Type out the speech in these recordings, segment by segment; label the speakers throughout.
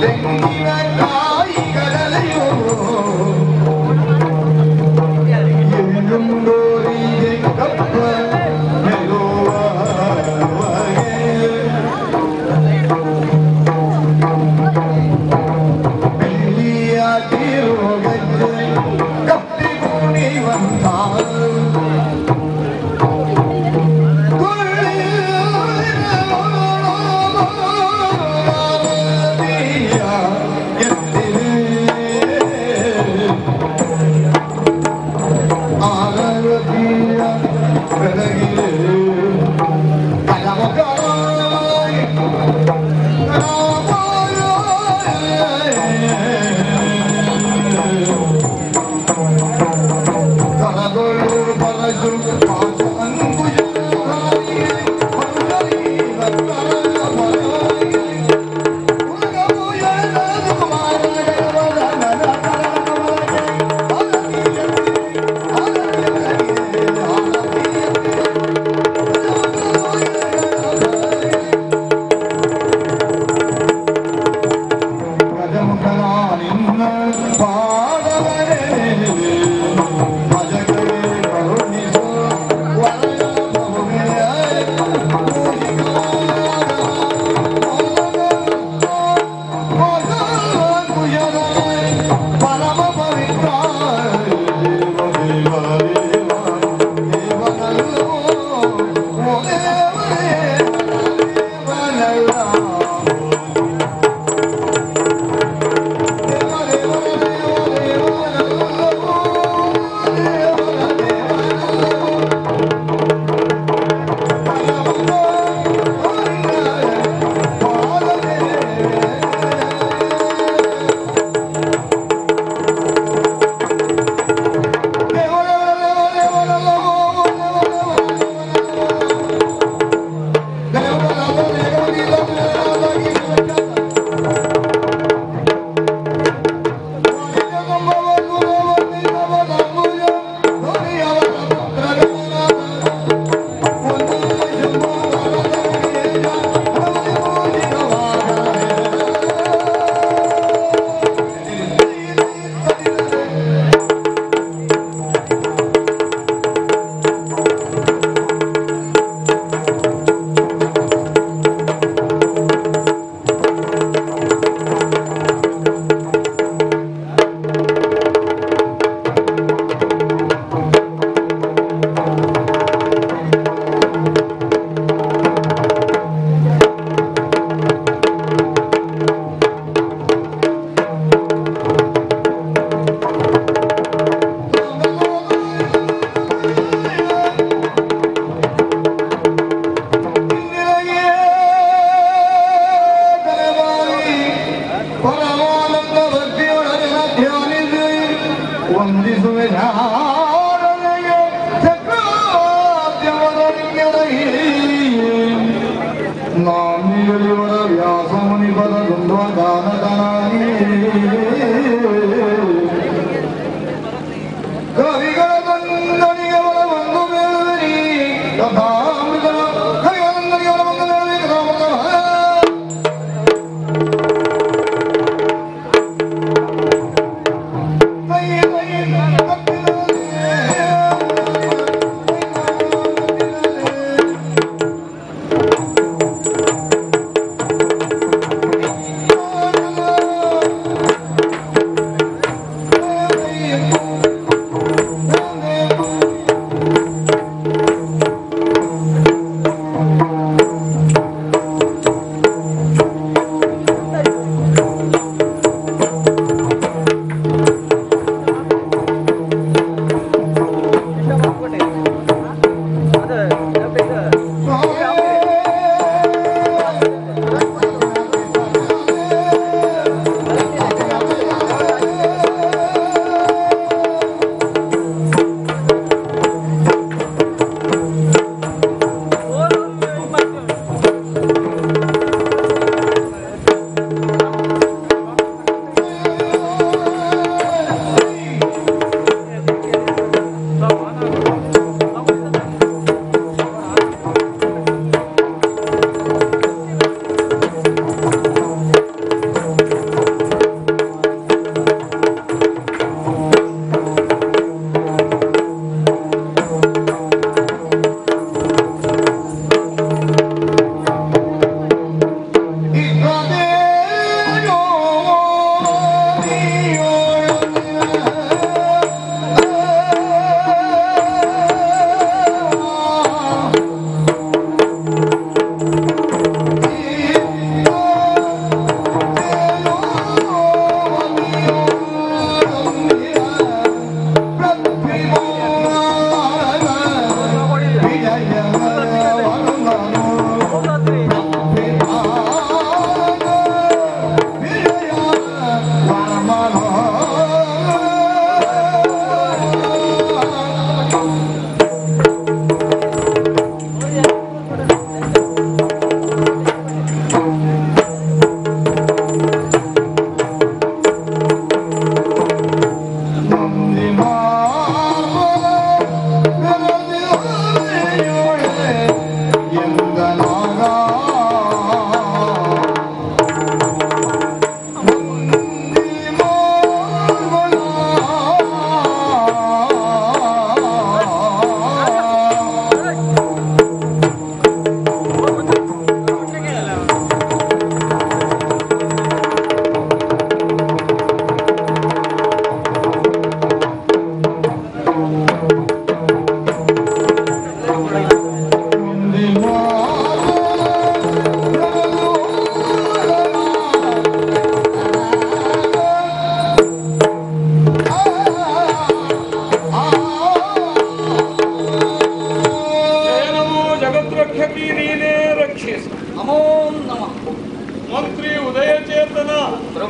Speaker 1: ತೆಂಗಿನಕಾಯಿ ಕಡಲೆಯೋ ಎಲ್ಲುಂಡೋರಿಗೆ ಕಪ್ಪ ಮೆಲುವವಗೆ. ಬೆಳ್ಳಿಯಾಗಿರೋ ಗಜ್ಜೆ ಕಪ್ಪಿ ಕುಣಿವಂತ ಪರಮಾನಂದ ಭಕ್ತಿಯೊಳಗೆ ಧ್ಯಾನಿಸಿ ವಂದಿಸುವೆ ನಾರನೆಗೆ ಚಕ್ರಾದ್ಯವರನಿಗೆ ನಾನಿಗಳಿವರ ವ್ಯಾಸಮುನಿ ಪದ ದ್ವಂದ್ವ ಗಾನದನಾಗಿ ಕವಿಗಳ ಬಂದನಿಗೆ ಒಳ ಒಂದು ಬೇಡಿ ಕಥಾಮೃತ ಕವಿಗಳ ಬಂದನಿಗೆ ಒಳ ಒಂದು ಬೇಡಿ ಕಥಾಮೃತ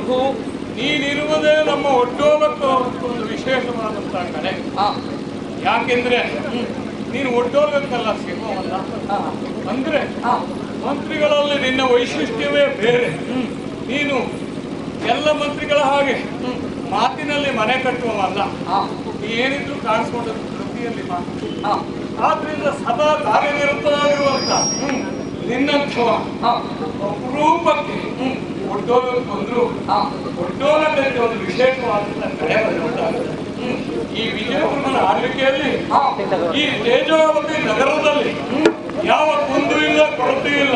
Speaker 2: ಪ್ರಭು
Speaker 3: ನೀನಿರುವುದೇ ನಮ್ಮ ಒಡ್ಡೋಲಕ್ಕೆ ಒಂದು ವಿಶೇಷವಾದಂತಹ ಕಲೆ
Speaker 2: ಹಾ
Speaker 3: ಯಾಕೆಂದ್ರೆ ನೀನು ಒಡ್ಡೋಲಕ್ಕಲ್ಲ ಸಿಗುವಲ್ಲ
Speaker 2: ಹಾ
Speaker 3: ಅಂದ್ರೆ
Speaker 2: ಹಾ
Speaker 3: ಮಂತ್ರಿಗಳಲ್ಲಿ ನಿನ್ನ ವೈಶಿಷ್ಟ್ಯವೇ ಬೇರೆ ನೀನು ಎಲ್ಲ ಮಂತ್ರಿಗಳ ಹಾಗೆ ಮಾತಿನಲ್ಲಿ ಮನೆ ಕಟ್ಟುವವಲ್ಲ
Speaker 2: ಹಾ
Speaker 3: ಏನಿದ್ರು ಕಾಣಿಸ್ಕೊಂಡದ್ದು ಕೃತಿಯಲ್ಲಿ ಮಾತು
Speaker 2: ಹಾ
Speaker 3: ಆದ್ರಿಂದ ಸದಾ ಕಾರ್ಯನಿರತವಾಗಿರುವಂತ ನಿನ್ನಂಥವ
Speaker 2: ಹಾ
Speaker 3: ಅಪರೂಪಕ್ಕೆ ಒಡ್ಡೋಲಕ್ಕೆ ಬಂದ್ರು
Speaker 2: ಹಾ
Speaker 3: ಒಡ್ಡೋಲಕ್ಕೆ ಒಂದು ವಿಶೇಷವಾದಂತ ಕಳೆ ಬಂದಿರುತ್ತದೆ ಈ ವಿಜಯಪುರನ ಆಳ್ವಿಕೆಯಲ್ಲಿ
Speaker 2: ಹಾ
Speaker 3: ಈ ತೇಜಾವತಿ ನಗರದಲ್ಲಿ ಯಾವ ಕುಂದು ಇಲ್ಲ ಕೊರತೆ ಇಲ್ಲ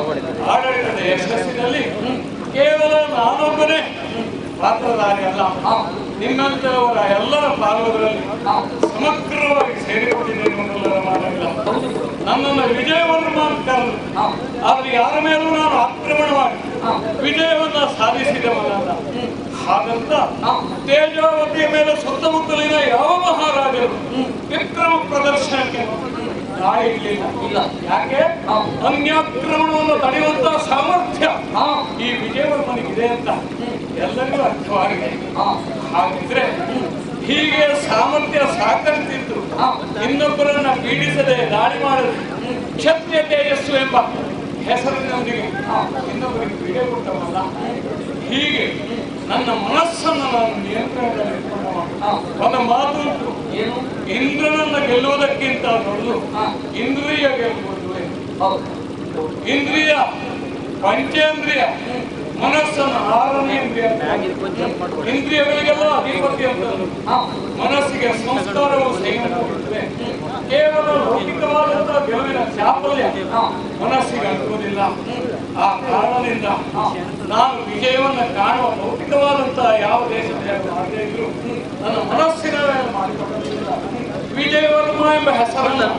Speaker 3: ಆಡಳಿತದ ಯಶಸ್ಸಿನಲ್ಲಿ ಕೇವಲ ನಾನೊಬ್ಬನೇ ಪಾತ್ರಧಾರಿ ಅಲ್ಲ ನಿನ್ನಂತರವರ ಎಲ್ಲರ ಪಾಲ್ಗೊಳ್ಳುವಲ್ಲಿ ಸಮಗ್ರವಾಗಿ ಸೇರಿಕೊಂಡಿದ್ದೇನೆ ಅನ್ನೋದರ ಮಾತಿಲ್ಲ ನನ್ನನ್ನು ವಿಜಯವರ್ಮ ಅಂತ ಕರೆದ್ರು. ಆದ್ರೆ ಯಾರ ಮೇಲೂ ನಾನು ಆಕ್ರಮಣ ಮಾಡಿ ವಿಜಯವನ್ನ ಸಾಧಿಸಿದವನಲ್ಲ ಹಾಗಂತ ತೇಜಾವತಿಯ ಮೇಲೆ ಸುತ್ತಮುತ್ತಲಿನ ಯಾವ ಮಹಾರಾಜರು ವಿಕ್ರಮ ಪ್ರದರ್ಶನಕ್ಕೆ ದಾಳಿ ಇರಲಿಲ್ಲ
Speaker 2: ಇಲ್ಲ.
Speaker 3: ಯಾಕೆ ಅನ್ಯಾಕ್ರಮಣವನ್ನು ತಡೆಯುವಂತ ಸಾಮರ್ಥ್ಯ
Speaker 2: ಹಾ
Speaker 3: ಈ ವಿಜಯವರ್ಮನಿಗಿದೆ ಅಂತ ಎಲ್ಲರಿಗೂ ಅರ್ಥವಾಗಿದೆ
Speaker 2: ಹಾ
Speaker 3: ಹಾಗಿದ್ರೆ ಹೀಗೆ ಸಾಮರ್ಥ್ಯ ಸಾಕಂತಿದ್ದು
Speaker 2: ಹಾ.
Speaker 3: ಇನ್ನೊಬ್ಬರನ್ನ ಪೀಡಿಸದೆ ದಾಳಿ ಮಾಡದೆ ಕ್ಷತ್ರಿಯ ತೇಜಸ್ಸು ಎಂಬ ಹೆಸರಿನೊಂದಿಗೆ ಇನ್ನೊಬ್ಬರಿಗೆ ಪೀಡೆ ಕೊಟ್ಟವಲ್ಲ ಹೀಗೆ ನನ್ನ ಮನಸ್ಸನ್ನು ನಾನು ನಿಯಂತ್ರಣದಲ್ಲಿ ಇಟ್ಕೊಂಡವ.
Speaker 2: ಹಾ.
Speaker 3: ಒಂದು ಮಾತು ಉಂಟು.
Speaker 2: ಏನು
Speaker 3: ಇಂದ್ರನನ್ನ ಗೆಲ್ಲುವುದಕ್ಕಿಂತ ದೊಡ್ಡದು
Speaker 2: ಹಾ.
Speaker 3: ಇಂದ್ರಿಯ ಗೆಲ್ಲುವುದು ಎಂದು.
Speaker 2: ಹೌದು
Speaker 3: ಇಂದ್ರಿಯ ಪಂಚೇಂದ್ರಿಯ ಮನಸ್ಸನ್ನು ಆರನೇ ಇಂದ್ರಿಯ ಇಂದ್ರಿಯಗಳಿಗೆಲ್ಲ ಅಧಿಪತಿ ಅಂತ
Speaker 2: ಹಾ
Speaker 3: ಮನಸ್ಸಿಗೆ ಸಂಸ್ಕಾರವು ಕೊಡುತ್ತದೆ ಕೇವಲ ಲೌಕಿಕವಾದಂತಹ ಗೆಲುವಿನ ಚಾಪಲ್ಯ ಮನಸ್ಸಿಗೆ ಅಂಟುವುದಿಲ್ಲ ಆ ಕಾರಣದಿಂದ ನಾನು ವಿಜಯವನ್ನ ಕಾಣುವ ಲೌಕಿಕವಾದಂತಹ ಯಾವ ದೇಶದ ಮಾಡದೇ ಇದ್ರು ನನ್ನ ಮನಸ್ಸಿನ ಮೇಲೆ ಮಾಡಿಕೊಳ್ಳಲಿಲ್ಲ ವಿಜಯವರ್ಮ ಎಂಬ ಹೆಸರನ್ನು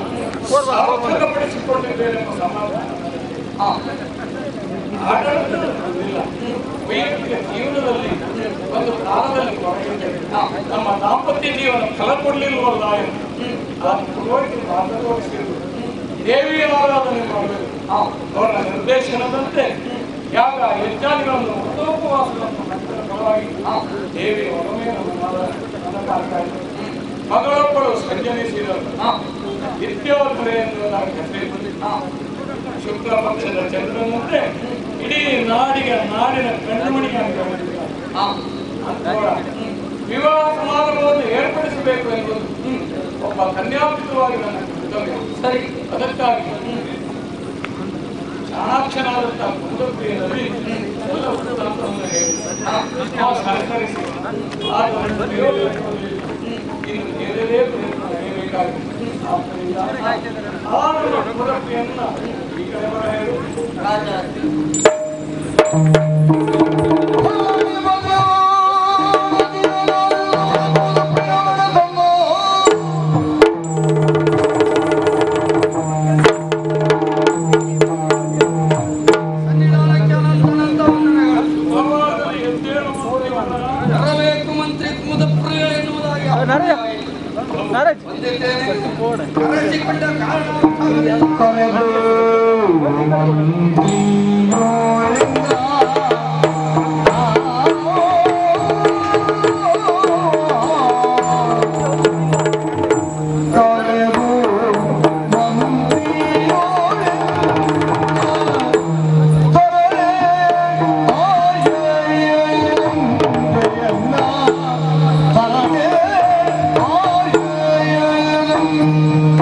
Speaker 3: ಸಾರ್ಥಕಪಡಿಸಿಕೊಂಡಿದ್ದೇನೆ ಎಂಬ ಸಮಾಧಾನ
Speaker 2: ಹಾ
Speaker 3: ಆಡಳಿತವಿಲ್ಲ ವೈಯಕ್ತಿಕ ಜೀವನದಲ್ಲಿ ಒಂದು ಕಾಲದಲ್ಲಿ ಕೊರಗಿದೆ ನಮ್ಮ ದಾಂಪತ್ಯ ಜೀವನ ಫಲ ಕೊಡಲಿಲ್ವಲ್ಲ ಎಂದು ಆ ಪುರೋಹಿತರು ಮಾರ್ಗ ತೋರಿಸಿದ್ರು ದೇವಿಯ ಆರಾಧನೆ ಮಾಡಬೇಕು
Speaker 2: ಹಾ
Speaker 3: ಅವರ ನಿರ್ದೇಶನದಂತೆ ಯಾಗ ಯಜ್ಞಾನಿಗಳನ್ನು ಉಪವಾಸಗಳನ್ನು ಮಾಡಿದ ಫಲವಾಗಿ ದೇವಿ ಒಡಮೆ ನನ್ನ ಮಗಳೊಬ್ಬಳು ಸಂಜನಿಸಿದರು
Speaker 2: ಹಾ
Speaker 3: ನಿತ್ಯೋತ್ತರ ಎನ್ನುವುದಾಗಿ ಹೆಸರು ಬಂದಿತ್ತು
Speaker 2: ಹಾ
Speaker 3: ಶುಕ್ಲ ಪಕ್ಷದ ಚಂದ್ರನಂತೆ ಇಡೀ ನಾಡಿಗೆ ನಾಡಿನ ಕಣ್ಣುಮಣಿಯಾಗಿ ಬೆಳೆದಿದ್ದಾರೆ.
Speaker 2: ಹಾ
Speaker 3: ಅಂಥವರ ವಿವಾಹ ಸಮಾರಂಭವನ್ನು ಏರ್ಪಡಿಸಬೇಕು ಎಂಬುದು ಒಬ್ಬ ಕನ್ಯಾಪಿತವಾಗಿ ನನ್ನ ಕರ್ತವ್ಯ
Speaker 2: ಸರಿ
Speaker 3: ಅದಕ್ಕಾಗಿ ಚಾಣಾಕ್ಷನಾದಂತಹ ಕುಂದಪ್ರಿಯರಲ್ಲಿ ಎಲ್ಲ ವೃತ್ತಾಂತವನ್ನು ಹೇಳಿ ನಾವು ಸಹಕರಿಸಿ ಆ ಒಂದು ಪ್ರಯೋಜನದಲ್ಲಿ ಇನ್ನು ಬೇರೆದೇ ಪ್ರಯತ್ನ ನಡೆಯಬೇಕಾಗಿದೆ ಆದ್ದರಿಂದ ಆ ನಮ್ಮ ಕುಂದಪ್ರಿಯನ್ನ ಈ ಕಡೆ ಬರ ಹೇಳು
Speaker 2: ರಾಜ
Speaker 3: ಭಗವಾನದಲ್ಲಿ ಎದ್ದೇಳು ಮೋದಿವರ
Speaker 2: ಬರಬೇಕು ಮಂತ್ರಿ ಕುಮುದಪ್ರಿಯ ಎನ್ನುವುದಾಗಿ ಬಂದಿದ್ದೇನೆ ಅರಸಿಕೊಂಡ ಕಾರಣ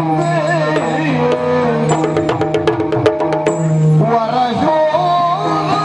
Speaker 1: ವರಜೋ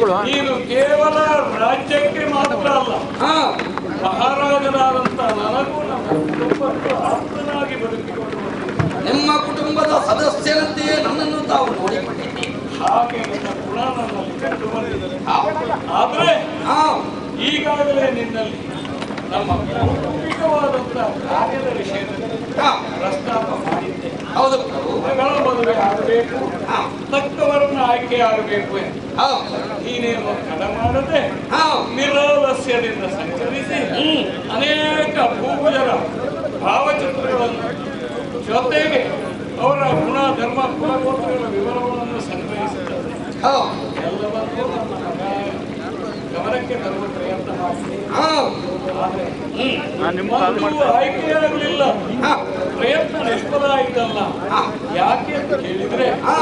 Speaker 3: ನೀನು ಕೇವಲ ರಾಜ್ಯಕ್ಕೆ ಮಾತ್ರ ಅಲ್ಲ
Speaker 2: ಹಾ
Speaker 3: ಮಹಾರಾಜನಾದಂತ ನನಗೂ ನಮ್ಮ ಕುಟುಂಬಕ್ಕೂ ಆಪ್ತನಾಗಿ ಬದುಕಿಕೊಂಡು ಬಂದಿದ್ದೆ.
Speaker 2: ನಿಮ್ಮ ಕುಟುಂಬದ ಸದಸ್ಯರಂತೆಯೇ ನನ್ನನ್ನು ತಾವು ನೋಡಿಕೊಂಡಿದ್ದೀರಿ
Speaker 3: ಹಾಗೆ ನನ್ನ ಗುಣ ನನ್ನಲ್ಲಿ ಕಂಡು ಬಂದಿದೆ
Speaker 2: ಹಾ.
Speaker 3: ಆದ್ರೆ
Speaker 2: ಹಾ
Speaker 3: ಈಗಾಗಲೇ ನಿನ್ನಲ್ಲಿ ನಮ್ಮ ಕೌಟುಂಬಿಕವಾದಂತ ಕಾರ್ಯದ ವಿಷಯದಲ್ಲಿ
Speaker 2: ಹಾ.
Speaker 3: ಪ್ರಸ್ತಾಪ ಮಾಡಿದ್ದೆ
Speaker 2: ಹೌದು ಪ್ರಭು
Speaker 3: ಮಗಳ ಮದುವೆ ಆಗಬೇಕು
Speaker 2: ಹಾ.
Speaker 3: ತಕ್ಕವರನ್ನ ಆಯ್ಕೆ ಆಗಬೇಕು ಎಂದು
Speaker 2: ಹಾ
Speaker 3: ನೀನೇನು ತಡ ಮಾಡದೆ
Speaker 2: ಹಾ
Speaker 3: ನಿರಾಲಸ್ಯದಿಂದ ಸಂಚರಿಸಿ ಅನೇಕ ಪೂರ್ವಜರ ಭಾವಚಿತ್ರಗಳನ್ನು ಜೊತೆಗೆ ಅವರ ಗುಣ ಧರ್ಮ ಕುಲಗೋತ್ರಗಳ ವಿವರಗಳನ್ನು ಸಂಗ್ರಹಿಸುತ್ತದೆ
Speaker 2: ಹಾ
Speaker 3: ಎಲ್ಲವನ್ನೂ ನಮ್ಮ ಮಗ ಗಮನಕ್ಕೆ ತರುವ ಪ್ರಯತ್ನ ಮಾಡಿದೆ
Speaker 2: ಹಾ
Speaker 3: ಆದರೆ ಒಂದು ಆಯ್ಕೆಯಾಗಲಿಲ್ಲ
Speaker 2: ಹಾ
Speaker 3: ಪ್ರಯತ್ನ ನಿಷ್ಫಲ ಆಯ್ತಲ್ಲ
Speaker 2: ಹಾ.
Speaker 3: ಯಾಕೆ ಅಂತ ಕೇಳಿದ್ರೆ
Speaker 2: ಹಾ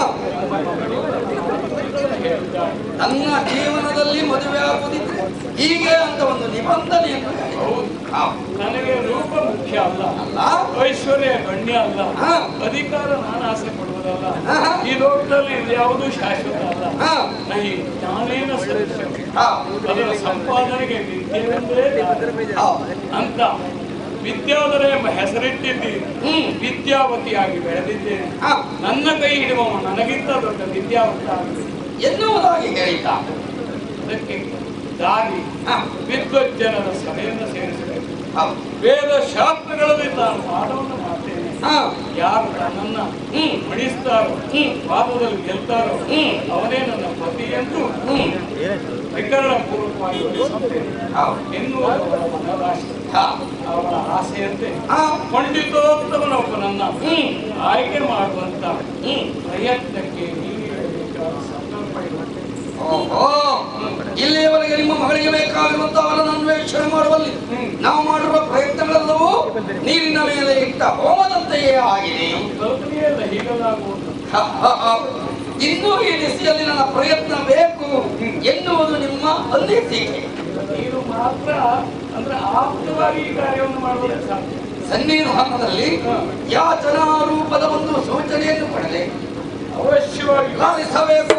Speaker 3: ಹೇಳಿದ್ದಾರೆ
Speaker 2: ನನ್ನ ಜೀವನದಲ್ಲಿ ಮದುವೆ ಆಗುವುದಿದ್ರೆ ಹೀಗೆ ಅಂತ ಒಂದು ನಿಬಂಧನೆಯನ್ನು ಹೇಳಿ.
Speaker 3: ಹೌದು
Speaker 2: ಹಾ.
Speaker 3: ನನಗೆ ರೂಪ ಮುಖ್ಯ ಅಲ್ಲ
Speaker 2: ಅಲ್ಲ
Speaker 3: ಐಶ್ವರ್ಯ ಗಣ್ಯ ಅಲ್ಲ
Speaker 2: ಹಾ.
Speaker 3: ಅಧಿಕಾರ ನಾನು ಆಸೆ ಪಡುವುದಲ್ಲ
Speaker 2: ಹಾ.
Speaker 3: ಈ ಲೋಕದಲ್ಲಿ ಇದ್ಯಾವುದೂ ಶಾಶ್ವತ ಅಲ್ಲ
Speaker 2: ಹಾ.
Speaker 3: ನಹಿ ಜ್ಞಾನೇನ ಸದೃಶ್ಯತೆ.
Speaker 2: ಹಾ.
Speaker 3: ಅದರ ಸಂಪಾದನೆಗೆ ವಿದ್ಯೆಯೆಂದರೆ ದಾರಿ.
Speaker 2: ಹಾ.
Speaker 3: ಅಂತ ವಿದ್ಯಾಧರ ಎಂಬ ಹೆಸರಿಟ್ಟಿದ್ದೀನಿ
Speaker 2: ಹ್ಮ್.
Speaker 3: ವಿದ್ಯಾವತಿಯಾಗಿ ಬೆಳೆದಿದ್ದೇನೆ
Speaker 2: ಹಾ.
Speaker 3: ನನ್ನ ಕೈ ಹಿಡುವವ ನನಗಿಂತ ದೊಡ್ಡ ವಿದ್ಯಾವಂತ ಆಗಬೇಕು
Speaker 2: ಎನ್ನುವುದಾಗಿ ಹೇಳಿದ್ದ
Speaker 3: ಅದಕ್ಕೆ ದಾರಿ
Speaker 2: ಹಾ.
Speaker 3: ವಿದ್ವಜ್ಜನರ ಸಭೆಯನ್ನು ಸೇರಿಸಬೇಕು
Speaker 2: ಹಾ.
Speaker 3: ವೇದ ಶಾಸ್ತ್ರಗಳಲ್ಲಿ ತಾನು ಪಾಠವನ್ನು ಮಾಡ್ತೇನೆ
Speaker 2: ಹಾ.
Speaker 3: ಯಾರು ನನ್ನನ್ನ
Speaker 2: ಹ್ಮ್.
Speaker 3: ಮಣಿಸ್ತಾರೋ
Speaker 2: ಹ್ಮ್.
Speaker 3: ಪಾದದಲ್ಲಿ ಗೆಲ್ತಾರೋ
Speaker 2: ಹ್ಮ್.
Speaker 3: ಅವನೇ ನನ್ನ ಪತಿ ಎಂದು
Speaker 2: ಹ್ಮ್.
Speaker 3: ವಿಕರಣ ಪೂರ್ವಕವಾಗಿ ವಹಿಸುತ್ತೇನೆ
Speaker 2: ಹಾ.
Speaker 3: ಎನ್ನುವುದು ಅವರ ಮನದಾಶೆ
Speaker 2: ಹಾ.
Speaker 3: ಅವರ ಆಸೆಯಂತೆ
Speaker 2: ಹಾ.
Speaker 3: ಪಂಡಿತೋತ್ತಮನೊಬ್ಬನನ್ನ
Speaker 2: ಹ್ಮ್.
Speaker 3: ಆಯ್ಕೆ ಮಾಡುವಂತ
Speaker 2: ಹ್ಮ್.
Speaker 3: ಪ್ರಯತ್ನಕ್ಕೆ ನೀಡಬೇಕಾದ ಸಂಕಲ್ಪ ಇರುತ್ತೆ.
Speaker 2: ಓಹೋ ಇಲ್ಲಿಯವರೆಗೆ ನಿಮ್ಮ ಮಗಳಿಗೆ ಬೇಕಾಗಿರುವಂತಹವರನ್ನು ಅನ್ವೇಷಣೆ ಮಾಡುವಲ್ಲಿ
Speaker 3: ಹ್ಮ್.
Speaker 2: ನಾವು ಮಾಡಿರುವ ಪ್ರಯತ್ನಗಳೆಲ್ಲವೂ ನೀರಿನ ಮೇಲೆ ಇಟ್ಟ ಹೋಮದಂತೆಯೇ ಆಗಿದೆ
Speaker 3: ಕಲ್ಪನೆಯೇ ಇಲ್ಲ ಹೀಗಲಾಗುವುದು
Speaker 2: ಹ, ಹ, ಹ. ಇನ್ನೂ ಈ ದಿಸೆಯಲ್ಲಿ ನನ್ನ ಪ್ರಯತ್ನ ಬೇಕು ಎನ್ನುವುದು ನಿಮ್ಮ ಅನಿಸಿಕೆ
Speaker 3: ನೀನು ಮಾತ್ರ ಅಂದ್ರೆ ಆಪ್ತವಾಗಿ ಈ ಕಾರ್ಯವನ್ನು ಮಾಡುವುದಕ್ಕೆ ಸಾಧ್ಯ
Speaker 2: ಸನ್ನಿಧಾನದಲ್ಲಿ ಯಾಚನಾ ರೂಪದ ಒಂದು ಸೂಚನೆಯನ್ನು ಪಡೆದೆ
Speaker 3: ಅವಶ್ಯವಾಗಿ
Speaker 2: ಲಾಲಿಸಬೇಕು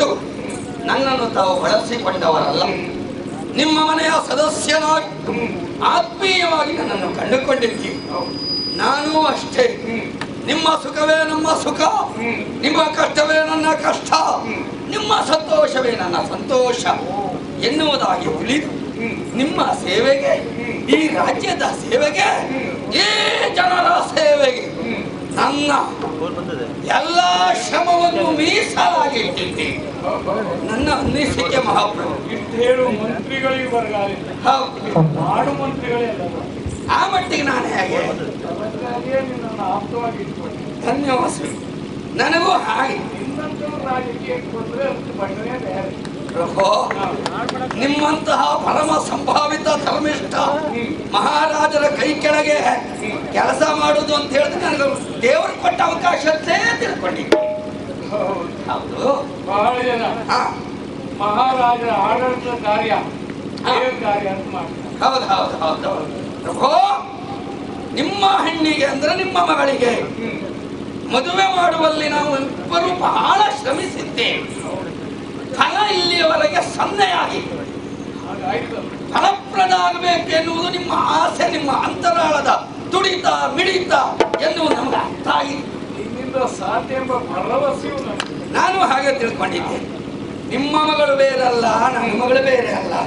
Speaker 2: ಹೊರತು ನನ್ನನ್ನು ತಾವು ಬಳಸಿಕೊಂಡವರಲ್ಲ ನಿಮ್ಮ ಮನೆಯ ಸದಸ್ಯನಾಗಿ ಆತ್ಮೀಯವಾಗಿ ನನ್ನನ್ನು ಕಂಡುಕೊಂಡಿದ್ದೀರಿ ನಾನೂ ಅಷ್ಟೇ ನಿಮ್ಮ ಸುಖವೇ ನಮ್ಮ ಸುಖ ನಿಮ್ಮ ಕಷ್ಟವೇ ನನ್ನ ಕಷ್ಟ ನಿಮ್ಮ ಸಂತೋಷವೇ ನನ್ನ ಸಂತೋಷ ಎನ್ನುವುದಾಗಿ ತಿಳಿದು ನಿಮ್ಮ ಸೇವೆಗೆ ಈ ರಾಜ್ಯದ ಸೇವೆಗೆ ಈ ಜನರ ಸೇವೆಗೆ ನನ್ನ ಎಲ್ಲ ಶ್ರಮವನ್ನು ಮೀಸಲಾಗಿ ಇಟ್ಟಿದ್ದೀನಿ ನನ್ನ ಅನಿಸಿಕೆ ಮಹಾಪ್ರಭು
Speaker 3: ಇಷ್ಟು ಹೇಳು ಮಂತ್ರಿಗಳಿಗೆ ಬರಗಾಲಿಲ್ಲ
Speaker 2: ಹೌದು
Speaker 3: ನಾಡು ಮಂತ್ರಿಗಳೇ ಅಲ್ಲ
Speaker 2: ಆ ಮಟ್ಟಿಗೆ ನಾನು ಹೇಗೆ
Speaker 3: ಅದಕ್ಕಾಗಿಯೇ ನಿನ್ನನ್ನು ಆಪ್ತವಾಗಿ ಇಟ್ಕೊಂಡೆ
Speaker 2: ಧನ್ಯವಾದ ನನಗೂ ಹಾಗೆ
Speaker 3: ನಿನ್ನಂತರೂ ರಾಜಕೀಯಕ್ಕೆ ಬಂದ್ರೆ ಅದಕ್ಕೆ ಬಣ್ಣನೇ ಬೇರೆ
Speaker 2: ಪ್ರಭೋ ನಿಮ್ಮಂತಹ ಪರಮ ಸಂಭಾವಿತ ಧರ್ಮಿಷ್ಠ ಮಹಾರಾಜರ ಕೈ ಕೆಳಗೆ ಕೆಲಸ ಮಾಡುವುದು ಅಂತ ಹೇಳಿದ್ರೆ ನನಗೆ ದೇವರು ಕೊಟ್ಟ ಅವಕಾಶ ಅಂತೇ ತಿಳ್ಕೊಂಡಿದ್ದೆ
Speaker 3: ಹೌದು.
Speaker 2: ಹೌದು
Speaker 3: ಬಹಳ ಜನ
Speaker 2: ಹಾ
Speaker 3: ಮಹಾರಾಜರ ಆಡಳಿತ ಕಾರ್ಯ ದೇವ ಕಾರ್ಯ ಅಂತ ಮಾಡ್ತಾರೆ
Speaker 2: ಹೌದು ಹೌದು ಹೌದು ಪ್ರಭೋ ನಿಮ್ಮ ಹೆಣ್ಣಿಗೆ ಅಂದ್ರೆ ನಿಮ್ಮ ಮಗಳಿಗೆ ಮದುವೆ ಮಾಡುವಲ್ಲಿ ನಾವು ಇಬ್ಬರು ಬಹಳ ಶ್ರಮಿಸಿದ್ದೇವೆ ಫಲ ಇಲ್ಲಿಯವರೆಗೆ ಸೊನ್ನೆಯಾಗಿ
Speaker 3: ಹಾಗಾಯ್ತು
Speaker 2: ಫಲಪ್ರದ ಆಗಬೇಕು ಎನ್ನುವುದು ನಿಮ್ಮ ಆಸೆ ನಿಮ್ಮ ಅಂತರಾಳದ ತುಡಿತ ಮಿಡಿತ ಎನ್ನುವುದು ನಮಗೆ ಅರ್ಥ ಆಗಿದೆ
Speaker 3: ನಿನ್ನಿಂದ ಸಾಧ್ಯ ಎಂಬ ಭರವಸೆಯು ನನಗೆ
Speaker 2: ನಾನು ಹಾಗೆ ತಿಳ್ಕೊಂಡಿದ್ದೆ ನಿಮ್ಮ ಮಗಳು ಬೇರಲ್ಲ ನನ್ನ ಮಗಳು ಬೇರೆ ಅಲ್ಲ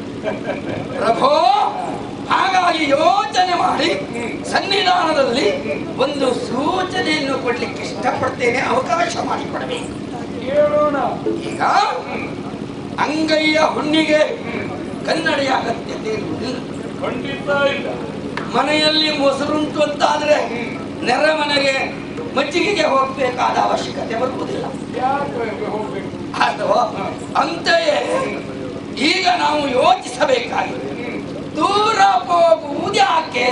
Speaker 2: ಪ್ರಭೋ ಹಾಗಾಗಿ ಯೋಚನೆ ಮಾಡಿ ಸನ್ನಿಧಾನದಲ್ಲಿ ಒಂದು ಸೂಚನೆಯನ್ನು ಕೊಡ್ಲಿಕ್ಕೆ ಇಷ್ಟಪಡ್ತೇನೆ ಅವಕಾಶ ಮಾಡಿಕೊಡಬೇಕು
Speaker 3: ಕೇಳೋಣ
Speaker 2: ಈಗ ಅಂಗೈಯ ಹುಣ್ಣಿಗೆ ಕನ್ನಡಿಯ ಅಗತ್ಯತೆ ಇರುವುದಿಲ್ಲ
Speaker 3: ಖಂಡಿತ ಇಲ್ಲ
Speaker 2: ಮನೆಯಲ್ಲಿ ಮೊಸರುಂಟು ಅಂತಾದ್ರೆ ನೆರೆ ಮನೆಗೆ ಮಜ್ಜಿಗೆಗೆ ಹೋಗ್ಬೇಕಾದ ಅವಶ್ಯಕತೆ ಬರುವುದಿಲ್ಲ
Speaker 3: ಯಾಕೆ ಹೋಗ್ಬೇಕು
Speaker 2: ಅಥವಾ ಅಂತೆಯೇ ಈಗ ನಾವು ಯೋಚಿಸಬೇಕಾಗಿದೆ ದೂರ ಹೋಗುವುದ್ಯಾಕೆ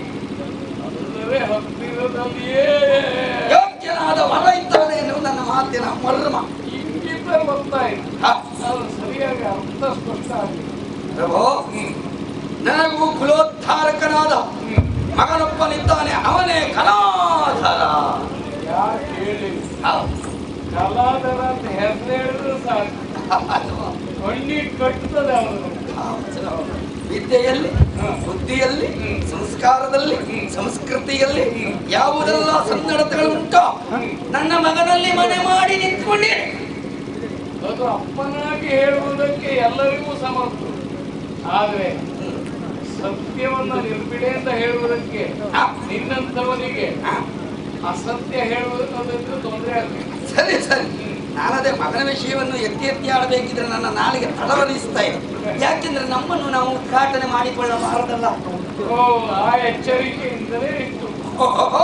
Speaker 3: ಅಂದರೆ ಹತ್ತಿರದಲ್ಲಿಯೇ
Speaker 2: ಯೋಗ್ಯನಾದ ವರ ಇದ್ದಾನೆ ಎನ್ನುವುದು ನನ್ನ ಮಾತಿನ ಮರ್ಮ
Speaker 3: ಇಂಗಿತ ಗೊತ್ತಾಯ್ತು
Speaker 2: ಹ,
Speaker 3: ಅದು ಸರಿಯಾಗಿ ಅರ್ಥ ಸ್ಪಷ್ಟ ಆಗಿದೆ
Speaker 2: ಪ್ರಭು ನನಗೂ ಕುಲೋದ್ಧಾರಕನಾದ ಮಗನೊಬ್ಬನಿದ್ದಾನೆ ಅವನೇ ಕಲಾಧರ
Speaker 3: ಯಾಕೆ ಹೇಳಿ
Speaker 2: ಹೌದು.
Speaker 3: ಕಲಾದರ ಅಂತ ಹೆಸರು ಹೇಳಿದ್ರೆ ಸಾಕು
Speaker 2: ಅಲ್ವಾ?
Speaker 3: ಕಣ್ಣಿಗೆ ಕಟ್ಟುತ್ತದೆ ಅವನು
Speaker 2: ಹೌದು. ವಿದ್ಯೆಯಲ್ಲಿ ಬುದ್ಧಿಯಲ್ಲಿ ಸಂಸ್ಕಾರದಲ್ಲಿ ಸಂಸ್ಕೃತಿಯಲ್ಲಿ ಯಾವುದೆಲ್ಲ ಸನ್ನಡತೆಗಳುಂಟೋ ನನ್ನ ಮಗನಲ್ಲಿ ಮನೆ ಮಾಡಿ ನಿಂತ್ಕೊಂಡಿದೆ
Speaker 3: ಅದು ಅಪ್ಪನಾಗಿ ಹೇಳುವುದಕ್ಕೆ ಎಲ್ಲರಿಗೂ ಸಮರ್ಥ ಆದ್ರೆ ಸತ್ಯವನ್ನ ನಿರ್ಬಿಡೆಯಿಂದ ಹೇಳುವುದಕ್ಕೆ
Speaker 2: ಆ,
Speaker 3: ನಿನ್ನಂಥವನಿಗೆ
Speaker 2: ಆ,
Speaker 3: ಅಸತ್ಯ ಹೇಳುವುದಕ್ಕೆ ತೊಂದರೆ ಆಗಬೇಕು
Speaker 2: ಸರಿ ಸರಿ ನಾನದೇ ಮಗನ ವಿಷಯವನ್ನು ಎತ್ತಿ ಎತ್ತಿ ಆಡಬೇಕಿದ್ರೆ ನನ್ನ ನಾಲಿಗೆ ತಡವರಿಸ್ತಾ ಇದೆ ಯಾಕೆಂದ್ರೆ ನಮ್ಮನ್ನು ನಾವು ಉದ್ಘಾಟನೆ ಮಾಡಿಕೊಳ್ಳಬಾರದಲ್ಲ
Speaker 3: ಓ ಆ ಎಚ್ಚರಿಕೆಯಿಂದಲೇ ಇತ್ತು
Speaker 2: ಓಹೋಹೋ.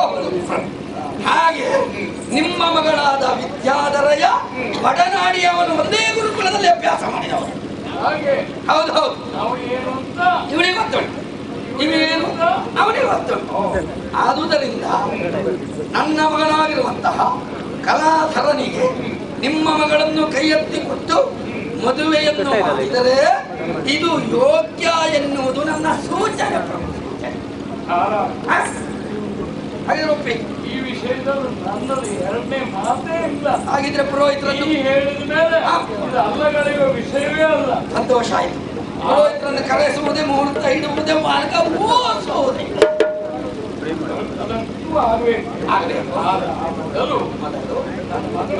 Speaker 2: ಹಾಗೆ ನಿಮ್ಮ ಮಗಳಾದ ವಿದ್ಯಾಧರಯ ಒಡನಾಡಿಯವನು ಒಂದೇ ಗುರುಕುಲದಲ್ಲಿ ಅಭ್ಯಾಸ ಮಾಡಿದವರು
Speaker 3: ಹಾಗೆ
Speaker 2: ಹೌದು ಹೌದು
Speaker 3: ನಾವು ಏನು ಅಂತ
Speaker 2: ಇವಳಿಗೆ ಗೊತ್ತುಂಟು ಇವೇನು ಅವನಿಗೆ ಗೊತ್ತುಂಟು ಆದುದರಿಂದ ನನ್ನ ಮಗನಾಗಿರುವಂತಹ ಕಲಾಧರನಿಗೆ ನಿಮ್ಮ ಮಗಳನ್ನು ಕೈ ಎತ್ತಿ ಕೊಟ್ಟು ಮದುವೆಯನ್ನು ಮಾಡಿದರೆ ಇದು ಯೋಗ್ಯ ಎನ್ನುವುದು ನನ್ನ ಸೂಚನೆ ಪ್ರಭು ಸೂಚನೆ.
Speaker 3: ಆರ
Speaker 2: ಆ? ಹಾಗಿದ್ರೆ ಒಪ್ಪಿ
Speaker 3: ಈ ವಿಷಯದಲ್ಲಿ ನನ್ನದು ಎರಡನೇ ಮಾತೇ ಇಲ್ಲ
Speaker 2: ಹಾಗಿದ್ರೆ ಪುರೋಹಿತರನ್ನು
Speaker 3: ಈ ಹೇಳಿದ ಮೇಲೆ ಇದು ಅಲ್ಲಗಳೆಯುವ ವಿಷಯವೇ ಅಲ್ಲ
Speaker 2: ಸಂತೋಷ ಆಯಿತು ಪುರೋಹಿತರನ್ನು ಕರೆಸುವುದೇ ಮುಹೂರ್ತ ಇಡುವುದೇ ಮಾರ್ಗ ಓದಿಸುವುದೇ
Speaker 3: ಅದಂತೂ ಆಗಬೇಕು
Speaker 2: ಆಗಬೇಕು
Speaker 3: ಆದ್ರೆ ಆ ಮೊದಲು
Speaker 2: ಮೊದಲು
Speaker 3: ನನ್ನ ಮಗಳ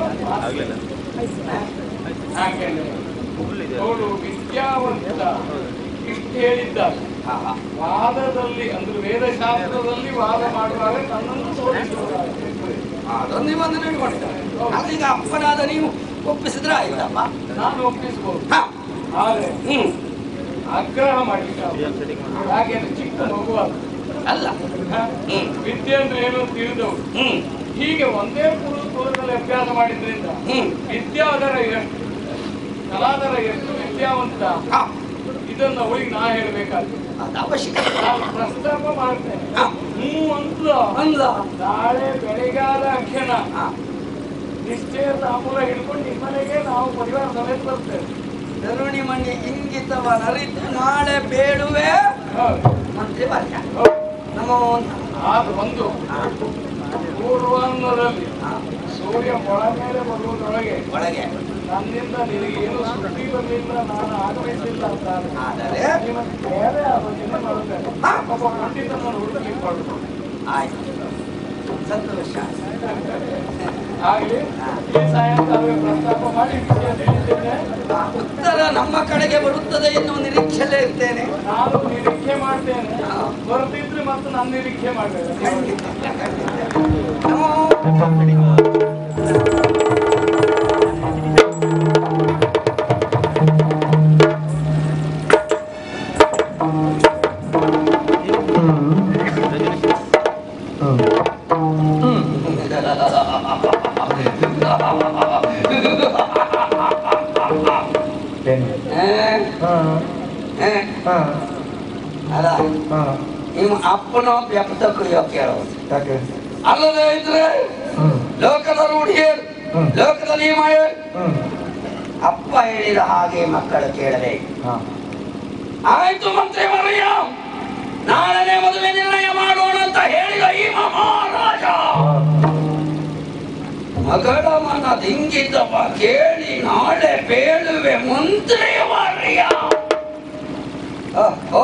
Speaker 3: ಯಾಕೆಂದ್ರೆ ನೋಡು ವಿದ್ಯಾವಂತ ಇಷ್ಟು ಹೇಳಿದ್ದಾರೆ
Speaker 2: ಹಾ, ಹಾ.
Speaker 3: ವಾದದಲ್ಲಿ ಅಂದ್ರೆ ವೇದಶಾಸ್ತ್ರದಲ್ಲಿ ವಾದ ಮಾಡುವಾಗ ನನ್ನನ್ನು ಸೋಲಿಸುವುದಾಗಿದೆ
Speaker 2: ಅದೊಂದು ಒಂದು ನಡ್ಕೊಂಡಿದ್ದಾರೆ ಅಲ್ಲಿಗ ಅಪ್ಪನಾದ ನೀವು ಒಪ್ಪಿಸಿದ್ರೆ ಆಯ್ತಪ್ಪ
Speaker 3: ನಾನು ಒಪ್ಪಿಸ್ಬೋದು
Speaker 2: ಹಾ
Speaker 3: ಆದ್ರೆ
Speaker 2: ಹ್ಮ್
Speaker 3: ಆಗ್ರಹ ಮಾಡಲಿಕ್ಕೆ ಹಾಗೇನೆ ಚಿಕ್ಕ ಮಗು ಅದು.
Speaker 2: ಅಲ್ಲ
Speaker 3: ಹ?
Speaker 2: ಹ್ಮ್.
Speaker 3: ವಿದ್ಯೆ ಅಂದ್ರೆ ಏನು ಅಂತ ತಿಳಿದವು
Speaker 2: ಹ್ಮ್
Speaker 3: ಹೀಗೆ ಒಂದೇ ಕುರು ಕುಲದಲ್ಲಿ ಅಭ್ಯಾಸ ಮಾಡಿದ್ರಿಂದ
Speaker 2: ಹ್ಮ್
Speaker 3: ವಿದ್ಯಾಧರ ಎಷ್ಟು ಕಲಾಧರ ಎಷ್ಟು ವಿದ್ಯಾವಂತ
Speaker 2: ಹಾ
Speaker 3: ಇದನ್ನ ಅವಳಿಗೆ ನಾ ಹೇಳ್ಬೇಕಾಗ್ತದೆ
Speaker 2: ಅದು ಅವಶ್ಯಕ
Speaker 3: ನಾನು ಪ್ರಸ್ತಾಪ ಮಾಡ್ತೇನೆ
Speaker 2: ಹಾ
Speaker 3: ಹ್ಞೂ ಅಂತ
Speaker 2: ಅಂದ
Speaker 3: ನಾಳೆ ಬೆಳಿಗಾಲ ಕ್ಷಣ
Speaker 2: ಹಾ
Speaker 3: ನಿಶ್ಚಯ ತಾಂಬೂಲ ಹಿಡ್ಕೊಂಡು ನಿಮ್ಮನೆಗೆ ನಾವು ಪರಿವಾರ ಸಮೇತ ಬರ್ತೇವೆ
Speaker 2: ತರುಣಿ ಮಣಿ ಇಂಗಿತವ ನರಿತು ನಾಳೆ ಬೇಡುವೆ
Speaker 3: ಹೌದು.
Speaker 2: ಮಂತ್ರಿ ಬರ್ಯ
Speaker 3: ಹೌದು.
Speaker 2: ನಮೋ ಅಂತ.
Speaker 3: ಆಗ ಒಂದು
Speaker 2: ಹಾ,
Speaker 3: ಪೂರ್ವಾಹ್ನದಲ್ಲಿ
Speaker 2: ಹಾ,
Speaker 3: ಸೂರ್ಯ ಮೊಳ ಮೇಲೆ ಬರುವುದರೊಳಗೆ
Speaker 2: ಒಳಗೆ
Speaker 3: ನನ್ನಿಂದ ನಿನಗೆ ಏನು ಸುದ್ದಿ ಬರಲಿಲ್ಲ ನಾನು ಆಗಮಿಸಲಿಲ್ಲ ಅಂತ
Speaker 2: ಆದರೆ
Speaker 3: ನಿಮ್ಮ ಬೇರೆ ಆಲೋಚನೆ ಮಾಡಬೇಕು ಒಬ್ಬ ಪಂಡಿತನನ್ನು ಹುಡುಕಿ ಕೊಡು
Speaker 2: ಆಯ್ತು ಸಂತೋಷ
Speaker 3: ಆಗಲಿ ಈ ಸಾಯಂಕಾಲವೇ ಪ್ರಸ್ತಾಪ ಮಾಡಿ ವಿಷಯ ತಿಳಿದ್ದೇನೆ
Speaker 2: ಆ ಉತ್ತರ ನಮ್ಮ ಕಡೆಗೆ ಬರುತ್ತದೆ ಎನ್ನುವ ನಿರೀಕ್ಷೆಯಲ್ಲೇ ಇರ್ತೇನೆ
Speaker 3: ನಾನು ನಿರೀಕ್ಷೆ ಮಾಡ್ತೇನೆ ಬರ್ತಿದ್ರೆ ಮತ್ತೆ ನಾನು ನಿರೀಕ್ಷೆ ಮಾಡಬೇಕು
Speaker 2: ನಮೋ ಏ, ಏ, ಅಲ್ಲ ನಿಮ್ಮ ಅಪ್ಪನ ವ್ಯಾಪ್ತ ಕುಡಿಯೋ ಕೇಳೋದು ಅಲ್ಲದೆ ಇದ್ರೆ ಲೋಕದ ರೂಢಿಯರು ಲೋಕದ ನಿಯಮ ಅಪ್ಪ ಹೇಳಿದ ಹಾಗೆ ಮಕ್ಕಳು ಕೇಳಬೇಕು ಆಯ್ತು ಮಂತ್ರಿ ಮರಯ್ಯ ನಾಳೆನೆ ಮದುವೆ ನಿರ್ಣಯ ಮಾಡೋಣ ಅಂತ ಹೇಳಿದ ಈ ಮಹಾರಾಜ ಮಗಳ ಮನ ದಿಂಗಿದ್ದವ ಕೇಳಿ ನಾಳೆ ಬೇಳುವೆ ಮಂತ್ರಿ ಮರಯ್ಯ ಓ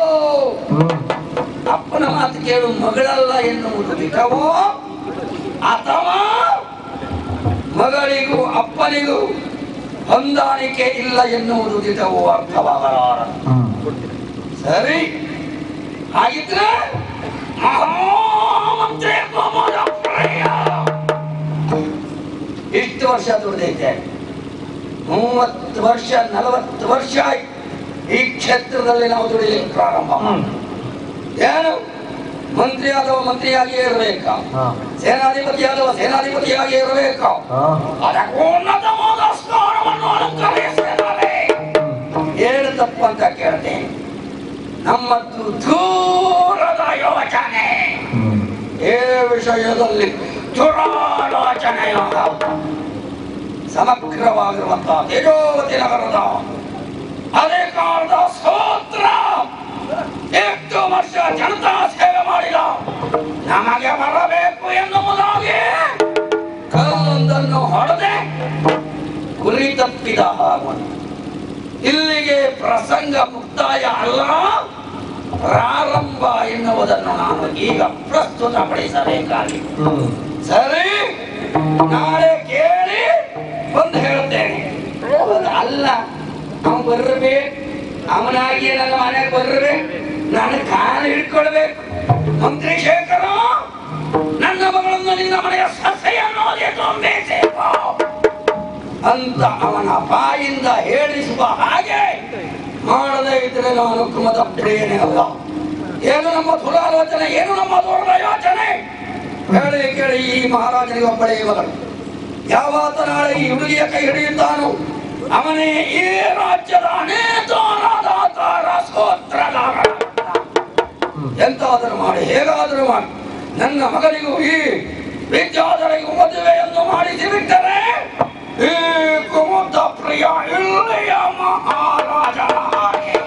Speaker 2: ಅಪ್ಪನ ಮಾತು ಕೇಳು ಮಗಳಲ್ಲ ಎನ್ನುವುದು ನಿಜವೋ ಅಥವಾ ಮಗಳಿಗೂ ಅಪ್ಪನಿಗೂ ಹೊಂದಾಣಿಕೆ ಇಲ್ಲ ಎನ್ನುವುದು ದಿಟವೋ ಅರ್ಥವಾಗಲಾರದು ಸರಿ ಹಾಗಿದ್ರೆ ಮಹಾಮಂತ್ರಿ ಕುಮಾರ ಪ್ರಿಯ. ಇಷ್ಟು ವರ್ಷ ದುಡಿದೈತೆ ಮೂವತ್ತು ವರ್ಷ ನಲವತ್ತು ವರ್ಷ ಆಯ್ತು ಈ ಕ್ಷೇತ್ರದಲ್ಲಿ ನಾವು ದುಡಿಲಿಕ್ಕೆ ಪ್ರಾರಂಭ ಮಾಡಿದ್ವಿ. ಏನು ಮಂತ್ರಿ ಆದವ ಮಂತ್ರಿಯಾಗಿಯೇ ಇರಬೇಕಾ ಸೇನಾಧಿಪತಿ ಆದವ ಸೇನಾಧಿಪತಿಯಾಗಿಯೇ ಇರಬೇಕಾ ಅದಕ್ಕೆ ಉನ್ನತವಾದ ಸ್ಥಾನವನ್ನು ಅಲಂಕರಿಸಿದ್ದಾರೆ ಏನು ತಪ್ಪಂತ ಕೇಳ್ತೇನೆ ನಮ್ಮದು ದೂರದ ಯೋಚನೆ ಈ ವಿಷಯದಲ್ಲಿ ದುರಾಲೋಚನೆಯ ಸಮಗ್ರವಾಗಿರುವಂತಹ ತೇಜೋವತಿ ನಗರದ ಅಧಿಕಾರದ ಸೂತ್ರ ಎಷ್ಟು ವರ್ಷ ಜನತಾ ಸೇವೆ ಮಾಡಿದ ನಮಗೆ ಬರಬೇಕು ಎನ್ನುವುದಾಗಿ ಕಲ್ಲೊಂದನ್ನು ಹೊಡೆದೆ ಗುರಿ ತಪ್ಪಿದ ಹಾಗೂ ಇಲ್ಲಿಗೆ ಪ್ರಸಂಗ ಮುಕ್ತಾಯ ಅಲ್ಲ ಪ್ರಾರಂಭ ಎನ್ನುವುದನ್ನು ನಾನು ಈಗ ಪ್ರಸ್ತುತಪಡಿಸಬೇಕಾಗಿ ಸರಿ ನಾಳೆ ಕೇಳಿ ಬಂದು ಹೇಳ್ತೇನೆ ಹೌದು, ಅಲ್ಲ ಅವನು ಬರಬೇಕು ಅವನಾಗಿ ನನ್ನ ಮನೆಗೆ ಬರಬೇಕು ನಾನು ಕಾಲು ಹಿಡ್ಕೊಳ್ಬೇಕು ಮಂತ್ರಿ ಶೇಖರ ನನ್ನ ಮಗಳನ್ನು ನಿನ್ನ ಮನೆಯ ಸಸೆಯನ್ನು ತೊಂಬೇಸೇಕೋ ಅಂತ ಅವನ ಬಾಯಿಂದ ಹೇಳಿಸುವ ಹಾಗೆ ಮಾಡದೇ ಇದ್ರೆ ನಾನು ಕುಮದ ಪ್ರೇರಣೆ ಅಲ್ಲ ಏನು ನಮ್ಮ ದುರಾಲೋಚನೆ ಏನು ನಮ್ಮ ದುರ್ದ ಯೋಚನೆ ಹೇಳಿ ಕೇಳಿ ಈ ಮಹಾರಾಜನಿಗೆ ಒಬ್ಬಳೇ ಮಗಳು ಯಾವಾತ ನಾಳೆ ಈ ಹುಡುಗಿಯ ಕೈ ಹಿಡಿಯುತ್ತಾನೋ ಅವನೇ ಈ ರಾಜ್ಯದ ಅನೇತಾರಾದಾತಾರ ಸ್ತೋತ್ರಗಾರ ಎಂತಾದರೂ ಮಾಡಿ ಹೇಗಾದರೂ ಮಾಡಿ ನನ್ನ ಮಗನಿಗೂ ಈ ವಿದ್ಯಾಧರಿಗೂ ಮದುವೆಯನ್ನು ಮಾಡಿಸಿ ಬಿಟ್ಟರೆ ಈ ಕುಮುದ ಪ್ರಿಯ ಇಲ್ಲಿಯ ಮಹಾರಾಜನ ಹಾಗೆ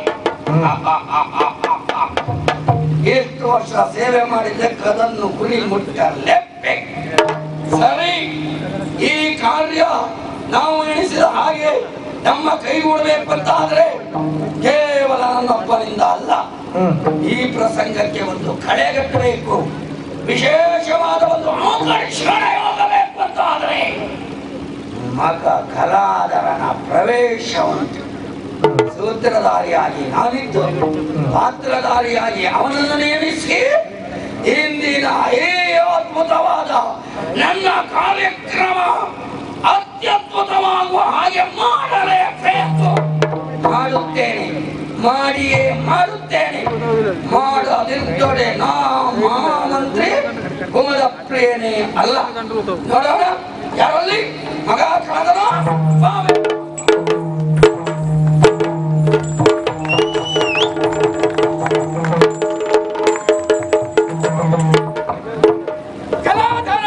Speaker 2: ಎಷ್ಟು ವರ್ಷ ಸೇವೆ ಮಾಡಿದ್ದಕ್ಕೆ ಅದನ್ನು ಗುರಿ ಮುಟ್ಟಲೆಪ್ಪೆ ಸರಿ ಈ ಕಾರ್ಯ ನಾವು ಎಣಿಸಿದ ಹಾಗೆ ನಮ್ಮ ಕೈಗೂಡಬೇಕಂತಾದ್ರೆ ಕೇವಲ ನನ್ನೊಬ್ಬನಿಂದ ಅಲ್ಲ ಈ ಪ್ರಸಂಗಕ್ಕೆ ಒಂದು ಕಳೆಗಟ್ಟಬೇಕು ವಿಶೇಷವಾದ ಒಂದು ಆಕರ್ಷಣೆ ಹೋಗಬೇಕು ಅಂತಾದ್ರೆ ಮಗ ಕಲಾದರನ ಪ್ರವೇಶವಂತು ಸೂತ್ರಧಾರಿಯಾಗಿ ನಾನಿದ್ದು ಪಾತ್ರಧಾರಿಯಾಗಿ ಅವನನ್ನು ನೇಮಿಸಿ ಇಂದಿನ ಈ ಅದ್ಭುತವಾದ ನನ್ನ ಕಾರ್ಯಕ್ರಮ ಅತ್ಯದ್ಭುತವಾಗುವ ಹಾಗೆ ಮಾಡಲೇಬೇಕು ಮಾಡುತ್ತೇನೆ ಮಾಡಿಯೇ ಮಾಡುತ್ತೇನೆ ಮಾಡದಿದ್ದೊಡೆ ನಾ ಮಹಾಮಂತ್ರಿ ಕುಮದ ಪ್ರಿಯನೇ ಅಲ್ಲ ನೋಡೋಣ ಯಾರಲ್ಲಿ ಮಗ ಕಾದನ ಬಾವೆ
Speaker 4: ಕಲಾಧರ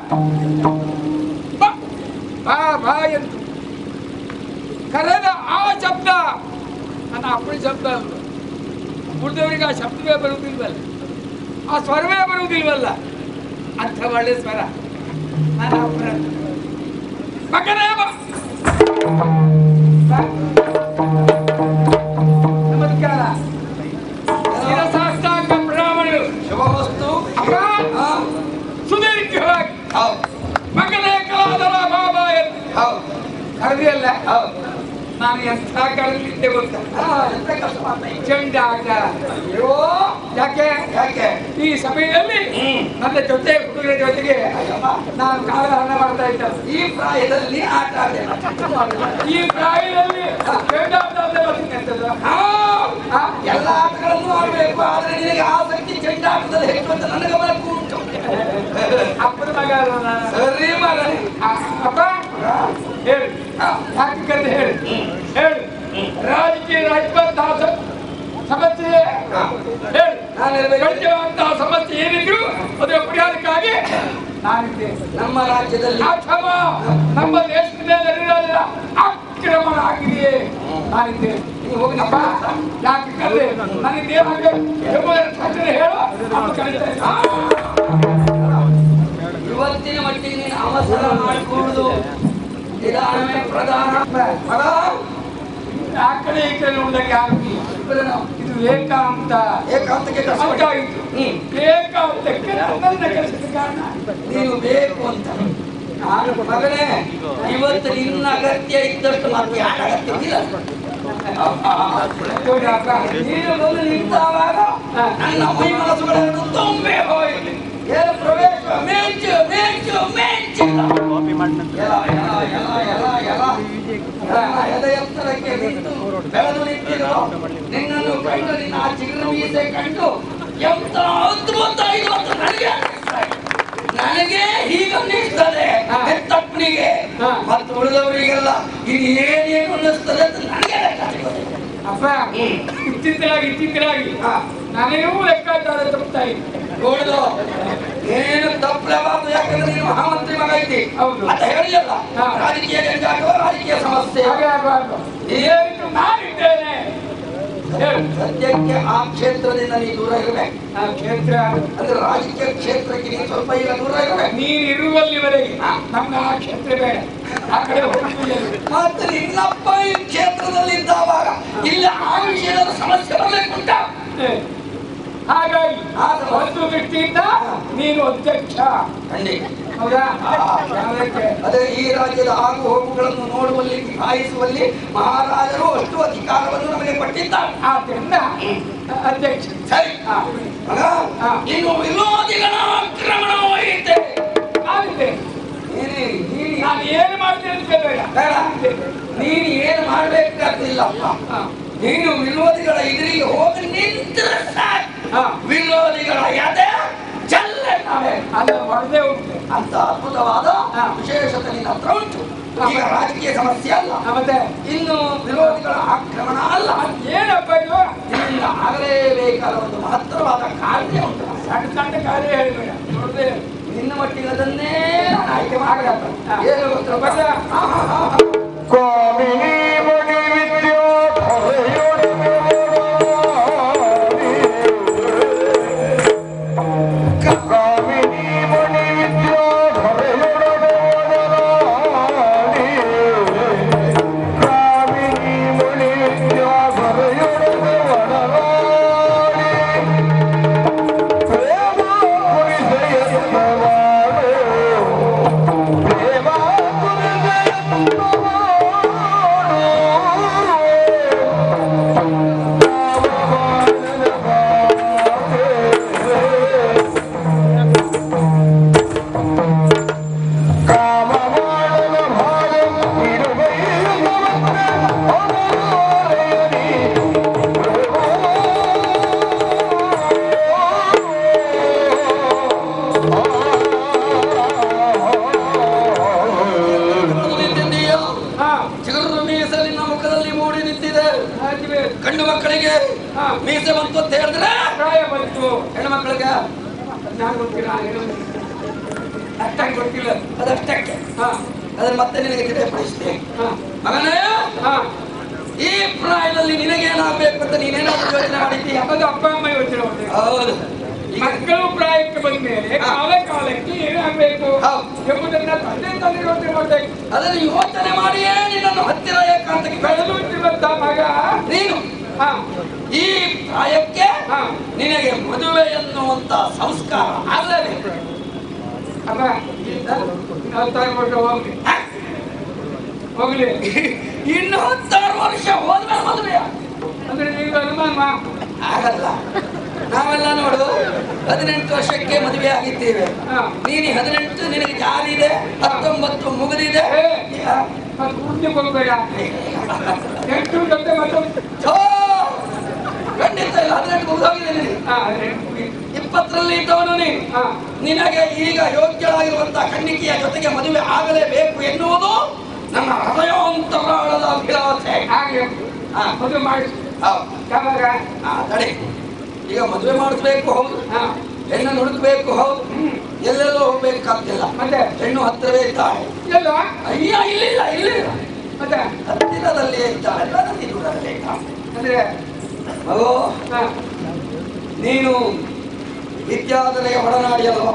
Speaker 4: ಬಾ ಬಾ ಬಾ ಎಂದು ಕರೆದ ಆ ಶಬ್ದ ನನ್ನ ಅಪ್ಪನ ಶಬ್ದ ಅಲ್ಲ ಉಳಿದವರಿಗೆ ಆ ಶಬ್ದವೇ ಬರುವುದಿಲ್ವಲ್ಲ ಆ ಸ್ವರವೇ ಬರುವುದಿಲ್ವಲ್ಲ ಅಂಥ ಒಳ್ಳೆ ಸ್ವರ ನನ್ನ ಅಪ್ಪನ ಮಗನೇ ಬಾ ನಮಸ್ಕಾರ ಶಿರಸಾಷ್ಟಾಂಗ ಬ್ರಾಹ್ಮಣರು
Speaker 2: ಶುಭವಸ್ತು
Speaker 4: ಅಪ್ಪ
Speaker 2: ಹಾ
Speaker 4: ಸುದೀರ್ಘವಾಗಿ
Speaker 2: ಹೌದು
Speaker 4: ಮಗನೇ ಕಲಾದರ ಬಾಬಾ ಎಂದು
Speaker 2: ಹೌದು
Speaker 4: ಕರೆದಿಯಲ್ಲ
Speaker 2: ಹೌದು
Speaker 4: ನಾನು ಎಂಥ ಕಳೆದಿದ್ದೆ ಗೊತ್ತಾ
Speaker 2: ಹಾ, ಎಂತ ಕಷ್ಟ ಮಾಡ್ತಾ ಇದ್ದೀಯ?
Speaker 4: ಚೆಂಡಾಟ
Speaker 2: ಅಯ್ಯೋ
Speaker 4: ಯಾಕೆ
Speaker 2: ಯಾಕೆ
Speaker 4: ಈ ಸಮಯದಲ್ಲಿ
Speaker 2: ಹ್ಮ್.
Speaker 4: ನನ್ನ ಜೊತೆ ಹುಡುಗರ ಜೊತೆಗೆ
Speaker 2: ಅಯ್ಯಮ್ಮ,
Speaker 4: ನಾನು ಕಾಲಹರಣ ಮಾಡ್ತಾ ಇದ್ದೆ
Speaker 2: ಈ ಪ್ರಾಯದಲ್ಲಿ ಆಟ ಆಡಲಿಲ್ಲ
Speaker 4: ಈ ಪ್ರಾಯದಲ್ಲಿ ಚೆಂಡಾಟ ಅಂದ್ರೆ ಮತ್ತೆ ಎಂತದು?
Speaker 2: ಹಾ,
Speaker 4: ಹಾ?
Speaker 2: ಎಲ್ಲ ಆಟಗಳನ್ನು ಆಡಬೇಕು ಆದ್ರೆ ನಿನಗೆ ಆಸಕ್ತಿ ಚೆಂಡಾಟದಲ್ಲಿ ಹೆಚ್ಚು ಅಂತ ನನ್ನ ಗಮನಕ್ಕೂ ಉಂಟು
Speaker 4: ಅಪ್ಪನ ಮಗ ಅಲ್ಲ ನಾನು.
Speaker 2: ಸರಿ ಮಗನೇ
Speaker 4: ಆ, ಅಪ್ಪ ಹೇಳು
Speaker 2: ಹಾ,
Speaker 4: ಯಾಕೆ ಕರೆದು ಹೇಳು ಹೇಳು ರಾಜಕೀಯ ರಾಜವಂತಹ ಸಮಸ್ಯೆ
Speaker 2: ಹಾ.
Speaker 4: ಹೇಳು
Speaker 2: ನಾನು ಹೇಳ್ಬೇಕು.
Speaker 4: ಗಂಟೆವಂತಹ ಸಮಸ್ಯೆ ಏನಿದ್ರು ಅದರ ಪರಿಹಾರಕ್ಕಾಗಿ ನಾನಿದ್ದೇನೆ
Speaker 2: ನಮ್ಮ ರಾಜ್ಯದಲ್ಲಿ
Speaker 4: ಅಥವಾ ನಮ್ಮ ದೇಶದ ಮೇಲೆ ನಡೆದ ಆಕ್ರಮಣ ಆಗಿದೆ ನಾನಿದ್ದೇನೆ
Speaker 2: ನೀವು ಹೋಗಿ
Speaker 4: ಅಪ್ಪ ಯಾಕೆ ಕರೆದೆ ನನಗೆ ದೇವರಿಗೆ ಎಂಬುದರ ಸತ್ಯ ಹೇಳು ಅಂತ ಕರೀತಾರೆ
Speaker 2: ಇವತ್ತಿನ ಮಟ್ಟಿಗೆ ನೀನು ಅವಸರ ಮಾಡಿಕೊಳ್ಳುವುದು ನಿಧಾನವೇ ಪ್ರಧಾನ ಮಗ
Speaker 4: ಆ ಕಡೆ ಈ ಕಡೆ ನೋಡಿದಾಗ ಆಗುದಿಲ್ಲ
Speaker 2: ಇಬ್ಬರನ್ನು
Speaker 4: ಇದು ಏಕಾಂತ
Speaker 2: ಏಕಾಂತಕ್ಕೆ ಕಷ್ಟ
Speaker 4: ಅಂತಾಯಿತು
Speaker 2: ಹ್ಮ್.
Speaker 4: ಏಕಾಂತಕ್ಕೆ ನನ್ನ ಕೆಲಸದ ಕಾರಣ
Speaker 2: ನೀನು ಬೇಕು ಅಂತ ನಾನು ಮಗನೇ ಇವತ್ತು ನಿನ್ನ ಅಗತ್ಯ ಇದ್ದಷ್ಟು ಮತ್ತೆ ಯಾರ ಅಗತ್ಯ ಇಲ್ಲ
Speaker 4: ನೋಡಿ ಅಪ್ಪ,
Speaker 2: ನೀನು ಬಂದು ನಿಂತಾವಾಗ ನನ್ನ ಮೈ ಮನಸ್ಸುಗಳೆರಡು ತುಂಬೆ ಹೋಯಿತು ಏನು ಪ್ರವೇಶ ಮೇಂಚು ಮೇಂಚು ಮೇಂಚು ಎಲ, ಎಲ, ಎಲ, ಎಲ, ಎಲ. ನನ್ನ ಎದೆ ಎತ್ತರಕ್ಕೆ ನಿಂತು ಬೆಳೆದು ನಿಂತಿರೋ ನಿನ್ನನ್ನು ಕಂಡು ನಿನ್ನ ಆ ಚಿಗುರು ಮೀಸೆ ಕಂಡು ಎಂತ ಅದ್ಭುತ ಇದು ಅಂತ ನನಗೆ ಅನ್ನಿಸ್ತಾ ಇದೆ. ನನಗೆ ಹೀಗನ್ನಿಸ್ತದೆ
Speaker 4: ಹಾ.
Speaker 2: ಹೆತ್ತಪ್ಪನಿಗೆ
Speaker 4: ಹಾ.
Speaker 2: ಮತ್ತು ಉಳಿದವರಿಗೆಲ್ಲ ಇದು ಏನೇನು ಅನ್ನಿಸ್ತದೆ ಅಂತ ನನಗೆ ಲೆಕ್ಕಾಚಾರ ಇದೆ.
Speaker 4: ಅಪ್ಪ ಇತ್ತಿತ್ತಲಾಗಿ ಇತ್ತಿತ್ತಲಾಗಿ
Speaker 2: ಹಾ.
Speaker 4: ನನಗೂ ಲೆಕ್ಕಾಚಾರ ತಪ್ತಾ ಇತ್ತು
Speaker 2: ನೋಡಿದು ಏನು ತಪ್ಪಲೇಬಾರ್ದು ಯಾಕಂದ್ರೆ ನೀನು ಮಹಾಮಂತ್ರಿ ಮಗ ಐತಿ
Speaker 4: ಹೌದು.
Speaker 2: ಅಂತ ಹೇಳಿಯಲ್ಲ
Speaker 4: ಹಾ.
Speaker 2: ರಾಜಕೀಯ ಗಂಜಾಟವ ರಾಜಕೀಯ ಸಮಸ್ಯೆ
Speaker 4: ಹಾಗೆ ಆಗಬಾರ್ದು ಏನು ನಾನಿದ್ದೇನೆ ಹೇಳು
Speaker 2: ಸದ್ಯಕ್ಕೆ ಆ ಕ್ಷೇತ್ರದಿಂದ ನೀ ದೂರ ಇರಬೇಕು
Speaker 4: ಆ ಕ್ಷೇತ್ರ
Speaker 2: ಅಂದ್ರೆ ರಾಜಕೀಯ ಕ್ಷೇತ್ರಕ್ಕೆ ನೀನು ಸ್ವಲ್ಪ ಈಗ ದೂರ ಇರಬೇಕು
Speaker 4: ನೀನು ಇರುವಲ್ಲಿವರೆಗೆ ನಮ್ಗೆ ಆ ಕ್ಷೇತ್ರ ಬೇಡ ಆ ಕಡೆ ಹೋಗುದಿಲ್ಲ
Speaker 2: ಮತ್ತೆ ನಿನ್ನಪ್ಪ ಈ ಕ್ಷೇತ್ರದಲ್ಲಿ ಇದ್ದಾವಾಗ ಇಲ್ಲಿ ಆ ವಿಷಯದ ಸಮಸ್ಯೆ ಬರ್ಲಿಕ್ಕುಂಟ
Speaker 4: ಹಾಗಾಗಿ
Speaker 2: ಆ
Speaker 4: ಒಂದು ದೃಷ್ಟಿಯಿಂದ ನೀನು ಅಧ್ಯಕ್ಷ
Speaker 2: ಖಂಡಿತ
Speaker 4: ಹೌದಾ ಯಾವುದಕ್ಕೆ?
Speaker 2: ಅದೇ ಈ ರಾಜ್ಯದ ಆಗು ಹೋಗುಗಳನ್ನು ನೋಡುವಲ್ಲಿ ನಿಭಾಯಿಸುವಲ್ಲಿ ಮಹಾರಾಜರು ಅಷ್ಟು ಅಧಿಕಾರವನ್ನು ನಮಗೆ ಕೊಟ್ಟಿದ್ದಾರೆ
Speaker 4: ಆದ್ದರಿಂದ ಅಧ್ಯಕ್ಷ
Speaker 2: ಸರಿ
Speaker 4: ಹಾ.
Speaker 2: ಮಗ
Speaker 4: ಹಾ.
Speaker 2: ಇನ್ನು ವಿರೋಧಿಗಳ ಆಕ್ರಮಣವಾಯಿತೆ
Speaker 4: ಆಗಿದೆ
Speaker 2: ನೀನು ನೀನು
Speaker 4: ನಾನು ಏನು ಮಾಡ್ತೇನೆ ಅಂತ ಬೇಡ
Speaker 2: ಬೇಡ ನೀನು ಏನು ಮಾಡ್ಬೇಕಾಗ್ತಿಲ್ಲಪ್ಪ
Speaker 4: ಹಾ.
Speaker 2: ನೀನು ವಿರೋಧಿಗಳ ಎದುರಿಗೆ ಹೋಗಿ ನಿಂತರೆ ಸಾಕು
Speaker 4: ಹಾ.
Speaker 2: ವಿರೋಧಿಗಳ ಎದೆ ಚಲ್ಲಣ್ಣವೇ
Speaker 4: ಅದು ಹೊಡೆದೇ ಉಂಟು
Speaker 2: ಅಂತ ಅದ್ಭುತವಾದ
Speaker 4: ಹಾ.
Speaker 2: ವಿಶೇಷತೆ ನಿನ್ನ ಹತ್ರ ಉಂಟು ಈಗ ರಾಜಕೀಯ ಸಮಸ್ಯೆ ಅಲ್ಲ
Speaker 4: ಮತ್ತೆ
Speaker 2: ಇನ್ನು ವಿರೋಧಿಗಳ ಆಕ್ರಮಣ ಅಲ್ಲ
Speaker 4: ಏನಪ್ಪ ಇದು
Speaker 2: ನಿನ್ನಿಂದ ಆಗಲೇಬೇಕಾದ ಒಂದು ಮಹತ್ತರವಾದ ಕಾರ್ಯ ಉಂಟು
Speaker 4: ಸಣ್ಣ ಸಣ್ಣ ಕಾರ್ಯ ಹೇಳಬೇಡ ನೋಡ್ದೆ
Speaker 2: ನಿನ್ನ ಮಟ್ಟಿಗೆ ಅದನ್ನೇ ನಾನು ಆಯ್ಕೆ ಮಾಡಬೇಕು
Speaker 4: ಹಾ.
Speaker 2: ಏನು ಗೊತ್ತಾ?
Speaker 4: ಬಸ.
Speaker 2: ಹಾ, ಹಾ, ಹಾ, ಹಾ.
Speaker 1: ಕಾಮಿನಿ ಮಣಿ ವಿದ್ಯಾ ಧರೆಯೊಡನೆ ಕಾಮಿನಿ ಮಣಿ ವಿದ್ಯಾ ಧರೆಯೊಡನೆ ಒಡನಾಡಿ ಕಾಮಿನಿ ಮಣಿ ವಿದ್ಯಾ ಧರೆಯೊಡನೆ ಒಡನಾಡಿ ಪ್ರೇಮ ಕುರಿದೆಯತ್ತ ಮಾಡು ಪ್ರೇಮ ಕುರಿದೆಯತ್ತ ಕಾಮಮಾಡಲ ಭಾಗ ಇರುವೆಯುವವರ ಅನುರಾರಯನಿ
Speaker 2: ಕುಳಿತು ನಿಂತಿದ್ದೀಯೋ
Speaker 4: ಹಾ
Speaker 2: ಚಿಗುರು ಮೀಸೆ ನಿನ್ನ ಮುಖದಲ್ಲಿ ಮೂಡಿ ನಿಂತಿದೆ
Speaker 4: ಹಾಗೆ
Speaker 2: ಗಂಡು ಮಕ್ಕಳಿಗೆ
Speaker 4: ಹಾ.
Speaker 2: ಮೀಸೆ ಬಂತು ಅಂತ ಹೇಳಿದ್ರೆ
Speaker 4: ಪ್ರಾಯ ಬಂತು
Speaker 2: ಹೆಣ್ಣು ಮಕ್ಕಳಿಗೆ
Speaker 4: ನಾನು ಗೊತ್ತಿಲ್ಲ ಏನು ಅಷ್ಟಂಗೆ ಗೊತ್ತಿಲ್ಲ
Speaker 2: ಅದಷ್ಟಕ್ಕೆ
Speaker 4: ಹಾ
Speaker 2: ಅದನ್ನ ಮತ್ತೆ ನಿನಗೆ ತಿಳಿಯಪಡಿಸ್ತೇನೆ
Speaker 4: ಹಾ
Speaker 2: ಮಗನೇ
Speaker 4: ಹಾ
Speaker 2: ಈ ಪ್ರಾಯದಲ್ಲಿ ನಿನಗೇನಾಗಬೇಕು ಅಂತ ನೀನೇನಾದ್ರೂ ಯೋಚನೆ ಮಾಡಿದ್ದೀಯ
Speaker 4: ಅದು ಅಪ್ಪ ಅಮ್ಮ ಯೋಚನೆ ಮಾಡ್ಬೇಕು
Speaker 2: ಹೌದು ಈಗ
Speaker 4: ಮಕ್ಕಳು ಪ್ರಾಯಕ್ಕೆ ಬಂದ ಮೇಲೆ
Speaker 2: ಹಾ.
Speaker 4: ಕಾಲ ಕಾಲಕ್ಕೆ ಏನಾಗಬೇಕು
Speaker 2: ಹೌದು.
Speaker 4: ಎಂಬುದನ್ನ ತಂದೆ ತಂದೆ ಯೋಚನೆ ಮಾಡ್ಬೇಕು
Speaker 2: ಅದನ್ನು ಯೋಚನೆ ಮಾಡಿಯೇ ನಿನ್ನ ನಿನ್ನನ್ನು ಹತ್ತಿರ ಏಕಾಂತಕ್ಕೆ
Speaker 4: ಬೆಳೆದು
Speaker 2: ಬೆಳೆದು
Speaker 4: ಹುಟ್ಟಿರುವಂತ ಮಗ
Speaker 2: ನೀನು
Speaker 4: ಹಾ
Speaker 2: ಈ ಪ್ರಾಯಕ್ಕೆ
Speaker 4: ಹಾ.
Speaker 2: ನಿನಗೆ ಮದುವೆ ಎನ್ನುವಂತ ಸಂಸ್ಕಾರ ಆಗಲೇಬೇಕು
Speaker 4: ಅಮ್ಮ ಹತ್ತಾರು ವರ್ಷ ಹೋಗ್ಲಿ ಹೋಗ್ಲಿ
Speaker 2: ಇನ್ನು ಹತ್ತಾರು ವರ್ಷ ಹೋದ್ಮೇಲೆ ಮದುವೆ
Speaker 4: ಅಂದ್ರೆ ನೀವು ಅನುಮಾನ
Speaker 2: ಆಗಲ್ಲ ನಾವೆಲ್ಲ ನೋಡು ಹದಿನೆಂಟು ವರ್ಷಕ್ಕೆ ಮದುವೆ ಆಗಿದ್ದೇವೆ
Speaker 4: ಹಾ.
Speaker 2: ನೀನು ಹದಿನೆಂಟು ನಿನಗೆ ಜಾರಿದೆ ಹತ್ತೊಂಬತ್ತು ಮುಗಿದಿದೆ
Speaker 4: ಏ, ಮತ್ತೆ ಮುಂದೆ ಹೋಗ್ಬೇಡ ಎಷ್ಟು ಗಂಟೆ ಮತ್ತು
Speaker 2: ಥೋ! ಖಂಡಿತ ಇಲ್ಲ ಹದಿನೆಂಟು ಮುಗಿದೋಗಿದೆ ನಿನಗೆ
Speaker 4: ಹಾ
Speaker 2: ಇಪ್ಪತ್ತರಲ್ಲಿ ಇದ್ದವನು ನೀನು
Speaker 4: ಹಾ
Speaker 2: ನಿನಗೆ ಈಗ ಯೋಗ್ಯರಾಗಿರುವಂತಹ ಕನ್ನಿಕೆಯ ಜೊತೆಗೆ ಮದುವೆ ಆಗಲೇಬೇಕು ಎನ್ನುವುದು ನನ್ನ ಹೃದಯಾಂತರಾಳದ ಅಭಿಲಾಷೆ
Speaker 4: ಹಾಗೆ
Speaker 2: ಹಾ.
Speaker 4: ಮದುವೆ ಮಾಡಿ
Speaker 2: ಹೌದು.
Speaker 4: ಯಾವಾಗ
Speaker 2: ಆ, ತಡಿ ಈಗ ಮದುವೆ ಮಾಡಿಸ್ಬೇಕು ಹೌದು
Speaker 4: ಹಾ
Speaker 2: ಹೆಣ್ಣನ್ನು ಹುಡುಕ್ಬೇಕು ಹೌದು ಎಲ್ಲೆಲ್ಲೋ ಹೋಗ್ಬೇಕಾಗ್ತಿಲ್ಲ
Speaker 4: ಮತ್ತೆ
Speaker 2: ಹೆಣ್ಣು ಹತ್ತಿರವೇ ಇದ್ದಾಳೆ
Speaker 4: ಎಲ್ಲ
Speaker 2: ಅಯ್ಯ ಇಲ್ಲಿಲ್ಲ ಇಲ್ಲಿಲ್ಲ
Speaker 4: ಮತ್ತೆ
Speaker 2: ಹತ್ತಿರದಲ್ಲಿಯೇ ಇದ್ದಾಳೆ ನನ್ನಲ್ಲಿ ದೂರದಲ್ಲೇ ಇದ್ದಾಳೆ
Speaker 4: ಅಂದ್ರೆ
Speaker 2: ಮಗು
Speaker 4: ಹಾ
Speaker 2: ನೀನು ವಿದ್ಯಾಧರೆಯ ಒಡನಾಡಿ ಅಲ್ವಾ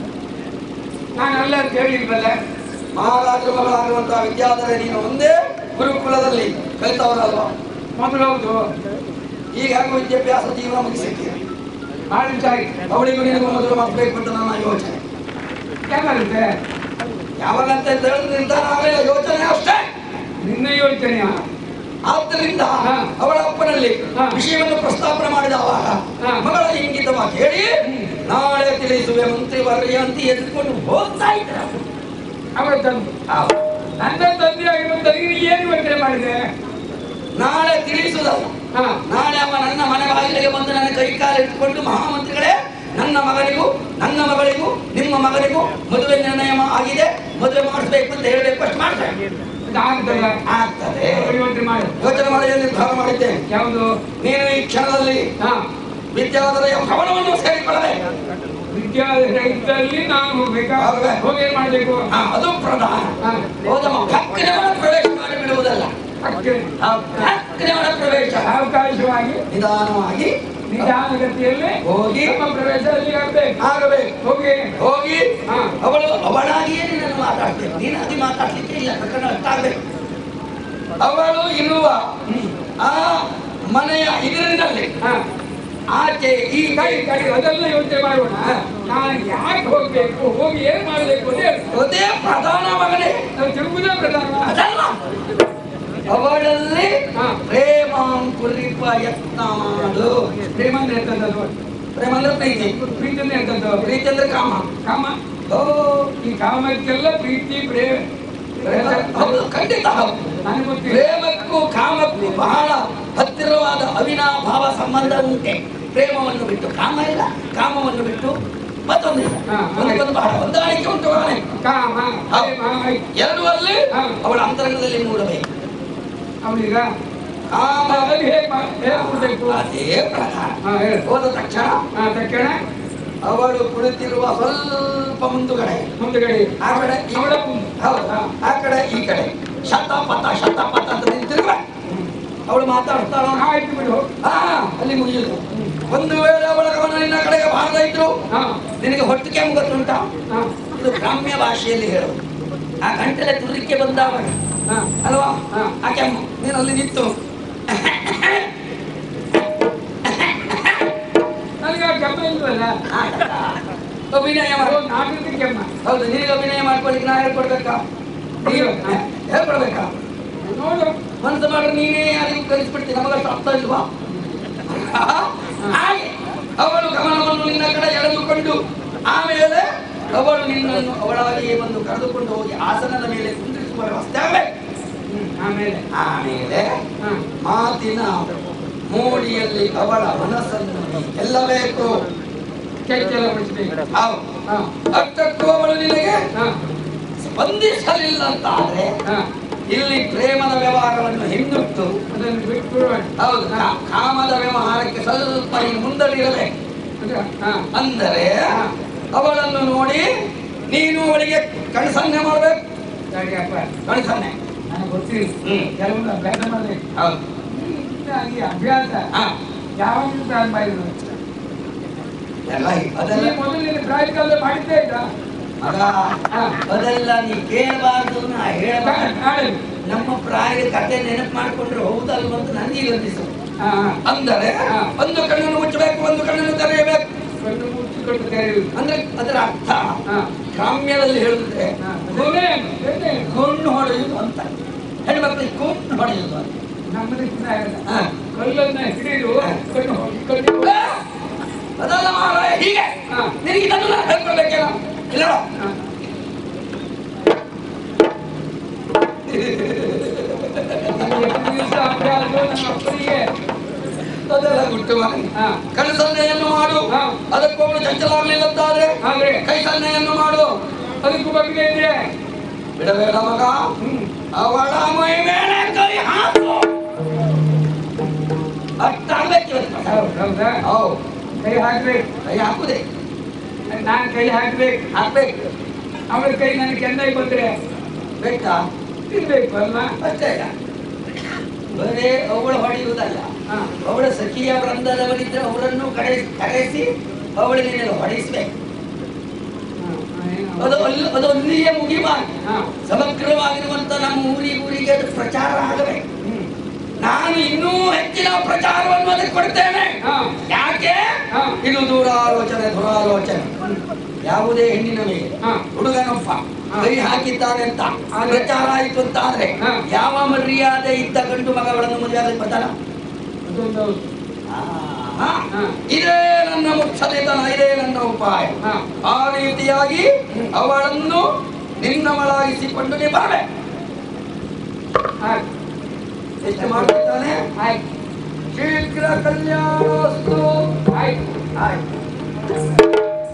Speaker 4: ನಾನು ಅಲ್ಲ ಅಂತ ಹೇಳಿಲ್ವಲ್ಲ
Speaker 2: ಮಹಾರಾಜರ ಮಗಳಾಗಿರುವಂತಹ ವಿದ್ಯಾಧರೆ ನೀನು ಒಂದೇ ಗುರುಕುಲದಲ್ಲಿ ಕಲಿತವರಲ್ವಾ
Speaker 4: ಮೊದಲು ಹೌದು
Speaker 2: ಈಗ ಹೆಂಗ ವಿದ್ಯಾಭ್ಯಾಸ ಜೀವನ ಮುಗಿಸಿದ್ದೀರಿ
Speaker 4: ಭಾಳ ಚಾಯ್
Speaker 2: ಅವಳಿಗೂ ನಿನಗೂ ಮದುವೆ ಮಾಡಬೇಕು ಅಂತ ನನ್ನ ಯೋಚನೆ
Speaker 4: ಯಾವಾಗುತ್ತೆ
Speaker 2: ಯಾವಾಗ ಅಂತ ಹೇಳಿದ್ರೆ ನಿರ್ಧಾರ ಆಗಲಿಲ್ಲ ಯೋಚನೆ ಅಷ್ಟೇ
Speaker 4: ನಿನ್ನ ಯೋಚನೆ
Speaker 2: ಆದ್ದರಿಂದ
Speaker 4: ಹಾ.
Speaker 2: ಅವಳ ಅಪ್ಪನಲ್ಲಿ
Speaker 4: ಹಾ.
Speaker 2: ವಿಷಯವನ್ನು ಪ್ರಸ್ತಾಪನೆ ಮಾಡಿದವಾಗ
Speaker 4: ಹಾ.
Speaker 2: ಮಗಳ ಇಂಗಿತವ ಕೇಳಿ ನಾಳೆ ತಿಳಿಸುವೆ ಮಂತ್ರಿ ವರ್ಯ ಅಂತ ಎದ್ಕೊಂಡು ಹೋಗ್ತಾ ಇದ್ರ
Speaker 4: ಅವರ ತಂದು ನನ್ನ ತಂದೆ ಆಗಿರುವಂತ ನೀನು ಏನು ಯೋಚನೆ ಮಾಡಿದೆ
Speaker 2: ನಾಳೆ ತಿಳಿಸುದಲ್ಲ
Speaker 4: ಹಾ
Speaker 2: ನಾಳೆ ಅವ ನನ್ನ ಮನೆ ಬಾಗಿಲಿಗೆ ಬಂದು ನನ್ನ ಕೈ ಕಾಲು ಇಟ್ಕೊಂಡು ಮಹಾಮಂತ್ರಿಗಳೇ ನನ್ನ ಮಗನಿಗೂ ನನ್ನ ಮಗಳಿಗೂ ನಿಮ್ಮ ಮಗನಿಗೂ ಮದುವೆ ನಿರ್ಣಯ ಮಾ- ಆಗಿದೆ ಮದುವೆ ಮಾಡಿಸ್ಬೇಕು ಅಂತ ಹೇಳಬೇಕು ಅಷ್ಟು ಮಾಡ್ತಾರೆ
Speaker 4: ಅದು ಆಗ್ತಲ್ಲ
Speaker 2: ಆಗ್ತದೆ
Speaker 4: ಯೋಚನೆ ಮಾಡಿ
Speaker 2: ಯೋಚನೆ ಮಾಡಿ ನಿರ್ಧಾರ ಮಾಡಿದ್ದೇನೆ
Speaker 4: ಯಾವುದು
Speaker 2: ನೀನು ಈ ಕ್ಷಣದಲ್ಲಿ
Speaker 4: ಹಾ
Speaker 2: ವಿದ್ಯಾಧರೆಯ ಭವನವನ್ನು ಸೇರಿಕೊಳ್ಳಬೇಕು
Speaker 4: ವಿದ್ಯಾಲಯದಲ್ಲಿ ನಾನು ಹೋಗ್ಬೇಕಾ
Speaker 2: ಹೋಗ್ಬೇಕು.
Speaker 4: ಹೋಗಿ ಏನ್ ಮಾಡ್ಬೇಕು
Speaker 2: ಆ, ಅದು ಪ್ರಧಾನ
Speaker 4: ಹಾ.
Speaker 2: ಹೋದಮ್ಮ ಭಕ್ತಿನ ಒಳ ಪ್ರವೇಶ ಮಾಡಿ ಬಿಡುವುದಲ್ಲ
Speaker 4: ಅಕ್ಕೆ
Speaker 2: ಆ ಭಕ್ತಿನ ಒಳ ಪ್ರವೇಶ
Speaker 4: ಅವಕಾಶವಾಗಿ
Speaker 2: ನಿಧಾನವಾಗಿ
Speaker 4: ನಿಧಾನಗತಿಯಲ್ಲಿ
Speaker 2: ಹೋಗಿ
Speaker 4: ನಮ್ಮ ಪ್ರವೇಶ ಅಲ್ಲಿ ಆಗ್ಬೇಕು
Speaker 2: ಆಗಬೇಕು
Speaker 4: ಹೋಗಿ
Speaker 2: ಹೋಗಿ
Speaker 4: ಹಾ.
Speaker 2: ಅವಳು ಅವಳಾಗಿಯೇ ನಿನ್ನನ್ನು ಮಾತಾಡ್ಬೇಕು ನೀನಾಗಿ ಮಾತಾಡ್ಲಿಕ್ಕೆ ಇಲ್ಲ ಪ್ರಕರಣ ಅಷ್ಟಾಗಬೇಕು ಅವಳು ಇರುವ ಆ ಮನೆಯ ಎದುರಿನಲ್ಲಿ
Speaker 4: ಹಾ
Speaker 2: ಆಚೆ ಈ
Speaker 4: ಕೈ ಕೈ ಅದೆಲ್ಲ ಯೋಚನೆ ಮಾಡೋಣ ನಾನು ಯಾಕೆ ಹೋಗ್ಬೇಕು ಹೋಗಿ ಏನ್ ಮಾಡ್ಬೇಕು ಅಂತ ಹೇಳು.
Speaker 2: ಅದೇ ಪ್ರಧಾನ ಮಗನೇ
Speaker 4: ನಾವು ತಿರುಗುದೇ ಪ್ರಧಾನ
Speaker 2: ಅದಲ್ಲ ಅವಳಲ್ಲಿ
Speaker 4: ಹಾ.
Speaker 2: ಪ್ರೇಮಾಂಕುರಿಪ ಯತ್ನ ಮಾಡು
Speaker 4: ಪ್ರೇಮ ಅಂದ್ರೆ ಎಂತದ್ದು
Speaker 2: ಪ್ರೇಮ ಅಂದ್ರೆ ಪ್ರೀತಿ
Speaker 4: ಪ್ರೀತಿ ಅಂದ್ರೆ ಎಂತದ್ದು
Speaker 2: ಪ್ರೀತಿ ಅಂದ್ರೆ ಕಾಮ
Speaker 4: ಕಾಮ
Speaker 2: ಓ
Speaker 4: ಈ ಕಾಮಕ್ಕೆಲ್ಲ ಪ್ರೀತಿ ಪ್ರೇಮ
Speaker 2: ಪ್ರೇಮ ಹೌದು ಖಂಡಿತ ಹೌದು
Speaker 4: ನನಗೆ ಗೊತ್ತಿಲ್ಲ
Speaker 2: ಪ್ರೇಮಕ್ಕೂ ಕಾಮಕ್ಕೂ ಬಹಳ ಹತ್ತಿರವಾದ ಅವಿನಾಭಾವ ಸಂಬಂಧ ಉಂಟೆ ಪ್ರೇಮವನ್ನು ಬಿಟ್ಟು ಕಾಮ ಇಲ್ಲ ಕಾಮವನ್ನು ಬಿಟ್ಟು ಮತ್ತೊಂದಿಲ್ಲ
Speaker 4: ಹಾ,
Speaker 2: ಒಂದಕ್ಕೊಂದು ಬಹಳ ಹೊಂದಾಣಿಕೆ ಉಂಟು ಅವನೇ
Speaker 4: ಕಾಮ ಪ್ರೇಮ ಆಯ್ತು.
Speaker 2: ಎರಡು ಅಲ್ಲಿ
Speaker 4: ಹಾ.
Speaker 2: ಅವಳ ಅಂತರಂಗದಲ್ಲಿ ಮೂಡಬೇಕು
Speaker 4: ಅವಳೀಗ
Speaker 2: ಕಾಮ
Speaker 4: ಅದು ಹೇಗೆ ಮಾ- ಹೇಗೆ ಕೊಡ್ಬೇಕು
Speaker 2: ಅದೇ ಪ್ರಧಾನ
Speaker 4: ಹಾ ಹೇಳು
Speaker 2: ಹೋದ ತಕ್ಷಣ
Speaker 4: ಹಾ ತಕ್ಷಣ
Speaker 2: ಅವಳು ಕುಳಿತಿರುವ ಸ್ವಲ್ಪ ಮುಂದುಗಡೆ
Speaker 4: ಮುಂದುಗಡೆ
Speaker 2: ಆ ಕಡೆ ಈ
Speaker 4: ಅವಳ
Speaker 2: ಕಡೆ
Speaker 4: ಮುಂದೆ.
Speaker 2: ಹೌದು ಆ ಕಡೆ ಈ ಕಡೆ ಶತಪಥ ಶತಪಥ ಅಂತ ನಿಂತಿರುವ ಅವಳು ಮಾತಾಡ್ತಾಳ
Speaker 4: ಆಯ್ತು ಬಿಡು
Speaker 2: ಹಾ ಅಲ್ಲಿ ಮುಗಿಯುದು ಒಂದು ವೇಳೆ ಅವಳ ಗಮನ ನಿನ್ನ ಕಡೆಗೆ ಬಾರದ ಇದ್ರು
Speaker 4: ಹಾ
Speaker 2: ನಿನಗೆ ಹೊಟ್ಟು ಕೆಮ್ಮು ಗೊತ್ತುಂಟಾ
Speaker 4: ಹಾ
Speaker 2: ಇದು ಗ್ರಾಮ್ಯ ಭಾಷೆಯಲ್ಲಿ ಹೇಳು ಆ ಗಂಟಲೆ ತುರಿಕೆ ಬಂದಾಗ
Speaker 4: ಹಾ
Speaker 2: ಅಲ್ವಾ
Speaker 4: ಹಾ.
Speaker 2: ಆ ಕೆಮ್ಮು ನೀನು ಅಲ್ಲಿ ನಿಂತು
Speaker 4: ನನಗೆ ಆ ಕೆಮ್ಮ ಇಲ್ವಲ್ಲ
Speaker 2: ಅಭಿನಯ ಮಾಡು
Speaker 4: ಅದು ನಾಟಕದ ಕೆಮ್ಮ
Speaker 2: ಹೌದು ನಿನಗೆ ಅಭಿನಯ ಮಾಡ್ಕೊಳ್ಳಿಕ್ಕೆ ನಾ ಹೇಳ್ಕೊಡ್ಬೇಕಾ ನೀವು ಹೇಳ್ಕೊಡ್ಬೇಕಾ
Speaker 4: ನೋಡು
Speaker 2: ಮನಸ್ಸು ಮಾಡ್ರೆ ನೀನೇ ಯಾರಿಗೂ ಕಲಿಸ್ಬಿಡ್ತೀನಿ ನಮಗಷ್ಟು ಅರ್ಥ ಇಲ್ವಾ ಹಾಗೆ ಅವಳು ಗಮನವನ್ನು ನಿನ್ನ ಕಡೆ ಎಳೆದುಕೊಂಡು ಆಮೇಲೆ ಅವಳು ನಿನ್ನನ್ನು ಅವಳಾಗಿಯೇ ಬಂದು ಕರೆದುಕೊಂಡು ಹೋಗಿ ಆಸನದ ಮೇಲೆ ಕುಂದಿರಿಸುವ ವ್ಯವಸ್ಥೆ ಆಗಬೇಕು
Speaker 4: ಹ್ಮ್, ಆಮೇಲೆ
Speaker 2: ಆಮೇಲೆ
Speaker 4: ಹಾ
Speaker 2: ಮಾತಿನ ಮೋಡಿಯಲ್ಲಿ ಅವಳ ಮನಸ್ಸನ್ನು ಗೆಲ್ಲಬೇಕು
Speaker 4: ಕೆಚ್ಚಲ ಬಿಡಿಸ್ಬೇಕು
Speaker 2: ಹೌದು.
Speaker 4: ಹಾ
Speaker 2: ಅಷ್ಟಕ್ಕೂ ಅವಳು ನಿನಗೆ
Speaker 4: ಹಾ
Speaker 2: ಸ್ಪಂದಿಸಲಿಲ್ಲ ಅಂತ ಆದ್ರೆ
Speaker 4: ಹಾ
Speaker 2: ಇಲ್ಲಿ ಪ್ರೇಮದ ವ್ಯವಹಾರವನ್ನು ಹಿಂದಿಟ್ಟು
Speaker 4: ಅದನ್ನು ಬಿಟ್ಟು ಬಿಡುವ
Speaker 2: ಹೌದು ಕಾ- ಕಾಮದ ವ್ಯವಹಾರಕ್ಕೆ ಸ್ವಲ್ಪ ನೀನು ಮುಂದಡಿರಬೇಕು
Speaker 4: ಅಂದ್ರೆ, ಹಾ
Speaker 2: ಅಂದರೆ ಅವಳನ್ನು ನೋಡಿ ನೀನು ಅವಳಿಗೆ ಕಣಸನ್ನೆ ಮಾಡಬೇಕು
Speaker 4: ಸರಿ ಅಪ್ಪ
Speaker 2: ಕಣಸನ್ನೆ
Speaker 4: ನನಗೆ ಗೊತ್ತಿಲ್ಲ
Speaker 2: ಹ್ಮ್.
Speaker 4: ಕೆಲವೊಂದು ಅಭ್ಯಾಸ ಮಾಡಬೇಕು
Speaker 2: ಹೌದು
Speaker 4: ಈ ಅಭ್ಯಾಸ
Speaker 2: ಹಾ
Speaker 4: ಯಾವಾಗ ಪ್ರಾರಂಭ ಆಗಿದೆ
Speaker 2: ಎಲ್ಲ ಹೀಗೆ. ಅದೆಲ್ಲ
Speaker 4: ಈ ಮೊದಲು ನೀನು ಪ್ರಾಯಕಾಲ ಮಾಡಿದ್ದೇ ಇಲ್ಲ
Speaker 2: ಮಗ ಅದೆಲ್ಲ ನೀ ಕೇಳಬಾರ್ದು ನಾ ಹೇಳಬಾರ್ದು
Speaker 4: ನಾಳೆ
Speaker 2: ನಮ್ಮ ಪ್ರಾಯದ ಕತೆ ನೆನಪು ಮಾಡ್ಕೊಂಡ್ರೆ ಹೌದಲ್ವ ಅಂತ ನನಗೆ ಅನಿಸು
Speaker 4: ಹಾ
Speaker 2: ಅಂದರೆ
Speaker 4: ಹಾ.
Speaker 2: ಒಂದು ಕಣ್ಣನ್ನು ಮುಚ್ಚಬೇಕು ಒಂದು ಕಣ್ಣನ್ನು ತೆರೆಯಬೇಕು
Speaker 4: ಕಣ್ಣು ಮುಚ್ಚಿಕೊಂಡು ಕರೆಯುವುದು
Speaker 2: ಅಂದ್ರೆ ಅದರ ಅರ್ಥ
Speaker 4: ಹಾ
Speaker 2: ಗ್ರಾಮ್ಯದಲ್ಲಿ ಹೇಳಿದ್ರೆ
Speaker 4: ಹಾ ಅದೇನೇ ಅದೇನೇ
Speaker 2: ಕಣ್ಣು ಹೊಡೆಯುವುದು ಅಂತ ಹೆಣ್ಮಕ್ಳಿಗೆ ಕಣ್ಣು ಹೊಡೆಯುವುದು ಅಂತ
Speaker 4: ನಮ್ಮದು ಕೂಡ ಆಗಲ್ಲ
Speaker 2: ಹಾ.
Speaker 4: ಕಲ್ಲನ್ನ ಹಿಡಿದು ಕಣ್ಣು ಹೋಗಿ ಕಣ್ಣು
Speaker 2: ಆ, ಅದಲ್ಲ ಮಾರಾಯ ಹೀಗೆ
Speaker 4: ಹಾ.
Speaker 2: ನಿನಗೆ ಇದನ್ನು ನಾನು ಹೇಳ್ಕೊಳ್ಬೇಕೇನೋ ಇಲ್ಲ ನೋಡು.
Speaker 4: ಹಾ. ಇದು ಎಷ್ಟು ದಿವಸ ಅಭ್ಯಾಸ ನಮ್ಮ ಅಪ್ಪನಿಗೆ
Speaker 2: ಅದೆಲ್ಲ ಗುಟ್ಟು ಮಾಡಿ
Speaker 4: ಹಾ
Speaker 2: ಕಣ್ಣು ಸನ್ನೆಯನ್ನು ಮಾಡು
Speaker 4: ಹಾ.
Speaker 2: ಅದಕ್ಕೊಬ್ಬರು ಚಂಚಲಾಗ್ಲಿಲ್ಲಂತಾದ್ರೆ
Speaker 4: ಆದ್ರೆ
Speaker 2: ಕೈ ಸನ್ನೆಯನ್ನು ಮಾಡು
Speaker 4: ಅದಕ್ಕೂ ಬಗ್ಗೆ ಇದ್ರೆ
Speaker 2: ಬಿಡಬೇಡ ಮಗ
Speaker 4: ಹ್ಮ್
Speaker 2: ಅವಳ ಮೈ ಮೇಲೆ ಕೈ ಹಾಕು ಅಷ್ಟಾಗ್ಬೇಕು ಇವತ್ತು
Speaker 4: ಹೌದು ಹೌದಾ
Speaker 2: ಹೌದು
Speaker 4: ಕೈ ಹಾಕ್ಬೇಕು
Speaker 2: ಕೈ ಹಾಕುದೇ
Speaker 4: ನಾನು ಕೈ ಹಾಕ್ಬೇಕು
Speaker 2: ಹಾಕ್ಬೇಕು
Speaker 4: ಅವಳ ಕೈ ನನಗೆ ಕೆಂದಾಗಿ ಬಂದ್ರೆ
Speaker 2: ಬೇಕಾ
Speaker 4: ತಿನ್ಬೇಕು ಅಲ್ಲ
Speaker 2: ಅಷ್ಟೇ ಬರೇ ಅವಳು ಹೊಡೆಯುವುದಲ್ಲ
Speaker 4: ಹಾ
Speaker 2: ಅವಳ ಸಖಿಯ ವೃಂದದವರಿದ್ರೆ ಅವರನ್ನು ಕರೆ ಕರೆಸಿ ಅವಳಿಗೆ ಹೊಡೆಸಬೇಕು ಅದು ಅಲ್ಲಿ ಅದು ಅಲ್ಲಿಯೇ ಮುಗಿಬಾರ್ದು
Speaker 4: ಹಾ
Speaker 2: ಸಮಗ್ರವಾಗಿರುವಂತ ನಮ್ಮ ಊರಿ ಊರಿಗೆ ಅದು ಪ್ರಚಾರ ಆಗಬೇಕು
Speaker 4: ಹ್ಮ್
Speaker 2: ನಾನು ಇನ್ನೂ ಹೆಚ್ಚಿನ ಪ್ರಚಾರವನ್ನು ಅದಕ್ಕೆ ಕೊಡ್ತೇನೆ
Speaker 4: ಹಾ
Speaker 2: ಯಾಕೆ
Speaker 4: ಹಾ.
Speaker 2: ಇದು ದೂರಾಲೋಚನೆ ದುರಾಲೋಚನೆ ಯಾವುದೇ ಹೆಣ್ಣಿನ ಮೇಲೆ
Speaker 4: ಹಾ.
Speaker 2: ಹುಡುಗನೊಬ್ಬ
Speaker 4: ಹಾ.
Speaker 2: ಕೈ ಹಾಕಿದ್ದಾನೆ ಅಂತ
Speaker 4: ಆದ್ರೆ-
Speaker 2: ಪ್ರಚಾರ ಆಯಿತು ಅಂತ ಆದ್ರೆ
Speaker 4: ಹಾ.
Speaker 2: ಯಾವ ಮರ್ಯಾದೆ ಇದ್ದ ಗಂಡು ಮಗಳನ್ನು ಮರ್ಯಾದೆ ಬರ್ತಾನ
Speaker 4: ಅದೊಂದು ಹೌದು.
Speaker 2: ಹಾ.
Speaker 4: ಹಾ.
Speaker 2: ಇದೇ ನನ್ನ ಮುಖ್ಯತನ ಇದೇ ನನ್ನ ಉಪಾಯ
Speaker 4: ಹಾ.
Speaker 2: ಆ ರೀತಿಯಾಗಿ ಅವಳನ್ನು ನಿನ್ನವಳಾಗಿಸಿಕೊಂಡು ನೀ ಬರಬೇಕು
Speaker 4: ಆಯ್ತು
Speaker 2: ಎಷ್ಟು ಮಾಡ್ತಿದ್ದಾನೆ
Speaker 4: ಆಯ್ತು
Speaker 2: ಶೀಘ್ರ ಕಲ್ಯಾಣಸ್ತು
Speaker 4: ಆಯ್ತು
Speaker 2: ಆಯ್ತು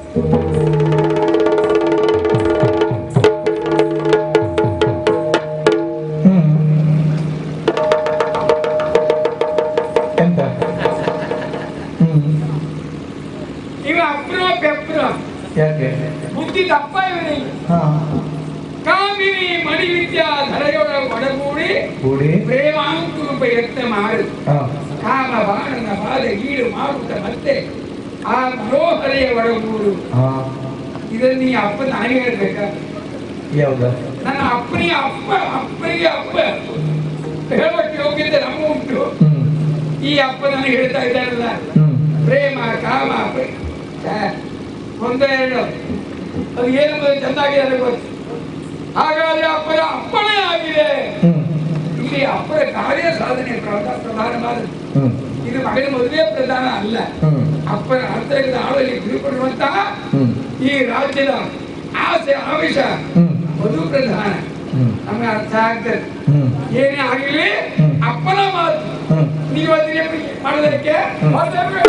Speaker 1: ಎಂತ ಹ್ಮ್
Speaker 4: ಇವ ಅಪ್ರೋ ಪೆಪ್ರೋ
Speaker 1: ಯಾಕೆ
Speaker 4: ಬುದ್ಧಿ ದಪ್ಪ ಇವನಿಗೆ
Speaker 1: ಹಾ
Speaker 4: ಕಾಮಿನಿ ಮಣಿವಿದ್ಯಾ ಧರೆಯೊಳ ಒಡಗೂಡಿ
Speaker 1: ಕೂಡಿ
Speaker 4: ಪ್ರೇಮಾಂಕುರೂಪ ಯತ್ನ ಮಾಡು
Speaker 1: ಹಾ
Speaker 4: ಕಾಮ ಬಾಣನ ಬಾಧ ಗೀಡು ಮಾಡುತ್ತ ಮತ್ತೆ ಆ ಮನೋಹರೆಯ ಒಡಗೂಡು
Speaker 1: ಹಾ
Speaker 4: ಇದನ್ನ ನೀ ಅಪ್ಪ ನನಗೆ ಹೇಳ್ಬೇಕಾ
Speaker 1: ಯಾವ್ದು
Speaker 4: ನನ್ನ ಅಪ್ಪನಿಗೆ ಅಪ್ಪ ಅಪ್ಪನಿಗೆ ಅಪ್ಪ ಹೇಳೋಕ್ಕೆ ಯೋಗ್ಯತೆ ನಮ್ಮ ಉಂಟು
Speaker 1: ಹ್ಮ್
Speaker 4: ಈ ಅಪ್ಪ ನನಗೆ ಹೇಳ್ತಾ ಇದ್ದಾರಲ್ಲ
Speaker 1: ಹ್ಮ್
Speaker 4: ಪ್ರೇಮ ಕಾಮ ಪ್ರ- ಛೇ, ಒಂದೇ ಎರಡು ಅದು ಏನಂಬುದು ಚೆನ್ನಾಗಿದೆ ನನಗೆ ಗೊತ್ತು ಹಾಗಾದ್ರೆ ಅಪ್ಪನ ಅಪ್ಪಣೆ ಆಗಿದೆ
Speaker 1: ಹ್ಮ್
Speaker 4: ಇಲ್ಲಿ ಅಪ್ಪನ ಕಾರ್ಯ ಸಾಧನೆ ಪ್ರಧ- ಪ್ರಧಾನವಾದ
Speaker 1: ಹ್ಮ್
Speaker 4: ಇದು ಮಗನ ಮದುವೆ ಪ್ರಧಾನ ಅಲ್ಲ
Speaker 1: ಹ್ಮ್
Speaker 4: ಅಪ್ಪನ ಆಂತರಿಕದ ಆಳಲ್ಲಿ ಗುರಿಪಡುವಂತಹ
Speaker 1: ಹ್ಮ್
Speaker 4: ಈ ರಾಜ್ಯದ ಆಸೆ ಆವೇಶ
Speaker 1: ಹ್ಮ್
Speaker 4: ಅದು ಪ್ರಧಾನ
Speaker 1: ಹ್ಮ್
Speaker 4: ನಮಗೆ ಅರ್ಥ ಆಗ್ತದೆ
Speaker 1: ಹ್ಮ್
Speaker 4: ಏನೇ ಆಗಲಿ
Speaker 1: ಹ್ಮ್.
Speaker 4: ಅಪ್ಪನ ಮಾತು
Speaker 1: ಹ್ಮ್
Speaker 4: ನೀವು ಅದನ್ನೇ ಮಾಡೋದಕ್ಕೆ
Speaker 1: ಹ್ಮ್.
Speaker 4: ಹೊರಟೇ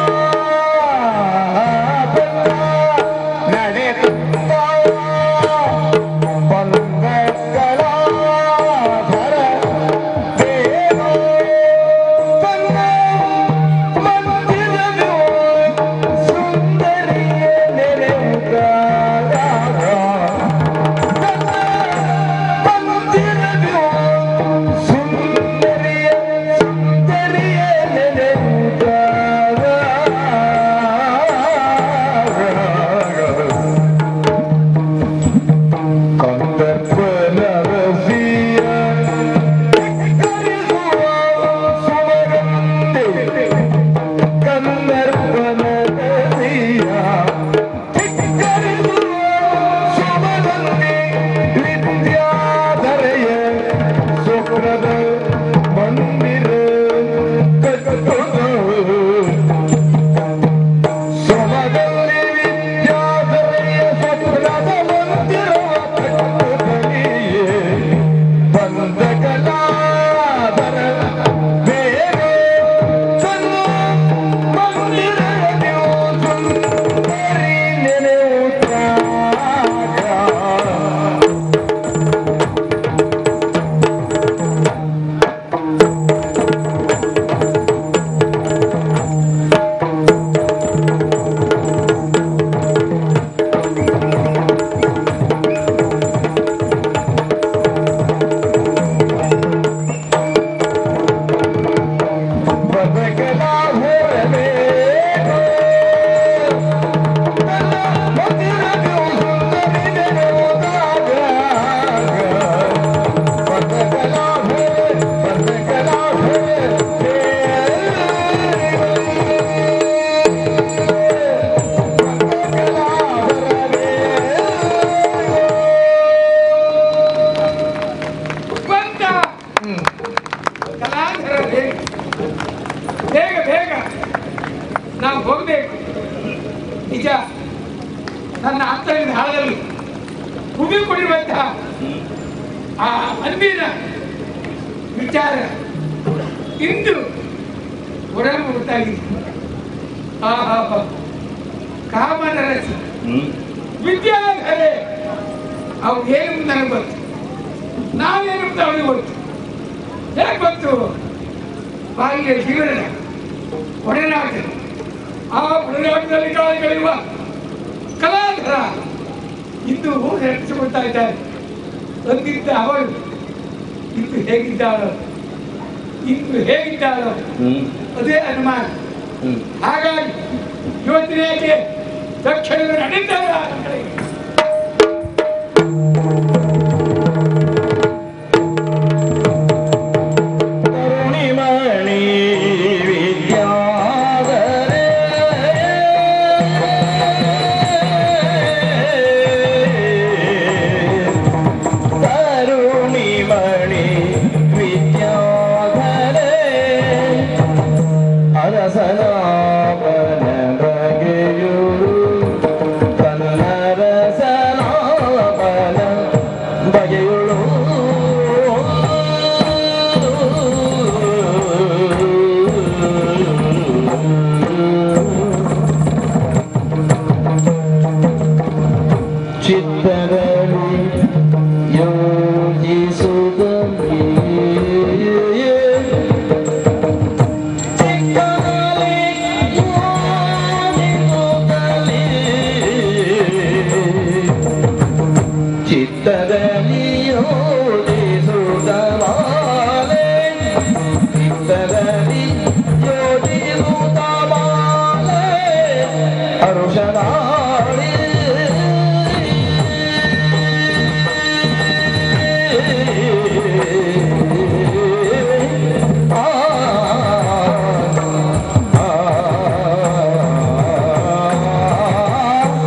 Speaker 1: ನಡೆದ
Speaker 4: ನಿಜ ನನ್ನ ಅಂತರದ ಹಾಳಲ್ಲಿ ಕುದಿಕೊಂಡಿರುವಂತಹ ಆ ಅನ್ಬಿನ ವಿಚಾರ ಇಂದು ಹೊರಗೆ ಗೊತ್ತಾಗಿದೆ ಆಹಾ ಕಾಮನ ರಸಿ ವಿದ್ಯಾಧರೆ ಅವ್ರು ಏನು ನನಗೆ ಗೊತ್ತು ನಾವೇನು ಅಂತ ಅವನಿಗೆ ಗೊತ್ತು ಹೇಗೆ ಗೊತ್ತು ಬಾಯಿಗೆ ಜೀವನ ಒಡನಾಟ ಆ ಒಡನಾಟದಲ್ಲಿ ಕಾಲಗಳಿರುವ ಕಲಾಧರ ಇಂದು ರಕ್ಷಿಸಿಕೊಳ್ತಾ ಇದ್ದಾರೆ ಅಂದಿದ್ದ ಅವಳು ಇಂದು ಹೇಗಿದ್ದಾಳೋ ಇಂದು ಹೇಗಿದ್ದಾಳೋ ಅದೇ ಅನುಮಾನ ಹಾಗಾಗಿ ಯೋಜನೆಗೆ ತಕ್ಷಣ ನಡೀತಾರೆ ಆ ಕಡೆಗೆ.
Speaker 1: ಕರುಣಿಮಣಿ ವಿದ್ಯಾಧರೆ ಕರುಣಿಮಣಿ ವಿದ್ಯಾಧರೆ ಅರಸನಾಪನ ಬಗೆಯುಳು ಕನ್ನರಸನಾಪನ ಬಗೆಯುಳು ಚಿತ್ತರಳಿ ಯೋಜಿಸುತ್ತಲೇ ಚಿತ್ತರಳಿ ಯೋಜಿಸುತ್ತಲೇ ಚಿತ್ತದಲ್ಲಿ ಯೋಜಿಸುತ್ತಲೇ ಚಿತ್ತದಲ್ಲಿ ಯೋಜಿಸುತ್ತಲೇ ಅರುಷನಾಳಿ ಆ ಆ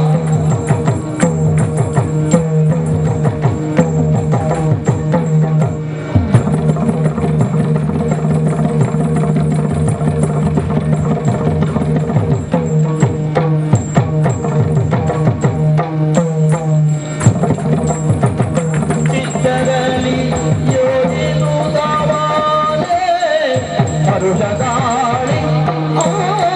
Speaker 1: ಚಿತ್ತದಲ್ಲಿ ಯೋಜಿಸುತ್ತವಾಲೆ ಹರುಷದಾಳಿ ಆ.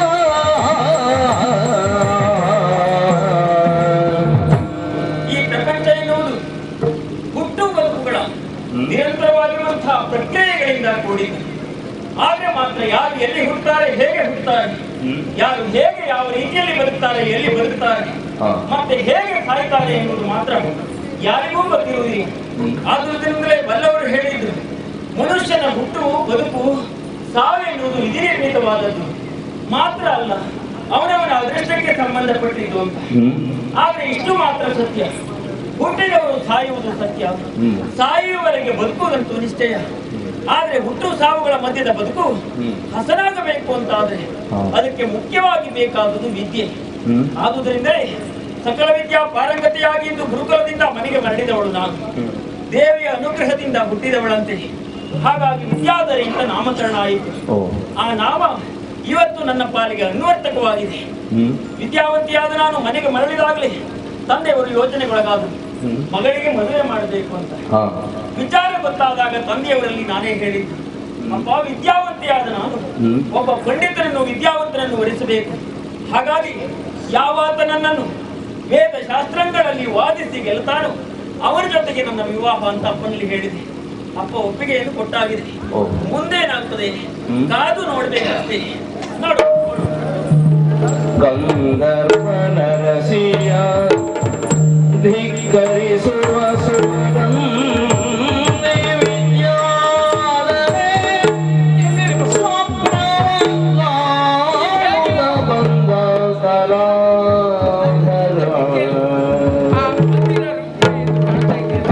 Speaker 3: ಈ ಪ್ರಪಂಚ ಎನ್ನುವುದು ಹುಟ್ಟು ಬದುಕುಗಳ ನಿರಂತರವಾಗಿರುವಂತಹ ಪ್ರಕ್ರಿಯೆಗಳಿಂದ ಕೂಡಿದೆ ಆದ್ರೆ ಮಾತ್ರ ಯಾರು ಎಲ್ಲಿ ಹುಟ್ಟುತ್ತಾರೆ ಹೇಗೆ ಹುಟ್ಟುತ್ತಾರೆ ಯಾರು ಹೇಗೆ ಯಾವ ರೀತಿಯಲ್ಲಿ ಬದುಕ್ತಾರೆ ಎಲ್ಲಿ ಬದುಕ್ತಾರೆ
Speaker 1: ಹಾ.
Speaker 3: ಮತ್ತೆ ಹೇಗೆ ಸಾಯ್ತಾರೆ ಎನ್ನುವುದು ಮಾತ್ರ ಯಾರಿಗೂ ಗೊತ್ತಿರುವುದಿಲ್ಲ ಆದುದರಿಂದಲೇ ಬಲ್ಲವರು ಹೇಳಿದ್ರು ಮನುಷ್ಯನ ಹುಟ್ಟು ಬದುಕು ಸಾವು ಎನ್ನುವುದು ವಿಧಿ ನಿರ್ಮಿತವಾದದ್ದು ಮಾತ್ರ ಅಲ್ಲ ಅವನವನ ಅದೃಷ್ಟಕ್ಕೆ ಸಂಬಂಧಪಟ್ಟಿದ್ದು ಅಂತ ಆದ್ರೆ ಇಷ್ಟು ಮಾತ್ರ ಸತ್ಯ ಹುಟ್ಟಿದವರು ಸಾಯುವುದು ಸತ್ಯ
Speaker 1: ಹ್ಮ್.
Speaker 3: ಸಾಯುವವರೆಗೆ ಬದುಕುವುದಂತೂ ನಿಶ್ಚಯ ಆದ್ರೆ ಹುಟ್ಟು ಸಾವುಗಳ ಮಧ್ಯದ ಬದುಕು
Speaker 1: ಹ್ಮ್.
Speaker 3: ಹಸನಾಗಬೇಕು ಅಂತಾದ್ರೆ
Speaker 1: ಹಾ.
Speaker 3: ಅದಕ್ಕೆ ಮುಖ್ಯವಾಗಿ ಬೇಕಾದುದು ವಿದ್ಯೆ
Speaker 1: ಹ್ಮ್.
Speaker 3: ಆದುದರಿಂದಲೇ ಸಕಲ ವಿದ್ಯಾ ಪಾರಂಗತಿಯಾಗಿ ಇಂದು ಗುರುಕುಲದಿಂದ ಮನೆಗೆ ಮರಳಿದವಳು ನಾನು ದೇವಿಯ ಅನುಗ್ರಹದಿಂದ ಹುಟ್ಟಿದವಳಂತೆ ಹಾಗಾಗಿ ವಿದ್ಯಾಧರೆಯಿಂದ ನಾಮಕರಣ ಆಯಿತು
Speaker 1: ಓ
Speaker 3: ಆ ನಾಮ ಇವತ್ತು ನನ್ನ ಪಾಲಿಗೆ ಅನ್ವರ್ಥಕವಾಗಿದೆ
Speaker 1: ಹ್ಮ್
Speaker 3: ವಿದ್ಯಾವಂತಿಯಾದ ನಾನು ಮನೆಗೆ ಮರಳಿದಾಗಲೇ ತಂದೆಯವರು ಯೋಚನೆಗೊಳಗಾದರು
Speaker 1: ಹ್ಮ್.
Speaker 3: ಮಗಳಿಗೆ ಮದುವೆ ಮಾಡಬೇಕು ಅಂತ
Speaker 1: ಹಾ
Speaker 3: ವಿಚಾರ ಗೊತ್ತಾದಾಗ ತಂದೆಯವರಲ್ಲಿ ನಾನೇ ಹೇಳಿದ್ದು ಅಪ್ಪ ವಿದ್ಯಾವಂತಿಯಾದ ನಾನು
Speaker 1: ಹ್ಮ್.
Speaker 3: ಒಬ್ಬ ಪಂಡಿತರನ್ನು ವಿದ್ಯಾವಂತರನ್ನು ವರಿಸಬೇಕು ಹಾಗಾಗಿ ಯಾವಾತ ನನ್ನನ್ನು ವೇದ ಶಾಸ್ತ್ರಗಳಲ್ಲಿ ವಾದಿಸಿ ಗೆಲ್ತಾನೋ ಅವರ ಜೊತೆಗೆ ನನ್ನ ವಿವಾಹ ಅಂತ ಅಪ್ಪನಲ್ಲಿ ಹೇಳಿದೆ ಅಪ್ಪ ಒಪ್ಪಿಗೆಯನ್ನು ಕೊಟ್ಟಾಗಿದೆ
Speaker 1: ಓ.
Speaker 3: ಮುಂದೇನಾಗ್ತದೆ
Speaker 1: ಹ್ಮ್.
Speaker 3: ಕಾದು ನೋಡ್ಬೇಕಷ್ಟೇ ನೋಡು
Speaker 1: ಗಂಧರ್ವನ ರಸಿಯ ಧಿಕ್ಕರಿಸುವ ಸುಗಂಧಿ ವಿದ್ಯಾಲಯ ಸ್ವಪ್ನವಲ್ಲ ಬಂದ ಕಲಾಧರ.
Speaker 4: ಆ ಮುಂದಿನ ರೂಪವನ್ನು ಕಾಣ್ತಾ ಇದ್ದೇನೆ.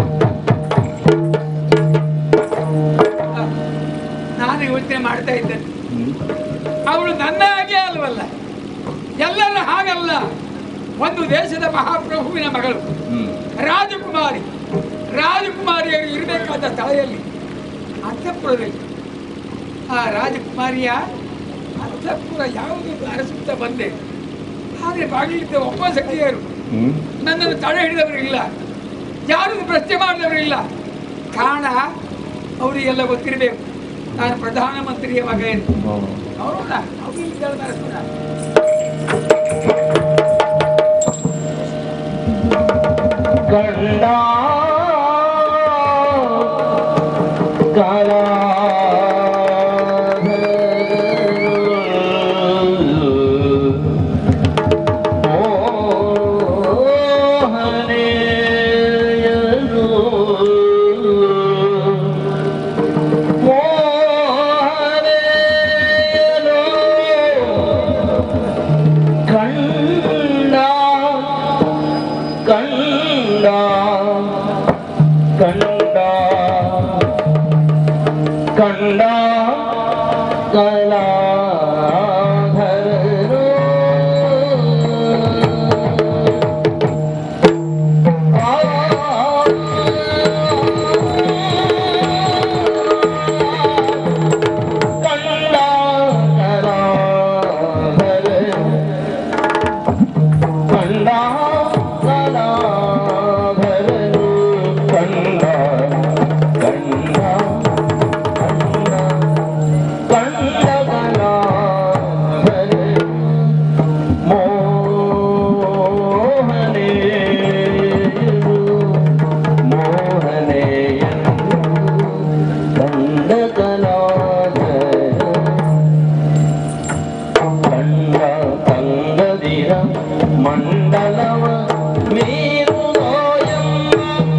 Speaker 4: ಆ, ನಾನು ಯೋಚನೆ ಮಾಡ್ತಾ ಇದ್ದೇನೆ ಅವಳು ನನ್ನ ಹಾಗೆ ಅಲ್ವಲ್ಲ ಎಲ್ಲರ ಹಾಗಲ್ಲ ಒಂದು ದೇಶದ ಮಹಾಪ್ರಭುವಿನ ಮಗಳು
Speaker 1: ಹ್ಮ್.
Speaker 4: ರಾಜಕುಮಾರಿ ರಾಜಕುಮಾರಿಯರು ಇರಬೇಕಾದ ಸ್ಥಳದಲ್ಲಿ ಅಂತಃಪುರದಲ್ಲಿ ಆ ರಾಜಕುಮಾರಿಯ ಅಂತಃಪುರ ಯಾವುದು ಅರಸುತ್ತಾ ಬಂದೆ ಆದರೆ ಬಾಗಿಲಿದ್ದ ಒಬ್ಬ ಸಖಿಯರು
Speaker 5: ಹ್ಮ್
Speaker 4: ನನ್ನನ್ನು ತಡೆ ಹಿಡಿದವರಿಲ್ಲ ಯಾರು ಪ್ರಶ್ನೆ ಮಾಡಿದವರಿಲ್ಲ ಕಾರಣ ಅವರಿಗೆಲ್ಲ ಗೊತ್ತಿರಬೇಕು ನಾನು ಪ್ರಧಾನಮಂತ್ರಿಯ ಮಗ ಎಂದು
Speaker 5: ಹ್ಮ್.
Speaker 4: ಅವರಲ್ಲ ಅವ್ರು ಇಲ್ಲಿ ಕೇಳ್ತಾರೆ ಸುಮ್ನೆ.
Speaker 5: ಕಂಡ ಕಾಲ ಕಂಡ ಕಂಡ ಕಂಡ ಕಂಡ ಕಲಾಧರರು ಕಂಡ ಕಲಾಧರರು ಕಂಡ ಕಲಾಧರರು ಕಂಡ ಕಂಡ ಕಂಡ ಕಂಡ ಕಲಾಧರರು ಮೋಹನೆಯರು ಮೋಹನೆಯರು ಕಂಡ ಕಲಾಧರರು ಕಂಡ ತಂಗದಿರ ಮಂಡಲವ ಮೀರುದೋಯಮ್ಮ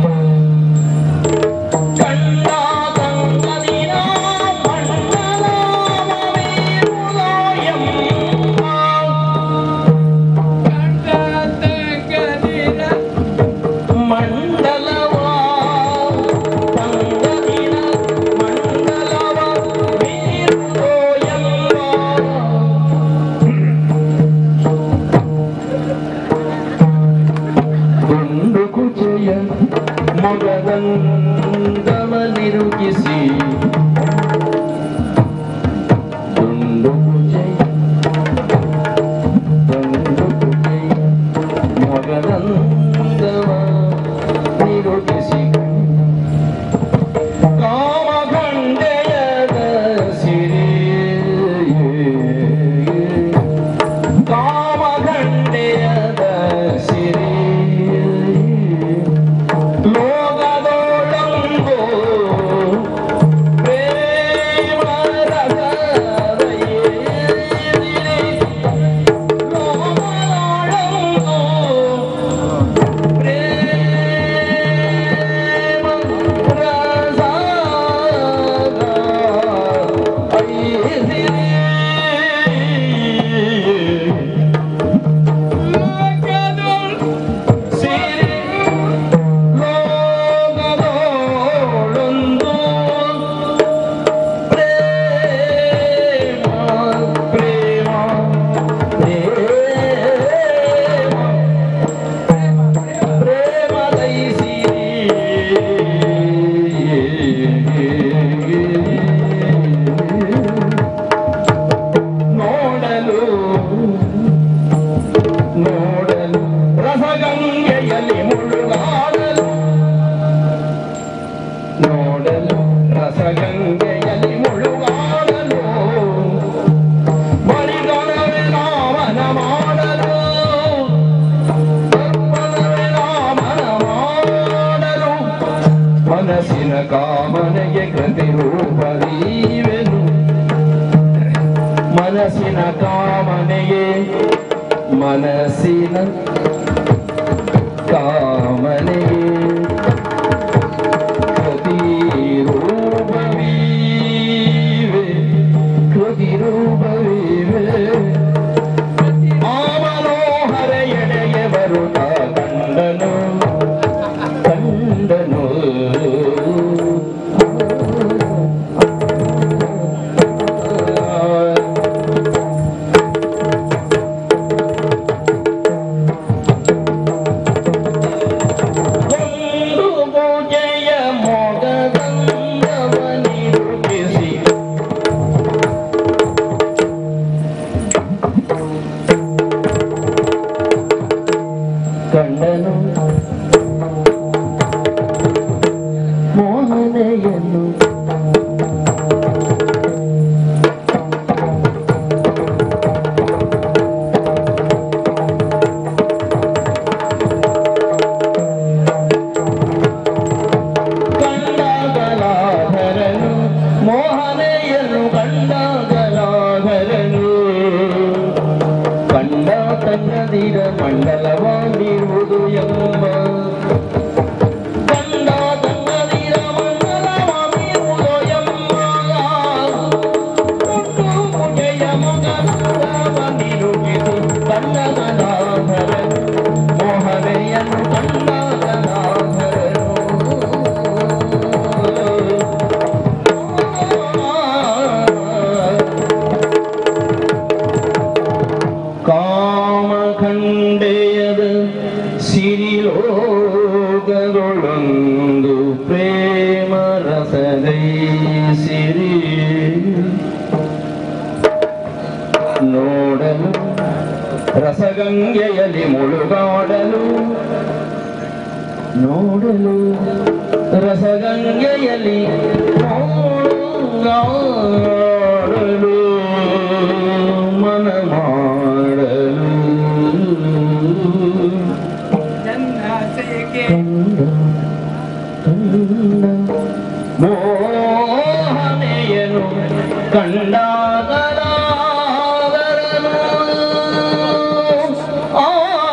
Speaker 5: ಕಂಡ ತಂಗದಿರ ಮಂಡಲವ ಮೀರುದೋಯಮ್ಮ
Speaker 4: ಕಂಡ ತಂಗದಿರ
Speaker 5: ಮಂಡಲವ ತಂಗದಿರ ಮಂಡಲವ ಮೀರುದೋಯಮ್ಮ ಗುಂಡು ಕುಚೆಯ ಮೊಗದಂದವನಿರುಗಿಸಿ ಗುಂಡು ಕುಚೆಯ ಗುಂಡು ಕುಚೆಯ ಮೊಗದಂದವ ನಿರುಗಿಸಿ ಕಾಮಗಂಡೆಯದ ಸಿರಿ ಕಾಮಗಂಡೆಯದ ಸಿರಿ ಲೋಕದೊಳಂಗೋ ಪ್ರೇಮ ರಸದಯೇದಿರಿ ಲೋಕದೊಳಂಗೋ ಪ್ರೇಮ ನೋಡಲು ನೋಡಲು ರಸಗಂಗೆಯಲ್ಲಿ ಮುಳುಗಾಡಲು ನೋಡಲು ರಸಗಂಗೆಯಲ್ಲಿ ಮುಳುಗಾಡಲು ಮರಿದೊಡವೆ ರಾಮನ ಮಾಡಲು ದರ್ಪಣವೇ ರಾಮನ ಮಾಡಲು ಮನಸ್ಸಿನ ಕಾಮನೆಗೆ ಪ್ರತಿರೂಪದೀವೆನು ಮನಸ್ಸಿನ ಕಾಮನೆಗೆ ಮನಸ್ಸಿನ ಕಾಮನೆಗೆ ಪ್ರತಿರೂಪವೀವೆ ಪ್ರತಿರೂಪವೀವೆ ಆ ಮನೋಹರ ಎಡೆಗೆ ಬರುತ್ತ ಕಂಡನು ಕಂಡನು ಕಂಡನು ಮೋಹನೆಯನ್ನು ಕಂಡಗಲಾಧರನು ಮೋಹನೆಯನ್ನು ಕಂಡಗಲಾಧರನು ಕಂಡ ತನ್ನದಿರ ಮಂಡಲವಾಗಿರುವುದು ಎಂಬ ಕಂಡ ತನ್ನದಿರ ಮಂಡಲವಾಗಿರುವುದು ಎಂಬ ಹುಟ್ಟು ಮುಗೆಯ ಮಗನಿರುಗಿದು ಕಂಡಗಲಾಧರನು ಮೋಹನೆಯನ್ನು ಕಂಡಗಲಾಧರನು ಕಾಮಖಂಡೆಯದ ಸಿರಿಲೋಕದೊಳೊಂದು ಪ್ರೇಮ ರಸದೈ ಸಿರಿ ನೋಡಲು ರಸಗಂಗೆಯಲ್ಲಿ ಮುಳುಗಾಡಲು ನೋಡಲು ರಸಗಂಗೆಯಲ್ಲಿ ಮುಳುಗಾಡಲು ಮನ ಮಾಡಲು
Speaker 4: ನನ್ನ ಆಸೆಗೆ
Speaker 5: ಮೋಹನೆಯನು ಕಂಡಾಗಲಾದರನು ಆ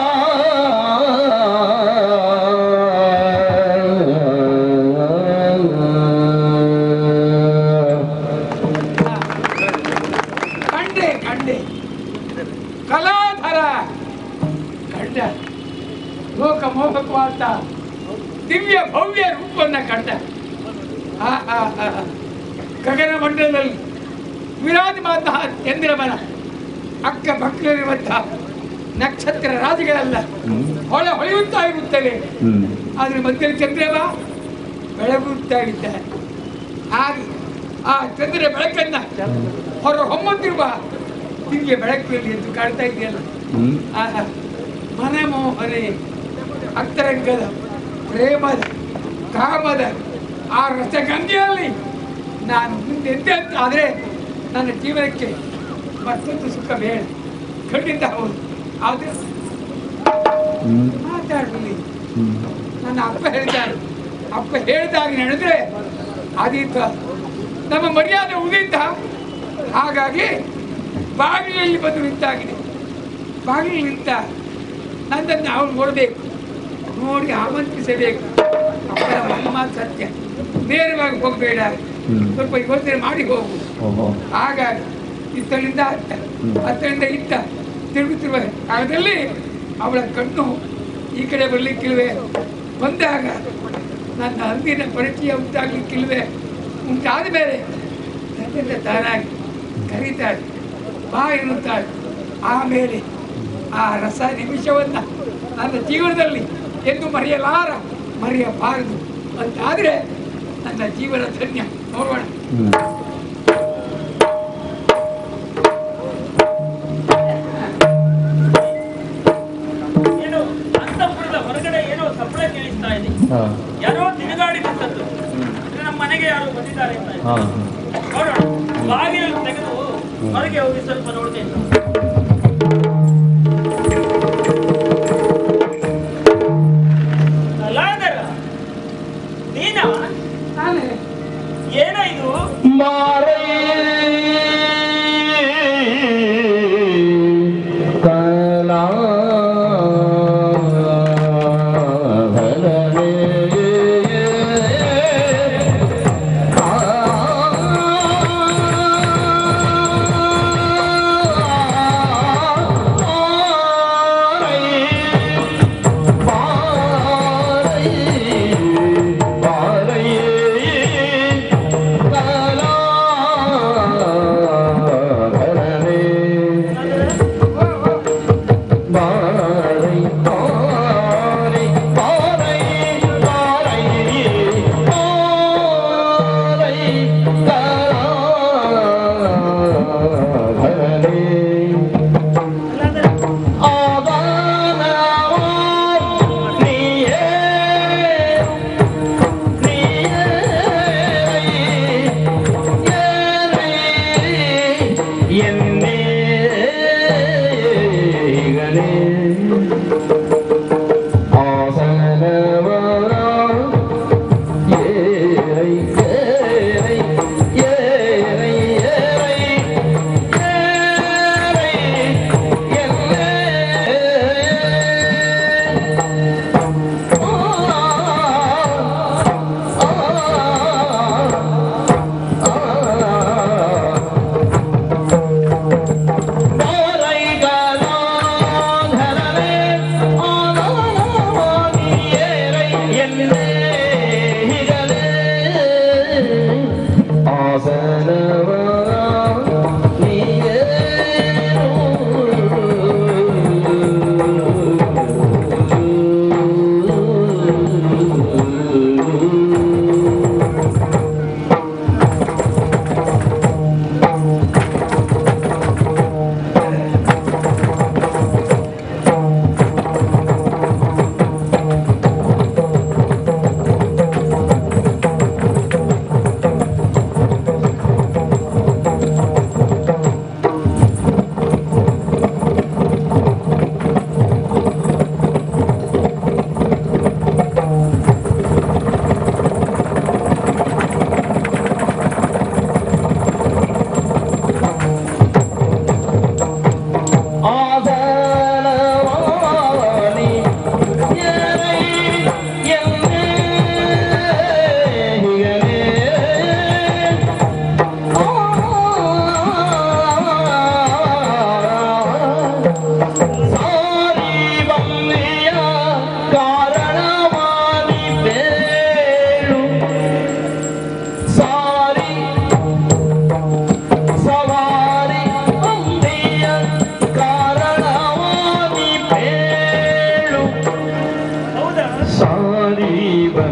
Speaker 4: ಕಂಡೆ ಕಂಡೆ ಕಲಾಧರ ಕಂಡ ಲೋಕ ಮೋಹಕವಾದ ದಿವ್ಯ ಭವ್ಯ ರೂಪನ್ನ ಕಂಡ ಆ, ಆ, ಆ, ಆ. ಗಗನ ಮಂಡಲದಲ್ಲಿ ವಿರಾಜಮಾನತಹ ಚಂದ್ರಮನ ಅಕ್ಕ ಪಕ್ಕದಲ್ಲಿರುವಂತಹ ನಕ್ಷತ್ರ ರಾಜಿಗಳೆಲ್ಲ ಹೊಳೆ ಹೊಳೆಯುತ್ತಾ ಇರುತ್ತವೆ ಆದ್ರೆ ಮಧ್ಯದಲ್ಲಿ ಚಂದ್ರವ ಬೆಳಗುತ್ತಾ ಇದ್ದಾರೆ ಹಾಗೆ ಆ ಚಂದ್ರ ಬೆಳಕನ್ನ ಹೊರ ಹೊಮ್ಮುತ್ತಿರುವ ದಿವ್ಯ ಬೆಳಕಿನಲ್ಲಿ ಎಂದು ಕಾಣ್ತಾ ಇದೆಯಲ್ಲ ಆಹಾ, ಮನಮೋಹನೆ ಅಂತರಂಗದ ಪ್ರೇಮದ ಕಾಮದ ಆ ರಸಗಂಗೆಯಲ್ಲಿ ನಾನು ಮುಂದೆ ಎದ್ದೆ ಅಂತ ಆದರೆ ನನ್ನ ಜೀವನಕ್ಕೆ ಮತ್ತೊಂದು ಸುಖ ಬೇಡ ಖಂಡಿತ ಹೌದು ಆದರೆ ಮಾತಾಡಲಿ ನನ್ನ ಅಪ್ಪ ಹೇಳಿದ್ದಾರೆ ಅಪ್ಪ ಹೇಳಿದಾಗ ನಡೆದ್ರೆ ಅದೀತ ನಮ್ಮ ಮರ್ಯಾದೆ ಉಳಿದ ಹಾಗಾಗಿ ಬಾಗಿಲಲ್ಲಿ ಬಂದು ನಿಂತಾಗಿದೆ ಬಾಗಿಲು ನಿಂತ ನನ್ನನ್ನು ಅವನು ನೋಡಬೇಕು ನೋಡಿ ಆಮಂತ್ರಿಸಬೇಕು ಅಪ್ಪನ ಮನ್ಮಾತ್ ಸತ್ಯ ನೇರವಾಗಿ ಹೋಗಬೇಡ ಸ್ವಲ್ಪ ಯೋಚನೆ ಮಾಡಿ ಹೋಗು ಹಾಗಾಗಿ ಇತ್ತಳಿಂದ ಅತ್ತ ಹತ್ತರಿಂದ ಇತ್ತ ತಿರುಗುತ್ತಿರುವ ಕಾಲದಲ್ಲಿ ಅವಳ ಕಣ್ಣು ಈ ಕಡೆ ಬರಲಿಕ್ಕಿಲ್ವೇ ಬಂದಾಗ ನನ್ನ ಅಂದಿನ ಪರಿಚಯ ಉಂಟಾಗಲಿಕ್ಕಿಲ್ವೇ ಉಂಟಾದ ಮೇಲೆ ತನ್ನಿಂದ ತಾನಾಗಿ ಕರೀತಾಳೆ ಬಾ ಎನ್ನುತ್ತಾಳೆ ಆಮೇಲೆ ಆ ರಸ ನಿಮಿಷವನ್ನ ನನ್ನ ಜೀವನದಲ್ಲಿ ಎಂದು ಮರೆಯಲಾರ ಮರೆಯಬಾರದು ಅಂತಾದ್ರೆ ನನ್ನ ಜೀವನ ಧನ್ಯ ನೋಡೋಣ
Speaker 6: ಏನೋ ಅಂತಃಪುರದ ಹೊರಗಡೆ ಏನೋ ಸಪ್ಪಳ ಕೇಳಿಸ್ತಾ ಇದೆ ಯಾರೋ ತಿರುಗಾಡಿ ಬಂದದ್ದು ಅಂದ್ರೆ ನಮ್ಮ ಮನೆಗೆ ಯಾರೋ ಬಂದಿದ್ದಾರೆ ಅಂತ ಇದೆ. ನೋಡೋಣ ಬಾಗಿಲು ತೆಗೆದು ಹೊರಗೆ ಹೋಗಿ ಸ್ವಲ್ಪ ನೋಡ್ತೇನೆ ಕಲಾಧರ ನೀನಾ
Speaker 4: ನಾನೇ
Speaker 6: ಏನ ಇದು
Speaker 5: ಮಾರೇ ಕಲಾಭರಣೆ. ಆ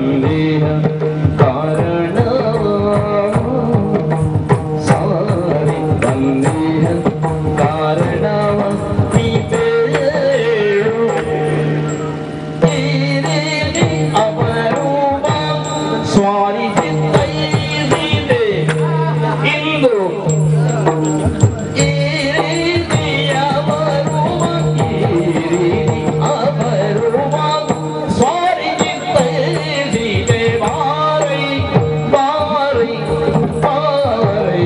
Speaker 5: ಬಂದೇಹ ಕಾರಣವ ಸಾರಿ ಬಂದೇಹ ಕಾರಣವ ನೀ ಬೇರು ಅಪರೂಪ ಸ್ವಾರಿ ಚಿತ್ತೈದಿದೆ ಇಂದು ಈ ರೀತಿಯ ಬರುವ ಈ ರೀತಿ ಅಪರೂಪ ಸ್ವಾರಿ ಚಿತ್ತೈದಿದೆ ಬಾರೈ ಬಾರೈ ಬಾರೈ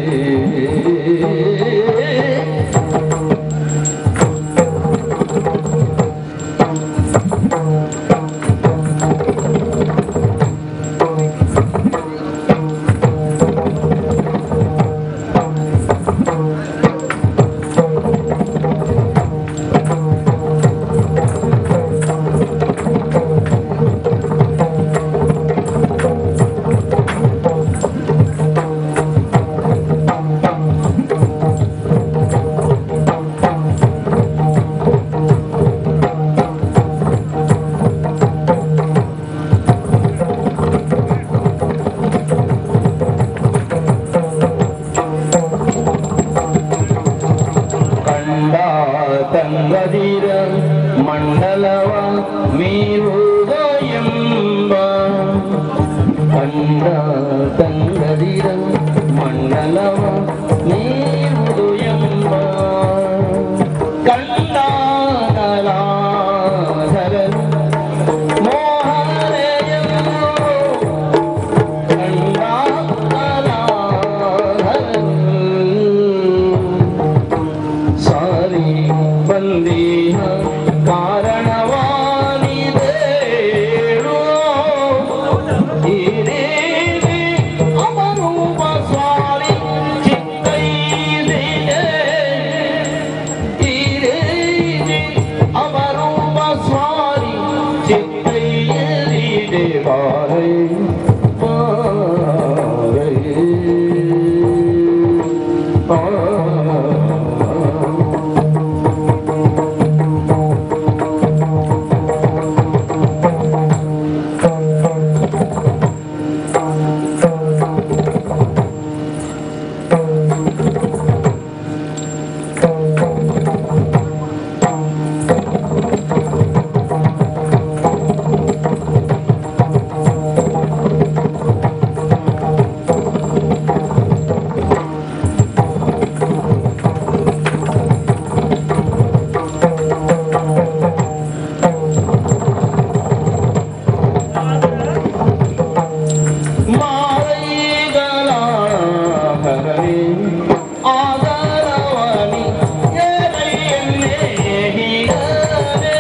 Speaker 5: ಕಂಡ ತಂಗದಿರ ಮಂಡಲವ ಮೀರುವುದ ಎಂಬ ಕಂಡ ತಂಗದಿರ ಮಂಡಲವ ಮೀರುವುದು ಎಂಬ ಕಂಡಾಗಲಾಧರನು ಮೋಹನೆಯನು ಕಂಡಾಗಲಾಧರನು ಸಾರಿ ಬಂದೀಹ ಕಾರಣವಾನಿದೇಳು ಈ ರೀತಿ ಅಪರೂಪ ಸ್ವಾರಿ ಚಿತ್ತೈದಿದೆ ಈ ರೀತಿ ಅಪರೂಪ ಸ್ವಾರಿ ಚಿತ್ತೈದಿದೆ ಬಾರೈ ಬಾರೈ ಬಾರೈ ಮಾರೈಗಲಾಹರನೆ ಆದರವನಿ ಎಲೆಯನ್ನೇ ಹೀಗನೆ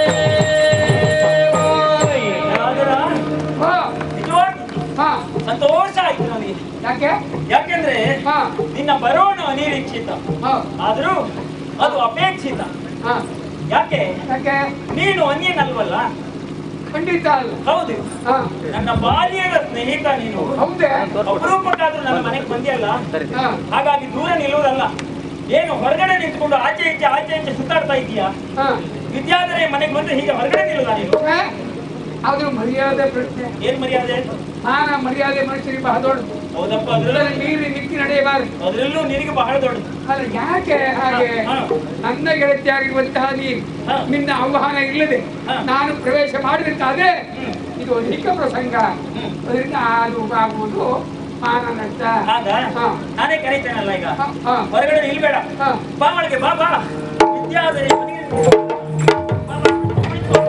Speaker 5: ಮಾರೈ
Speaker 6: ರಾಜರ
Speaker 4: ಹಾ
Speaker 6: ನಿಜವಾಗಿ
Speaker 4: ಹಾ
Speaker 6: ಸಂತೋಷ ಆಯ್ತು ನನಗೆ
Speaker 4: ಯಾಕೆ
Speaker 6: ಯಾಕೆಂದ್ರೆ
Speaker 4: ಹಾ
Speaker 6: ನಿನ್ನ ಬರೋಣ ಅನಿರೀಕ್ಷಿತ
Speaker 4: ಹಾ
Speaker 6: ಆದ್ರೂ ಅದು ಅಪೇಕ್ಷಿತ
Speaker 4: ಹಾ
Speaker 6: ಯಾಕೆ
Speaker 4: ಯಾಕೆ
Speaker 6: ನೀನು ಅನ್ಯನಲ್ವಲ್ಲ
Speaker 4: ಖಂಡಿತ ಅಲ್ಲ
Speaker 6: ಹೌದು
Speaker 4: ಹಾ
Speaker 6: ನನ್ನ ಬಾಲ್ಯದ ಸ್ನೇಹಿತ ನೀನು
Speaker 4: ಹೌದೇ
Speaker 6: ಅಪರೂಪಕ್ಕಾದ್ರೂ ನನ್ನ ಮನೆಗೆ ಬಂದಿಯಲ್ಲ
Speaker 4: ಹಾ
Speaker 6: ಹಾಗಾಗಿ ದೂರ ನಿಲ್ಲುವುದಲ್ಲ ಏನು ಹೊರಗಡೆ ನಿಂತ್ಕೊಂಡು ಆಚೆ ಈಚೆ ಆಚೆ ಈಚೆ ಸುತ್ತಾಡ್ತಾ ಇದೀಯಾ
Speaker 4: ಹಾ
Speaker 6: ವಿದ್ಯಾಧರೆ ಮನೆಗೆ ಬಂದು ಹೀಗೆ ಹೊರಗಡೆ ನಿಲ್ಲುದ ನೀನು
Speaker 4: ಹಾ? ಆದ್ರೂ ಮರ್ಯಾದೆ ಪ್ರಶ್ನೆ
Speaker 6: ಏನ್ ಮರ್ಯಾದೆ
Speaker 4: ಮಾನ ಮರ್ಯಾದೆ ಮನುಷ್ಯರಿಗೆ ಬಹಳ ದೊಡ್ಡ
Speaker 6: ಹೌದಪ್ಪ
Speaker 4: ಅದರಲ್ಲಿ
Speaker 6: ಅದ್ರಲ್ಲಿ
Speaker 4: ಮೀರಿ ನಿಕ್ಕಿ ನಡೆಯಬಾರದು
Speaker 6: ಅದ್ರಲ್ಲೂ ನಿನಗೆ ಬಹಳ ದೊಡ್ಡದು
Speaker 4: ಅಲ್ಲ ಯಾಕೆ ಹಾಗೆ
Speaker 6: ಹಾ.
Speaker 4: ನನ್ನ ಗೆಳತಿಯಾಗಿರುವಂತಹ ನೀನು
Speaker 6: ಹಾ.
Speaker 4: ನಿನ್ನ ಆಹ್ವಾನ ಇಲ್ಲದೆ
Speaker 6: ಹಾ.
Speaker 4: ನಾನು ಪ್ರವೇಶ ಮಾಡಿದಂತಾದ್ರೆ
Speaker 6: ಹ್ಮ್.
Speaker 4: ಇದು ಅಧಿಕ ಪ್ರಸಂಗ
Speaker 6: ಹ್ಮ್.
Speaker 4: ಅದರಿಂದ ಅದು ಆಗುವುದು ಮಾನ ನಷ್ಟ
Speaker 6: ಆಗ
Speaker 4: ಹಾ.
Speaker 6: ನಾನೇ ಕರೀತೇನಲ್ಲ ಈಗ
Speaker 4: ಹಾ, ಹಾ.
Speaker 6: ಹೊರಗಡೆ ನಿಲ್ಬೇಡ
Speaker 4: ಹಾ.
Speaker 6: ಬಾ ಒಳಗೆ ಬಾ ಬಾ ವಿದ್ಯಾಧರೆ ಮನೆಗೆ ಬಾ, ಬಾ, ಕುಳಿತು.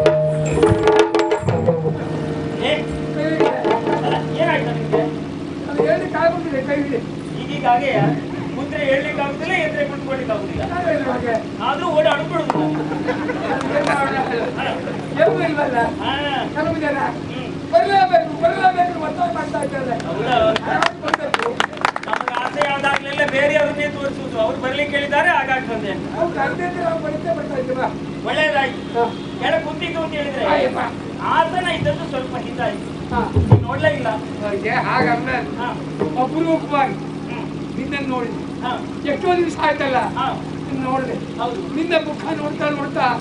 Speaker 6: ಏ,
Speaker 4: ಕೈ ಹಿಡಿ.
Speaker 6: ಅಲ್ಲ, ಏನಾಯ್ತು ನಿಮ್ಗೆ
Speaker 4: ಅದು ಹೇಳಲಿಕ್ಕೆ ಆಗುದಿಲ್ಲ ಕೈ ಹಿಡಿ.
Speaker 6: ಈಗೀಗ ಹಾಗೆಯ ಕುಂತ್ರೆ ಹೇಳ್ಲಿಕ್ಕೆ ಆಗುದಿಲ್ಲ ಎದ್ರೆ ಕುತ್ಕೊಳ್ಳಿಕ್ಕೆ ಆಗುದಿಲ್ಲ
Speaker 4: ಯಾರು ಇಲ್ಲ ಹಾಗೆ?
Speaker 6: ಆದ್ರೂ ಓಡಾಡ್ಬಿಡುದಿಲ್ಲ
Speaker 4: ಏನ್ ಮಾಡೋಣ? ಏನೂ ಇಲ್ವಲ್ಲ
Speaker 6: ಹಾ
Speaker 4: ಕೆಲವು ಜನ
Speaker 6: ಹ್ಮ್
Speaker 4: ಬರಲೇಬೇಕು ಬರಲೇಬೇಕು ಒತ್ತಾಯ ಮಾಡ್ತಾ ಇದ್ದಾರೆ
Speaker 6: ಹೌದಾ
Speaker 4: ಯಾವಾಗ ಬರ್ಬೇಕು?
Speaker 6: ನಮಗೆ ಆಸೆ ಆದಾಗ್ಲೆಲ್ಲ ಬೇರೆಯವ್ರನ್ನೇ ತೋರಿಸುದು ಅವ್ರು ಬರ್ಲಿಕ್ಕೆ ಹೇಳಿದ್ದಾರೆ ಹಾಗಾಗಿ ಬಂದೆ
Speaker 4: ನಾವು ಕರ್ದಿದ್ದು ನಾವು ಬಡಿತೇ ಬರ್ತಾ ಇದ್ದೀವಾ
Speaker 6: ಒಳ್ಳೇದಾಯ್ತು
Speaker 4: ಹಾ.
Speaker 6: ಕೆಳ ಕುಂತಿದ್ದು ಅಂತ ಹೇಳಿದ್ರೆ
Speaker 4: ಅಯ್ಯಪ್ಪ.
Speaker 6: ಆಸನ ಇದ್ದದ್ದು ಸ್ವಲ್ಪ ಹಿಂದಾಯ್ತು
Speaker 4: ಹಾ.
Speaker 6: ನೀನ್ ನೋಡ್ಲೇ ಇಲ್ಲ
Speaker 4: ಅವ್ರಿಗೆ ಹಾಗಲ್ಲ
Speaker 6: ಹಾ
Speaker 4: ಅಪರೂಪವಾಗಿ
Speaker 6: ಹ್ಮ್
Speaker 4: ನಿನ್ನನ್ನು ನೋಡಿದೆ
Speaker 6: ಹಾ
Speaker 4: ಎಷ್ಟೋ ದಿವಸ ಆಯ್ತಲ್ಲ
Speaker 6: ಹಾ
Speaker 4: ನಿನ್ನ ನೋಡಿದೆ
Speaker 6: ಹೌದು
Speaker 4: ನಿನ್ನ ಮುಖ ನೋಡ್ತಾ ನೋಡ್ತಾ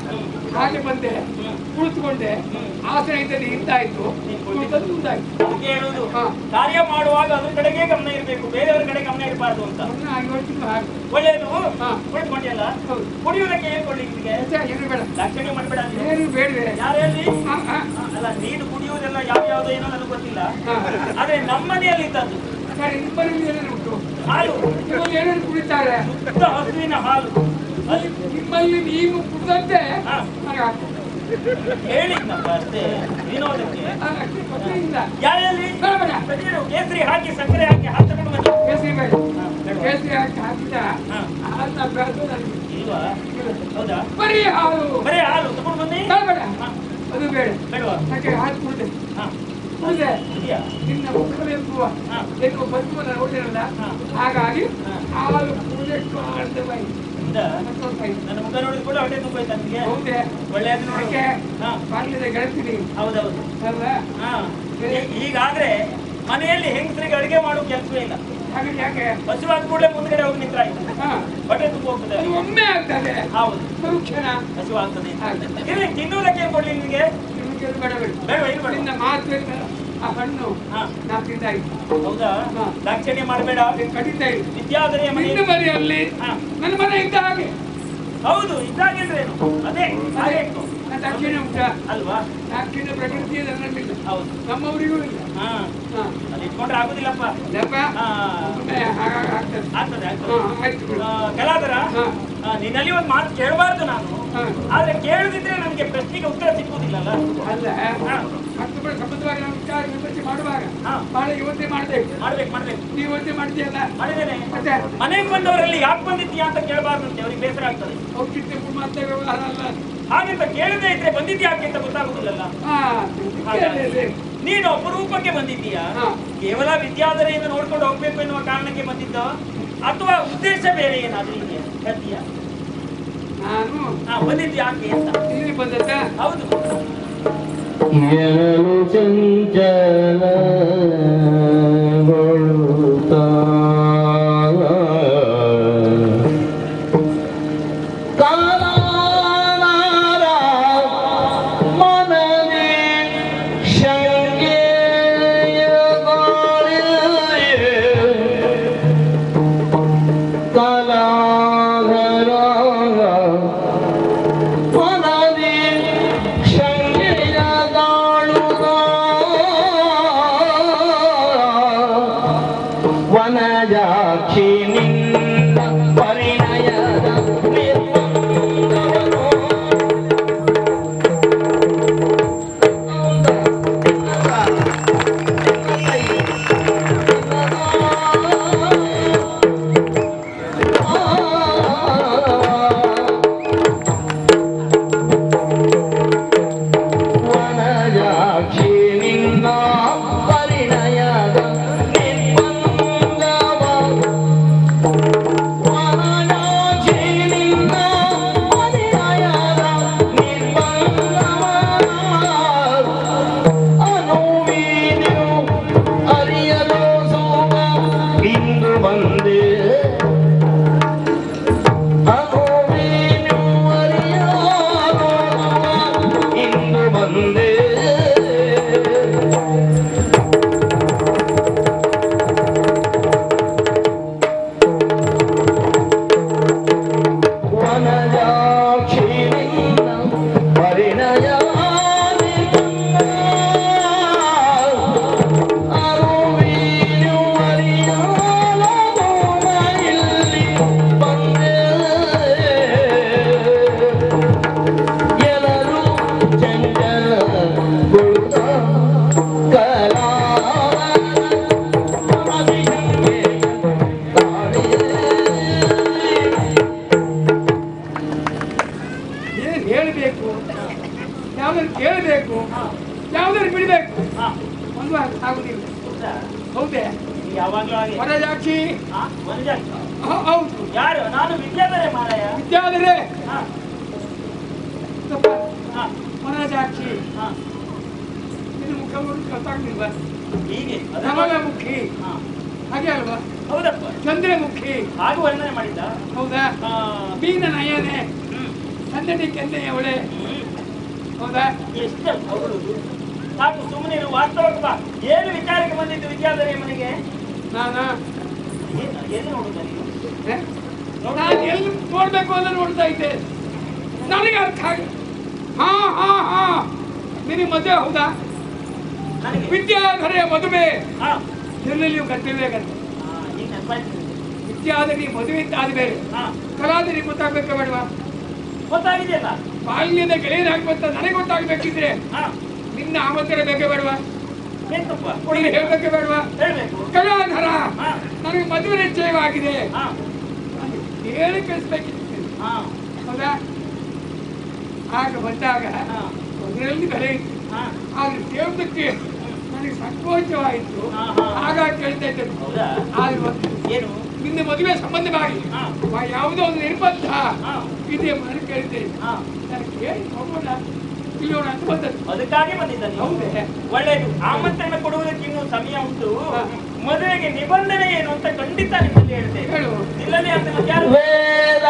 Speaker 4: ಹಾಗೆ ಬಂದೆ ಕುಳಿತುಕೊಂಡೆ ಆಸನ ಇದ್ದಲ್ಲಿ ಹಿಂದಾಯ್ತು ಕುಳಿತದ್ದು ಮುಂದಾಯ್ತು
Speaker 6: ಅದಕ್ಕೆ ಹೇಳುವುದು
Speaker 4: ಹಾ.
Speaker 6: ಕಾರ್ಯ ಮಾಡುವಾಗ ಅದ್ರ ಕಡೆಗೆ ಗಮನ ಇರಬೇಕು ಬೇರೆಯವರ ಕಡೆ ಗಮನ ಇರಬಾರ್ದು ಅಂತ
Speaker 4: ಸುಮ್ನೆ ಹಾಗೆ ಹೊರಟಿದ್ದು ಹಾಗೆ
Speaker 6: ಒಳ್ಳೆಯದು
Speaker 4: ಹಾ.
Speaker 6: ಕುಳಿತುಕೊಂಡಿಯಲ್ಲ
Speaker 4: ಹೌದು.
Speaker 6: ಕುಡಿಯುವುದಕ್ಕೆ ಏನ್ ಕೊಡ್ಲಿಕ್ಕೆ
Speaker 4: ಮತ್ತೆ ಏನು ಬೇಡ
Speaker 6: ದಾಕ್ಷಿಣ್ಯ ಮಾಡಬೇಡ ಅಂತ
Speaker 4: ಏನು ಬೇಡವೆ
Speaker 6: ಯಾರು ಹೇಳಿ
Speaker 4: ಹಾ, ಹಾ.
Speaker 6: ಅಲ್ಲ ನೀನು ಕುಡಿಯುವುದೆಲ್ಲ ಯಾವ ಯಾವ್ದು ಏನೋ ನನಗೆ ಗೊತ್ತಿಲ್ಲ
Speaker 4: ಹಾ.
Speaker 6: ಆದ್ರೆ ನಮ್ಮ ಮನೆಯಲ್ಲಿ ಇದ್ದದ್ದು
Speaker 4: ಸರಿ ನಿಮ್ಮಲ್ಲಿ ಏನೇನು ಉಂಟು
Speaker 6: ಹಾಲು
Speaker 4: ನಿಮ್ಮಲ್ಲಿ ಏನೇನು ಕುಡಿತಾರೆ
Speaker 6: ಶುದ್ಧ ಹಸುವಿನ ಹಾಲು ಅದು
Speaker 4: ನಿಮ್ಮಲ್ಲಿ ನೀವು ಕುಡಿದಂತೆ
Speaker 6: ಹಾ.
Speaker 4: ನನಗೆ ಆಗ್ತದೆ.
Speaker 6: ಹೇಳಿದ್ನಪ್ಪ ಅಷ್ಟೇ ವಿನೋದಕ್ಕೆ
Speaker 4: ಆ, ಅಷ್ಟೇ ಗೊತ್ತಿಲ್ಲ
Speaker 6: ಯಾರಲ್ಲಿ
Speaker 4: ಬೇಡ ಬೇಡ
Speaker 6: ಪ್ರತಿಯೊಂದು ಕೇಸರಿ ಹಾಕಿ ಸಕ್ಕರೆ ಹಾಕಿ ಹಾಲು ತಗೊಂಡು ಬನ್ನಿ
Speaker 4: ಕೇಸರಿ ಬೇಡ
Speaker 6: ಹಾ, ಬೇಡ.
Speaker 4: ಕೇಸರಿ ಹಾಕಿ ಹಾಕಿದ
Speaker 6: ಹಾ.
Speaker 4: ಹಾಲನ್ನ ಬೆಳೆದು ನನಗೆ
Speaker 6: ಇಲ್ವಾ ಹೌದಾ
Speaker 4: ಬರೀ ಹಾಲು
Speaker 6: ಬರೀ ಹಾಲು ತಗೊಂಡು ಬನ್ನಿ
Speaker 4: ಬೇಡ ಬೇಡ
Speaker 6: ಹಾ.
Speaker 4: ಅದು ಬೇಡ
Speaker 6: ಬೇಡವಾ
Speaker 4: ಯಾಕೆ ಹಾಲು ಕುಡಿದೆ
Speaker 6: ಹಾ
Speaker 4: ಕುಡಿದೆ
Speaker 6: ಇದೆಯಾ
Speaker 4: ನಿನ್ನ ಮುಖವೆಂಬುವ
Speaker 6: ಹಾ.
Speaker 4: ಎನ್ನುವ ಬದುಕನ್ನು ನೋಡಿರಲ್ಲ
Speaker 6: ಹಾ.
Speaker 4: ಹಾಗಾಗಿ
Speaker 6: ಹಾ.
Speaker 4: ಹಾಲು ಕುಡಿದಷ್ಟು ಆನಂದವಾಯಿತು
Speaker 6: ಹೌದಾ
Speaker 4: ಸಂತೋಷವಾಯಿತು
Speaker 6: ನನ್ನ ಮುಖ ನೋಡಿದ ಕೂಡ ಹೊಟ್ಟೆ ತುಂಬೋಯ್ತು ನನಗೆ
Speaker 4: ಹೌದೇ
Speaker 6: ಒಳ್ಳೆಯದು ನೋಡಿ
Speaker 4: ಯಾಕೆ
Speaker 6: ಹಾ
Speaker 4: ಬಾಲ್ಯದ ಗೆಳತೀನಿ
Speaker 6: ಹೌದೌದು
Speaker 4: ಅಲ್ವಾ
Speaker 6: ಹಾ ಈ- ಹೀಗಾದ್ರೆ ಮನೆಯಲ್ಲಿ ಹೆಂಗಸರಿಗೆ ಅಡುಗೆ ಮಾಡೋ ಕೆಲಸವೇ ಇಲ್ಲ
Speaker 4: ಹಾಗೆ ಯಾಕೆ
Speaker 6: ಹಸಿವಾದ ಕೂಡಲೇ ಮುಂದ್ಗಡೆ ಹೋಗಿ ನಿಂತ್ರಾಯ್ತು
Speaker 4: ಹಾ
Speaker 6: ಹೊಟ್ಟೆ ತುಂಬ ಹೋಗ್ತದೆ
Speaker 4: ಅದು ಒಮ್ಮೆ ಆಗ್ತದೆ
Speaker 6: ಹೌದು
Speaker 4: ಮರುಕ್ಷಣ
Speaker 6: ಹಸಿವಾಗ್ತದೆ
Speaker 4: ಹಾಗೆ.
Speaker 6: ಇಲ್ಲಿ ತಿನ್ನುವುದಕ್ಕೆ ಏನ್ ಕೊಡ್ಲಿ ನಿಮಗೆ
Speaker 4: ನಿಮಗೆ ಅದು ಬೇಡ ಬೇಡ
Speaker 6: ಬೇಡ ಏನು ಬೇಡ
Speaker 4: ನಿನ್ನ ಮಾತು ಆ ಹಣ್ಣು
Speaker 6: ಹಾ
Speaker 4: ನಾ ತಿಂದಾಯ್ತು
Speaker 6: ಹೌದಾ
Speaker 4: ಹಾ.
Speaker 6: ದಾಕ್ಷಿಣ್ಯ ಮಾಡಬೇಡ
Speaker 4: ಕಡಿತಾ ಇಲ್ಲ
Speaker 6: ವಿದ್ಯಾಧರೆಯ ಮನೆ
Speaker 4: ನಿನ್ನ ಮನೆಯಲ್ಲಿ
Speaker 6: ಹಾ.
Speaker 4: ನನ್ನ ಮನೆ ಇದ್ದ ಹಾಗೆ
Speaker 6: ಹೌದು ಇದ್ದಾಗೇನ್ರೇನು ಅದೇ ಹಾಗೆ ಇತ್ತು.
Speaker 4: ನನ್ನ ದಕ್ಷಿಣ ಉಂಟ
Speaker 6: ಅಲ್ವಾ
Speaker 4: ದಕ್ಷಿಣ ಪ್ರಕೃತಿಯ ನನ್ನಲ್ಲಿ
Speaker 6: ಹೌದು
Speaker 4: ನಮ್ಮವರಿಗೂ ಇಲ್ಲ
Speaker 6: ಹಾ
Speaker 4: ಹಾ
Speaker 6: ಅದು ಇಟ್ಕೊಂಡ್ರೆ ಆಗುದಿಲ್ಲಪ್ಪ
Speaker 4: ಲೆಪ್ಪ
Speaker 6: ಹಾ
Speaker 4: ಒಮ್ಮೆ ಹಾಗಾಗಿ ಆಗ್ತದೆ
Speaker 6: ಆಗ್ತದೆ
Speaker 4: ಹಾ
Speaker 6: ಆಗ್ತದೆ
Speaker 4: ಆಯ್ತು ಬಿಡು.
Speaker 6: ಆ, ಕಲಾದರ
Speaker 4: ಹಾ.
Speaker 6: ಆ, ನಿನ್ನಲ್ಲಿ ಒಂದು ಮಾತು ಕೇಳಬಾರ್ದು ನಾನು
Speaker 4: ಹಾ.
Speaker 6: ಆದ್ರೆ ಕೇಳದಿದ್ರೆ ನನಗೆ ಪ್ರಶ್ನೆಗೆ ಉತ್ತರ ಸಿಕ್ಕುವುದಿಲ್ಲಲ್ಲ
Speaker 4: ಅಲ್ಲ
Speaker 6: ಹಾ.
Speaker 4: ಮತ್ತೊಬ್ಬರ ಸಂಬಂಧವಾಗಿ ನಾವು ವಿಚಾರ ವಿಮರ್ಶೆ ಮಾಡುವಾಗ
Speaker 6: ಹಾ.
Speaker 4: ಬಹಳ ಇವತ್ತೇ ಮಾಡ್ಬೇಕು
Speaker 6: ಮಾಡ್ಬೇಕು ಮಾಡ್ಬೇಕು
Speaker 4: ನೀವು ಇವತ್ತೇ ಮಾಡ್ತೀಯಲ್ಲ
Speaker 6: ಮಾಡಿದ್ದೇನೆ
Speaker 4: ಮತ್ತೆ
Speaker 6: ಮನೆಗೆ ಬಂದವರಲ್ಲಿ ಯಾಕೆ ಬಂದಿದ್ದೀಯಾ ಅಂತ ಕೇಳಬಾರ್ದಂತೆ ಅವ್ರಿಗೆ ಬೇಸರ ಆಗ್ತದೆ
Speaker 4: ಔಚಿತ್ಯ ಮಾತ್ರ ವ್ಯವಹಾರ ಅಲ್ಲ
Speaker 6: ಹಾಗೆಂತ ಕೇಳದೇ ಇದ್ರೆ ಬಂದಿದ್ಯಾ ಯಾಕೆ ಅಂತ ಗೊತ್ತಾಗುದಿಲ್ಲಲ್ಲ
Speaker 4: ಹಾ
Speaker 6: ಹಾಗಾಗಿ
Speaker 4: ಕೇಳಿದೆ.
Speaker 6: ನೀನು ಅಪರೂಪಕ್ಕೆ ಬಂದಿದ್ದೀಯಾ
Speaker 4: ಹಾ.
Speaker 6: ಕೇವಲ ವಿದ್ಯಾಧರೆಯಿಂದ ನೋಡ್ಕೊಂಡು ಹೋಗ್ಬೇಕು ಎನ್ನುವ ಕಾರಣಕ್ಕೆ ಬಂದಿದ್ದ ಅಥವಾ ಉದ್ದೇಶ ಬೇರೆ ಏನಾದ್ರೂ ಇದೆಯಾ ಹೇಳ್ತೀಯಾ
Speaker 4: ನಾನು
Speaker 6: ಹಾ ಬಂದಿದ್ಯಾ ಯಾಕೆ ಅಂತ
Speaker 4: ಇಲ್ಲಿ ಬಂದದ್ದ
Speaker 6: ಹೌದು
Speaker 5: ಎರಳು ಚಂಚಲಗೊಳ್ಳುತ್ತ ಕಾಲಾನಾರ ಮನದಿ ಶಂಕೆಯಗೊಳ್ಳಿದೆ. ಕಲಾಧರ ಮನದಿ ಶಂಕೆಯಗಾಳುಗ ವನಜಾಕ್ಷಿ ನಿನ್ನ ಪರಿಣಯದ ನಿರ್ಬಂಧವನ್ನು ವನಜಾಕ್ಷಿ ನಿನ್ನ ಪರಿಣಯದ ನಿರ್ಬಂಧವ ವನಜಾಕ್ಷಿ ನಿನ್ನ ಪರಿಣಯದ ನಿರ್ಬಂಧವ ಅನುವೀನು ಅರಿಯಲು ಸೋಮ ಇಂದು ಬಂದೆ ಅನುವೀನು ಅರಿಯಲು ಇಂದು ಬಂದೆ ವನಜಾಕ್ಷಿ ನಿನ್ನ ಪರಿಣಯ ಅರುವೀನು ಅರಿಯಲಾಗೋ ಇಲ್ಲಿ ಬಂದೆ ಎಲ್ಲರೂ ಚಂಚಲಗೊಳ್ಳುತ್ತ ಕಲಾ
Speaker 4: ಏನ್ ಹೇಳಬೇಕು ಯಾವ್ದಾರು ಕೇಳಬೇಕು ಯಾವ್ದಾರು ಬಿಡಬೇಕು
Speaker 6: ಹಾ
Speaker 4: ಒಂದು ಅರ್ಥ ಆಗುದಿಲ್ಲ
Speaker 6: ಹೌದಾ?
Speaker 4: ಹೌದೇ
Speaker 6: ನೀನು ಯಾವಾಗ್ಲೂ ಹಾಗೆ
Speaker 4: ವರಜಾಕ್ಷಿ
Speaker 6: ಹಾ ವನಜಾಕ್ಷಿ
Speaker 4: ಹ- ಹೌದು
Speaker 6: ಯಾರು ನಾನು ವಿದ್ಯಾಧರೆ ಮಾರಾಯ
Speaker 4: ವಿದ್ಯಾಧರೆ
Speaker 6: ಹಾ
Speaker 4: ಸ್ವಲ್ಪ
Speaker 6: ಹಾ
Speaker 4: ವನಜಾಕ್ಷಿ
Speaker 6: ಹಾ
Speaker 4: ಇದು ಮುಖ ನೋಡಿ ಗೊತ್ತಾಗ್ಲಿಲ್ವಾ
Speaker 6: ಹೀಗೆ
Speaker 4: ಕಮಲ ಮುಖಿ
Speaker 6: ಹಾ
Speaker 4: ಹಾಗೆ ಅಲ್ವಾ
Speaker 6: ಹೌದಪ್ಪ
Speaker 4: ಚಂದ್ರಮುಖಿ
Speaker 6: ಹಾಗೆ ವರ್ಣನೆ ಮಾಡಿದ್ದ
Speaker 4: ಹೌದಾ
Speaker 6: ಹಾ
Speaker 4: ಮೀನ ನಯನೆ
Speaker 6: ಹ್ಮ್
Speaker 4: ಚಂದನಿ ಕೆನ್ನೆಯವಳೆ
Speaker 6: ಹ್ಮ್
Speaker 4: ಹೌದಾ
Speaker 6: ಎಷ್ಟು ಹೊಗಳುದು ಸಾಕು ಸುಮ್ಮನೆ ವಾಸ್ತವಕ್ಕೆ ಬಾ ಏನು ವಿಚಾರಕ್ಕೆ ಬಂದಿದ್ದು ವಿದ್ಯಾಧರಿ ಮನೆಗೆ
Speaker 4: ನಾನು
Speaker 6: ಏನು ಎಲ್ಲಿ ನೋಡುದ ನೀನು
Speaker 4: ಏ? ನಾನು ಎಲ್ಲಿ ನೋಡ್ಬೇಕು ಅಂತ ನೋಡ್ತಾ ಇದ್ದೆ ನನಗೆ ಅರ್ಥ ಆಗ ಹಾ ಹಾ ಹಾ ನಿನಗೆ ಮದುವೆ ಹೌದಾ
Speaker 6: ನನಗೆ
Speaker 4: ವಿದ್ಯಾಧರೆಯ ಮದುವೆ
Speaker 6: ಹಾ
Speaker 4: ಎಲ್ಲೆಲ್ಲಿಯೂ ಕರ್ತವ್ಯಗಂತೆ
Speaker 6: ಹಾ, ಈಗ ನೆನಪಾಯ್ತು
Speaker 4: ವಿದ್ಯಾಧರಿ ಮದುವೆ ಅಂತ ಆದ್ಮೇಲೆ
Speaker 6: ಹಾ
Speaker 4: ಕಲಾಧರಿ ಗೊತ್ತಾಗ್ಬೇಕಾ ಬೇಡವಾ
Speaker 6: ಗೊತ್ತಾಗಿದೆಯಲ್ಲ
Speaker 4: ಬಾಲ್ಯದ ಗೆಳೆಯರಾಗ್ಬೇಕಂತ ನನಗೆ ಗೊತ್ತಾಗ್ಬೇಕಿದ್ರೆ
Speaker 6: ಹಾ
Speaker 4: ನಿನ್ನ ಆಮಂತ್ರಣ ಬೇಕೇ ಬೇಡವಾ
Speaker 6: ಎಂತಪ್ಪ
Speaker 4: ನೀನು ಹೇಳ್ಬೇಕೇ ಬೇಡವಾ
Speaker 6: ಹೇಳ್ಬೇಕು
Speaker 4: ಕಲಾಧರ
Speaker 6: ಹಾ
Speaker 4: ನನಗೆ ಮದುವೆ ನಿಶ್ಚಯವಾಗಿದೆ
Speaker 6: ಹಾ
Speaker 4: ಹೇಳಿ ಕಳಿಸ್ಬೇಕಿತ್ತು
Speaker 6: ಹಾ
Speaker 4: ಹೌದಾ ಆಗ ಬಂದಾಗ
Speaker 6: ಹಾ
Speaker 4: ಅದರಲ್ಲಿ ಬೆಲೆ ಇತ್ತು
Speaker 6: ಹಾ
Speaker 4: ಆದ್ರೆ ದೇವದಕ್ಕೆ ನನಗೆ ಸಂಕೋಚವಾಯಿತು
Speaker 6: ಹಾ, ಹಾ.
Speaker 4: ಹಾಗಾಗಿ ಕೇಳ್ತಾ ಇದ್ದರು
Speaker 6: ಹೌದಾ
Speaker 4: ಆದ್ರೆ ಒಂದು
Speaker 6: ಏನು
Speaker 4: ನಿನ್ನ ಮದುವೆ ಸಂಬಂಧವಾಗಿ
Speaker 6: ಹಾ
Speaker 4: ವ- ಯಾವುದೋ ಒಂದು ನಿರ್ಬಂಧ
Speaker 6: ಹಾ
Speaker 4: ಇದೆ ನಾನು ಕೇಳಿದ್ದೇನೆ
Speaker 6: ಹಾ
Speaker 4: ನಾನು ಕೇಳಿ ಹೋಗೋಣ ಇಲ್ಲೋಣ ಅಂತ ಬಂದದ್ದು
Speaker 6: ಅದಕ್ಕಾಗಿ ಬಂದಿದ್ದ ನೀನು?
Speaker 4: ಹೌದೇ
Speaker 6: ಒಳ್ಳೆಯದು ಆಮಂತ್ರಣ ಕೊಡುವುದಕ್ಕೆ ಇನ್ನೂ ಸಮಯ ಉಂಟು
Speaker 4: ಹಾ.
Speaker 6: ಮದುವೆಗೆ ನಿಬಂಧನೆ ಏನು ಅಂತ ಖಂಡಿತ ನಿಮ್ಮಲ್ಲಿ ಹೇಳ್ತೇನೆ
Speaker 4: ಹೇಳು
Speaker 6: ಇಲ್ಲದೆ ಅಂತ ಮತ್ತೆ ಯಾರು
Speaker 5: ವೇದ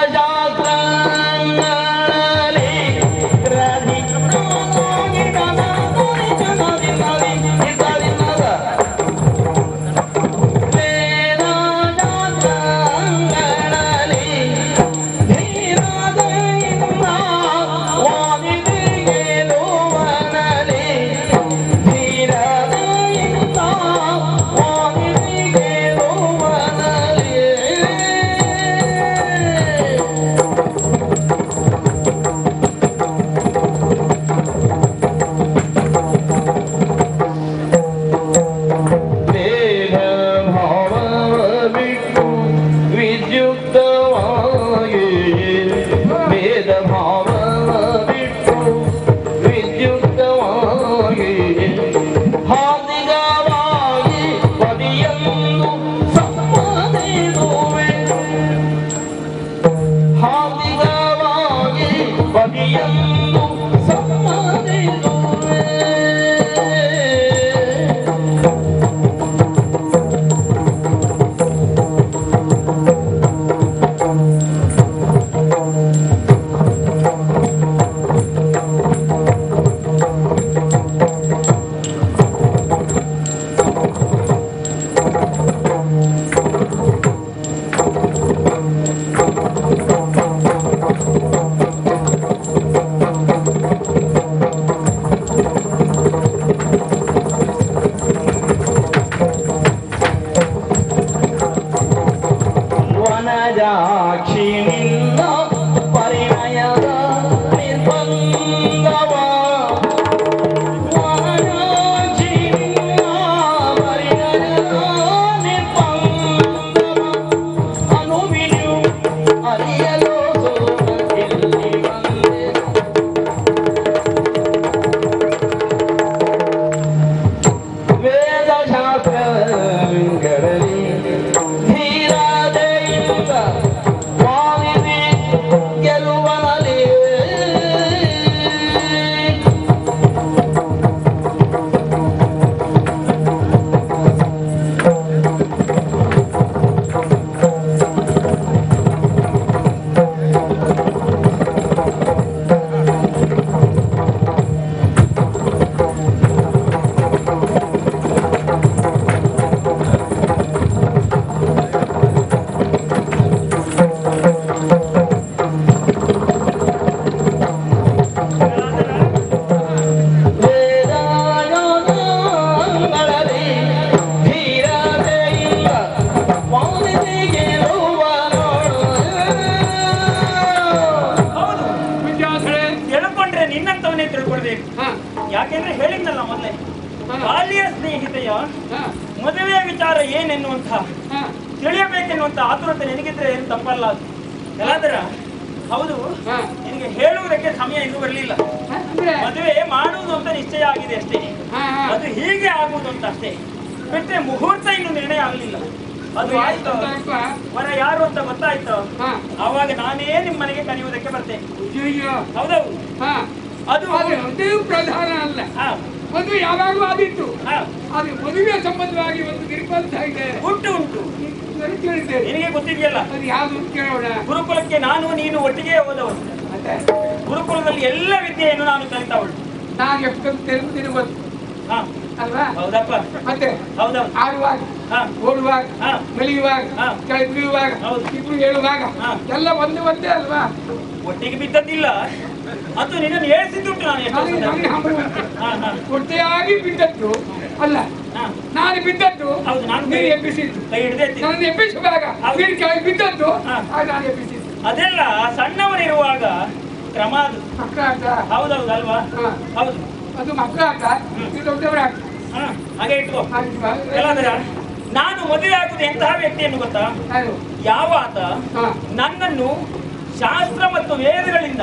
Speaker 5: ಶಾಸ್ತ್ರಗಳಲ್ಲಿ ವೇದ ಶಾಸ್ತ್ರಗಳಲ್ಲಿ ಧೀರದಯಿಂದ ವಾದಿಗೆ ಲೋವನಲಿ ಧೀರದಯಿಂದ ವಾದಿಗೆ ಲೋವನಲಿ ದೇಹ ಭಾವವ ಬಿಟ್ಟು ವಿದ್ಯುಕ್ತವಾಗಿ ವೇದ ಭಾವವ ಬಿಟ್ಟು ವಿದ್ಯುಕ್ತವಾಗಿ ಹಾದಿಗವಾಗಿ ಪದಿಯನ್ನು ಸಮ್ಮತಿಸುವೆ ಹಾದಿಗವಾಗಿ ಪದಿಯನ್ನು ಸಮ್ಮತಿಸುವೆ ವನಜಾಕ್ಷಿಣಿಂದ ಪರಿಣಯದ ನಿರ್ಬಂಧವ ವನಜಾಕ್ಷಿಣಿಂದ ಪರಿಣಯದ ನಿರ್ಬಂಧವ ಅನುವಿನು ಅರಿಯಲು ಸೋಲಗಿಲ್ಲಿ ಬಂದೆ ವೇದಶಾಸ್ತ್ರಗಳಲ್ಲಿ ಧೀರತೆಯಿಂದ ವಾಲಿದಿ ಗೆಲುವನಲಿ ವೇದಾಯನಗಳಲ್ಲಿ ಧೀರತೆಯಿಂದ ವಾಲಿದಿ ಗೆಲುವನೋಡು
Speaker 6: ಹೌದು
Speaker 4: ವಿದ್ಯಾಧರೆ
Speaker 6: ತಿಳ್ಕೊಂಡ್ರೆ ನಿನ್ನಂತವನ್ನೇ ತಿಳ್ಕೊಳ್ಬೇಕು
Speaker 4: ಹಾ
Speaker 6: ಯಾಕೆಂದ್ರೆ ಹೇಳಿದ್ನಲ್ಲ ಮೊದಲೇ
Speaker 4: ಹಾ.
Speaker 6: ಬಾಲ್ಯ ಸ್ನೇಹಿತೆಯ
Speaker 4: ಹಾ
Speaker 6: ಮದುವೆ ವಿಚಾರ ಏನೆನ್ನುವಂತ
Speaker 4: ಹಾ
Speaker 6: ತಿಳಿಯಬೇಕೆನ್ನುವಂತ ಆತುರತೆ ನಿನಗಿದ್ರೆ ಏನು ತಪ್ಪಲ್ಲ ಅದು ಎಲ್ಲಾದರ ಹೌದು
Speaker 4: ಹಾ.
Speaker 6: ನಿನಗೆ ಹೇಳುವುದಕ್ಕೆ ಸಮಯ ಇನ್ನೂ ಬರಲಿಲ್ಲ
Speaker 4: ಹಾ, ಅಂದ್ರೆ
Speaker 6: ಮದುವೆ ಮಾಡುವುದು ಅಂತ ನಿಶ್ಚಯ ಆಗಿದೆ ಅಷ್ಟೇ
Speaker 4: ಹಾ ಹಾ
Speaker 6: ಅದು ಹೀಗೆ ಆಗುವುದು ಅಂತ ಅಷ್ಟೇ ಬಿಟ್ಟರೆ ಮುಹೂರ್ತ ಇನ್ನು ನಿರ್ಣಯ ಆಗಲಿಲ್ಲ ಅದು ಆಯ್ತು
Speaker 4: ಆಯ್ತಾ?
Speaker 6: ವರ ಯಾರು ಅಂತ ಗೊತ್ತಾಯ್ತು
Speaker 4: ಹಾ
Speaker 6: ಆವಾಗ ನಾನೇ ನಿಮ್ಮ ಮನೆಗೆ ಕರೆಯುವುದಕ್ಕೆ ಬರ್ತೇನೆ
Speaker 4: ಅಯ್ಯಯ್ಯೋ
Speaker 6: ಹೌದೌದು
Speaker 4: ಹಾ
Speaker 6: ಅದು
Speaker 4: ಆದ್ರೆ ಅದು ಪ್ರಧಾನ ಅಲ್ಲ
Speaker 6: ಹಾ,
Speaker 4: ಮದುವೆ ಯಾವಾಗಲೂ ಆದಿತ್ತು
Speaker 6: ಹಾ,
Speaker 4: ಆದ್ರೆ ಮದುವೆ ಸಂಬಂಧವಾಗಿ ಒಂದು ನಿರ್ಬಂಧ ಇದೆ
Speaker 6: ಉಂಟು ಉಂಟು
Speaker 4: ನಾನು ಕೇಳಿದ್ದೇನೆ
Speaker 6: ನಿನಗೆ ಗೊತ್ತಿದೆಯಲ್ಲ
Speaker 4: ಅದು ಯಾವುದು ಅಂತ ಕೇಳೋಣ
Speaker 6: ಗುರುಕುಲಕ್ಕೆ ನಾನು ನೀನು ಒಟ್ಟಿಗೆ ಹೋದವರು
Speaker 4: ಅದ ಮತ್ತೆ
Speaker 6: ಗುರುಕುಲದಲ್ಲಿ ಎಲ್ಲ ವಿದ್ಯೆಯನ್ನು ನಾನು ಕಲಿತವಳು
Speaker 4: ನಾನು ಎಷ್ಟೊಂದು ತೆಲುಗುದಿನ ಗೊತ್ತು
Speaker 6: ಹಾ
Speaker 4: ಅಲ್ವಾ
Speaker 6: ಹೌದಪ್ಪ
Speaker 4: ಮತ್ತೆ
Speaker 6: ಹೌದೌದು
Speaker 4: ಆಡುವಾಗ
Speaker 6: ಹಾ
Speaker 4: ಓಡುವಾಗ
Speaker 6: ಹಾ.
Speaker 4: ಮೆಲಿಯುವಾಗ
Speaker 6: ಹಾ.
Speaker 4: ಕೆಳಗೆ ಬೀಳುವಾಗ
Speaker 6: ಹೌದು.
Speaker 4: ಇಬ್ರು ಹೇಳುವಾಗ
Speaker 6: ಹಾ.
Speaker 4: ಎಲ್ಲ ಒಂದೇ ಒಂದೇ ಅಲ್ವಾ
Speaker 6: ಒಟ್ಟಿಗೆ ಬಿದ್ದದ್ದಿಲ್ಲ ಅದು ನಿನ್ನನ್ನು ಏಳಿಸಿದ್ದುಂಟು ನಾನು ಎಷ್ಟೋ
Speaker 4: ನನಗೆ
Speaker 6: ಸಲ.
Speaker 4: ನನಗೆ ಹಂಬಲ ಉಂಟು.
Speaker 6: ಹಾ ಹಾ
Speaker 4: ಒಟ್ಟೆಯಾಗಿ ಬಿದ್ದದ್ದು ಅಲ್ಲ
Speaker 6: ಹಾ
Speaker 4: ನಾನು ಬಿದ್ದದ್ದು
Speaker 6: ಹೌದು, ನಾನು
Speaker 4: ನೀನು
Speaker 6: ಕೈ-
Speaker 4: ಎಬ್ಬಿಸಿದ್ದು
Speaker 6: ಕೈ ಹಿಡ್ದೈತಿ
Speaker 4: ನನ್ನ ಎಬ್ಬಿಸುವಾಗ
Speaker 6: ಹೌದು.
Speaker 4: ನೀನು ಕೆಳಗೆ ಬಿದ್ದದ್ದು
Speaker 6: ಹಾ.
Speaker 4: ಆಗ ನಾನು ಎಬ್ಬಿಸಿದ್ದು
Speaker 6: ಅದೆಲ್ಲ ಸಣ್ಣವರಿರುವಾಗ ಕ್ರಮ ಅದು
Speaker 4: ಮಕ್ಕಳ ಆಟ
Speaker 6: ಹೌದೌದು ಅಲ್ವಾ
Speaker 4: ಹಾ.
Speaker 6: ಹೌದು
Speaker 4: ಅದು ಮಕ್ಕಳ ಆಟ ಇದು ದೊಡ್ಡವರ ಆಟ
Speaker 6: ಹಾ ಹಾಗೆ ಇಟ್ಕೋ
Speaker 4: ಹಾಗಿಲ್ವಾ?
Speaker 6: ಎಲ್ಲಾದ್ರೆ ನಾನು ಮದುವೆ ಆಗುದು ಎಂತಹ ವ್ಯಕ್ತಿಯನ್ನು ಗೊತ್ತಾ
Speaker 4: ಯಾರು?
Speaker 6: ಯಾವ ಆತ
Speaker 4: ಹಾ.
Speaker 6: ನನ್ನನ್ನು ಶಾಸ್ತ್ರ ಮತ್ತು ವೇದಗಳಿಂದ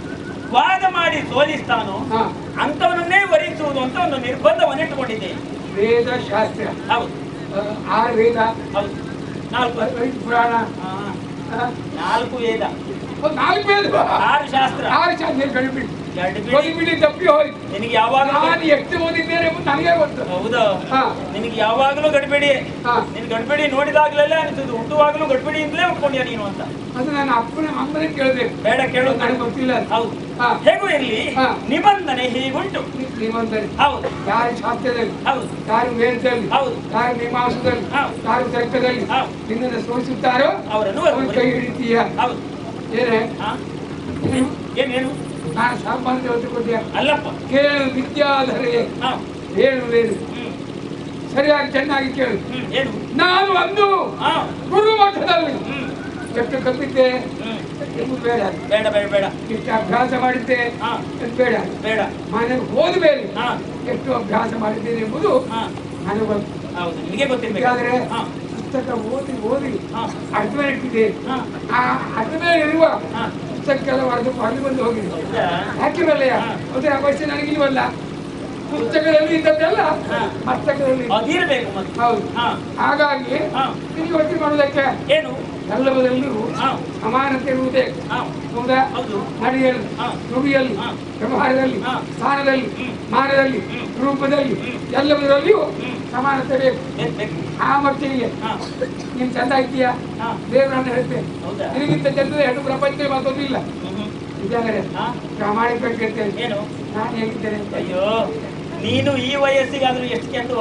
Speaker 6: ವಾದ ಮಾಡಿ ಸೋಲಿಸ್ತಾನೋ
Speaker 4: ಹಾ.
Speaker 6: ಅಂತವನನ್ನೇ ವರಿಸುವುದು ಅಂತ ಒಂದು ನಿರ್ಬಂಧವನ್ನು ಇಟ್ಟುಕೊಂಡಿದ್ದೆ
Speaker 4: ವೇದ ಶಾಸ್ತ್ರ
Speaker 6: ಹೌದು
Speaker 4: ಆ, ಆರು ವೇದ
Speaker 6: ಹೌದು ನಾಲ್ಕು
Speaker 4: ಐದು ಪುರಾಣ
Speaker 6: ಹಾ,
Speaker 4: ಆ,
Speaker 6: ನಾಲ್ಕು ವೇದ
Speaker 4: ಒಂದು ನಾಲ್ಕು ವೇದ
Speaker 6: ಆರು ಶಾಸ್ತ್ರ
Speaker 4: ಆರು ಶಾಸ್ತ್ರ ಗಡಿಬಿಡಿ
Speaker 6: ಎರಡು ಬಿಡಿ.
Speaker 4: ಗಡಿಬಿಡಿ ತಪ್ಪಿ ಹೋಯ್ತು
Speaker 6: ನಿನಗೆ ಯಾವಾಗಲೂ
Speaker 4: ನಾನು ಎಷ್ಟು ಓದಿದ್ದೇನೆ ಎಂಬುದು ನನಗೆ ಗೊತ್ತು
Speaker 6: ಹೌದಾ
Speaker 4: ಹಾ.
Speaker 6: ನಿನಗೆ ಯಾವಾಗಲೂ ಗಡಿಬೇಡಿ
Speaker 4: ಹಾ.
Speaker 6: ನಿನ್ ಗಡಿಬೇಡಿ ನೋಡಿದಾಗ್ಲೆಲ್ಲ ಅನಿಸುದು ಹುಟ್ಟುವಾಗಲೂ ಗಡಿಬೇಡಿಯಿಂದಲೇ ಉಟ್ಕೊಂಡ್ಯಾ ನೀನು ಅಂತ
Speaker 4: ಅದು ನಾನು ಅಪ್ಪನ ಅಮ್ಮನೇ ಕೇಳಬೇಕು
Speaker 6: ಬೇಡ ಕೇಳು
Speaker 4: ನನಗೆ ಗೊತ್ತಿಲ್ಲ ಅದು.
Speaker 6: ಹೌದು
Speaker 4: ಹಾ.
Speaker 6: ಹೇಗೂ ಇರ್ಲಿ
Speaker 4: ಹಾ.
Speaker 6: ನಿಬಂಧನೆ ಹೀಗುಂಟು
Speaker 4: ನೀವಂದರೆ
Speaker 6: ಹೌದು
Speaker 4: ಯಾರು ಶಾಸ್ತ್ರದಲ್ಲಿ
Speaker 6: ಹೌದು
Speaker 4: ಯಾರು ವೇದದಲ್ಲಿ
Speaker 6: ಹೌದು.
Speaker 4: ಯಾರು ಮೀಮಾಂಸದಲ್ಲಿ
Speaker 6: ಹೌದು.
Speaker 4: ಯಾರು ತರ್ಕದಲ್ಲಿ
Speaker 6: ಹೌದು.
Speaker 4: ನಿನ್ನನ್ನು ಸೋಲಿಸುತ್ತಾರೋ
Speaker 6: ಅವರನ್ನು
Speaker 4: ಅವ್ರ ಕೈ ಹಿಡಿತೀಯ
Speaker 6: ಹೌದು
Speaker 4: ಏನೇ
Speaker 6: ಹಾ
Speaker 4: ಏನು?
Speaker 6: ಏನೇನು
Speaker 4: ನಾನು ಸಾಮಾನ್ಯ ಹೊತ್ತು ಕೊಟ್ಟಿಯ
Speaker 6: ಅಲ್ಲಪ್ಪ
Speaker 4: ಕೇಳು ವಿದ್ಯಾಧರೆ
Speaker 6: ಹಾ
Speaker 4: ಹೇಳು ಹೇಳು
Speaker 6: ಹ್ಮ್
Speaker 4: ಸರಿಯಾಗಿ ಚೆನ್ನಾಗಿ ಕೇಳು
Speaker 6: ಹ್ಮ್ ಏನು
Speaker 4: ನಾನು ಒಂದು
Speaker 6: ಹಾ
Speaker 4: ಗುರು ಮಠದಲ್ಲಿ
Speaker 6: ಹ್ಮ್
Speaker 4: ಎಷ್ಟು ಕಲಿತಿದ್ದೆ
Speaker 6: ಹ್ಮ್
Speaker 4: ಎಂಬುದು ಬೇಡ
Speaker 6: ಬೇಡ ಬೇಡ ಬೇಡ
Speaker 4: ಎಷ್ಟು ಅಭ್ಯಾಸ ಮಾಡಿದ್ದೆ
Speaker 6: ಹಾ
Speaker 4: ಅದು ಬೇಡ
Speaker 6: ಬೇಡ
Speaker 4: ಮನೆಗೆ ಹೋದ ಮೇಲೆ
Speaker 6: ಹಾ
Speaker 4: ಎಷ್ಟು ಅಭ್ಯಾಸ ಮಾಡಿದ್ದೇನೆ ಎಂಬುದು
Speaker 6: ಹಾ
Speaker 4: ನನಗೆ ಗೊತ್ತು
Speaker 6: ಹೌದು ನಿಮಗೆ ಗೊತ್ತಿರ್ಬೇಕು
Speaker 4: ಯಾಕಂದ್ರೆ
Speaker 6: ಹಾ
Speaker 4: ಪುಸ್ತಕ ಓದಿ ಓದಿ
Speaker 6: ಹಾ
Speaker 4: ಅರ್ಧ ಮೇಲೆ ಇಟ್ಟಿದೆ
Speaker 6: ಹಾ
Speaker 4: ಆ ಅರ್ಧ ಮೇಲೆ ಇರುವ
Speaker 6: ಹಾ
Speaker 4: ಪುಸ್ತಕಕ್ಕೆಲ್ಲ ಹೊಡೆದು ಹೊರಗೆ ಬಂದು ಹೋಗಿದೆ
Speaker 6: ಹೌದಾ?
Speaker 4: ಹಾಕಿರಲ್ಲಯ್ಯ ಅದರ ಅವಶ್ಯ ನನಗಿಲ್ವಲ್ಲ ಪುಸ್ತಕದಲ್ಲಿ ಇದ್ದದ್ದೆಲ್ಲ
Speaker 6: ಹಾ.
Speaker 4: ಮಸ್ತಕದಲ್ಲಿ
Speaker 6: ಅದಿರ್ಬೇಕು ಮತ್ತೆ
Speaker 4: ಹೌದು
Speaker 6: ಹಾ
Speaker 4: ಹಾಗಾಗಿ
Speaker 6: ಹಾ
Speaker 4: ನಿನಗೆ ಒಟ್ಟು ಮಾಡುವುದಕ್ಕೆ
Speaker 6: ಏನು
Speaker 4: ಎಲ್ಲವದಲ್ಲೂ
Speaker 6: ಹಾ
Speaker 4: ಸಮಾನತೆ ಇರುವುದೇ
Speaker 6: ಹಾ
Speaker 4: ಹೌದಾ
Speaker 6: ಹೌದು
Speaker 4: ನಡೆಯಲ್ಲಿ
Speaker 6: ಹಾ.
Speaker 4: ನುಡಿಯಲ್ಲಿ
Speaker 6: ಹಾ.
Speaker 4: ವ್ಯವಹಾರದಲ್ಲಿ
Speaker 6: ಹಾ.
Speaker 4: ಸ್ಥಾನದಲ್ಲಿ
Speaker 6: ಹ್ಮ್.
Speaker 4: ಮಾನದಲ್ಲಿ
Speaker 6: ಹ್ಮ್.
Speaker 4: ರೂಪದಲ್ಲಿ
Speaker 6: ಹ್ಮ್.
Speaker 4: ಎಲ್ಲದರಲ್ಲಿಯೂ
Speaker 6: ಹ್ಮ್.
Speaker 4: ಸಮಾನತೆ ಬೇಕು
Speaker 6: ಏನ್ ಬೇಕು
Speaker 4: ಆ ಮಟ್ಟಿಗೆ
Speaker 6: ಹಾ
Speaker 4: ನೀನು ಚಂದ ಇದ್ದೀಯಾ
Speaker 6: ಹಾ
Speaker 4: ದೇವರನ್ನ ಹೇಳ್ತೇನೆ
Speaker 6: ಹೌದಾ
Speaker 4: ನಿನಗಿಂತ ಚಂದದ ಹೆಣ್ಣು ಪ್ರಪಂಚದಲ್ಲಿ ಮತ್ತೊಂದು ಇಲ್ಲ
Speaker 6: ಹ್ಮ್ ಹ್ಮ್.
Speaker 4: ಇದ್ದಾಗಲೇ
Speaker 6: ಹಾ
Speaker 4: ಪ್ರಾಮಾಣಿಕವಾಗಿ ಕೇಳ್ತೇನೆ
Speaker 6: ಏನು
Speaker 4: ನಾನು ಹೇಗಿದ್ದೇನೆ ಅಂತ.
Speaker 6: ಅಯ್ಯೋ ನೀನು ಈ ವಯಸ್ಸಿಗಾದ್ರೂ ಎಷ್ಟು ಕೆಂದು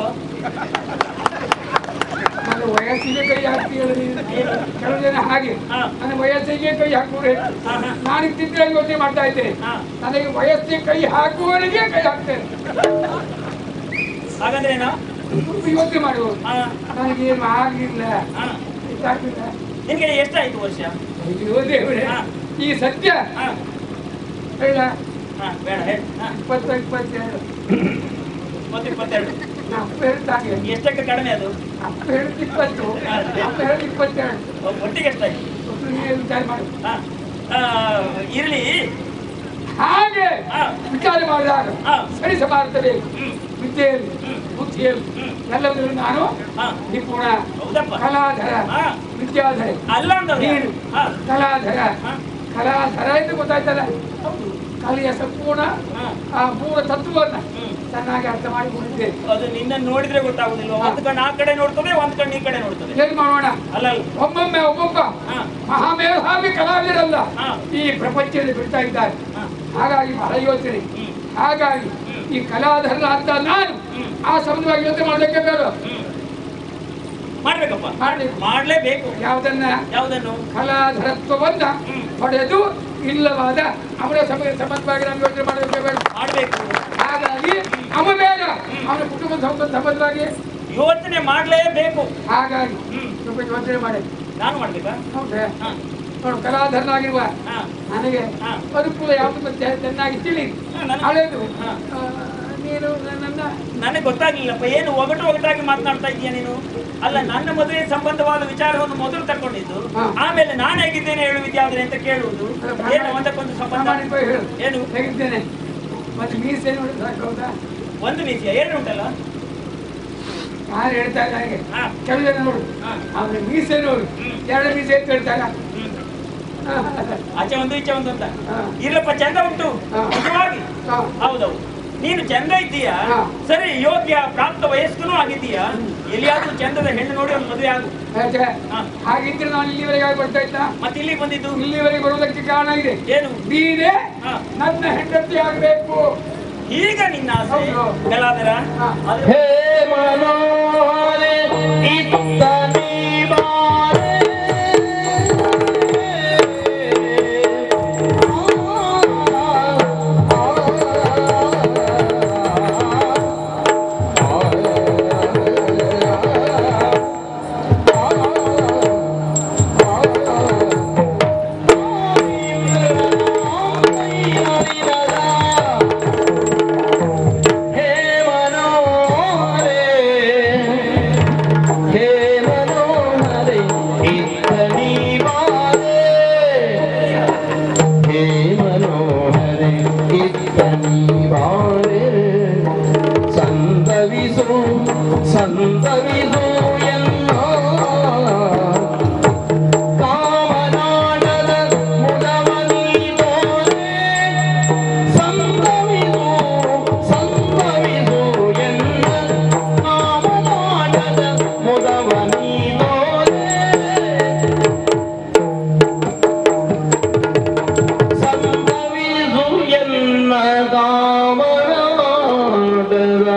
Speaker 4: ನನ್ನ ವಯಸ್ಸಿಗೆ ಕೈ ಹಾಕ್ತೀಯಲ್ಲ ನೀನು ಕೆಲವು ಜನ ಹಾಗೆ
Speaker 6: ಹಾ.
Speaker 4: ನನ್ನ ವಯಸ್ಸಿಗೆ ಕೈ ಹಾಕುವರೆ
Speaker 6: ಹಾ, ಹಾ.
Speaker 4: ನಾನು ಇದ್ದಿದ್ರೆ ಯೋಚನೆ ಮಾಡ್ತಾ ಇದ್ದೇನೆ
Speaker 6: ಹಾ
Speaker 4: ನನಗೆ ವಯಸ್ಸಿಗೆ ಕೈ ಹಾಕುವವರಿಗೆ ಕೈ ಹಾಕ್ತೇನೆ
Speaker 6: ಹಾಗಂದ್ರೆ ಏನು
Speaker 4: ಸ್ವಲ್ಪ ಯೋಚನೆ ಮಾಡುವ
Speaker 6: ಹಾ
Speaker 4: ನನಗೇನು ಆಗಲಿಲ್ಲ
Speaker 6: ಹಾ
Speaker 4: ಇದಾಗ್ಲಿಲ್ಲ.
Speaker 6: ನಿನ್ಗೆ ಎಷ್ಟಾಯ್ತು ವರ್ಷ
Speaker 4: ಅಯ್ಯೋ ದೇವರೇ
Speaker 6: ಹಾ.
Speaker 4: ಈ ಸತ್ಯ
Speaker 6: ಹಾ
Speaker 4: ಹೇಳ
Speaker 6: ಹಾ ಬೇಡ ಹೇಳಿ ಹಾ
Speaker 4: ಇಪ್ಪತ್ತು ಇಪ್ಪತ್ತೆರಡು
Speaker 6: ಒಂದು ಇಪ್ಪತ್ತೆರಡು
Speaker 4: ನಾ ಅಪ್ಪ ಹೇಳ್ತಾಗೆ
Speaker 6: ಎಷ್ಟಕ್ಕೆ ಕಡಿಮೆ ಅದು
Speaker 4: ಅಪ್ಪ ಹೇಳಿದ ಇಪ್ಪತ್ತು ಅಪ್ಪ ಹೇಳಿದ ಇಪ್ಪತ್ತೆರಡು
Speaker 6: ಒಟ್ಟಿಗೆ ಎಷ್ಟಾಯ್ತು
Speaker 4: ಒಟ್ಟು ನೀವೇ ವಿಚಾರ ಮಾಡು
Speaker 6: ಹಾ ಆ, ಇರ್ಲಿ
Speaker 4: ಹಾಗೆ
Speaker 6: ಹಾ
Speaker 4: ವಿಚಾರ ಮಾಡಿದಾಗ
Speaker 6: ಹಾ
Speaker 4: ಸರಿ ಸಮಾನತೆ ಬೇಕು
Speaker 6: ಹ್ಮ್
Speaker 4: ವಿದ್ಯೆಯಲ್ಲಿ
Speaker 6: ಹ್ಮ್
Speaker 4: ಬುದ್ಧಿಯಲ್ಲಿ
Speaker 6: ಹ್ಮ್
Speaker 4: ಎಲ್ಲದರಲ್ಲೂ ನಾನು
Speaker 6: ಹಾ
Speaker 4: ನಿಪುಣ
Speaker 6: ಹೌದಪ್ಪ
Speaker 4: ಕಲಾಧರ
Speaker 6: ಹಾ
Speaker 4: ವಿದ್ಯಾಧರ
Speaker 6: ಅಲ್ಲ ಅಂದವ್ರು ಯಾರು?
Speaker 4: ನೀನು
Speaker 6: ಹಾ
Speaker 4: ಕಲಾಧರ
Speaker 6: ಹಾ
Speaker 4: ಕಲಾಧರ ಎಂದು ಗೊತ್ತಾಯ್ತಲ್ಲ
Speaker 6: ಹೌದು
Speaker 4: ಕಲೆಯ ಸಂಪೂರ್ಣ
Speaker 6: ಹಾ
Speaker 4: ಆ ಮೂಲ ತತ್ವವನ್ನ
Speaker 6: ಹ್ಮ್
Speaker 4: ಚೆನ್ನಾಗಿ ಅರ್ಥ ಮಾಡಿಕೊಂಡಿದ್ದೆ
Speaker 6: ಅದು ನಿನ್ನ ನೋಡಿದ್ರೆ ಗೊತ್ತಾಗುದಿಲ್ವಾ ಒಂದ್ ಕಣ್ಣು ಆ ಕಡೆ ನೋಡ್ತದೆ ಒಂದ್ ಕಣ್ಣು ಈ ಕಡೆ ನೋಡ್ತದೆ
Speaker 4: ಏನ್ ಮಾಡೋಣ
Speaker 6: ಅಲ್ಲ ಅಲ್ಲ
Speaker 4: ಒಮ್ಮೊಮ್ಮೆ ಒಬ್ಬೊಬ್ಬ
Speaker 6: ಹಾ
Speaker 4: ಮಹಾಮೇಧಾವಿ ಕಲಾವಿದರಲ್ಲ
Speaker 6: ಹಾ.
Speaker 4: ಈ ಪ್ರಪಂಚದಲ್ಲಿ ಬಿಡ್ತಾ ಇದ್ದಾರೆ
Speaker 6: ಹಾ
Speaker 4: ಹಾಗಾಗಿ ಬಹಳ ಯೋಚನೆ
Speaker 6: ಹ್ಮ್
Speaker 4: ಹಾಗಾಗಿ ಈ ಕಲಾಧರ ಅಂತ ನಾನು
Speaker 6: ಹ್ಮ್.
Speaker 4: ಆ ಸಂಬಂಧವಾಗಿ ಯೋಚನೆ ಮಾಡೋದಕ್ಕೆ ಬೇಡ
Speaker 6: ಹ್ಮ್ ಮಾಡ್ಬೇಕಪ್ಪ
Speaker 4: ಮಾಡ್ಬೇಕು
Speaker 6: ಮಾಡ್ಲೇಬೇಕು
Speaker 4: ಯಾವುದನ್ನ
Speaker 6: ಯಾವ್ದನ್ನು
Speaker 4: ಕಲಾಧರತ್ವವನ್ನ
Speaker 6: ಹ್ಮ್.
Speaker 4: ಹೊಡೆದು ಇಲ್ಲವಾದ ಅವನ ಸಮಯ ಸಂಬಂಧವಾಗಿ ನಾವು ಯೋಚನೆ ಮಾಡೋದಕ್ಕೆ ಬೇಡ
Speaker 6: ಮಾಡ್ಬೇಕು
Speaker 4: ಹಾಗಾಗಿ ಅವ ಬೇಡ ಅವನ ಕುಟುಂಬ ಸಂಬಂಧ ಸಂಬಂಧವಾಗಿ
Speaker 6: ಯೋಚನೆ ಮಾಡ್ಲೇಬೇಕು
Speaker 4: ಹಾಗಾಗಿ
Speaker 6: ಹ್ಮ್
Speaker 4: ಸ್ವಲ್ಪ ಯೋಚನೆ ಮಾಡಿ
Speaker 6: ನಾನು ಮಾಡ್ಬೇಕಾ
Speaker 4: ಹೌದೇ
Speaker 6: ಹಾ
Speaker 4: ನೋಡು ಕಲಾಧರನಾಗಿರುವ
Speaker 6: ಹಾ
Speaker 4: ನನಗೆ
Speaker 6: ಹಾ.
Speaker 4: ಅನುಕೂಲ ಯಾವುದು ಮತ್ತೆ ಚೆನ್ನಾಗಿ ತಿಳಿ
Speaker 6: ಹಾ, ನನಗೆ-
Speaker 4: ಹಳೆದು
Speaker 6: ಹಾ.
Speaker 4: ಆ, ನೀನು ನನ್ನ
Speaker 6: ನನಗೆ ಗೊತ್ತಾಗ್ಲಿಲ್ಲಪ್ಪ ಏನು ಒಗಟು ಒಗಟಾಗಿ ಮಾತನಾಡ್ತಾ ಇದೀಯ ನೀನು ಅಲ್ಲ ನನ್ನ ಮದುವೆ ಸಂಬಂಧವಾದ ವಿಚಾರವನ್ನು ಮೊದಲು ತಗೊಂಡಿದ್ದು
Speaker 4: ಹಾ.
Speaker 6: ಆಮೇಲೆ ನಾನು ಹೇಗಿದ್ದೇನೆ ಹೇಳು ವಿದ್ಯಾರ್ಥಿ ಅಂತ ಕೇಳುವುದು ಏನು ಒಂದಕ್ಕೊಂದು ಸಂಬಂಧ
Speaker 4: ಪ್ರಾಮಾಣಿಕವಾಗಿ ಹೇಳು
Speaker 6: ಏನು
Speaker 4: ಹೇಗಿದ್ದೇನೆ ಮತ್ತೆ ಮೀಸೆ ನೋಡಿ ಸಾಕು ಹೌದಾ
Speaker 6: ಒಂದು ವಿಷಯ ಏನು ಉಂಟಲ್ಲ
Speaker 4: ಯಾರು ಹೇಳ್ತಾ ಇಲ್ಲ ನನಗೆ
Speaker 6: ಹಾ
Speaker 4: ಕೆಲವು ಜನ ನೋಡು
Speaker 6: ಹಾ.
Speaker 4: ಅವನ ಮೀಸೆ ನೋಡು
Speaker 6: ಹ್ಮ್.
Speaker 4: ಎರಡು ಮೀಸೆ ಅಂತ ಹೇಳ್ತಾರ
Speaker 6: ಹ್ಮ್. ಆಚೆ ಒಂದು ಈಚೆ ಒಂದು ಅಂತ
Speaker 4: ಹಾ.
Speaker 6: ಇರ್ಲಪ್ಪ ಚಂದ ಉಂಟು
Speaker 4: ಹಾ.
Speaker 6: ನಿಜವಾಗಿ ಹೌದೌದು ನೀನು ಚಂದ ಇದ್ದೀಯಾ
Speaker 4: ಹಾ.
Speaker 6: ಸರಿ ಯೋಗ್ಯ ಪ್ರಾಪ್ತ ವಯಸ್ಕನೂ ಆಗಿದ್ದೀಯಾ ಎಲ್ಲಿಯಾದ್ರೂ ಚಂದದ ಹೆಣ್ಣು ನೋಡಿ ಒಂದು ಮದುವೆ ಆಗು
Speaker 4: ಯಾಕೆ?
Speaker 6: ಹಾ.
Speaker 4: ಹಾಗಿದ್ರೆ ನಾನು ಇಲ್ಲಿವರೆಗೆ ಆಗಿ ಬರ್ತಾ ಇತ್ತ
Speaker 6: ಮತ್ತೆ ಇಲ್ಲಿಗೆ ಬಂದಿದ್ದು
Speaker 4: ಇಲ್ಲಿವರೆಗೆ ಬರುವುದಕ್ಕೆ ಕಾರಣ ಇದೆ
Speaker 6: ಏನು
Speaker 4: ನೀನೇ
Speaker 6: ಹಾ.
Speaker 4: ನನ್ನ ಹೆಂಡತಿ ಆಗ್ಬೇಕು
Speaker 6: ಈಗ ನಿನ್ನ ಆಸೆ
Speaker 4: ಹೌದು.
Speaker 6: ಗಲಾದರ
Speaker 4: ಹಾ.
Speaker 6: ಆದ್ರೆ
Speaker 5: ಹೇ ಮನೋಹರೆ ಇತ್ತ ನೀ ಬಾರೆ. ಹೇ ಮನೋಹರೆ ಹೇ ಮನೋಹರೆ ಇತ್ತನಿ ಬಾರೆ ಹೇ ಮನೋಹರೆ ಇತ್ತನಿ ಬಾರೆ ಸಂದವಿಸು ಸಂದವಿಸು ಎನ್ನ ಕಾಮನಾಡದ ಮುದವನಿ ತೋರೆ ಸಂಭವಿಸು ಸಂಭವಿಸು ಎನ್ನ ಕಾಮನಾಟದ ಮುದವ ನೀನೋರೆ ಸಂಭವಿಸು ಎನ್ನ ಕಾಮನಾಟದ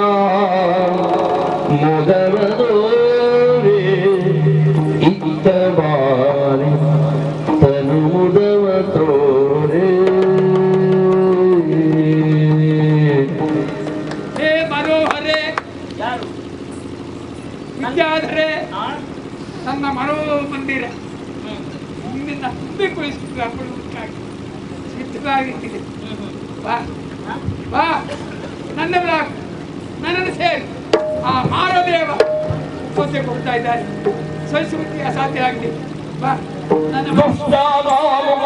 Speaker 5: ಮುದವದೋರೆ ಇತ್ತ ಬಾರಿ ತನು ಮುದವ ತೋರೆ
Speaker 4: ಹೇ ಮನೋಹರೇ
Speaker 6: ಯಾರು
Speaker 4: ವಿದ್ಯಾಧರೆ
Speaker 6: ಆ?
Speaker 4: ನನ್ನ ಮನೋ ಮಂದಿರ
Speaker 6: ಹ್ಮ್.
Speaker 4: ನಿನ್ನಿಂದ ತುಂಬಿ ಕುಳಿಸಿಕೊಳ್ಳುವುದಕ್ಕಾಗಿ ಸಿದ್ಧವಾಗಿದ್ದೀನಿ
Speaker 6: ಹ್ಮ್, ಹ್ಮ್.
Speaker 4: ಬಾ
Speaker 6: ಹಾ?
Speaker 4: ಬಾ ನನ್ನ ಬ್ಲಾಕ್ ನನ್ನನ್ನು ಸೇರಿ ಆ ಮಾರದೇವ ಸೊಸೆ ಕೊಡ್ತಾ ಇದ್ದಾರೆ ಸಹಿಸುವಿಕೆ ಅಸಾಧ್ಯ ಆಗಿದೆ ಬಾ ನನ್ನ ಮಗ-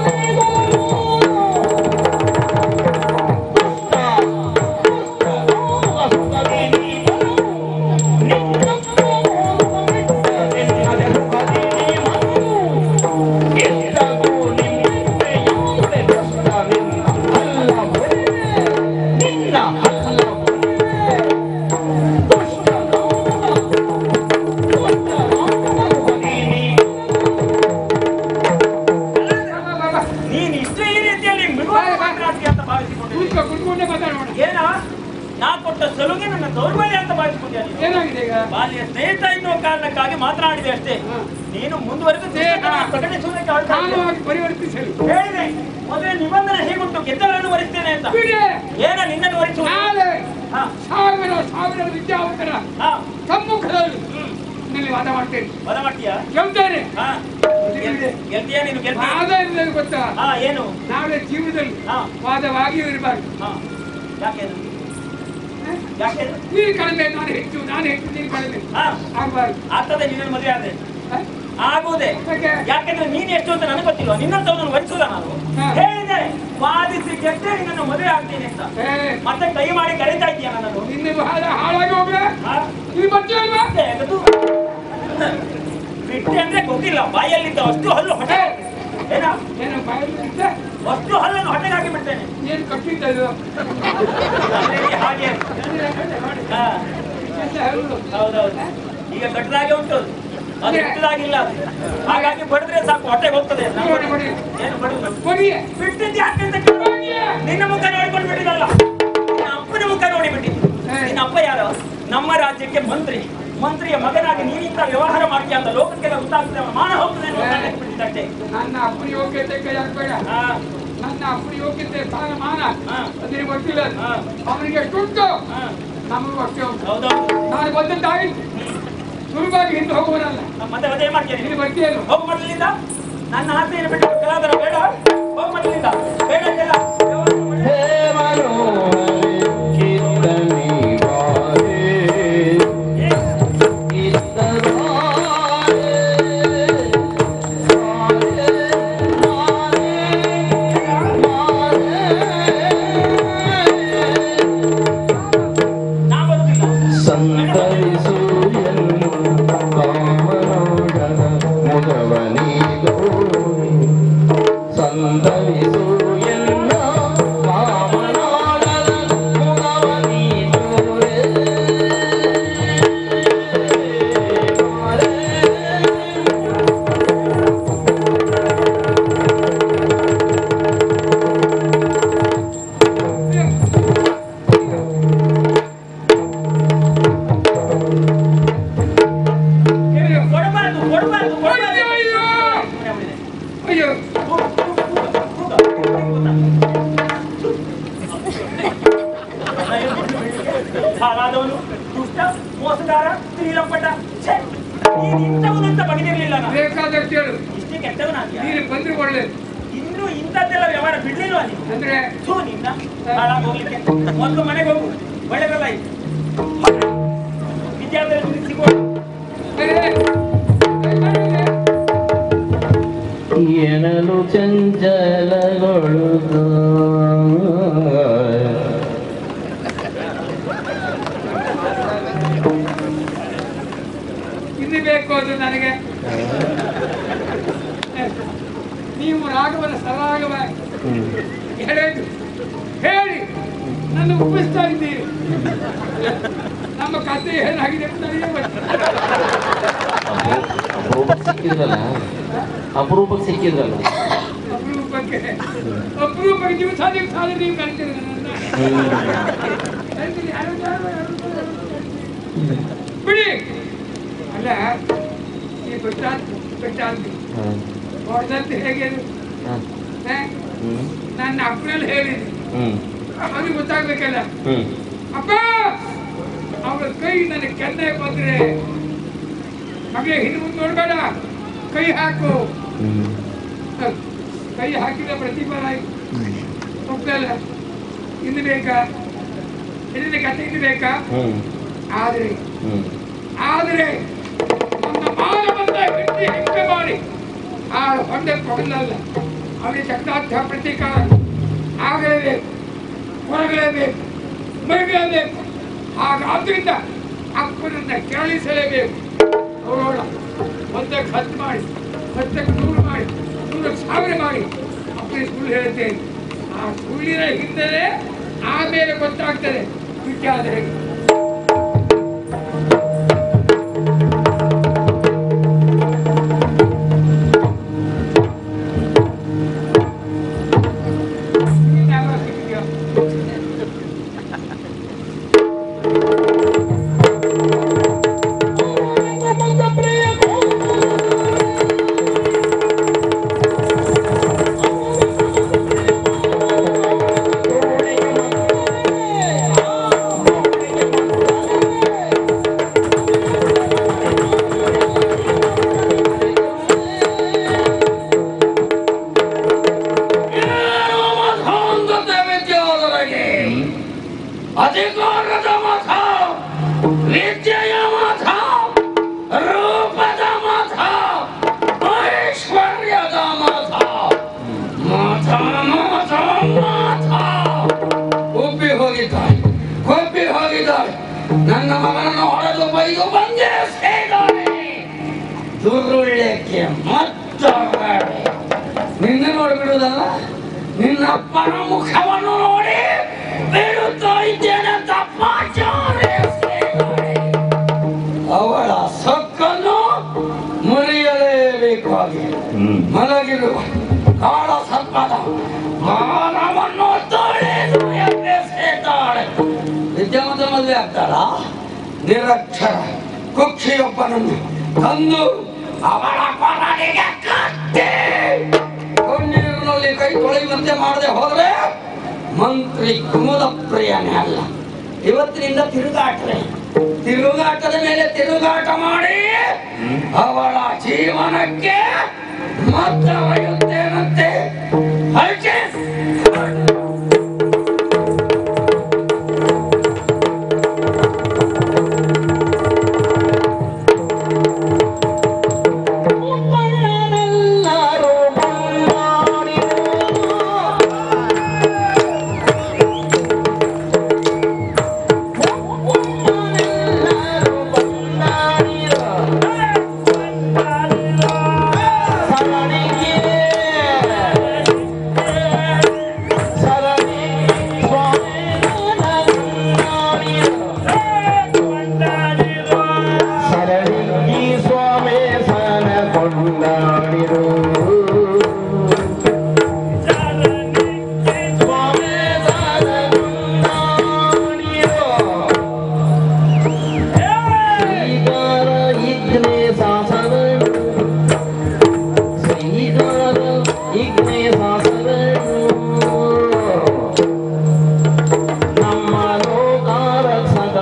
Speaker 4: ಬಾ, ಬಾ, ಬಾ.
Speaker 6: ನೀನ್ ಇಷ್ಟು ಈ ರೀತಿಯಲ್ಲಿ ಮೃದುವಾದ ಮಾತನಾಡ್ತೀಯ ಅಂತ ಭಾವಿಸಿಕೊಂಡಿದ್ದೀನಿ
Speaker 4: ಕೂತ್ಕೊ ಕುತ್ಕೊಂಡೇ ಮಾತಾಡೋಣ
Speaker 6: ಏನ ನಾ ಕೊಟ್ಟ ಸಲುಗೆ ನನ್ನ ದೌರ್ಬಲ್ಯ ಅಂತ ಭಾವಿಸಿಕೊಂಡ್ಯಾ ನೀನು
Speaker 4: ಏನಾಗಿದೆ ಈಗ
Speaker 6: ಬಾಲ್ಯ ಸ್ನೇಹಿತ ಎನ್ನುವ ಕಾರಣಕ್ಕಾಗಿ ಮಾತನಾಡಿದೆ ಅಷ್ಟೇ
Speaker 4: ಹಾ.
Speaker 6: ನೀನು ಮುಂದುವರೆದು ಸ್ನೇಹಿತನ ಪ್ರಕಟಿಸುವುದಕ್ಕೆ ಅವಕಾಶ ಇದೆ.
Speaker 4: ಕಾಮವಾಗಿ ಪರಿವರ್ತಿಸಲು
Speaker 6: ಹೇಳಿದೆ ಮೊದಲೇ ನಿಬಂಧನೆ ಹೀಗುಂಟು ಗೆದ್ದವರನ್ನು ವರಿಸ್ತೇನೆ ಅಂತ
Speaker 4: ಬಿಡಿ
Speaker 6: ಏನ ನಿನ್ನನ್ನು ವರಿಸುವುದು
Speaker 4: ನಾಳೆ
Speaker 6: ಹಾ,
Speaker 4: ಸಾವಿರ ಸಾವಿರ ವಿದ್ಯಾವಂತರ
Speaker 6: ಹಾ,
Speaker 4: ಸಮ್ಮುಖದಲ್ಲಿ
Speaker 6: ಹ್ಮ್.
Speaker 4: ನಿನ್ನಲ್ಲಿ ವಾದ ಮಾಡ್ತೇನೆ
Speaker 6: ವದ ಮಾಡ್ತೀಯಾ
Speaker 4: ಗೆಲ್ತೇನೆ
Speaker 6: ಹಾ ಗೆಲ್- ಗೆಲ್ತೀಯಾ ನೀನು ಗೆಲ್ತೀಯ
Speaker 4: ವಾದ ಇರುತ್ತದೆ ಗೊತ್ತಾ
Speaker 6: ಹಾ ಏನು
Speaker 4: ನಾಳೆ ಜೀವನದಲ್ಲಿ
Speaker 6: ಹಾ.
Speaker 4: ವಾದವಾಗಿಯೂ ಇರಬಾರ್ದು
Speaker 6: ಹಾ ಯಾಕೆ ಅದು? ಯಾಕೆ ಅದು?
Speaker 4: ನೀನು ಕಡಿಮೆ ನಾನು ಹೆಚ್ಚು ನಾನು ಹೆಚ್ಚು ನೀನು ಕಡಿಮೆ
Speaker 6: ಹಾ
Speaker 4: ಆಗ್ಬಾರ್ದು
Speaker 6: ಆಗ್ತದೆ ನಿನ್ನ ಮದುವೆ ಆದ್ರೆ
Speaker 4: ಹ?
Speaker 6: ಆಗುವುದೇ
Speaker 4: ಯಾಕೆ?
Speaker 6: ಯಾಕೆಂದ್ರೆ ನೀನ್ ಎಷ್ಟು ಅಂತ ನನಗೆ ಗೊತ್ತಿಲ್ವಾ ನಿನ್ನಂತವನನ್ನು ವರಿಸುದ ನಾನು
Speaker 4: ಹಾ.
Speaker 6: ಹೇಳಿದೆ ವಾದಿಸಿ ಗೆದ್ದೆ ನಿನ್ನನ್ನು ಮದುವೆ ಆಗ್ತೀನಿ ಅಂತ
Speaker 4: ಏ,
Speaker 6: ಮತ್ತೆ ಕೈ ಮಾಡಿ ಕರೀತಾ ಇದೀಯ ನನ್ನನ್ನು
Speaker 4: ನಿನ್ನ ಬಹಳ ಹಾಳಾಗಿ ಹೋಗ್ರೆ
Speaker 6: ಹಾ?
Speaker 4: ನೀನು ಬರ್ತೀಯ ಅಲ್ವಾ
Speaker 6: ಮತ್ತೆ ಅದು ಬಿಟ್ಟೆ ಅಂದ್ರೆ ಗೊತ್ತಿಲ್ಲ ಬಾಯಲ್ಲಿದ್ದ ಅಷ್ಟು ಹಲ್ಲು ಹೊಟ್ಟೆ ಏನ
Speaker 4: ಏನು ಬಾಯಲ್ಲಿ ಇತ್ತೆ?
Speaker 6: ಅಷ್ಟು ಹಲ್ಲನ್ನು ಹೊಟ್ಟೆಗೆ ಹಾಕಿ ಬಿಡ್ತೇನೆ
Speaker 4: ಏನು ಕಟ್ಟಿದ್ದ ಇದು
Speaker 6: ಅದೇ ಹಾಗೆ ಹಾ
Speaker 4: ವಿಶೇಷ ಹೇಳುದು.
Speaker 6: ಹೌದೌದು ಈಗ ಕಟ್ಟದಾಗೆ ಉಂಟು ಅದು. ಅದು ಇಟ್ಟದಾಗಿಲ್ಲ ಅದು. ಹಾಗಾಗಿ ಬಡಿದ್ರೆ ಸಾಕು ಹೊಟ್ಟೆಗೆ ಹೋಗ್ತದೆ
Speaker 4: ನೋಡಿ, ನೋಡಿ.
Speaker 6: ಏನು ಬಡುದು
Speaker 4: ಕೊಡಿಯೇ
Speaker 6: ಬಿಟ್ಟಿದ್ದು ಯಾಕೆ ಅಂತ ಕೇಳು. ನಿನ್ನ ಮುಖ ನೋಡ್ಕೊಂಡು ಬಿಟ್ಟಿದ್ದಲ್ಲ ನಿನ್ನ ಅಪ್ಪನ ಮುಖ ನೋಡಿ ಬಿಟ್ಟಿದ್ದು ನಿನ್ನ ಅಪ್ಪ ಯಾರು ನಮ್ಮ ರಾಜ್ಯಕ್ಕೆ ಮಂತ್ರಿ ಮಂತ್ರಿಯ ಮಗನಾಗಿ ನೀನಿಂತ ವ್ಯವಹಾರ ಮಾಡ್ತೀಯ ಅಂತ ಲೋಕಕ್ಕೆಲ್ಲ ಗೊತ್ತಾಗ್ತದೆ ಅವನ ಮಾನ ಹೋಗ್ತದೆ ಅನ್ನೋ ಕಾರಣಕ್ಕೆ ಬಿಟ್ಟಿದ್ದಷ್ಟೇ.
Speaker 4: ನನ್ನ ಅಪ್ಪನ ಯೋಗ್ಯತೆ ಕೈ ಹಾಕ್ಬೇಡ
Speaker 6: ಹಾ
Speaker 4: ನನ್ನ ಅಪ್ಪನ ಯೋಗ್ಯತೆ ಸ್ಥಾನಮಾನ
Speaker 6: ಹಾ.
Speaker 4: ಅದೇ ಗೊತ್ತಿಲ್ಲ ಅದು.
Speaker 6: ಹಾ.
Speaker 4: ಅವನಿಗೆ ಎಷ್ಟುಂಟು
Speaker 6: ಹಾ
Speaker 4: ನಮಗೂ ಅಷ್ಟೇ ಉಂಟು
Speaker 6: ಹೌದೌದು
Speaker 4: ನಾನು ಬಂದದ್ದಾಗಿ ಸುಲಭವಾಗಿ ಹಿಂದೆ ಹೋಗುವನಲ್ಲ
Speaker 6: ಮತ್ತೆ ಮದುವೆ ಮಾಡ್ತೀಯ
Speaker 4: ಇಲ್ಲಿ
Speaker 6: ನೀನು
Speaker 4: ಬರ್ತೀಯಲ್ಲ
Speaker 6: ಹೋಗು ಮೊದಲಿಂದ ನನ್ನ ಆಸೆಯನ್ನು ಬಿಟ್ಟು ಕೆಲವರ ಬೇಡ ಹೋಗು ಮೊದಲಿಂದ ಬೇಡ ಅಂತೆಲ್ಲ.
Speaker 5: ಹೇ ಮನೋಹರೆ ಕಿತ್ತನಿ ಬಾರೆ ಕಿತ್ತ ಬಾರೆ
Speaker 6: ನಾ ಬರುದಿಲ್ಲ
Speaker 5: ಸಂತರಿಸು ಎನ್ನು ಕಾಮನೋಡನ ಮುದವನೀಗೋ ಸಂತರಿಸು ಎನ್ನ
Speaker 6: ಹಾಗಾದವನು ದುಷ್ಟ ಮೋಸಗಾರ ಸ್ತ್ರೀಲಂಪಟ ಛೆ! ನೀನು ಇಂಥವನಂತ ಬಗೆದಿರ್ಲಿಲ್ಲ ನಾನು
Speaker 4: ಬೇಕಾದಷ್ಟು ಹೇಳು
Speaker 6: ಇಷ್ಟೇ ಕೆಟ್ಟವನಾದ್ಯಾ
Speaker 4: ನೀನು ಬಂದ್ರೆ ಒಳ್ಳೇದು
Speaker 6: ಇನ್ನು ಇಂಥದ್ದೆಲ್ಲ ವ್ಯವಹಾರ ಬಿಡ್ಲಿಲ್ವಾ ನೀನು
Speaker 4: ಅಂದ್ರೆ
Speaker 6: ಥೂ ನಿನ್ನ ಹಾಳಾಗ್ ಹೋಗ್ಲಿಕ್ಕೆ ಮೊದಲು ಮನೆಗೆ ಹೋಗು ಒಳ್ಳೆದಲ್ಲ ಇದು ವಿದ್ಯಾರ್ಥಿ ಸಿಗೋಣ
Speaker 5: ಎನಲು ಚಂಚಲಗೊಳ್ಳುತ್ತ
Speaker 4: ಇನ್ನು ಬೇಕು ಅದು ನನಗೆ ನೀವು ರಾಗವನ್ನು ಸರಾಗವಾಗಿ ಹೇಳೋದು ಹೇಳಿ ನನ್ನ ಒಪ್ಪಿಸ್ತಾ ಇದ್ದೀರಿ ನಮ್ಮ ಕಥೆ ಏನಾಗಿದೆ ಅಂತ ನನಗೆ ಗೊತ್ತಿಲ್ಲ.
Speaker 5: ಅಪರೂಪಕ್ಕೆ ಸಿಕ್ಕಿದ್ರಲ್ಲ ಅಪರೂಪಕ್ಕೆ ಸಿಕ್ಕಿದ್ರಲ್ಲ
Speaker 4: ಅಪರೂಪಕ್ಕೆ ಅಪರೂಪಕ್ಕೆ ದಿವಸ ದಿವಸ ಆದ್ರೆ ನೀವು ಕರಿತೀರಿ ನನ್ನನ್ನ ಕರಿತೀರಿ, ಯಾರು ಯಾರು ಯಾರು ಯಾರು? ಬಿಡಿ ಅಲ್ಲ ಈ ಗೊತ್ತಾದ್ ಗೊತ್ತಾದ್ವಿ
Speaker 5: ಹಾಂ
Speaker 4: ಹೊಡೆದಂತ ಹೇಗೆ ಅದು?
Speaker 5: ಹಾಂ
Speaker 4: ಹ?
Speaker 5: ಹ್ಞೂ
Speaker 4: ನನ್ನ ಅಪ್ಪನಲ್ಲಿ ಹೇಳಿದೆ
Speaker 5: ಹ್ಞೂ
Speaker 4: ಅದು ಗೊತ್ತಾಗ್ಬೇಕಲ್ಲ
Speaker 5: ಹ್ಞೂ
Speaker 4: ಅಪ್ಪ ಅವಳ ಕೈ ನನ್ನ ಕೆನ್ನೆ ಬಂದ್ರೆ ಮಗೇ ಹಿಂದೆ ಮುಂದೆ ನೋಡ್ಬೇಡ ಕೈ ಹಾಕು
Speaker 5: ಹ್ಞೂ
Speaker 4: ಹ, ಕೈ ಹಾಕಿದ ಪ್ರತಿಫಲ ಹೋಗ್ತಲ್ಲ ಇನ್ನು ಬೇಕಾ ಇಲ್ಲಿನ ಕಥೆ ಇನ್ನು ಬೇಕಾ
Speaker 5: ಹ್ಞೂ
Speaker 4: ಆದ್ರೆ
Speaker 5: ಹ್ಞೂ
Speaker 4: ಆದರೆ ನನ್ನ ಮಾನ ಬಂದ ಹೆಂಡತಿ ಹೆಂಗೆ ಮಾಡಿ ಆ ಹೊಂಡೆ ಕೊಡಲಲ್ಲ ಅವನಿಗೆ ಚಕ್ರಾರ್ಥ ಪ್ರತೀಕಾರ ಆಗಲೇಬೇಕು ಹೊರಗಲೇಬೇಕು ಮರಗಲೇಬೇಕು ಹಾಗಾದ್ರಿಂದ ಅಪ್ಪನನ್ನ ಕೆರಳಿಸಲೇಬೇಕು ಅವರೋಳ ಒಂದಕ್ಕೆ ಹತ್ತು ಮಾಡಿ ಹತ್ತಕ್ಕೆ ನೂರು ಮಾಡಿ ನೂರಕ್ಕೆ ಸಾವಿರ ಮಾಡಿ ಅಪ್ಪನಿಗೆ ಸುಳ್ಳು ಹೇಳುತ್ತೇನೆ ಆ ಸುಳ್ಳಿನ ಹಿಂದೆ ಆಮೇಲೆ ಗೊತ್ತಾಗ್ತದೆ ವಿದ್ಯಾಧರೆ ನೀನ್ ಯಾವಾಗ ಸಿಕ್ಕಿದ್ಯೋ?
Speaker 2: ಏನು ಮತಾಂಧತೆ ವಿದ್ಯಾಧರಗೆ ಅಧಿಕಾರದ ಮತ ವಿದ್ಯೆಯ ಮತ ರೂಪದ ಮತ ಐಶ್ವರ್ಯದ ಮತ ಮತ ಮತ ಮತ ಉಬ್ಬಿ ಹೋಗಿದ್ದಾಳೆ ಕೊಬ್ಬಿ ಹೋಗಿದ್ದಾಳೆ ನನ್ನ ಮಗನನ್ನು ಹೊಡೆದು ಬೈದು ಬಂದೇ ಸೇರಿದ್ದಾಳೆ ದುರುಳ್ಳೆಕ್ಕೆ ಮತ್ತ ನಿನ್ನ ನೋಡಿ ಬಿಡುವುದಲ್ಲ ನಿನ್ನಪ್ಪನ ಮುಖವನ್ನು ನೋಡಿ ಬಿಡುತ್ತಾ ಇದ್ದೇನೆ ತಪ್ಪಾಚಾರೆ ಅವಳ ಸೊಕ್ಕನ್ನು ಮುರಿಯಲೇಬೇಕಾಗಿ ಮಲಗಿರುವ ಕಾಳ ಸರ್ಪದ ಮಾನವನ್ನು ತೊಳೆದು ಎಬ್ಬೆಸೆತಾಳೆ ವಿದ್ಯಾವಂತ ಮದುವೆ ಆಗ್ತಾಳ ನಿರಕ್ಷರ ಕುಕ್ಷಿಯೊಬ್ಬನನ್ನು ತಂದು ಅವಳ ಕೊರಳಿಗೆ ಕಟ್ಟಿ ಕಣ್ಣೀರಿನಲ್ಲಿ ಕೈ ತೊಳೆಯುವಂತೆ ಮಾಡದೆ ಹೋದ್ರೆ ಮಂತ್ರಿ ಕುಮುದ ಪ್ರಿಯನೇ ಅಲ್ಲ ಇವತ್ತಿನಿಂದ ತಿರುಗಾಟ್ರೆ ತಿರುಗಾಟದ ಮೇಲೆ ತಿರುಗಾಟ ಮಾಡಿ ಅವಳ ಜೀವನಕ್ಕೆ ಮತ್ತ ಒಯ್ಯುತ್ತೇನಂತೆ ಹರಕೆ
Speaker 5: ಸರಣಿಗೆ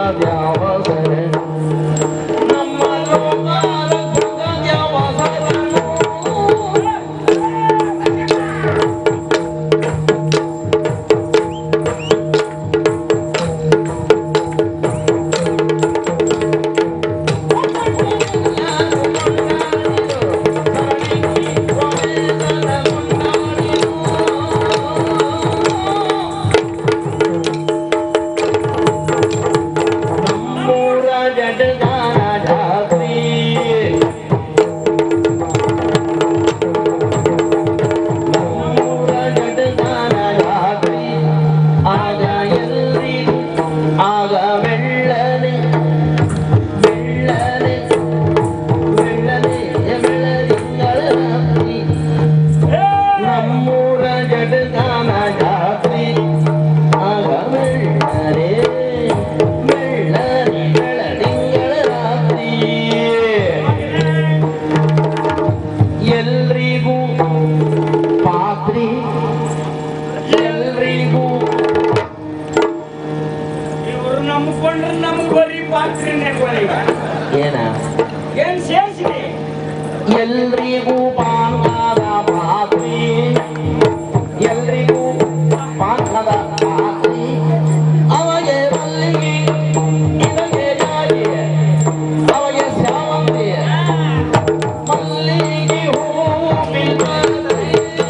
Speaker 5: ದ್ಯಾವ ಶರಣು ನಮ್ಮ ಲೋಕಾಲ ಸುಖ ದ್ಯಾವ ಶರಣು ನಮ್ಮೂರ ಜಟಗಾನ ಜಾತ್ರಿ ನಮ್ಮೂರ ಜಟಗಾನ ಜಾತ್ರಿ ಆಗ ಎಲ್ರಿಗೂ ಆಗ ಮೆಳ್ಳನೆ ಮೆಳ್ಳನೆ ಮೆಳ್ಳನೆ ಮೆಳ್ಳರಿಂಗಳ ರಾತ್ರಿ ನಮ್ಮೂರ ಜಟಗಾನ ಜಾತ್ರಿ ಆಗ ಮೆಳ್ಳನೆ ಮೆಳ್ಳನೆ ಮೆಳ್ಳರಿಂಗಳ ರಾತ್ರಿ ಎಲ್ರಿಗೂ ಪಾತ್ರಿ ಎಲ್ರಿಗೂ
Speaker 6: ಇವರು ನಂಬ್ಕೊಂಡ್ರೆ ನಮ್ಗೆ ಬರೀ ಪಾತ್ರೆನೇ ಕೊನೆಗ
Speaker 5: ಏನ
Speaker 6: ಏನ್ ಸೇರಿಸಿದೆ
Speaker 5: ಎಲ್ರಿಗೂ ಪಾನದ ಪಾತ್ರಿ ಎಲ್ರಿಗೂ ಪಾನದ ಪಾತ್ರಿ ಅಮಗೆ ಮಲ್ಲಿಗೆ ಇದಕ್ಕೆ ಜಾಜಿ ಅಮಗೆ ಶಾವಂತಿ ಮಲ್ಲಿಗೆ ಹೂವು ಬಿಲ್ಲಾದ್ರಿ.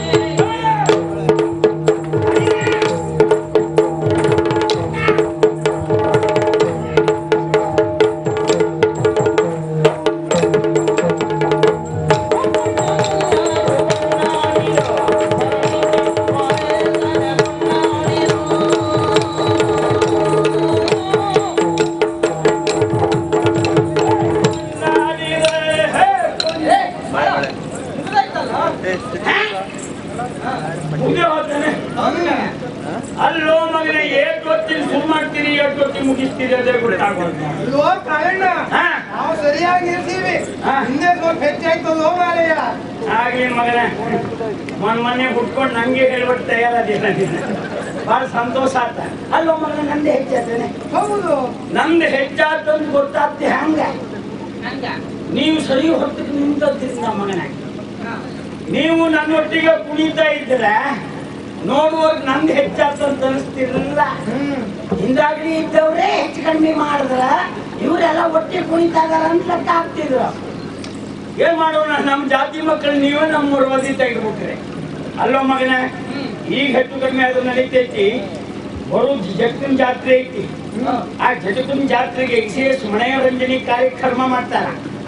Speaker 6: ಮುಗ್ದೆ ಹೋಗ್ತಾನೆ ಅಲ್ಲೋ ಮಗನೇ ಏಟ್ ಹೊತ್ತಿನ ಸುಮ್ ಮಾಡ್ತೀರಿ ಏಟ್ ಹೊತ್ತಿ ಮುಗಿಸ್ತೀರಿ ಅದೇ ಗೊತ್ತಾಗೋದು
Speaker 1: ಇಲ್ವೋ ಕಾಯಣ್ಣ
Speaker 6: ಹಾ
Speaker 1: ನಾವು ಸರಿಯಾಗಿ ಇರ್ತೀವಿ
Speaker 6: ಹಾ.
Speaker 1: ಹಿಂದೆ ಸ್ವಲ್ಪ ಹೆಚ್ಚಾಯ್ತದೋ ಮಾರಯ್ಯ
Speaker 6: ಆಗ್ಲಿ ಮಗನೇ ಮೊನ್ ಮೊನ್ನೆ ಬಿಟ್ಕೊಂಡು ನಂಗೆ ಹೇಳ್ಬಿಟ್ಟು ತಯಾರದಿಲ್ಲ ನೀನು ಬಹಳ ಸಂತೋಷ ಆತ ಅಲ್ಲೋ ಮಗನ ನಂದು ಹೆಚ್ಚಾತೇನೆ
Speaker 1: ಹೌದು
Speaker 6: ನಂದು ಹೆಚ್ಚಾತಂದು ಗೊತ್ತಾಗ್ತಿ ಹಂಗ ನೀವು ಸರಿ ಹೊತ್ತಿಗೆ ನಿಂತಿದ್ದ ಮಗನ ನೀವು ನನ್ನೊಟ್ಟಿಗೆ ಕುಣಿತಾ ಇದ್ದೀರ ನೋಡುವಾಗ ನಂದು ಹೆಚ್ಚಾತಂತ ಅನಿಸ್ತಿರಲಿಲ್ಲ
Speaker 1: ಹ್ಮ್
Speaker 6: ಹಿಂದಾಗಲಿ ಇದ್ದವ್ರೆ ಹೆಚ್ಚು ಕಡಿಮೆ ಮಾಡಿದ್ರ ಇವರೆಲ್ಲ ಒಟ್ಟಿಗೆ ಕುಣಿತಾಗಾರ ಅಂತ ಲೆಕ್ಕ ಹಾಕ್ತಿದ್ರು ಏನ್ ಮಾಡೋಣ ನಮ್ಮ ಜಾತಿ ಮಕ್ಕಳು ನೀವೇ ನಮ್ಮ ವದಿ ತೆಗೆದ್ಬಿಟ್ರೆ ಅಲ್ಲೋ ಮಗನ ಈಗ ಹೆಚ್ಚು ಕಡಿಮೆ ಅದು ನಡೀತೈತಿ ಬರೋ ಜಗತ್ತಿನ ಜಾತ್ರೆ ಐತಿ ಆ ಜಗತ್ತಿನ ಜಾತ್ರೆಗೆ ವಿಶೇಷ ಮನೋರಂಜನೆ ಕಾರ್ಯಕ್ರಮ ಮಾಡ್ತಾರ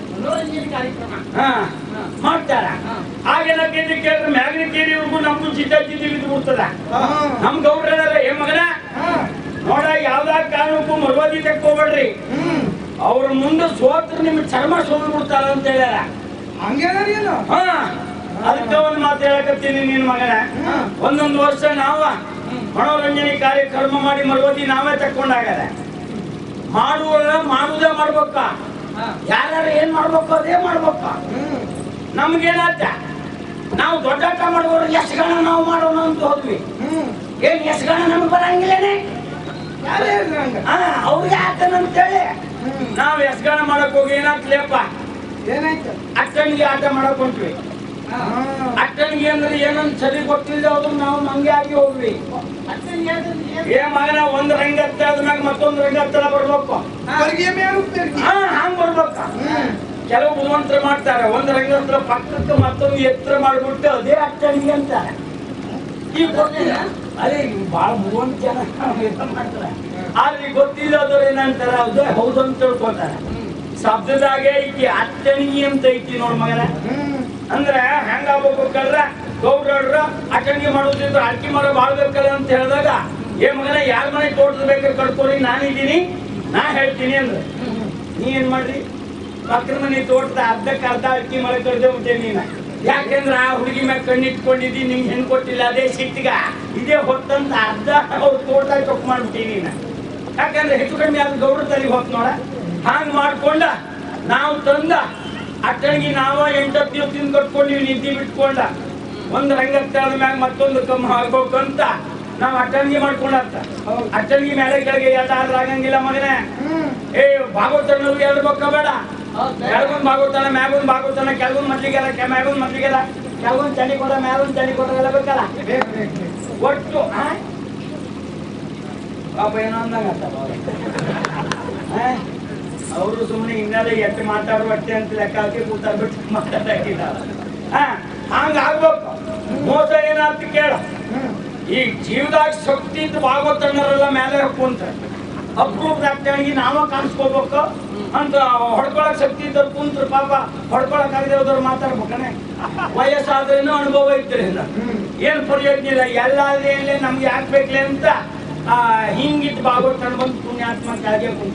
Speaker 6: ಹಾ ಮಾಡ್ತಾರ ಆಗೇನಾಗ್ತೈತಿ ಕೇಳಿದ್ರೆ ಮ್ಯಾಗಿನ ಕೇರಿವರೆಗೂ ನಮ್ದು ಚಿತ್ತ ಚಿತ್ತಿ ಬಿದ್ದು ಬಿಡ್ತದ
Speaker 1: ಹಾ
Speaker 6: ನಮ್ ಗೌಡ್ರಲ್ಲ ಏ ಮಗನ
Speaker 1: ಹಾ
Speaker 6: ನೋಡ ಯಾವ್ದಾ ಕಾರಣಕ್ಕೂ ಮರ್ವಾದಿ ತಕ್ಕೋಬೇಡ್ರಿ
Speaker 1: ಹ್ಮ್
Speaker 6: ಅವ್ರ ಮುಂದೆ ಸೋತ್ರ ನಿಮ್ ಚರ್ಮ ಸೋಲ್ ಬಿಡ್ತಾರ ಅಂತ ಹೇಳ್ಯಾರ
Speaker 1: ಹಂಗೇನರಿ ಏನು
Speaker 6: ಹಾ ಅದಕ್ಕೆ ಒಂದ್ ಮಾತು ಹೇಳಕತ್ತೀನಿ ನಿನ್ ಮಗನ ಒಂದೊಂದು ವರ್ಷ ನಾವ ಮನೋರಂಜನೆ ಕಾರ್ಯಕ್ರಮ ಮಾಡಿ ಮರವತಿ ನಾವೇ ತಕ್ಕೊಂಡಾಗದ ಮಾಡುವಲ್ಲ ಮಾಡುದೇ ಮಾಡ್ಬೇಕ ಯಾರು ಏನ್ ಮಾಡ್ಬೇಕು ಅದೇ ಮಾಡ್ಬೇಕ
Speaker 1: ಹ್ಮ್
Speaker 6: ನಮ್ಗೇನಾತ ನಾವು ದೊಡ್ಡಾಟ ಮಾಡುವವ್ರು ಎಷ್ಟು ಗಣ ನಾವು ಮಾಡೋಣ ಅಂತ ಹೋದ್ವಿ
Speaker 1: ಹ್ಮ್
Speaker 6: ಏನ್ ಎಷ್ಟು ಗಣ ನಮ್ಗೆ ಬರಂಗಿಲ್ಲೇನೆ
Speaker 1: ಯಾರೇ ಇರ್ಲಿ ಹಂಗ
Speaker 6: ಹಾ ಅವ್ರಿಗೆ ಆತನಂತೇಳಿ
Speaker 1: ಹ್ಮ್
Speaker 6: ನಾವು ಎಸ್ಗಾನ ಮಾಡಕ್ ಹೋಗಿ ಏನಾಗ್ಲೇಪ್ಪ
Speaker 1: ಏನಾಯ್ತು
Speaker 6: ಅಕ್ಕನಿಗೆ ಆಟ ಮಾಡಕ್ ಹೊಂಟ್ವಿ
Speaker 1: ಹಾ
Speaker 6: ಅಕ್ಕನಿಗೆ ಅಂದ್ರೆ ಏನಂತ ಸರಿ ಗೊತ್ತಿಲ್ಲ ಅದನ್ನ ನಾವು ಮಂಗೆ ಆಗಿ ಹೋಗ್ವಿ ಏ ಮಗನ ಒಂದ್ ರಂಗ ಹತ್ತ ಆದ್ಮ್ಯಾಗ ಮತ್ತೊಂದ್ ರಂಗ ಹತ್ತಲ ಬರ್ಬೇಕು
Speaker 1: ಬರ್ಗೆ ಮೇಲೆ ಹೋಗ್ತಿರ್ತಿ
Speaker 6: ಹಾ ಹಂಗ್ ಬರ್ಬೇಕ
Speaker 1: ಹ್ಮ್
Speaker 6: ಕೆಲವು ಬುದ್ಧಿವಂತರ ಮಾಡ್ತಾರೆ ಒಂದ್ ರಂಗ ಹತ್ರ ಪಕ್ಕಕ್ಕೆ ಮತ್ತೊಂದು ಎತ್ತರ ಮಾಡ್ಬಿಟ್ಟು ಅದೇ ಅಕ್ಕನಿಗೆ ಅಂತಾರೆ ಈಗ ಗೊತ್ತಿಲ್ಲ ಅದೇ ಈಗ ಬಾಳ ಬುದ್ಧಿವಂತ ಜನ ಇದನ್ನ ಮಾಡ್ತಾರೆ ಆದ್ರೆ ಈಗ ಗೊತ್ತಿಲ್ಲದವ್ರು ಏನಂತಾರ ಅದೇ ಹೌದು ಅಂತ ತಿಳ್ಕೊತಾರೆ ಶಬ್ದದಾಗೆ ಐತಿ ಅಟ್ಟಣಿಗೆ ಅಂತ ಐತಿ ನೋಡ್ ಮಗನ
Speaker 1: ಹ್ಮ್
Speaker 6: ಅಂದ್ರೆ ಹೆಂಗ ಆಗ್ಬೇಕಂದ್ರ ಗೌಡ್ರ ಅಟಂಗಿ ಮಾಡೋದ್ರಿಂದ ಅಡ್ಕೆ ಮರ ಬಾಳ್ಬೇಕಲ್ಲ ಅಂತ ಹೇಳಿದಾಗ ಏ ಮಗನ ಯಾರ ಮನೆ ತೋಟದ ಬೇಕಾದ್ರೆ ಕಟ್ಕೊರಿ ನಾನಿದ್ದೀನಿ ನಾ ಹೇಳ್ತೀನಿ ಅಂದ್ರೆ ನೀ ಏನ್ ಮಾಡ್ರಿ ಪಕ್ಕದ ಮನೆ ತೋಟದ ಅರ್ಧಕ್ಕೆ ಅರ್ಧ ಅಡ್ಕೆ ಮರ ಕಡ್ದೆ ಬಿಟ್ಟೆ ನೀನ ಯಾಕೆಂದ್ರ ಆ ಹುಡುಗಿ ಮ್ಯಾಗ ಕಣ್ಣಿಟ್ಕೊಂಡಿದ್ದಿ ನಿಂಗೆ ಹೆಣ್ ಕೊಟ್ಟಿಲ್ಲ ಅದೇ ಸಿಟ್ಟಿಗ ಇದೇ ಹೊತ್ತಂತ ಅರ್ಧ ಅವ್ರ ತೋಟ ಚೊಕ್ ಮಾಡ್ಬಿಟ್ಟಿ ನೀನ ಯಾಕಂದ್ರೆ ಹೆಚ್ಚು ಕಡಿಮೆ ಅದು ಗೌಡ್ರ ತಲೆಗೆ ಹೋತ್ ನೋಡ ಹಾಂಗ್ ಮಾಡ್ಕೊಂಡ ನಾವು ತಂದ ಅಟ್ಟಣಿಗೆ ನಾವ ಎಂಟತ್ತು ದಿವಸದಿಂದ ಕಟ್ಕೊಂಡಿವಿ ನಿದ್ದೆ ಬಿಟ್ಕೊಂಡ ಒಂದ್ ರಂಗ ತೆಳದ ಮ್ಯಾಗ ಮತ್ತೊಂದು ಕಮ್ಮ ಆಗ್ಬೇಕಂತ
Speaker 3: ನಾವ್ ಅಟ್ಟಣಿಗೆ ಮಾಡ್ಕೊಂಡಂತ ಅಟ್ಟಣಿಗೆ ಮೇಲೆ ಕೆಳಗೆ ಎಲ್ಲ ಆದ್ರೆ ಆಗಂಗಿಲ್ಲ ಮಗನೇ ಏ ಭಾಗವತನವ್ರಿಗೆ ಎರಡು ಬೊಕ್ಕ ಬೇಡ ಕೆಳಗೊಂದ್ ಭಾಗವತನ ಮ್ಯಾಗೊಂದ್ ಭಾಗವತನ ಕೆಳಗೊಂದ್ ಮದ್ಲಿಗೆಲ್ಲ ಕೆ- ಮ್ಯಾಗೊಂದ್ ಮದ್ಲಿಗೆಲ್ಲ ಕೆಳಗೊಂದ್ ಚಂಡಿ ಕೊಡ ಮ್ಯಾಗೊಂದ್ ಚಂಡಿ ಕೊಡ ಎಲ್ಲ ಬೇಕಲ್ಲ ಒಟ್ಟು ಆ? ಪಾಪ ಏನೋ ಅಂದಂಗ ಅವರು ಸುಮ್ಮನೆ ಹಿಂಗಾದ್ರೆ ಎಷ್ಟು ಮಾತಾಡುವ ಅಷ್ಟೇ ಅಂತ ಲೆಕ್ಕ ಹಾಕಿ ಕೂತಾರ ಬಿಟ್ಟು ಮಾತಾಡಕ್ಕಿಲ್ಲ ಹಾ ಹಂಗ ಆಗ್ಬೇಕು ಮೋಸ ಏನಾಯ್ತು ಕೇಳ ಈ ಜೀವದಾಗ ಶಕ್ತಿ ಇದ್ದು ಭಾಗವತಣ್ಣರೆಲ್ಲ ಮೇಲೆ ಕುಂತ ಅಪ್ರೂಪ್ ಆಗ್ತಾಗಿ ನಾವ ಕಾಣಿಸ್ಕೋಬೇಕು ಅಂತ ಹೊಡ್ಕೊಳಕ್ ಶಕ್ತಿ ಇದ್ದವ್ರು ಕುಂತ್ರ ಪಾಪ ಹೊಡ್ಕೊಳಕ್ ಆಗದೆ ಹೋದವ್ರು ಮಾತಾಡ್ಬೇಕನೆ ವಯಸ್ಸಾದ್ರೇನು ಅನುಭವ ಇದ್ರಿಂದ ಏನ್ ಪ್ರಯೋಜನ ಇಲ್ಲ ಎಲ್ಲಾದ್ರೆ ಏನ್ಲೇ ನಮ್ಗೆ ಯಾಕೆ ಬೇಕ್ಲೆ ಅಂತ ಆ, ಹಿಂಗಿಟ್ಟು ಭಾಗವತಣ್ಣ ಬಂದು ಪುಣ್ಯಾತ್ಮ ಕೆಳಗೆ ಕುಂತ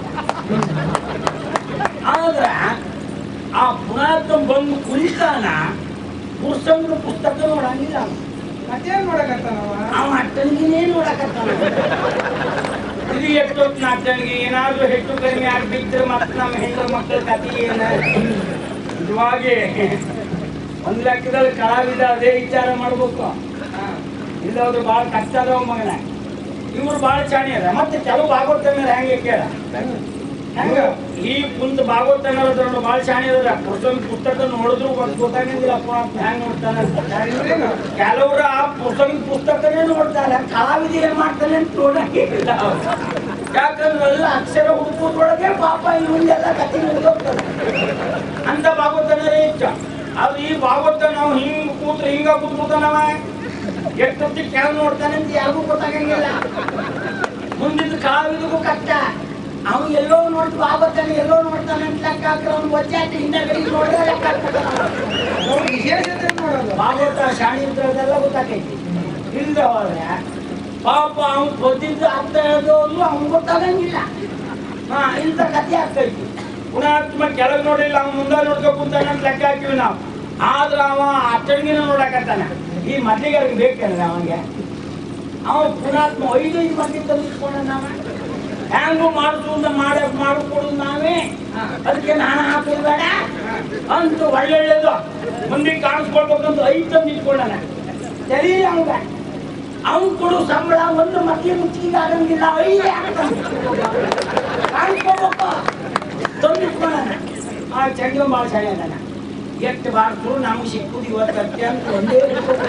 Speaker 3: ಆದ್ರ ಆ ಪುಣಾತ್ಮ ಬಂದು ಕುಳಿತಾನ ಪುಸ್ತಕದ ಪುಸ್ತಕ ನೋಡಂಗಿಲ್ಲ ಅವ.
Speaker 4: ಮತ್ತೇನ್ ಮಾಡಕತ್ತಾನವ
Speaker 3: ಅವ ಅಟ್ಟನಿಗೆ ನೋಡಕತ್ತಾನ ಇದು ಎಷ್ಟೊತ್ತು ಅಟ್ಟನಿಗೆ ಏನಾದ್ರೂ ಹೆಚ್ಚು ಕಡಿಮೆ ಆಗ್ಬಿದ್ರೆ ಮತ್ತೆ ನಮ್ಮ ಹೆಣ್ಣು ಮಕ್ಕಳ ಕಥೆ ಏನ ನಿಜವಾಗಿ ಒಂದ್ ಲೆಕ್ಕದಲ್ಲಿ ಕಲಾವಿದ ಅದೇ ವಿಚಾರ ಮಾಡ್ಬೇಕು ಇಲ್ಲವ್ರು ಭಾಳ ಕಷ್ಟ ಅದಾವ ಮಗನ ಇವ್ರು ಭಾಳ ಚಾಣಿ ಅದ ಮತ್ತೆ ಕೆಲವು ಭಾಗವತ ಹೆಂಗೆ ಕೇಳ ಹೆಂಗ ಈ ಕುಂತ ಭಾಗವತ ಅನ್ನೋದ್ರ ಭಾಳ ಶಾಣಿ ಅದ ಪುಸ್ತಕ ಪುಸ್ತಕ ನೋಡಿದ್ರು ಗೊತ್ತ ಗೊತ್ತಾಗಿಂದಿಲ್ಲ ಹೆಂಗ್ ನೋಡ್ತಾನೆ ಅಂತ ಕೆಲವ್ರು ಆ ಪುಸ್ತಕ ಪುಸ್ತಕನೇ ನೋಡ್ತಾರೆ ಕಲಾವಿದ ಏನ್ ಮಾಡ್ತಾನೆ ಅಂತ ನೋಡಂಗಿಲ್ಲ ಯಾಕಂದ್ರೆ ಎಲ್ಲ ಅಕ್ಷರ ಹುಡುಕೋದ್ರೊಳಗೆ ಪಾಪ ಇವನ್ನೆಲ್ಲ ಕಥೆ ಮುಗ್ದೋಗ್ತದೆ ಅಂತ ಭಾಗವತನೇ ಇಷ್ಟ ಅದು ಈ ಭಾಗವತ ನಾವು ಹಿಂಗ್ ಕೂತ್ರೆ ಹಿಂಗ ಕೂತ್ಕೊತಾನವ ಎಷ್ಟೊತ್ತಿ ಕೆಳಗ್ ನೋಡ್ತಾನೆ ಅಂತ ಯಾರಿಗೂ ಗೊತ್ತಾಗಂಗಿಲ್ಲ ಮುಂದಿನ ಕಲಾವಿದಗೂ ಕಷ್ಟ ಅವನು ಎಲ್ಲೋ ನೋಡಿ ಭಾಗವತನ ಎಲ್ಲೋ ನೋಡ್ತಾನೆ ಅಂತ ಲೆಕ್ಕ ಹಾಕಿದ್ರೆ ಅವ್ನು ಒಚ್ಚಾಟಿ ಹಿಂದಗಡೆ ನೋಡಿದ್ರೆ ಲೆಕ್ಕ ಹಾಕ್ತಾನೆ ಅವ್ನು.
Speaker 4: ವಿಶೇಷತೆ ನೋಡೋದು
Speaker 3: ಭಾಗವತ ಶಾಣಿ ಇದ್ರದೆಲ್ಲ ಗೊತ್ತಾಗೈತಿ ಇಲ್ದ ಹೋದ್ರೆ ಪಾಪ ಅವ್ನು ಗೊತ್ತಿದ್ದು ಅರ್ಥ ಹೇಳೋದು ಅವ್ನು ಗೊತ್ತಾಗಂಗಿಲ್ಲ ಹಾ ಇಂಥ ಕಥೆ ಆಗ್ತೈತಿ ಪುಣಾತ್ಮ ಕೆಳಗ್ ನೋಡಿಲ್ಲ ಅವ್ನು ಮುಂದೆ ನೋಡ್ಕೊ ಕುಂತಾನೆ ಅಂತ ಲೆಕ್ಕ ಹಾಕಿವಿ ನಾವು ಆದ್ರ ಅವ ಅಟ್ಟಣಿಗೆನ ನೋಡಕತ್ತಾನ ಈ ಮದ್ಲಿಗೆ ಬೇಕಲ್ಲ ಅವನಿಗೆ ಅವ ಪುಣಾತ್ಮ ಐದು ಐದು ಮಂದಿ ತಂದಿಟ್ಕೊಂಡ ನಾವ ಹ್ಯಾಂಗು ಮಾಡಿಸು ಮಾಡ ಮಾಡಿಕೊಡುದು ನಾವೇ ಅದಕ್ಕೆ ನಾನು ಹಾಕೋದು ಬೇಡ ಅಂತ ಒಳ್ಳೊಳ್ಳೇದು ಮಂದಿಗೆ ಕಾಣಿಸ್ಕೊಳ್ಬೇಕಂತ ಐದು ತಂದು ಇಟ್ಕೊಂಡಾನ ಸರಿ ಅವಂಗ ಅವ್ನು ಕೊಡು ಸಂಬಳ ಒಂದು ಮಕ್ಕಳು ಮುಚ್ಚಿಗೆ ಆಗಂಗಿಲ್ಲ ಐದೇ ಕಾಣಿಸ್ಕೋಬೇಕು ತಂದಿಟ್ಕೊಂಡಾನ ಆ ಚಂದ್ರ ಭಾಳ ಸರಿ ಅದಾನ ಎಷ್ಟು ಬಾರ್ತು ನಮ್ಗೆ ಸಿಕ್ಕುದು ಇವತ್ತು ಅತ್ಯಂತ ಒಂದೇ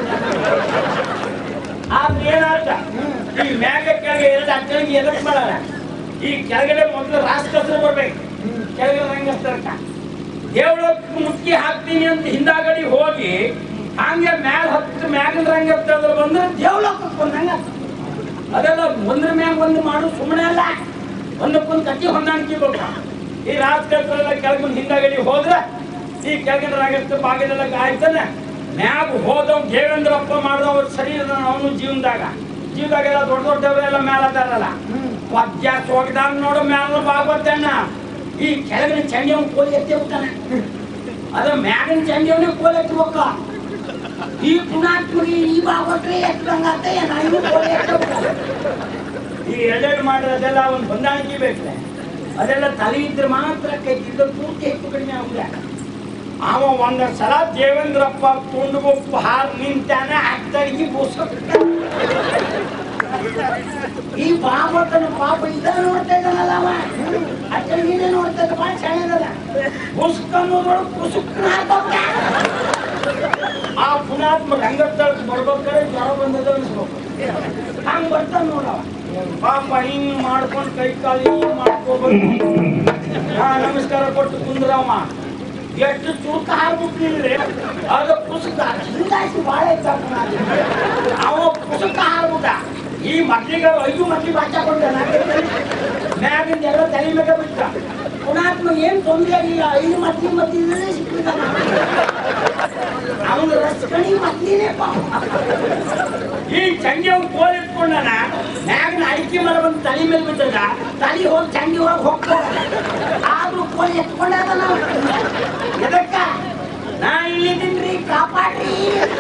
Speaker 3: ಆದ್ರೆ ಏನಾಯ್ತ ಈ ಮ್ಯಾಗ ಕೆಳಗೆ ಎರಡು ಅಕ್ಕಳಿಗೆ ಎದಕ್ ಮಾಡಲ್ಲ ಈ ಕೆಳಗಡೆ ಮೊದಲು ರಾಷ್ಟ್ರಸ್ತ್ರ ಬರ್ಬೇಕು ಕೆಳಗಡೆ ರಂಗಸ್ತ್ರಕ್ಕ ದೇವಳಕ್ಕೆ ಮುತ್ತಿ ಹಾಕ್ತೀನಿ ಅಂತ ಹಿಂದಾಗಡಿ ಹೋಗಿ ಹಂಗೆ ಮ್ಯಾಲ ಹತ್ತು ಮ್ಯಾಗಿನ ರಂಗಸ್ತ್ರ ಬಂದ್ರೆ ದೇವಳಕ್ಕೆ ಬಂದಂಗ ಅದೆಲ್ಲ ಒಂದ್ರ ಮ್ಯಾಗ ಒಂದು ಮಾಡು ಸುಮ್ಮನೆ ಅಲ್ಲ ಒಂದಕ್ಕೊಂದು ಕಟ್ಟಿ ಹೊಂದಾಣಿಕೆ ಬೇಕು ಈ ರಾಜಕೀಯ ಕೆಳಗಿನ ಹಿಂದಾಗಡಿ ಹೋದ್ರೆ ಈ ಕೆಳಗಿನ ರಂಗಸ್ತ್ರ ಬಾಗಿಲೆಲ್ಲ ಆಯ್ತಾನೆ ಮ್ಯಾಗ ಹೋದವ್ ದೇವೇಂದ್ರಪ್ಪ ಮಾಡಿದವ್ ಸರಿ ಅವನು ಜೀವನದಾಗ ಜೀವದಾಗೆಲ್ಲ ದೊಡ್ಡ ದೊಡ್ಡವರೆಲ್ಲ ಮ್ಯಾಲ ಅದಾರಲ್ಲ ಪದ್ಯ ಹೋಗಿದಾಗ ನೋಡು ಮ್ಯಾಲ ಭಾಗವತಣ್ಣ ಈ ಕೆಳಗಿನ ಚಂಡಿಯವನ್ ಕೋಲಿ ಎತ್ತಿ ಹೋಗ್ತಾನೆ ಅದ ಮ್ಯಾಗಿನ ಚಂಡಿಯವನೇ ಕೋಲಿ ಎತ್ತಬೇಕು ಈ ಪುಣಾತ್ಮಗೆ ಈ ಭಾಗವತ್ರೆ ಎತ್ತಂಗಾತ ನಾನು ಕೋಲಿ ಎತ್ತಬೇಕು ಈ ಎರಡೆರಡು ಮಾಡಿರೋದೆಲ್ಲ ಒಂದು ಹೊಂದಾಣಿಕೆ ಬೇಕು ಅದೆಲ್ಲ ತಲೆ ಇದ್ರೆ ಮಾತ್ರ ಕೈ ಇದ್ದು ಪೂರ್ತಿ ಹೆಚ್ಚು ಕಡಿಮೆ ಆಗುದ ಅವ ಒಂದ ಸಲ ದೇವೇಂದ್ರಪ್ಪ ತುಂಡುಗೊಪ್ಪು ಹಾರ್ ನಿಂತಾನೆ ಅತ್ತಡಿಗೆ ಬೂಸ ಈ ಭಾಗವತನ ಪಾಪ ಇದ ನೋಡ್ತಾ ಇದ್ದಾನಲ್ಲ ಅವ ಅತ್ತಡಿಗೆ ನೋಡ್ತಾ ಇದ್ದ ಭಾಳ ಚೆನ್ನಾಗದ ಬುಸ್ಕ್ ಅನ್ನೋದ್ರೊಳಗೆ ಪುಸುಕ್ ಆ ಪುಣಾತ್ಮ ರಂಗಸ್ಥಳಕ್ಕೆ ಬರ್ಬೇಕಾದ್ರೆ ಜ್ವರ ಬಂದದ ಅನ್ಸ್ಬೇಕು ಹಂಗ್ ಬರ್ತಾನ ನೋಡವ ಪಾಪ ಹಿಂಗ್ ಮಾಡ್ಕೊಂಡು ಕೈ ಕಾಲು ಹಿಂಗ್ ಮಾಡ್ಕೋಬೇಕು ಹಾ ನಮಸ್ಕಾರ ಕೊಟ್ಟು ಕುಂದ್ರವ ಎಷ್ಟು ಚೂಕ ಹಾರ್ಬಿಟ್ಟಿಲ್ರಿ ಅದು ಪುಸ್ತಕ ಹಿಂದಾಸಿ ಬಾಳ ಇದ್ದಾನ ಅವ ಪುಸ್ತಕ ಹಾರ್ಬಿಟ್ಟ ಈ ಮಕ್ಳಿಗೆ ಐದು ಮಕ್ಳಿಗೆ ಬಾಚಾಕೊಂಡ ಮ್ಯಾಗಿಂದ ಎಲ್ಲ ತಲೆ ಮ್ಯಾಗ ಬಿಟ್ಟ ಪುಣಾತ್ಮ ಏನ್ ತೊಂದರೆ ಆಗಿಲ್ಲ ಐದು ಮಕ್ಳಿ ಮತ್ತಿದ್ರೆ ಸಿಕ್ಕಿದ್ದಾನ ಅವನು ರಸ್ಕಣಿ ಮಕ್ಳಿನೇ ಪಾಪ ಈ ಚಂಡಿ ಅವ್ನು ಕೋಲ್ ಇಟ್ಕೊಂಡನ ಮ್ಯಾಗಿನ ಅಡಿಕೆ ಮರ ಬಂದು ತಲೆ ಮೇಲೆ ಬಿಟ್ಟದ ತಲೆ ಹೋಗಿ ಚಂಡಿ ಒಳಗೆ ಹೋಗ್ತಾರ ಆದ್ರೂ ಕೋಲ್ ಎತ್ಕೊಂಡಾಗ ನಾವು ಎದಕ್ಕ ನಾ ಇಲ್ಲಿದ್ದೀನ್ರಿ ಕಾಪಾಡ್ರಿ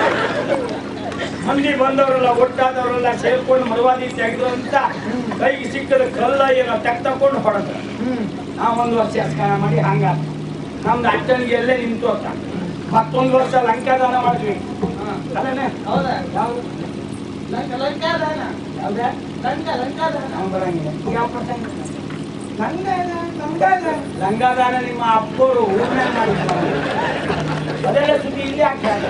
Speaker 3: ಮಂದಿ ಬಂದವರೆಲ್ಲ ಒಟ್ಟಾದವರೆಲ್ಲ ಸೇರ್ಕೊಂಡು ಮರವಾದಿ ತೆಗೆದು ಅಂತ ಕೈಗೆ ಸಿಕ್ಕದ ಕಲ್ಲ ಏನೋ ತೆಗ್ ತಕೊಂಡು ಹೊಡೆದ್ರು ನಾ ಒಂದು ವರ್ಷ ಸ್ನಾನ ಮಾಡಿ ಹಂಗ ನಮ್ದು ಅಟ್ಟನಿಗೆ ಎಲ್ಲೇ ನಿಂತು ಅಂತ ಮತ್ತೊಂದು ವರ್ಷ ಲಂಕಾದಾನ ಮಾಡಿದ್ವಿ ಅದೇನೆ
Speaker 5: ಹೌದಾ
Speaker 3: ಯಾವ್ದು
Speaker 5: ಲಂಕ ಲಂಕಾದಾನ ಹೌದಾ ಲಂಕ ಲಂಕಾದ
Speaker 3: ನಾವು ಬರಂಗಿಲ್ಲ
Speaker 5: ಯಾವ ಪ್ರಸಂಗ
Speaker 3: ಲಂಗಾದ ಲಂಗಾದ ಲಂಗಾದಾನ ನಿಮ್ಮ ಅಪ್ಪರು ಊರ್ನಾಗ ಮಾಡಿದ್ರು ಅದೆಲ್ಲ ಸುದ್ದಿ ಇಲ್ಲಿ ಆಗ್ತದೆ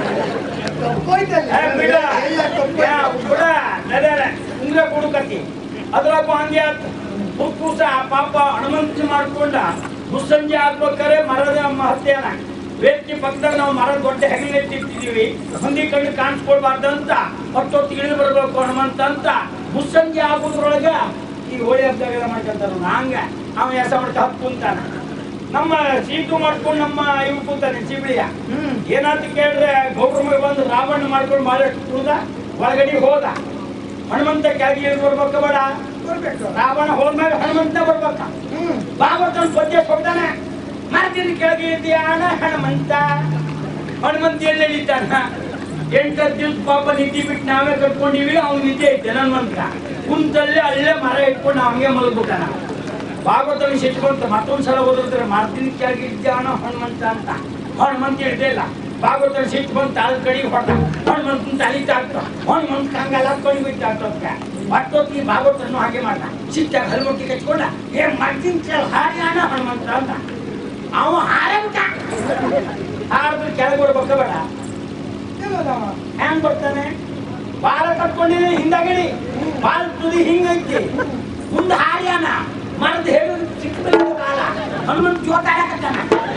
Speaker 3: ಏ, ಬಿಡ. ಯಾ, ಬಿಡ. ನಡ್ಯಾರ. ಉಂಗ್ರ ಕೊಡುಕತ್ತಿ ಅದ್ರಾಗೂ ಹಂಗೆ ಆತು ಹುಕ್ಕೂಸ ಪಾಪ ಹನುಮಂತ ಮಾಡ್ಕೊಂಡ ಮುಸ್ಸಂಜೆ ಆಗ್ಬೇಕಾರೆ ಮರದ ಮಹತ್ಯನ ವೇದಿಕೆ ಪಕ್ಕದಾಗ ನಾವು ಮರದ ದೊಡ್ಡ ಹೆಗಲಿ ಎತ್ತಿಟ್ಟಿದೀವಿ ಮಂದಿ ಕಣ್ಣು ಕಾಣಿಸ್ಕೊಳ್ಬಾರ್ದು ಅಂತ ಹೊತ್ತೊತ್ತು ಇಳಿದು ಬರ್ಬೇಕು ಹನುಮಂತ ಅಂತ ಮುಸ್ಸಂಜೆ ಆಗೋದ್ರೊಳಗ ಈ ಹೋಳಿ ಹಬ್ಬದಾಗ ಮಾಡ್ಕೊಂತಾರ ಹಂಗ ಅವ ಎಸ ಮಾಡ್ಕ ಹತ್ತು ಕುಂತಾನ ನಮ್ಮ ಸೀಟು ಮಾಡ್ಕೊಂಡು ನಮ್ಮ ಇವ್ ಕೂತಾನೆ ಚಿಬಳಿಯ ಏನಾಯ್ತು ಕೇಳಿದ್ರೆ ಗೌಡ್ರ ಮಗ ಬಂದು ರಾವಣ ಮಾಡ್ಕೊಂಡು ಬಹಳಷ್ಟು ಕುಡ್ದ ಒಳಗಡೆ ಹೋದ ಹನುಮಂತ ಕೆಳಗೆ ಇಳಿದು ಬರ್ಬೇಕ ಬೇಡ ರಾವಣ ಹೋದ್ಮ್ಯಾಗ ಹನುಮಂತ ಬರ್ಬೇಕ ಭಾಗವತನ ಪದ್ಯ ಕೊಡ್ತಾನೆ ಮರದಿನ ಕೆಳಗೆ ಇದ್ದೀಯಾಣ ಹನುಮಂತ ಹನುಮಂತ ಎಲ್ಲಿ ಎಳಿತಾನ ಎಂಟತ್ತು ದಿವಸ ಪಾಪ ನಿದ್ದೆ ಬಿಟ್ಟು ನಾವೇ ಕಟ್ಕೊಂಡಿವಿ ಅವ್ನು ನಿದ್ದೆ ಐತೆ ಹನುಮಂತ ಕುಂತಲ್ಲೇ ಅಲ್ಲೇ ಮರ ಇಟ್ಕೊಂಡು ನಾವ್ ಹಂಗೆ ಮಲಗ್ಬಿಟ್ಟಾನ ಭಾಗವತನ ಸಿಟ್ಕೊಂತ ಮತ್ತೊಂದ್ ಸಲ ಓದಿದ್ರೆ ಮರ್ದಿನ ಕೆಳಗೆ ಇದ್ದಾನ ಹನುಮಂತ ಅಂತ ಹನುಮಂತ ಇರ್ದೇ ಇಲ್ಲ ಭಾಗವತನ ಸಿಟ್ಟು ಬಂದು ತಾಳ ಕಡೆಗೆ ಹೊಡ್ದ ಹನುಮಂತನ ತಲೆ ತಾಕ್ತ ಹನುಮಂತ ಹಂಗೆಲ್ಲ ಕಣಿ ಬಿಟ್ಟು ಆಗ್ತೋದ್ಕೆ ಮತ್ತೊತ್ತಿ ಭಾಗವತನ್ನು ಹಾಗೆ ಮಾಡ್ದ ಸಿಟ್ಟಾಗ ಹಲ್ಮುಟ್ಟಿ ಕಚ್ಕೊಂಡ ಏ ಮರ್ದಿನ ಕೆಳ ಹಾರ್ಯಾಣ ಹನುಮಂತ ಅಂತ ಅವ ಹಾರೇ ಬಿಟ್ಟ ಹಾರಿದ್ರೆ ಕೆಳಗೆ ಬರ್ಬೇಕ ಬೇಡ ಹ್ಯಾಂಗ್ ಬರ್ತಾನೆ ಬಾಲ ಕಟ್ಕೊಂಡಿದೆ ಹಿಂದಗಡಿ ಬಾಲ ತುದಿ ಹಿಂಗೈತಿ ಮುಂದೆ ಹಾರ್ಯಾನ ಮರದ ಹೇಳು ಚಿಕ್ಕದ ಬಾಲ ಹನುಮಂತ ಜೋತಾಡಕತ್ತಾನ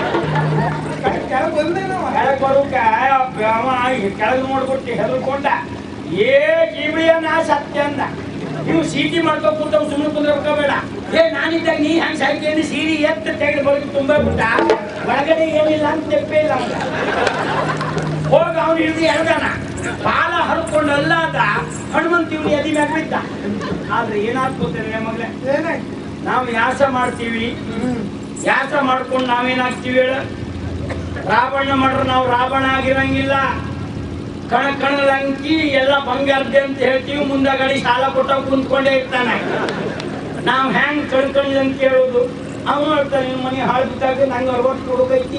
Speaker 3: ಕೆಳಗೆ ಬರೋಕ ಅವ ಕೆಳಗೆ ನೋಡ್ಬಿಟ್ಟು ಹೆದರ್ಕೊಂಡ ಏ ಜೀವಿಯ ನಾ ಸತ್ಯ ಅಂದ ನೀವು ಸೀಟಿ ಮಾಡ್ಕೊಂಡ್ ಕೂತಾವ್ ಸುಮ್ಮನೆ ಕುಂದ್ರಬೇಡ ಏ ನಾನಿದ್ದಾಗ ನೀ ಹಂಗ ಸಾಯ್ತೇನೆ ಸೀರಿ ಎತ್ತ ತೆಗೆದು ಬರೋದು ತುಂಬಾ ಬಿಟ್ಟ ಒಳಗಡೆ ಏನಿಲ್ಲ ಅಂತ ತೆಪ್ಪೇ ಇಲ್ಲ ಅವ್ನ. ಹೋಗ ಅವನು ಹಿಡಿದು ಎಳ್ದಾನ ಬಾಲ ಹರ್ಕೊಂಡು ಅಲ್ಲಾದ ಹನುಮಂತ ಇವನು ಎದಿ ಮ್ಯಾಗ ಬಿದ್ದ ಆದ್ರೆ ಏನಾದ್ ಗೊತ್ತೇನೆ ಮಗಳೇ ನಾವು ಯಾಸ ಮಾಡ್ತೀವಿ ಯಾಸ ಮಾಡ್ಕೊಂಡು ನಾವೇನಾಗ್ತೀವಿ ಹೇಳ ರಾವಣ ಮಾಡ್ರೆ ನಾವು ರಾವಣ ಆಗಿರಂಗಿಲ್ಲ ಕಣ ಕಣ ಲಂಕಿ ಎಲ್ಲ ಬಂಗಾರದೆ ಅಂತ ಹೇಳ್ತೀವಿ ಮುಂದಗಡೆ ಸಾಲ ಕೊಟ್ಟ ಕುಂತ್ಕೊಂಡೇ ಇರ್ತಾನೆ ನಾವು ಹೆಂಗ್ ಕಣ್ ಕಣ್ ಲಂಕಿ ಹೇಳೋದು ಅವನು ಹೇಳ್ತಾನೆ ನಿಮ್ಮ ಮನೆ ಹಾಳು ಬಿದ್ದಾಗ ನಂಗೆ ಅರವತ್ತು ಹುಡುಗೈತಿ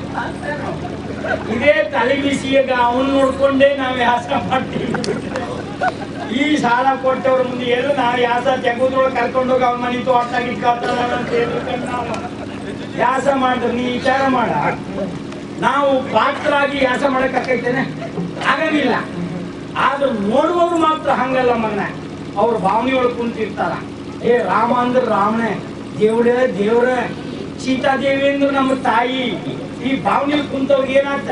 Speaker 3: ಇದೇ ತಲೆ ಬಿಸಿ ಈಗ ಅವನ್ ನೋಡ್ಕೊಂಡೇ ನಾವು ಯಾಸ ಮಾಡ್ತೀವಿ ಈ ಸಾಲ ಕೊಟ್ಟವ್ರ ಮುಂದೆ ಏನು ನಾವು ಯಾಸ ತೆಗೆದ್ರೊಳಗೆ ಕರ್ಕೊಂಡೋಗಿ ಅವ್ನ ಮನೆ ತೋಟದಾಗ ಇಟ್ಕೊಳ್ತಾರ ಅಂತ ಹೇಳ್ಕೊಂಡು ನಾವು ಯಾಸ ಮಾಡಿದ್ರೆ ನೀ ವಿಚಾರ ಮಾಡ ನಾವು ಪಾತ್ರರಾಗಿ ಯಾಸ ಮಾಡಕ್ ಆಕೈತೇನೆ ಆಗಂಗಿಲ್ಲ ಆದ್ರೆ ನೋಡುವವ್ರು ಮಾತ್ರ ಹಂಗಲ್ಲ ಮಗನ ಅವ್ರ ಭಾವನೆ ಒಳಗೆ ಕುಂತಿರ್ತಾರ ಏ ರಾಮ ಅಂದ್ರೆ ರಾಮನೇ ದೇವ್ರೇ ದೇವ್ರ ಸೀತಾದೇವಿ ಅಂದ್ರೆ ನಮ್ಮ ತಾಯಿ ಈ ಭಾವನೆ ಕುಂತವ್ರಿಗೆ ಏನಾಗ್ತ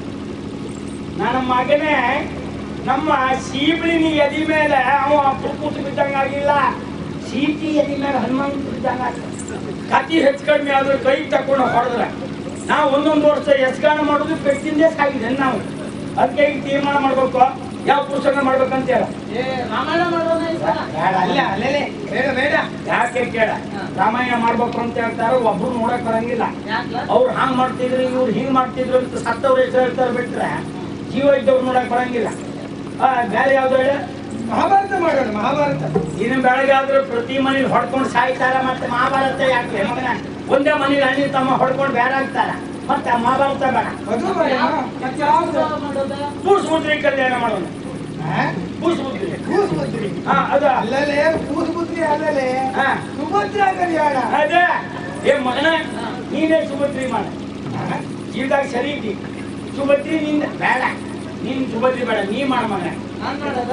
Speaker 3: ನನ್ನ ಮಗನೇ ನಮ್ಮ ಸೀಬಳಿನಿ ಎದಿ ಮೇಲೆ ಅವ ಕೂತು ಬಿದ್ದಂಗ ಆಗಿಲ್ಲ ಸೀಟಿ ಎದಿ ಮೇಲೆ ಹನುಮಂತ ಬಿದ್ದಂಗ ಕತಿ ಹೆಚ್ಚು ಕಡಿಮೆ ಆದ್ರೆ ಕೈ ತಕೊಂಡು ಹೊಡೆದ್ರೆ ನಾವು ಒಂದೊಂದು ವರ್ಷ ಎಸ್ಗಾಣ ಮಾಡೋದು ಪೆಟ್ಟಿಂದೇ ಸಾಗಿದೆ ನಾವು ಅದಕ್ಕೆ ಈಗ ತೀರ್ಮಾನ ಮಾಡ್ಬೇಕು ಯಾವ ಪುಸ್ತಕ ಮಾಡ್ಬೇಕಂತ ಹೇಳ
Speaker 5: ಏ ರಾಮಾಯಣ ಮಾಡೋಣ ಈ ಸಲ
Speaker 3: ಬೇಡ ಅಲ್ಲೇ ಅಲ್ಲೇ ಬೇಡ ಬೇಡ ಯಾಕೆ ಕೇಳ ರಾಮಾಯಣ ಮಾಡ್ಬೇಕು ಅಂತ ಹೇಳ್ತಾರೆ ಒಬ್ರು ನೋಡಕ್ ಬರಂಗಿಲ್ಲ
Speaker 5: ಯಾಕ್ಲ
Speaker 3: ಅವ್ರು ಹಾಂಗ್ ಮಾಡ್ತಿದ್ರು ಇವ್ರು ಹಿಂಗ್ ಮಾಡ್ತಿದ್ರು ಅಂತ ಸತ್ತವ್ರ ಹೆಸರು ಹೇಳ್ತಾರೆ ಬಿಟ್ರೆ ಜೀವ ಇದ್ದವ್ರು ನೋಡಕ್ ಬರಂಗಿಲ್ಲ ಆ, ಬೇರೆ ಯಾವ್ದು ಹೇಳ
Speaker 1: ಮಹಾಭಾರತ ಮಾಡೋಣ ಮಹಾಭಾರತ
Speaker 3: ಇನ್ನು ಬೆಳಗ್ಗೆ ಆದ್ರೆ ಪ್ರತಿ ಮನೇಲಿ ಹೊಡ್ಕೊಂಡು ಸಾಯ್ತಾರ ಮತ್ತೆ ಮಹಾಭಾರತ ಯಾಕೆ ಮಗನ ಒಂದೇ ಮನೇಲಿ ಅಣ್ಣ ತಮ್ಮ ಹೊಡ್ಕೊಂಡು ಬೇರೆ ಆಗ್ತಾರ ಮತ್ತೆ ಆ ಮಹಾಭಾರತ ಬೇಡ
Speaker 1: ಅದು ಮಾಡೋಣ
Speaker 5: ಮತ್ತೆ ಯಾವ್ದು ಮಾಡೋದು
Speaker 3: ಭೂಸ್ಮುದ್ರಿ ಕಲ್ಯಾಣ ಮಾಡೋಣ ಭೂಸ್ಮುದ್ರಿ
Speaker 1: ಕೂಸುಬುದ್ರಿ
Speaker 3: ಹಾ ಅದ
Speaker 1: ಅಲ್ಲಲೇ ಕೂಸುಬುದ್ರಿ ಅಲ್ಲಲೇ
Speaker 3: ಹಾ
Speaker 1: ಸುಭದ್ರ ಕಲ್ಯಾಣ
Speaker 3: ಅದೇ ಏ ಮಗನ ನೀನೇ ಸುಭದ್ರಿ ಮಾಡ ಜೀವದಾಗ ಸರಿ ಇದ್ದಿ ಸುಭದ್ರಿ ನಿಂದ ಬೇಡ ನೀನ್ ಸುಭದ್ರಿ ಬೇಡ ನೀ ಮಾಡ ಮಗನ
Speaker 5: ನಾನ್ ಮಾಡೋದ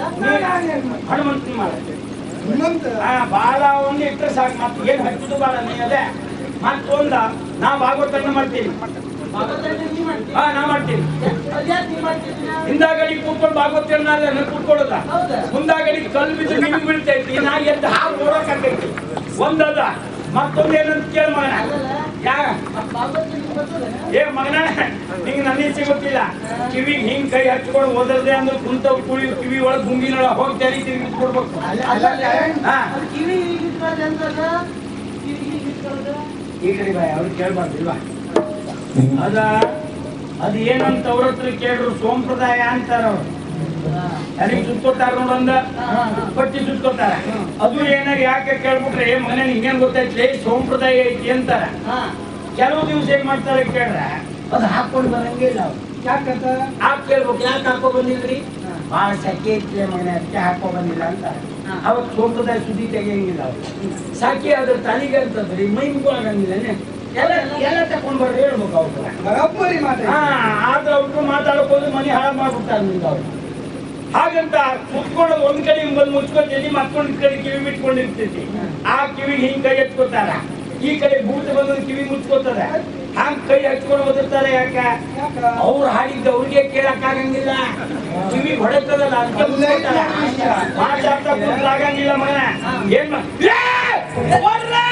Speaker 3: ಹನುಮಂತನ ಮಾಡ
Speaker 1: ಹನುಮಂತ
Speaker 3: ಆ ಬಾಲ ಒಂದು ಇಟ್ಟರೆ ಸಾಕು ಮತ್ತೆ ಏನ್ ಹಚ್ಚುದು ಬಾಳ ನೀ ಅದೇ ಮತ್ತೊಂದ ನಾ ಭಾಗವತನ ಮಾಡ್ತೀನಿ
Speaker 5: ಭಗವಂತನ ನೀ ಮಾಡ್ತೀಯ
Speaker 3: ಹಾ ನಾ ಮಾಡ್ತೀನಿ
Speaker 5: ಅದ್ಯಾಕ್ ನೀ ಮಾಡ್ತಿದ್ದೀಯ?
Speaker 3: ಹಿಂದಾಗಡಿ ಕೂತ್ಕೊಂಡು ಭಾಗವತನ ಕೂತ್ಕೊಳ್ಳೋದ
Speaker 5: ಹೌದಾ?
Speaker 3: ಮುಂದಾಗಡಿ ಕಲ್ಲು ಬಿದ್ದು ನಿಮಗೆ ಬೀಳ್ತೈತಿ ನಾ ಎದ್ದು ಹಾಲು ಓಡೋಕಾಕೈತಿ ಒಂದದ ಮತ್ತೊಂದು ಏನಂತ ಕೇಳ ಮಗನ
Speaker 5: ಅಲ್ಲಲ್ಲ,
Speaker 3: ಯಾ
Speaker 5: ಮತ್ತ್ ಭಗವಂತನ ನೀ ಗೊತ್ತದೇನ?
Speaker 3: ಏ ಮಗನ ನಿಂಗೆ ನನ್ನ ಸಿಗುತ್ತಿಲ್ಲ ಕಿವಿಗೆ ಹಿಂಗ್ ಕೈ ಹಚ್ಕೊಂಡು ಓದಲ್ದೆ ಅಂದ್ರೆ ಕುಂತವ್ ಕುಳಿ ಕಿವಿ ಒಳಗೆ ಗುಂಗಿನೊಳಗೆ ಹೋಗಿ ತೆರಿ ತಿರುಗಿ ಕೊಡ್ಬೇಕು
Speaker 1: ಅಲ್ಲಲೇ
Speaker 3: ಹಾ
Speaker 5: ಅದು ಕಿವಿ ಹೀಗ್ ಇಟ್ಕೊಳ್ಳೋದು ಎಂತದ? ಕಿವಿ ಹೀಗ್ ಇಟ್ಕೊಳ್ಳೋದು?
Speaker 3: ಈ ಕಡೆ ಬಾಯ್ ಅವ್ರು ಕೇಳ್ಬಾರ್ದಿಲ್ವಾ ಅದ ಅದ್ ಏನಂತ ಅವ್ರ ಹತ್ರ ಕೇಳ್ರು ಸಂಪ್ರದಾಯ ಅಂತಾರ ಅವ್ರು
Speaker 5: ಹಾ.
Speaker 3: ಯಾರಿಗೆ ಸುತ್ಕೋತಾರ ನೋಡಂದ ಪಟ್ಟಿ ಸುತ್ಕೋತಾರ ಅದು ಏನಾರ ಯಾಕೆ ಕೇಳ್ಬಿಟ್ರೆ ಏ ಮನೆ ಹಿಂಗೇನ್ ಗೊತ್ತೈತ್ಲಿ ಸಂಪ್ರದಾಯ ಐತಿ ಅಂತಾರ
Speaker 5: ಹಾ.
Speaker 3: ಕೆಲವು ದಿವಸ ಏನ್ ಮಾಡ್ತಾರೆ ಕೇಳ್ರೆ ಅದು ಹಾಕೊಂಡು ಬರಂಗಿಲ್ಲ ಅವ್ರು
Speaker 1: ಯಾಕಂತ
Speaker 3: ಹಾಕ್ ಕೇಳ್ಬೇಕು ಯಾಕೆ ಹಾಕೋ ಬಂದಿಲ್ರಿ ಭಾಳ ಸೆಕೆ ಐತ್ಲಿ ಮನೆ ಅದಕ್ಕೆ ಹಾಕೋ ಬಂದಿಲ್ಲ ಅಂತಾರೆ
Speaker 4: ಅವತ್ತು ಸೋಂಪ್ರದಾಯ ಸುದ್ದಿ ತೆಗಿಯಂಗಿಲ್ಲ ಅವ್ರು ಸಾಕಿ ಅದ್ರ ತಲೆಗೆ ಅಂತಂದ್ರೆ ಮೈ ಮುಗ್ಗಂಗಿಲ್ಲ ಎಲ್ಲ ಎಲ್ಲ ತಕೊಂಡ್ ಬರ್ರಿ ಹೇಳ್ಬೇಕು ಅವ್ರು
Speaker 1: ಬರಬ್ಬರಿ ಮಾತ್ರ
Speaker 4: ಹಾ ಆದ್ರೆ ಅವ್ರು ಮಾತಾಡಕ್ ಹೋದ್ರೆ ಮನೆ ಹಾಳು ಮಾಡ್ಬಿಡ್ತಾರೆ ನಿಮ್ಗೆ ಅವ್ರು ಹಾಗಂತ ಕುತ್ಕೊಳ್ಳೋದು ಒಂದ್ ಕಡೆ ಹಿಂಗ್ ಬಂದು ಮುಚ್ಕೊತೀವಿ ಮತ್ತೊಂದ್ ಕಡೆ ಕಿವಿ ಬಿಟ್ಕೊಂಡಿರ್ತೈತಿ ಆ ಕಿವಿ ಹಿಂಗ್ ಕೈ ಎತ್ಕೋತಾರ ಈ ಕಡೆ ಭೂತ ಬಂದ ಕಿವಿ ಮುಚ್ಕೋತದ ಹಂಗ್ ಕೈ ಹಚ್ಕೊಂಡು ಓದಿರ್ತಾರೆ ಯಾಕ ಅವ್ರು ಹಾಡಿದ್ದ ಅವ್ರಿಗೆ ಕೇಳಕ್ ಆಗಂಗಿಲ್ಲ ಕಿವಿ ಹೊಡೆತದಲ್ಲ ಅದಕ್ಕೆ ಮುಚ್ಕೋತಾರ ಮಾತಾಡ್ತಾ ಕೂತ್ರೆ ಆಗಂಗಿಲ್ಲ ಮಗನ ಏನ್ ಮಾ- ಏ! ಹೊರ್ರೆ!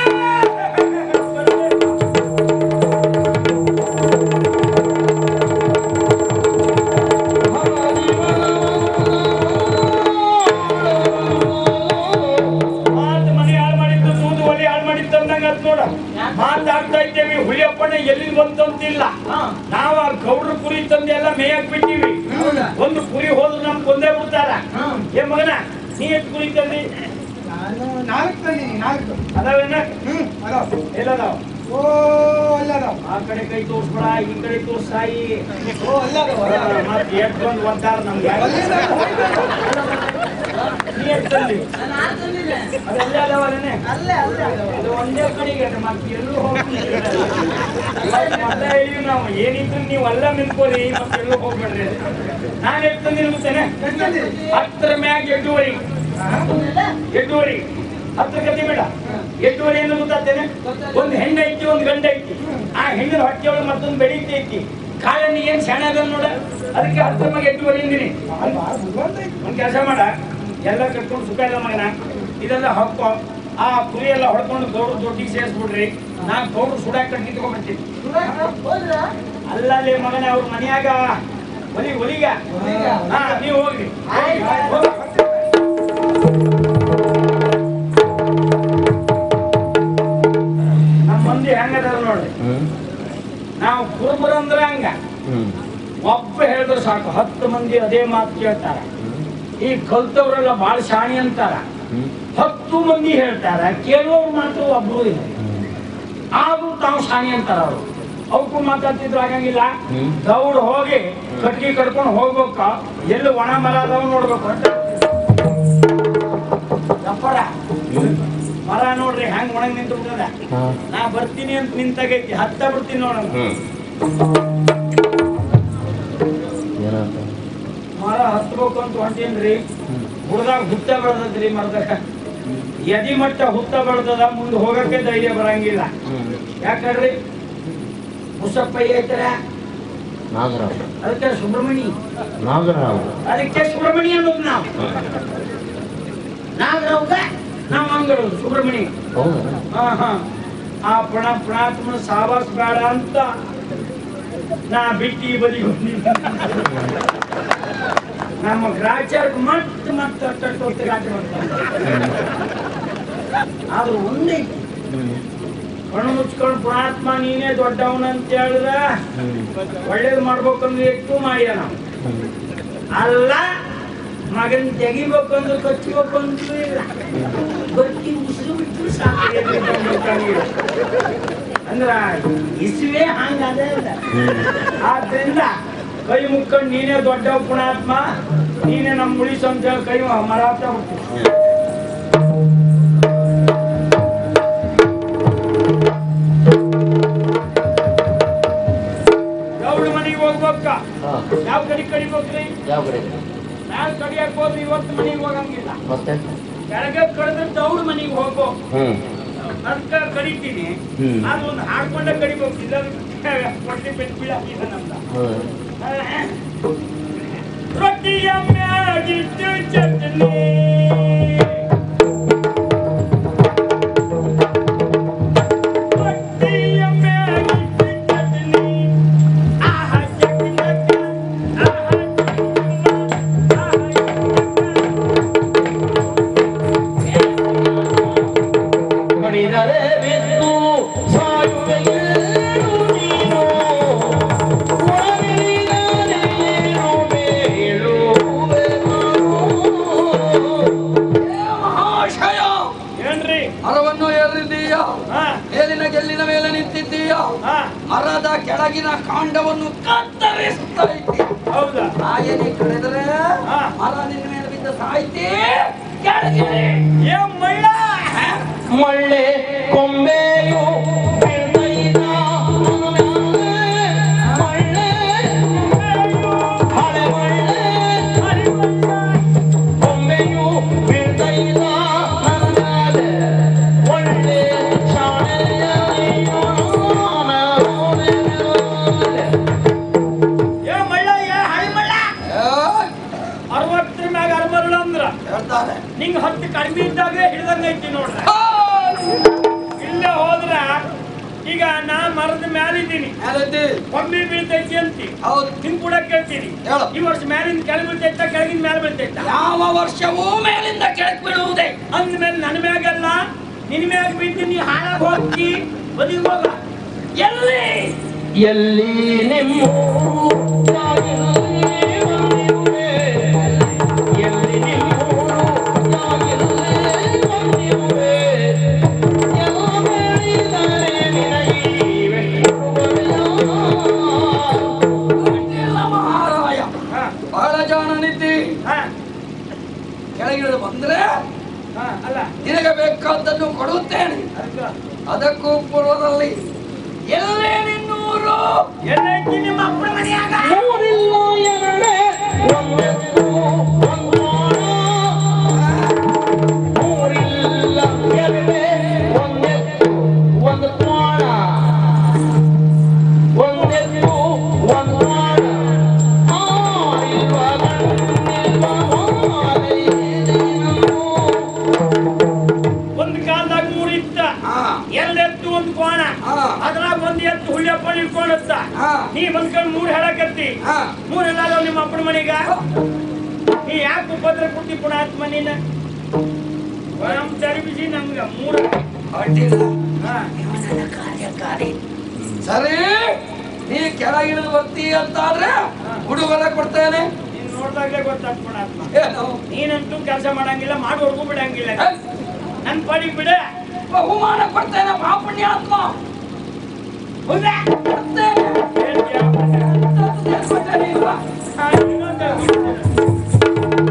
Speaker 4: ಮಾತು ಮನೆ ಹಾಳು ಮಾಡಿದ್ದು ತೂದು ಒಲಿ ಹಾಳು ಮಾಡಿದ್ದು ಅಂದಂಗ ಅದ್ ನೋಡ ಮಾತಾಡ್ತಾ ಇದ್ದೇವೆ ಹುಲಿಯಪ್ಪಣ್ಣ ಎಲ್ಲಿ ಬಂತಂತಿಲ್ಲ ನಾವ್ ಆ ಗೌಡ್ರ ಕುರಿ ತಂದು ಎಲ್ಲ ಮೇಯಕ್ ಬಿಟ್ಟಿವಿ ಒಂದು ಕುರಿ ಹೋದ್ರೆ ನಮ್ ಕೊಂದೇ ಬಿಡ್ತಾರ ಏ ಮಗನ ನೀ ಎಷ್ಟು ಕುರಿ ತಂದಿ
Speaker 1: ನಾನು ನಾಲ್ಕು ತಂದೀನಿ ನಾಲ್ಕು
Speaker 4: ಅದಾವೇನ
Speaker 1: ಹ್ಮ್ ಅದಾವ
Speaker 4: ಎಲ್ಲದಾವ
Speaker 1: ಓ ಅಲ್ಲದಾವ
Speaker 4: ಆ ಕಡೆ ಕೈ ತೋರ್ಸ್ಬೇಡ ಈ ಕಡೆ ತೋರ್ಸಾಯಿ
Speaker 1: ಓ ಅಲ್ಲದಾವ ಅಲ್ಲದಾವ.
Speaker 4: ಮತ್ತೆ ಎಷ್ಟು ಬಂದು ಒದ್ದಾರ ನಮ್ಗೆ ನೀ ಎಷ್ಟು ತಂದಿ ಅದೆಲ್ಲ ಅದಾವಲ್ಲನೆ
Speaker 5: ಅಲ್ಲೇ ಅಲ್ಲೇ
Speaker 4: ಅದು ಒಂದೇ ಕಡೆಗೆ ಅದು ಮತ್ತೆ ಎಲ್ಲೂ ಹೋಗ್ಬಿಡ್ತೀರಿ ಮೊದಲ ಹೇಳಿವಿ ನಾವು ಏನಿದ್ರು ನೀವು ಅಲ್ಲ ನಿಂತ್ಕೋರಿ ಮತ್ತೆ ಎಲ್ಲೂ ಹೋಗ್ಬೇಡ್ರಿ ನಾನು ಎಷ್ಟು ತಂದಿರುತ್ತೇನೆ ಹತ್ತರ ಮ್ಯಾಗ ಎಂಟೂವರೆ ಎಂಟೂವರೆ ಹತ್ತರ ಕತೆ ಬೇಡ ಎಂಟೂವರೆ ಏನು ಗೊತ್ತಾಗ್ತೇನೆ ಒಂದು ಹೆಣ್ಣು ಐತಿ ಒಂದು ಗಂಡ ಐತಿ ಆ ಹೆಣ್ಣಿನ ಹೊಟ್ಟೆಯೊಳಗೆ ಮತ್ತೊಂದು ಬೆಳೀತೈತಿ ಕಾಲನಿ ಏನ್ ಶಾಣೆ ಅದ ನೋಡ ಅದಕ್ಕೆ ಹತ್ತರ ಮ್ಯಾಗ ಎಂಟೂವರೆ ಇಂದಿನಿ ಒಂದ್ ಕೆಲಸ ಮಾಡ ಎಲ್ಲ ಕಟ್ಕೊಂಡು ಸುಖ ಇಲ್ಲ ಮಗನ ಇದೆಲ್ಲ ಹಾಕೋ ಆ ಕುರಿ ಎಲ್ಲ ಹೊಡ್ಕೊಂಡು ಗೌಡ್ರು ದೊಡ್ಡಿಗೆ ಸೇರಿಸ್ಬಿಡ್ರಿ ನಾ ಗೌಡ್ರು ಸುಡಾಕ್ ಕಟ್ಟಿ ತಗೊಂಡ್ಬರ್ತೀನಿ
Speaker 5: ಹೋದ್ರ
Speaker 4: ಅಲ್ಲಲ್ಲಿ ಮಗನ ಅವ್ರ ಮನ್ಯಾಗ ಒಲಿ ಒಲಿಗ ಹಾ ನೀವು ಹೋಗ್ರಿ ಹೋಗಿ. ನಮ್ಮ ಮಂದಿ ಹೆಂಗದಾರ ನೋಡ್ರಿ ನಾವು ಕುರುಬರಂದ್ರ ಹಂಗ ಒಬ್ಬ ಹೇಳಿದ್ರೆ ಸಾಕು ಹತ್ತು ಮಂದಿ ಅದೇ ಮಾತು ಕೇಳ್ತಾರ ಈ ಕಲ್ತವ್ರೆಲ್ಲ ಬಾಳ ಶಾಣಿ ಅಂತಾರ ಹತ್ತು ಮಂದಿ ಹೇಳ್ತಾರ ಕೇಳೋರು ಮಾತ್ರ ಒಬ್ರು ಇಲ್ಲ ಆದ್ರೂ ತಾವು ಶಾಣಿ ಅಂತಾರ ಅವರು ಅವಕ್ಕೂ ಮಾತಾಡ್ತಿದ್ರು ಆಗಂಗಿಲ್ಲ ದೌಡ್ ಹೋಗಿ ಕಟ್ಗಿ ಕಟ್ಕೊಂಡು ಹೋಗ್ಬೇಕ ಎಲ್ಲಿ ಒಣ ಮರ ಅದಾವ ನೋಡ್ಬೇಕು ಅಂತ ದಪ್ಪರ ಮರ ನೋಡ್ರಿ ಹೆಂಗ್ ಒಣಗ್ ನಿಂತು ಬಿಟ್ಟದ ನಾ ಬರ್ತೀನಿ ಅಂತ ನಿಂತಾಗೈತಿ ಹತ್ತ ಬಿಡ್ತೀನಿ ನೋಡೋಣ ಮರ ಹತ್ಬೇಕು ಅಂತ ಹೊಂಟೇನ್ರಿ ಹುಡ್ದಾಗ ಹುತ್ತ ಬೆಳ್ದದ್ರಿ ಮರದಾಗ ಎದಿ ಮಟ್ಟ ಹುತ್ತ ಬೆಳ್ದದ ಮುಂದೆ ಹೋಗಕ್ಕೆ ಧೈರ್ಯ ಬರಂಗಿಲ್ಲ ಯಾಕಂದ್ರಿ ಮುಸಪ್ಪಯ್ಯ ಐತರ
Speaker 7: ನಾಗರಾವ್
Speaker 4: ಅದಕ್ಕೆ ಸುಬ್ರಹ್ಮಣಿ
Speaker 7: ನಾಗರಾವ್
Speaker 4: ಅದಕ್ಕೆ ಸುಬ್ರಹ್ಮಣಿ ಅನ್ನೋದು ನಾವು ನಾಗರಾವ್ಗ ನಾವು ಹಂಗಡೋದು ಸುಬ್ರಹ್ಮಣಿ
Speaker 7: ಹೌದಾ
Speaker 4: ಹಾ ಹಾ ಆ ಪಣ ಪಣಾತ್ಮನ ಸಾವಾಸ ಬೇಡ ಅಂತ ನಾ ಬಿಟ್ಟಿ ಬದಿ ನಮ್ಮ ಗ್ರಾಚಾರಕ್ಕೆ ಮತ್ತೆ ಮತ್ತೆ ಅಟ್ಟಟ್ಟು ತಿರುಗಾಟ ಮಾಡ್ತಾರೆ ಆದ್ರೂ ಒಂದೇ ಕಣ್ಣು ಮುಚ್ಕೊಂಡು ಪುಣಾತ್ಮ ನೀನೇ ದೊಡ್ಡವನ ಅಂತ ಹೇಳಿದ್ರ ಒಳ್ಳೇದು ಮಾಡ್ಬೇಕಂದ್ರೆ ಎಷ್ಟು ಮಾಡ್ಯ ನಾವು ಅಲ್ಲ ಮಗನ್ ತೆಗಿಬೇಕಂದ್ರೆ ಕಚ್ಬೇಕಂದ್ರೂ ಇಲ್ಲ ಬಟ್ಟಿ ಉಸಿರು ಬಿಟ್ಟು ಸಾಕು ಎದ್ರಿಗೆ ಬಂದ್ಬಿಡ್ತಾನೆ. ಅಂದ್ರ ಇಸುವೆ ಹಂಗದ ಆದ್ರಿಂದ ಕೈ ಮುಕ್ಕೊಂಡು ನೀನೇ ದೊಡ್ಡ ಪುಣಾತ್ಮ ನೀನೇ ನಮ್ಮ ಉಳಿಸು ಅಂತ ಹೇಳಿ ಕೈ ಮರಾತ ಗೌಡ ಮನೆಗೆ ಹೋಗ್ಬೇಕ
Speaker 7: ಹಾ
Speaker 4: ಯಾವ ಕಡೆ ಕಡಿಬೇಕ್ರಿ
Speaker 7: ಯಾವ ಕಡೆ
Speaker 4: ನಾಳೆ ಕಡಿಯಕ್ ಹೋದ್ರೆ ಇವತ್ತು ಮನೆಗೆ ಹೋಗಂಗಿಲ್ಲ
Speaker 7: ಮತ್ತೆ
Speaker 4: ಕೆಳಗೆ ಕಡಿದ್ರೆ ದೌಡ್ ಮನೆಗೆ ಹೋಗ್ಬೇಕು
Speaker 7: ಹ್ಮ್
Speaker 4: ಅದಕ್ಕ ಕಡಿತೀನಿ
Speaker 7: ಹ್ಮ್.
Speaker 4: ಅದು ಒಂದು ಹಾಡ್ಕೊಂಡ ಕಡಿಬೇಕು ಇಲ್ಲ ಹೊಟ್ಟೆ ಪೆಟ್ಟು ಬೀಳಾಕಿಲ್ಲ ನಮ್ದ
Speaker 7: ಹೌದಾ
Speaker 4: ರೊಟ್ಟಿಯ ಮ್ಯಾಗಿದ್ದು ಚಟ್ನಿ ರೊಟ್ಟಿಯ ಮ್ಯಾಗಿದ್ದು ಚಟ್ನಿ ಆಹಾ ಚಟ್ನಕ್ಕ, ಆಹಾ ಚಟ್ನಕ್ಕ, ಆಹಾ ಚಟ್ನಕ್ಕ.
Speaker 7: ಕಡಿದರೆ ಬಿದ್ದು ಸಾಯುವೆಯೇನು ನೀನು ಒಳಗಿರಿದರೇನು ಮೇಲುವೆ ನಾನು.
Speaker 2: ಮಹಾಶಯ
Speaker 4: ಏನ್ರಿ
Speaker 2: ಮರವನ್ನು ಏರಿದ್ದೀಯ
Speaker 4: ಹಾ
Speaker 2: ಮೇಲಿನ ಗೆಲ್ಲಿನ ಮೇಲೆ ನಿಂತಿದ್ದೀಯ
Speaker 4: ಹಾ
Speaker 2: ಮರದ ಕೆಳಗಿನ ಕಾಂಡವನ್ನು ಕತ್ತರಿಸ್ತಾ ಇದ್ದೀಯ
Speaker 4: ಹೌದಾ
Speaker 2: ರಾಯನಿ ಕಳೆದರೆ
Speaker 4: ಹಾ.
Speaker 2: ಮರ ನಿನ್ನ ಮೇಲೆ ಬಿದ್ದ ಸಾಯ್ತಿ ಕೆಳಗಿಳಿ
Speaker 6: ಏ ಮಳ್ಳ
Speaker 7: ಮಳ್ಳೆ ಕೊಂಬೆಯು ಬೀಳ್ತೈತ ಮಳ್ಳೆ ಹಳೆ ಮಳ್ಳೆ ಕೊಂಬೆಯು ಬೀಳ್ತೈತ ನನ್ನದೆ ಒಳ್ಳೆ ಶಾಣೆಯ
Speaker 6: ಏ ಮಳ್ಳ ಏ ಹಳಿ ಮಳ್ಳ ಅರವತ್ತರ ಮ್ಯಾಗ ಅರಬರಳು ಅಂದ್ರ
Speaker 2: ಹೇಳ್ತಾರೆ
Speaker 6: ನಿಂಗ್ ಹತ್ತು ಕಡಿಮೆ ಇದ್ದಾಗ ಹಿಡ್ದಂಗೈತಿ ನೋಡ್ರ
Speaker 2: ಆ,
Speaker 6: ಇಲ್ಲೇ ಹೋದ್ರ ಈಗ ನಾ ಮರದ ಮ್ಯಾಲಿದ್ದೀನಿ
Speaker 2: ಯಾರೈತಿ?
Speaker 6: ಒಮ್ಮೆ ಬೀಳ್ತೈತಿ ಅಂತಿ
Speaker 2: ಹೌದು
Speaker 6: ನಿಮ್ ಕೂಡ ಕೇಳ್ತೀನಿ
Speaker 2: ಹೇಳು.
Speaker 6: ಈ ವರ್ಷ ಮ್ಯಾಲಿಂದ ಕೆಳಗೆ ಬೀಳ್ತೈತ ಕೆಳಗಿನ ಮ್ಯಾಲ ಬೀಳ್ತೈತ
Speaker 2: ಯಾವ ವರ್ಷವೂ ಮೇಲಿಂದ ಕೆಳಕ್ ಬೀಳುವುದೇ
Speaker 6: ಅಂದ್ಮೇಲೆ ನನ್ನ ಮ್ಯಾಗಲ್ಲ ನಿನ್ ಮ್ಯಾಗ ಬಿದ್ದೀನಿ ಹಾಳಾಗ್ ಹೋಗಿ ಬದಿಗೆ ಹೋಗ
Speaker 2: ಎಲ್ಲಿ
Speaker 7: ಎಲ್ಲಿ ನಿಮ್ಮ ಎಲ್ಲಿ ನಿಮ್ಮ
Speaker 2: ಇಲ್ಲ ಮಹಾರಾಯ
Speaker 6: ಹಾ,
Speaker 2: ಬಹಳ ಜಾಣ ನಿದ್ದಿ
Speaker 6: ಹಾ,
Speaker 2: ಕೆಳಗಿಳಿದು ಬಂದ್ರೆ
Speaker 6: ಹಾ, ಅಲ್ಲ
Speaker 2: ನಿನಗೆ ಬೇಕಾದ್ದನ್ನು ಕೊಡುತ್ತೇನೆ
Speaker 6: ಅದಕ್ಕ
Speaker 2: ಅದಕ್ಕೂ ಪೂರ್ವದಲ್ಲಿ ಎಲ್ಲೇ ನಿನ್ನೂರು
Speaker 6: ಎಲ್ಲೈತಿ ನಿಮ್ಮ ಅಪ್ಪನ ಮನೆಯಾಗ
Speaker 7: ಮೂರಿಲ್ಲ ಎರಡೇ ಒಂದೆತ್ತು ಒಂದು ಮೂರಿಲ್ಲ ಎರಡೇ ಒಂದೆತ್ತು ಒಂದು ಕೋಣ ಒಂದೆತ್ತು ಒಂದು ಕೋಣ ಆರಿಲ್ವ ಗಂಡಿಲ್ವ ಮಾಲೈದೇನೋ.
Speaker 6: ಒಂದ್ ಕಾಲದಾಗ ಮೂರ್ ಇತ್ತ
Speaker 2: ಹಾ
Speaker 6: ಎರಡ್ ಎತ್ತು ಒಂದ್ ಕೋಣ
Speaker 2: ಹಾ.
Speaker 6: ಅದ್ರಾಗ ಒಂದ್ ಎತ್ತು ಹುಳ್ಯಪ್ಪ ಇಟ್ಕೊಂಡತ್ತ
Speaker 2: ಹಾ.
Speaker 6: ನೀ ಬಂದ್ಕೊಂಡ್ ಮೂರ್ ಹೇಳಕತ್ತಿ
Speaker 2: ಹಾ
Speaker 6: ಮೂರ್ ಎಲ್ಲ ನಿಮ್ಮ ಅಪ್ಪನ ಮನೆಗ ನೀ ಯಾಕೆ ಉಪದ್ರ ಕೊಟ್ಟಿ ಪುಣಾತ್ಮ ನೀನ ನಮ್ ತರಿಬಿಸಿ ನಮ್ಗ ಮೂರ
Speaker 2: ಅಡ್ಡಿಲ್ಲ
Speaker 6: ಹಾ.
Speaker 2: ಇವನ ಕಾರ್ಯಕಾರಿ ಸರಿ ನೀ ಕೆಳಗಿಳಿದು ಬರ್ತಿ ಅಂತಾದ್ರೆ ಹುಡುಗರ ಕೊಡ್ತೇನೆ
Speaker 6: ನೀನ್ ನೋಡ್ದಾಗ್ಲೇ ಗೊತ್ತಾತ್ ಪುಣಾತ್ಮ
Speaker 2: ಏನು
Speaker 6: ನೀನಂತೂ ಕೆಲಸ ಮಾಡಂಗಿಲ್ಲ ಮಾಡೋರ್ಗೂ ಬಿಡಂಗಿಲ್ಲ
Speaker 2: ಏ,
Speaker 6: ನನ್ ಪಡಿ ಬಿಡ
Speaker 2: ಬಹುಮಾನ ಕೊಡ್ತೇನೆ ಮಹಾಪುಣ್ಯಾತ್ಮ
Speaker 6: ಹೌದಾ
Speaker 2: ಕೊಡ್ತೇನೆ
Speaker 6: ಹೇಳ್ತೀಯ?
Speaker 2: ಕೊಡ್ತೇನೆ ಇಲ್ವಾ?
Speaker 6: ಹಾ, ಇನ್ನೊಂದ್ ಹೇಳ್ಬಿಡ್ತೀನಿ.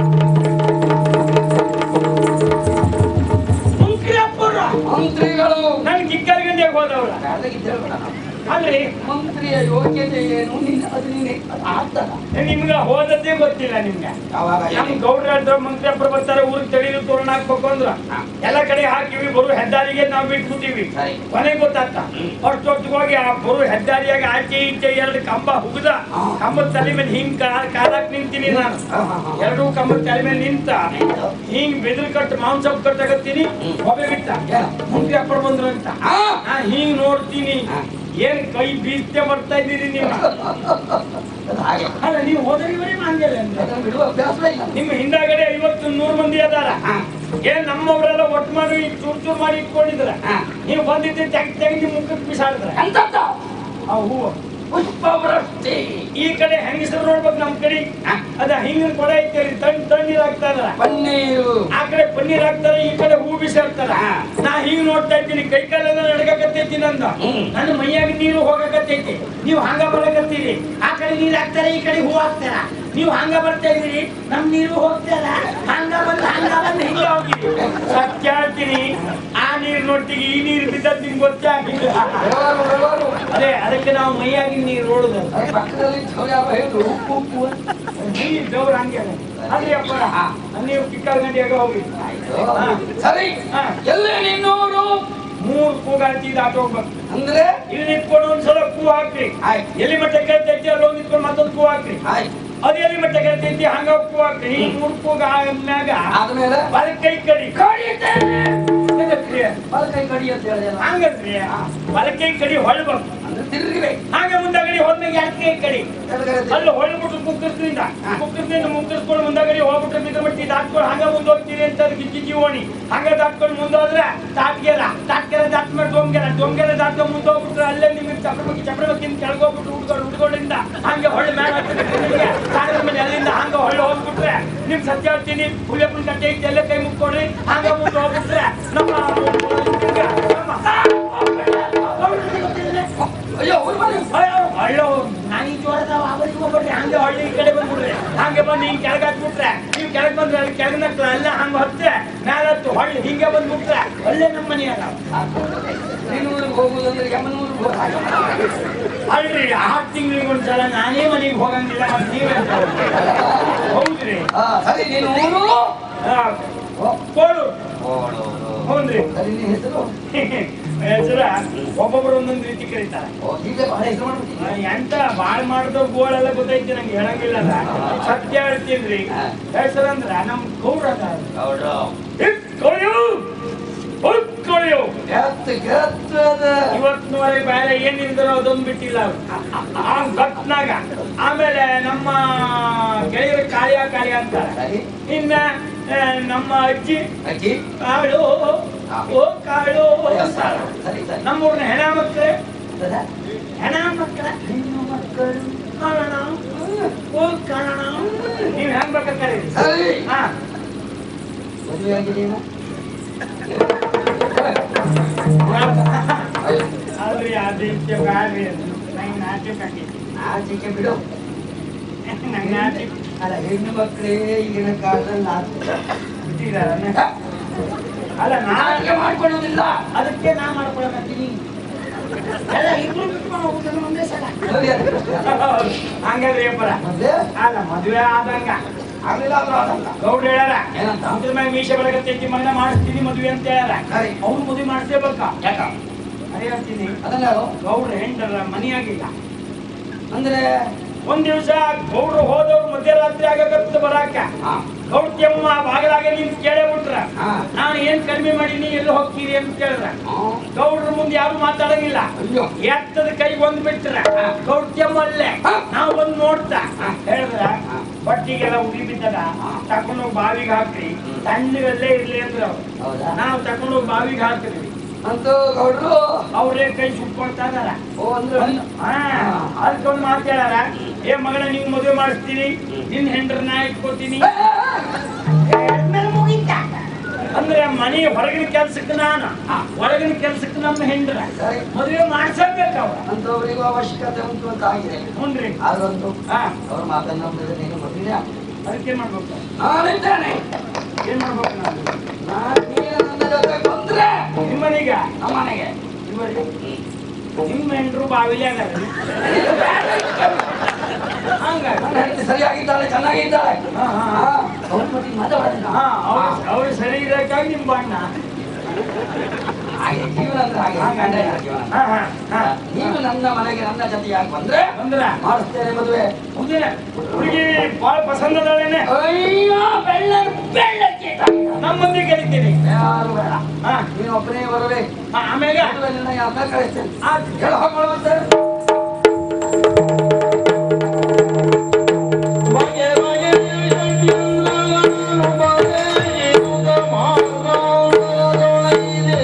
Speaker 6: ಮುಂಕ್ರಿಯಪ್ಪರ
Speaker 2: ಮಂತ್ರಿಗಳು
Speaker 6: ನನ್ ಕಿಕ್ಕರ್ಗಂಡಿಯಾಗ ಹೋದವ್ರ
Speaker 2: ಕೆಳಗಿದ್ದೇಳ್ಬೇಡ.
Speaker 6: ಅಲ್ರಿ
Speaker 2: ಮಂತ್ರಿಯ ಯೋಗ್ಯತೆ ಏನು ನಿನ್ನ ಅದು ನೀನೆ ಅದು ಆಗ್ತದ
Speaker 6: ನಿಮ್ಗ ಹೋದದ್ದೇ ಗೊತ್ತಿಲ್ಲ ನಿಮ್ಗೆ
Speaker 2: ಯಾವಾಗ
Speaker 6: ನಮ್ ಗೌಡ್ರ ಮಂತ್ರಿಯಪ್ಪರು ಬರ್ತಾರೆ ಊರಿಗೆ ತಳಿದು ತೋರಣ ಹಾಕ್ಬೇಕು ಅಂದ್ರ ಎಲ್ಲ ಕಡೆ ಹಾಕಿವಿ ಬರು ಹೆದ್ದಾರಿಗೆ ನಾವ್ ಬಿಟ್ಬಿಟ್ಟಿವಿ
Speaker 2: ಸರಿ.
Speaker 6: ಕೊನೆಗೆ ಗೊತ್ತಾಗ್ತ ಅಷ್ಟೊತ್ತಿಗೆ ಹೋಗಿ ಆ ಬರು ಹೆದ್ದಾರಿಯಾಗ ಆಚೆ ಈಚೆ ಎರಡು ಕಂಬ ಹುಗ್ದ
Speaker 2: ಹಾ.
Speaker 6: ಕಂಬದ ತಲೆ ಮೇಲೆ ಹಿಂಗ್ ಕಾ- ಕಾಲಾಕ್ ನಿಂತೀನಿ ನಾನು
Speaker 2: ಹಾ, ಹಾ, ಹಾ.
Speaker 6: ಎರಡೂ ಕಂಬದ ತಲೆ ಮೇಲೆ ನಿಂತ ಹಿಂಗ್ ಬೆದರ್ ಕಟ್ ಮಾಂಸ ಕಟ್ಟಾಗತ್ತೀನಿ ಹೊಗೆ ಬಿತ್ತ
Speaker 2: ಏನು?
Speaker 6: ಮುಂದೆ ಅಪ್ಪರ್ ಬಂದ್ರು ಅಂತ
Speaker 2: ಆ,
Speaker 6: ನಾ ಹಿಂಗ್ ನೋಡ್ತೀನಿ
Speaker 2: ಹಾ.
Speaker 6: ಏನ್ ಕೈ ಬೀಸ್ತೆ ಬರ್ತಾ ಇದ್ದೀರಿ ನೀವು
Speaker 2: ಅದು ಹಾಗೆ
Speaker 6: ಅಲ್ಲ ನೀವು ಹೋದರಿವರೇ ಹಂಗಿಲ್ಲ ಅಂತ
Speaker 2: ಅದನ್ನು ಬಿಡುವ ಅಭ್ಯಾಸವೇ ಇಲ್ಲ
Speaker 6: ನಿಮ್ಮ ಹಿಂದಾಗಡೆ ಐವತ್ತು ನೂರು ಮಂದಿ ಅದಾರ
Speaker 2: ಹಾ.
Speaker 6: ಏನ್ ನಮ್ಮವರೆಲ್ಲ ಒಟ್ಟು ಮಾಡಿ ಚೂರ್ ಚೂರ್ ಮಾಡಿ ಇಟ್ಕೊಂಡಿದ್ರ
Speaker 2: ಹಾ.
Speaker 6: ನೀವು ಬಂದಿದ್ದೆ ತೆಗ್ ತೆಗೆದು ಮುಖಕ್ಕೆ ಬಿಸಾಡಿದ್ರ
Speaker 2: ಎಂತದ್ದು?
Speaker 6: ಆ ಹೂವು
Speaker 2: ಪುಷ್ಪವೃಷ್ಟಿ
Speaker 6: ಈ ಕಡೆ ಹೆಂಗಸರು ನೋಡ್ಬೇಕು ನಮ್ ಕಡೆ
Speaker 2: ಹಾ.
Speaker 6: ಅದ ಹಿಂಗಿನ ಕೊಡ ಐತೆ ತಣ್ಣ ತಣ್ಣೀರ್ ಹಾಕ್ತಾ ಇದಾರ
Speaker 2: ಪನ್ನೀರು
Speaker 6: ಆ ಕಡೆ ಪನ್ನೀರ್ ಹಾಕ್ತಾರ ಈ ಕಡೆ ಹೂ ಬಿಸಾಡ್ತಾರ
Speaker 2: ಹಾ.
Speaker 6: ನಾ ಹಿಂಗ್ ನೋಡ್ತಾ ಇದ್ದೀನಿ ಕೈ ಕಾಲೆಲ್ಲ ನಡ್ಕಕತ್ತೈತಿ ನಂದ
Speaker 2: ಹ್ಮ್.
Speaker 6: ನನ್ನ ಮೈಯಾಗ ನೀರು ಹೋಗಕತ್ತೈತಿ ನೀವು ಹಂಗ ಬರಕತ್ತೀರಿ ಆ ಕಡೆ ನೀರ್ ಹಾಕ್ತಾರ ಈ ಕಡೆ ಹೂ ಹಾಕ್ತಾರ ನೀವು ಹಂಗ ಬರ್ತಾ ಇದೀರಿ ನಮ್ ನೀರು ಹೋಗ್ತಾರ ಹಂಗ ಬಂದು ಹಂಗ ಬಂದು ಹಿಂಗ ಹೋಗಿರಿ ಸತ್ಯ ಹೇಳ್ತೀನಿ ಆ ನೀರ್ ನೋಡ್ತೀವಿ ಈ ನೀರು ಬಿದ್ದದ್ ನಿಮ್ಗೆ ಗೊತ್ತೇ ಆಗಿಲ್ಲ
Speaker 2: ದೇವರು, ದೇವರು.
Speaker 6: ಅದೇ ಅದಕ್ಕೆ ನಾವು ಮೈಯಾಗಿನ ನೀರು ನೋಡುದು
Speaker 2: ಅದೇ ಪಕ್ಕದಲ್ಲಿ ಯಾವ ಹೇಳು ಉಪ್ಪು ಉಪ್ಪು ಅಂತ.
Speaker 6: ನೀರ್ ದೇವ್ರ ಹಂಗೆ ಅದ. ಅಲ್ರಿ ಅಪ್ಪ ನೀವು ಕಿಕ್ಕಲ್ ಗಂಟೆಯಾಗ ಹೋಗಿ ಹಾ.
Speaker 2: ಸರಿ
Speaker 6: ಹಾ.
Speaker 2: ಎಲ್ಲೇ ನಿನ್ನೂರು
Speaker 6: ಮೂರ್ ಕೂಗಾಡ್ತಿ ದಾಟ ಹೋಗ್ಬೇಕು
Speaker 2: ಅಂದ್ರೆ
Speaker 6: ಇಲ್ಲಿ ನಿಂತ್ಕೊಂಡು ಒಂದ್ಸಲ ಕೂ ಹಾಕ್ರಿ
Speaker 2: ಆಯ್ತು
Speaker 6: ಎಲ್ಲಿ ಮಟ್ಟ ಕೇಳ್ತೈತಿ ಅಲ್ಲಿ ಹೋಗಿ ನಿಂತ್ಕೊಂಡು ಮತ್ತೊಂದು ಕೂ ಹಾಕ್ರಿ
Speaker 2: ಆಯ್ತು
Speaker 6: ಅದು ಎಲ್ಲಿ ಮಟ್ಟ ಕೇಳ್ತೈತಿ ಹಂಗ ಕೂ ಹಾಕ್ರಿ ಈ ಮೂರ್ ಕೂಗ ಆದ್ಮ್ಯಾಗ
Speaker 2: ಆದ್ಮೇಲೆ
Speaker 6: ಬಲ ಕೈ ಕಡಿ
Speaker 2: ಕಡಿತೇನೆ
Speaker 6: ಎದಕ್ರಿ?
Speaker 2: ಬಲ ಕೈ ಕಡಿ ಅಂತ ಹೇಳಿದೆಲ್ಲ
Speaker 6: ಹಂಗಲ್ರಿ ಬಲ ಕೈ ಕಡಿ ಹೊಳ್ಬೇಕು
Speaker 2: ಅಂದ್ರೆ ತಿರುಗಿಬೇಕು
Speaker 6: ಹಾಗೆ ಮುಂದಾಗಡಿ ಹೋದ್ಮ್ಯಾಗ ಎರಡು ಕೈ ಕಡಿ
Speaker 2: ಎಡಗಡೆ ತಿರುಗಿ.
Speaker 6: ಅಲ್ಲಿ ಹೊಳ್ಬಿಟ್ಟು ಕುಕ್ಕರ್ಸ್ನಿಂದ ಕುಕ್ಕರ್ಸ್ನಿಂದ ಮುಕ್ಕರ್ಸ್ಕೊಂಡು ಮುಂದಾಗಡಿ ಹೋಗ್ಬಿಟ್ರೆ ಬಿದ್ರ ಮಟ್ಟಿ ದಾಟ್ಕೊಂಡು ಹಂಗ ಮುಂದೆ ಹೋಗ್ತೀರಿ ಅಂತ ಅದಕ್ಕೆ ಜಿಜ್ಜಿ ಓಣಿ ಹಂಗ ದಾಟ್ಕೊಂಡು ಮುಂದೆ ಹೋದ್ರೆ ತಾಟ್ಗೆರ ತಾಟ್ಗೆರ ದಾಟ್ ಮೇಲೆ ಡೊಂಗೆರ ಡೊಂಗೆರ ದಾಟ್ಕೊಂಡು ಮುಂದೆ ಹೋಗ್ಬಿಟ್ರೆ ಅಲ್ಲೇ ನಿಮಗೆ ಚಪ್ರ ಬಗ್ಗೆ ಚಪ್ರ ಬಗ್ಗಿಂದ ಕೆಳಗೋಗ್ಬಿಟ್ಟು ಹುಡ್ಕೊಂಡು ಹುಡ್ಕೊಂಡಿಂದ ಹಂಗೆ ಹೊಳ್ಳಿ ಮೇಲೆ ಹತ್ತಿರ ನಿಮಗೆ ಸಾಗರ ಮೇಲೆ ಅಲ್ಲಿಂದ ಹಂಗ ಹೊಳ್ಳಿ ಹೋಗ್ಬಿಟ್ರೆ ನಿಮ್ ಸತ್ಯ ಹೇಳ್ತೀನಿ ಹುಲಿಯಪ್ಪನ ಕಟ್ಟೆ ಐತಿ ಎಲ್ಲ ಕೈ ಮುಕ್ಕೊಡ್ರಿ ಹಂಗ ಮುಂದೆ ಹೋಗ್ಬಿಟ್ರೆ ನಮ್ಮ ನಮ್ಮ
Speaker 2: ಅಯ್ಯೋ ಹೋಗಿ ಬನ್ನಿ.
Speaker 6: ಹಳ್ಳು ನಾನು ಈ ಜೋರದ ಅವರಿಗೆ ಹೋಗ್ಬಿಟ್ರೆ ಹಂಗೆ ಹಳ್ಳಿ ಈ ಕಡೆ ಬಂದ್ಬಿಡ್ರಿ ಹಂಗೆ ಬಂದು ಹಿಂಗೆ ಕೆಳಗೆ ಹಾಕ್ಬಿಟ್ರೆ ನೀವು ಕೆಳಗ್ ಬಂದ್ರೆ ಅಲ್ಲಿ ಕೆಳಗ್ ನಕ್ಲ ಅಲ್ಲ ಹಂಗ ಹತ್ತೆ ಮ್ಯಾಲ ಹತ್ತು ಹೊಳ್ಳಿ ಹಿಂಗೆ ಬಂದ್ಬಿಟ್ರೆ ಅಲ್ಲೇ ನಮ್ಮ ಮನೆ ಅದ
Speaker 2: ನೀನು ಊರಿಗೆ ಹೋಗುದಂದ್ರೆ ಯಮನೂರಿಗೆ ಹೋಗ
Speaker 6: ಅಲ್ರಿ ಆರು ತಿಂಗಳಿಗೆ ಒಂದ್ಸಲ ನಾನೇ ಮನೆಗೆ ಹೋಗಂಗಿಲ್ಲ ಮತ್ತೆ ನೀವೇ ಅಂತ ಹೋಗ್ತೀರಾ? ಹೌದ್ರಿ
Speaker 2: ಆ, ಸರಿ ನೀನು ಊರು
Speaker 6: ಆ, ಕೋಳು ಹೌದ್ರಿ
Speaker 2: ಸರಿ ನಿನ್ನ ಹೆಸರು
Speaker 6: ಹೆಸರ ಒಬ್ಬೊಬ್ರು ಒಂದೊಂದು ರೀತಿ ಕರೀತಾರೆ
Speaker 2: ಓ, ಹೀಗೆ ಬಹಳ ಹೆಸರು ಮಾಡ್ಬಿಟ್ಟಿದ್ಯಾ?
Speaker 6: ಎಂತ ಬಾಳ್ ಮಾಡಿದವ್ ಗೋಳೆಲ್ಲ ಗೊತ್ತೈತಿ ನಂಗೆ ಹೇಳಂಗಿಲ್ಲಲ್ಲ ಸತ್ಯ ಹೇಳ್ತೀನ್ರಿ ಹೆಸರಂದ್ರ ನಮ್ ಗೌಡ
Speaker 2: ಹೌದು
Speaker 6: ಇಟ್ಕೊಳ್ಯು ಉಟ್ಕೊಳ್ಯು
Speaker 2: ಗೆತ್ತು ಗೆತ್ತು ಅದ
Speaker 6: ಇವತ್ತಿನವರೆಗೆ ಬೇರೆ ಏನಿದ್ರು ಅದೊಂದು ಬಿಟ್ಟಿಲ್ಲ ಅವ್ರು. ಆ ಗಟ್ನಾಗ ಆಮೇಲೆ ನಮ್ಮ ಗೆಳೆಯರು ಕಾಳಿಯ ಕಾಳಿಯ ಅಂತಾರೆ
Speaker 2: ಸರಿ
Speaker 6: ಇನ್ನ ಆ, ನಮ್ಮ ಅಜ್ಜಿ
Speaker 2: ಅಕ್ಕಿ
Speaker 6: ಕಾಳು ಓ ಕಾಳು ಅಂತಾರೆ.
Speaker 2: ಸರಿ ಸರಿ
Speaker 6: ನಮ್ಮೂರ್ನ ಹೆಣ ಮಕ್ಕಳೇ
Speaker 2: ಸರಿ.
Speaker 6: ಹೆಣ ಮಕ್ಕಳ ಹೆಣ್ಣು ಮಕ್ಕಳು ಕಾರಣ ಓ ಕಾರಣ ನೀವು ಹೆಂಗ್ ಬೇಕಾರೆ
Speaker 2: ಸರಿ
Speaker 6: ಹಾ
Speaker 2: ಮದುವೆ ಆಗಿದೆಯಾ
Speaker 6: ಅಲ್ರಿ ಆದಿತ್ಯ ಬ್ಯಾಡ್ರಿ ನಂಗೆ ನಾಚಿಕೆ ಹಾಕಿದ್ವಿ
Speaker 2: ಆಚೆಗೆ ಬಿಡು
Speaker 6: ನಂಗೆ ನಾಚಿಕೆ
Speaker 2: ಅಲ್ಲ ಹೆಣ್ಣು ಮಕ್ಕಳೇ ಈಗಿನ ಕಾಲದಲ್ಲಿ ನಾಚು
Speaker 6: ಬಿಟ್ಟಿದಾರೆ ಅಲ್ಲ ನಾ
Speaker 2: ನಾಚಿಕೆ ಮಾಡ್ಕೊಳ್ಳೋದಿಲ್ಲ
Speaker 6: ಅದಕ್ಕೆ ನಾ ಮಾಡ್ಕೊಳಕತ್ತೀನಿ ಎಲ್ಲ ಇಬ್ರು ಬಿಟ್ಕೊಂಡು ಹೋಗುದಲ್ಲ ಒಂದೇ ಸಲ
Speaker 2: ಸರಿ ಅದು.
Speaker 6: ಹಂಗಲ್ರಿ ಅಪ್ಪರ
Speaker 2: ಮತ್ತೆ
Speaker 6: ಅಲ್ಲ ಮದುವೆ ಆದಂಗ
Speaker 2: ಆಗ್ಲಿಲ್ಲ ಅಂದ್ರೂ ಆಗಲ್ಲ
Speaker 6: ಗೌಡ್ರು ಹೇಳಾರ
Speaker 2: ಏನಂತ?
Speaker 6: ಮುಗಿದ ಮ್ಯಾಗ ಮೀಸೆ ಬೆಳಗತ್ತೈತಿ ಮಗನ ಮಾಡಿಸ್ತೀನಿ ಮದುವೆ ಅಂತ ಹೇಳಾರ
Speaker 2: ಸರಿ.
Speaker 6: ಅವ್ರು ಮದುವೆ ಮಾಡಿಸ್ಲೇಬೇಕಾ
Speaker 2: ಯಾಕ
Speaker 6: ಅದೇ ಹೇಳ್ತೀನಿ
Speaker 2: ಅದನ್ನ ಹೇಳು.
Speaker 6: ಗೌಡ್ರು ಹೆಂಡರ ಮನೆಯಾಗಿಲ್ಲ
Speaker 2: ಅಂದ್ರೆ
Speaker 6: ಒಂದ್ ದಿವಸ ಗೌಡ್ರು ಹೋದವ್ರು ಮಧ್ಯರಾತ್ರಿ ಆಗಕತ್ತ ಬರಾಕ
Speaker 2: ಹಾ
Speaker 6: ಗೌಡ್ತಿಯಮ್ಮ ಬಾಗಿಲಾಗೆ ನಿಂತು ಕೇಳೇ ಬಿಟ್ರ
Speaker 2: ಹಾ.
Speaker 6: ನಾನು ಏನ್ ಕಡಿಮೆ ಮಾಡೀನಿ ಎಲ್ಲಿ ಹೋಗ್ತೀರಿ ಅಂತ ಕೇಳಿದ್ರ
Speaker 2: ಹಾ.
Speaker 6: ಗೌಡ್ರ ಮುಂದೆ ಯಾರು ಮಾತಾಡಂಗಿಲ್ಲ
Speaker 2: ಅಯ್ಯೋ.
Speaker 6: ಎತ್ತದ ಕೈ ಒಂದ್ ಬಿಟ್ರ ಗೌಡ್ತಿಯಮ್ಮ ಅಲ್ಲೇ
Speaker 2: ಹಾ.
Speaker 6: ನಾವು ಬಂದ್ ನೋಡ್ತಾ ಹೇಳಿದ್ರ
Speaker 2: ಹಾ.
Speaker 6: ಬಟ್ಟಿಗೆಲ್ಲ ಉಗಿ ಬಿದ್ದದ ತಕೊಂಡೋಗಿ ಬಾವಿಗೆ ಹಾಕ್ರಿ ತಣ್ಣಗಲ್ಲೇ ಇರ್ಲಿ ಅಂದ್ರ ಅವ್ರು.
Speaker 2: ಹೌದಾ
Speaker 6: ನಾವು ತಕೊಂಡೋಗಿ ಬಾವಿಗೆ ಹಾಕ್ತೀವಿ
Speaker 2: ಅಂತೂ ಗೌಡ್ರು
Speaker 6: ಅವ್ರೇ ಕೈ ಸುಟ್ಕೊಳ್ತಾ ಇದಾರ
Speaker 2: ಓ ಅಂದ್ರೆ
Speaker 6: ಹಾ ಅದಕ್ಕೆ ಒಂದು ಮಾತು ಹೇಳಾರ ಏ ಮಗಳ ನಿಂಗ್ ಮದುವೆ ಮಾಡಿಸ್ತೀನಿ ನಿನ್ ಹೆಂಡ್ರ ನಾ ಇಟ್ಕೋತೀನಿ ಅಂದ್ರೆ ಮನೆ ಹೊರಗಿನ ಕೆಲ್ಸಕ್ಕೆ ನಾನು ಒಳಗಿನ ಕೆಲ್ಸಕ್ಕೆ ನಮ್ಮ ಹೆಂಡ್ರ
Speaker 2: ಸರಿ.
Speaker 6: ಮದುವೆ ಮಾಡ್ಸಬೇಕು ಅವ್ರ
Speaker 2: ಅಂತವರಿಗೂ ಅವಶ್ಯಕತೆ ಉಂಟು ಅಂತ ಆಗಿದೆ
Speaker 6: ಹುನ್ರಿ
Speaker 2: ಆದ್ರಂತೂ
Speaker 6: ಹಾ
Speaker 2: ಅವ್ರ ಮಾತನ್ನ ನಂಬಿದ್ರೆ ನೀನು ಮದುವೆ
Speaker 6: ಅದಕ್ಕೆ ಮಾಡ್ಬೇಕು
Speaker 2: ನಾನಿದ್ದೇನೆ
Speaker 6: ಏನ್ ಮಾಡ್ಬೇಕು ನಾನು
Speaker 2: ನಾನು ನೀನು ನನ್ನ ಜೊತೆ ಬಂದ್ರೆ
Speaker 6: ನಿಮ್ಮನೀಗ
Speaker 2: ನಮ್ಮ ಮನೆಗೆ
Speaker 6: ನಿಮ್ಮ ಹೆಂಡ್ರು ಬಾವಿಲಿ ಅದಾರ ಹಂಗ
Speaker 2: ನನ್ನ ಹೆಂಡತಿ ಸರಿಯಾಗಿದ್ದಾಳೆ ಚೆನ್ನಾಗಿದ್ದಾಳೆ
Speaker 6: ಹಾ, ಹಾ, ಹಾ.
Speaker 2: ಅವ್ರ ಮಟ್ಟಿಗೆ ಮಾತಾಡೋದಿಲ್ಲ
Speaker 6: ಹಾ ಅವ್ರು ಅವ್ರು ಸರಿ ಇರಕ್ಕಾಗಿ ನಿಮ್ ಬಣ್ಣ
Speaker 2: ಹಾಗೆ ಜೀವನ ಅಂದ್ರೆ ಹಾಗೆ ಗಂಡ ಹೆಂಡತಿ ಜೀವನ
Speaker 6: ಹಾ ಹಾ ಹಾ
Speaker 2: ನೀನು ನನ್ನ ಮನೆಗೆ ನನ್ನ ಜೊತೆಯಾಗಿ ಬಂದ್ರೆ
Speaker 6: ಅಂದ್ರ
Speaker 2: ಮಾಡಿಸ್ತೇನೆ ಮದುವೆ
Speaker 6: ಹುಡುಗಿ ಹುಡುಗಿ ಬಾಳ ಪಸಂದ ಅದಾಳೇನೆ
Speaker 2: ಅಯ್ಯೋ ಬೆಳ್ಳ ಬೆಳ್ಳಕ್ಕೆ
Speaker 6: ನಮ್ಮ ಮಂದಿ ಕರಿತೀನಿ
Speaker 2: ಯಾರು ಬೇಡ
Speaker 6: ಹಾ
Speaker 2: ನೀನು ಒಬ್ಬನೇ ಬರಲಿ
Speaker 6: ಹಾ, ಆಮೇಲೆ
Speaker 2: ಮದುವೆ ನಿನ್ನ ಯಾರನ್ನ ಕಳಿಸ್ತೇನೆ
Speaker 6: ಆಯ್ತು.
Speaker 2: ಹೇಳ ಹೋಗ್ಬಿಡುವಂತೆ
Speaker 7: ಬಗೆ ಬಗೆ ಬಗೆಯುಗ ಮಾರ್ಗದೊಳಗಿದೆ.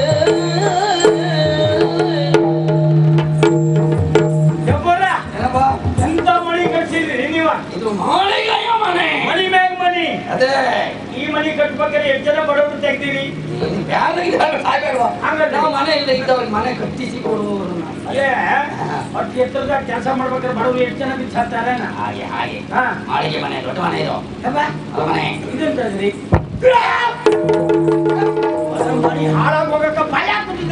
Speaker 6: ಯಪ್ಪರ
Speaker 2: ಏನಪ್ಪ
Speaker 6: ಎಂತ ಮಳಿ ಕಟ್ಸಿದ್ರಿ ನೀವ
Speaker 2: ಇದು ಮಾಳಿಗೆಯ ಮನೆ
Speaker 6: ಮನಿ ಮ್ಯಾಗ ಮನಿ
Speaker 2: ಅದೇ
Speaker 6: ಈ ಮನಿ ಕಟ್ಬೇಕಾದ್ರೆ ಎಷ್ಟು ಜನ ಬಡವರು ತೆಗ್ದಿರಿ
Speaker 2: ನೀನು ಯಾರಿಗಾದ್ರೂ ಸಾಯ್ಬೇಡ್ವಾ?
Speaker 6: ಹಂಗಲ್ಲ.
Speaker 2: ನಾವು ಮನೆ ಇಲ್ಲ ಇದ್ದವ್ರಿಗೆ ಮನೆ ಕಟ್ಟಿಸಿ ಕೊಡುವವರು ನಾವು.
Speaker 6: ಅಲ್ಲೇ ಅಷ್ಟು ಎತ್ತರದಾಗ ಕೆಲಸ ಮಾಡ್ಬೇಕಾದ್ರೆ ಬಡವರು ಎಷ್ಟು ಜನ ಬಿಚ್ಚಾತಾರೆ
Speaker 2: ಹಾಗೆ ಹಾಗೆ
Speaker 6: ಹಾ
Speaker 2: ಮಾಳಿಗೆ ಮನೆ ದೊಡ್ಡ ಮನೆ ಇದು
Speaker 6: ಯಪ್ಪ,
Speaker 2: ಅವ್ರ ಮನೆ
Speaker 6: ಇದೆಂತದ್ರಿ ಅದ್ರ ಮನಿ ಹಾಳಾಗ್ ಹೋಗಕ್ಕ ಭಯ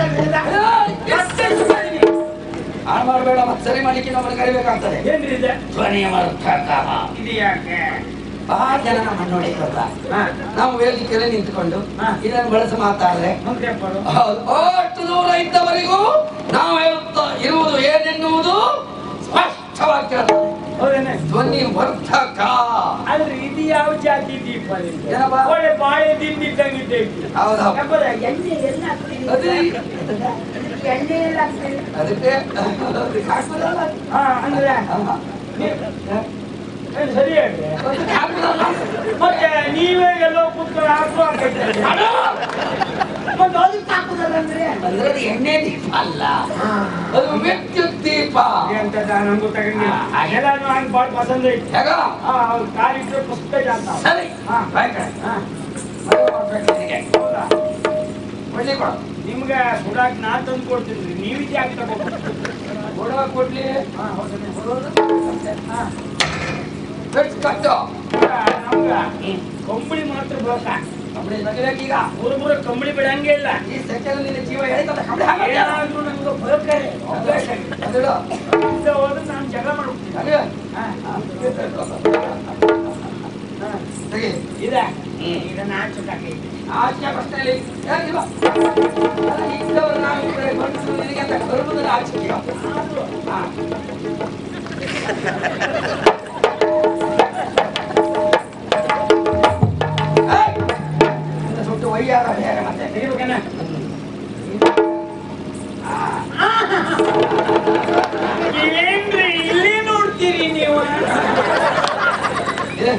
Speaker 2: ಹಾಳು ಮಾಡಬೇಡ ಮತ್ತೆ ಸರಿ ಮಾಡ್ಲಿಕ್ಕೆ ನಮ್ಮನ್ನು ಕರಿಬೇಕಾಗ್ತದೆ
Speaker 6: ಏನ್ರಿ ಇದೆ
Speaker 2: ಧ್ವನಿಯ ಮರ್ತಕ
Speaker 6: ಇದು ಯಾಕೆ
Speaker 2: ಬಹಳ ಜನ ನಮ್ಮನ್ನು ನೋಡಿದ್ರಲ್ಲ
Speaker 6: ಹಾ
Speaker 2: ನಾವು ವೇದಿಕೆಯಲ್ಲಿ ನಿಂತುಕೊಂಡು
Speaker 6: ಹಾ.
Speaker 2: ಇದನ್ನು ಬಳಸಿ ಮಾತಾಡ್ರೆ
Speaker 6: ಮಂತ್ರಿಯಪ್ಪರು
Speaker 2: ಹೌದು ಅಷ್ಟು ದೂರ ಇದ್ದವರಿಗೂ ನಾವು ಹೇಳುತ್ತಾ ಇರುವುದು ಏನೆನ್ನುವುದು ಸ್ಪಷ್ಟವಾಗಿ ಕೇಳ್ತದೆ
Speaker 6: ಹೌದೇನೆ
Speaker 2: ಧ್ವನಿ ವರ್ಧಕ
Speaker 6: ಆದ್ರೆ ಇದು ಯಾವ ಜಾತಿ ದೀಪ ನಿಮ್ದು?
Speaker 2: ಏನಪ್ಪ?
Speaker 6: ಒಳ್ಳೆ ಬಾಳೆ ದಿಂದಿದ್ದಂಗಿದ್ದೆ
Speaker 2: ಹೌದು
Speaker 6: ಯಪ್ಪರ, ಎಣ್ಣೆ ಎಲ್ಲ ಹಾಕ್ತೀರಿ?
Speaker 2: ಅದೇ
Speaker 6: ಎಣ್ಣೆ ಎಲ್ಲ ಹಾಕ್ತೀರಿ?
Speaker 2: ಅದಕ್ಕೆ ಅದಕ್ಕೆ ಹಾಕ್ಬೋದಲ್ಲ?
Speaker 6: ಹಾ, ಅಂದ್ರೆ
Speaker 2: ಅಲ್ಲ.
Speaker 6: ಏನ್ ಸರಿ ಹೇಳ್ರಿ
Speaker 2: ಅದಕ್ಕೆ ಹಾಕ್ಬೋದಲ್ಲ?
Speaker 6: ಮತ್ತೆ ನೀವೇ ಎಲ್ಲೋ ಕೂತ್ಕೊಂಡು ಹಾಕು ಹಾಕೈತೆ
Speaker 2: ಅದು
Speaker 6: ಮತ್ತೆ ಅದಕ್ಕೆ ಹಾಕುದಲ್ಲ ಅಂದ್ರೆ
Speaker 2: ಅಂದ್ರೆ ಅದು ಎಣ್ಣೆ ದೀಪ ಅಲ್ಲ ಅದು ವಿದ್ಯುತ್ ದೀಪ
Speaker 6: ಎಂತದ ನಂಗೂ ತಗೊಂಡಿಲ್ಲ
Speaker 2: ಹಾ, ಹಾಗೆ.
Speaker 6: ಎಲ್ಲಾನು ಹಂಗೆ ಭಾಳ ಪಸಂದ್ ಐತಿ
Speaker 2: ಹೇಗ
Speaker 6: ಹಾ ಅವ್ರು ಕಾಲಿಟ್ರೆ ಪುಸ್ತಕ ಜಾತ
Speaker 2: ಸರಿ
Speaker 6: ಹಾ.
Speaker 2: ಬಾಯ್ ಕಡೆ.
Speaker 6: ಹಾ
Speaker 2: ಮದುವೆ ಮಾಡ್ಬೇಕು ನಿನಗೆ.
Speaker 6: ಹೌದಾ
Speaker 2: ಕೊಡ್ಲಿ ಕೊಡು
Speaker 6: ನಿಮ್ಗೆ ಸುಡಾಕ್ ನಾ ತಂದು ಕೊಡ್ತೀನಿ ನೀವು ಯಾಕೆ ತಗೋಬೇಕು
Speaker 2: ಕೊಡುವ ಕೊಡ್ಲಿ
Speaker 6: ಹಾ ಹೌದಾ ಹಾ
Speaker 2: ಬೆಸ್ಟ್ ಕಟ್ಟು
Speaker 6: ನಮ್ಗ ಕಂಬಳಿ ಮಾತ್ರ ಬೇಕಾ
Speaker 2: ಕಂಬಳಿ ತೆಗಿಬೇಕೀಗ
Speaker 6: ಮೂರು ಮೂರು ಕಂಬಳಿ ಬಿಡಂಗೆ ಇಲ್ಲ
Speaker 2: ಈ ಸೆಕೆಂಡ್ ನಿನ್ನ ಜೀವ ಹೇಳ್ತದೆ ಕಂಬಳಿ ಹಾಗೆ
Speaker 6: ಏನಾದ್ರೂ ನಮ್ಗೆ ಬೇಕಾರೆ ಅವಕಾಶ
Speaker 2: ಅದಿಡು
Speaker 6: ಇಲ್ಲ ಹೋದ್ರೆ ನಾನು ಜಗಳ ಮಾಡ್ಬಿಡ್ತೀನಿ
Speaker 2: ಅದೇ ತೆಗಿ
Speaker 6: ಇದ ಈಗ ನಾಚುಕಾಗಿ
Speaker 2: ಆಚೆ ಪ್ರಶ್ನೆಯಲ್ಲಿ ಯಾರಿಲ್ಲ ಅಲ್ಲ, ಇದ್ದವರು ನಾವು ಈ ಕಡೆ ಬಂದು ನಿನಗೆ ಅಂತ ಬರುವುದನ್ನ ಆಚೆಗೆ ಹಾ. ಏಯ್! ನಿನ್ನ ಸುಟ್ಟು ವಯ್ಯಾರ ಬೇರೆ ಮತ್ತೆ
Speaker 6: ತೆಗಿಬೇಕನ ಏನ್ರಿ ಇಲ್ಲಿ ನೋಡ್ತೀರಿ ನೀವು
Speaker 2: ಇದೆ?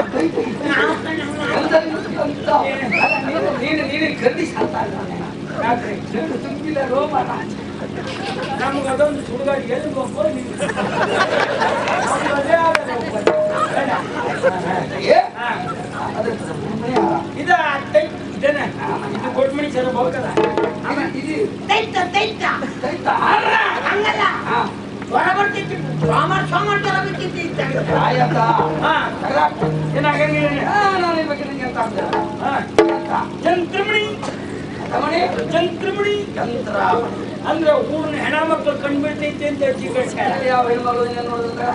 Speaker 2: ಎಂತ ಎಂತ? ಅಲ್ಲ, ನೀನು ನೀನು ನೀನು ಖರೀದಿಸಿ ಅಂತ ಅಲ್ಲ ನಾನು.
Speaker 6: ಯಾಕ್ರಿ
Speaker 2: ನೀನು ತುಂಬಿದ ರೋಮ ನಾಚ.
Speaker 6: ನಮ್ಗೆ ಅದೊಂದು ಸುಡುಗಾಡಿ ಎಲ್ಲಿ ಹೋಗ್ಬೋದು ನೀವು ನಮ್ಗೆ ಅದೇ ಆಗಲ್ಲ ಹೋಗ್ಬೋದು. ಬೇಡ.
Speaker 2: ಏ?
Speaker 6: ಹಾ.
Speaker 2: ಅದು ಸುಮ್ಮನೆ ಅಲ್ಲ.
Speaker 6: ಇದ ತೈ ಇದೇನ ಇದು ಕೊಟ್ಮಣಿ ಸರ ಬೋಕದ
Speaker 2: ಇದು- ಇದು
Speaker 5: ದೈತ ದೈತ
Speaker 2: ದೈತ ಅಲ್ಲ.
Speaker 5: ಹಂಗಲ್ಲ
Speaker 2: ಹಾ.
Speaker 5: ಹೊರ ಬರ್ತಿತ್ತು ಸೋಮವಾರ ಸೋಮವಾರ ತರ ಬಿಟ್ಟಿತ್ತು ಇದ್ದಾಗ
Speaker 2: ಆಯ್ತಾ?
Speaker 6: ಹಾ
Speaker 2: ಕರೆಕ್ಟ್.
Speaker 6: ಏನಾಗಂಗಿಲ್ಲ
Speaker 2: ಆ, ನಾನು ಈ ಬಗ್ಗೆ ನಿಂಗೆ ಅಂತ ಅಂದೆ.
Speaker 6: ಹಾ
Speaker 2: ಎಂತ?
Speaker 6: ಜಂತ್ರಮಣಿ
Speaker 2: ರಮಣಿ?
Speaker 6: ಜಂತ್ರಮಣಿ
Speaker 2: ಯಂತ್ರ.
Speaker 6: ಅಂದ್ರೆ ಊರಿನ ಹೆಣ ಮಕ್ಕಳು ಕಂಡು ಬೀಳ್ತೈತೆ ಅಂತ ಅಜ್ಜಿ ಕಳ್ಸ್ಯಾರ
Speaker 2: ಅಲ್ಲಿ ಯಾವ ಹೆಣ್ಮಗಳು ನೀನು ನೋಡಿದ್ರೆ?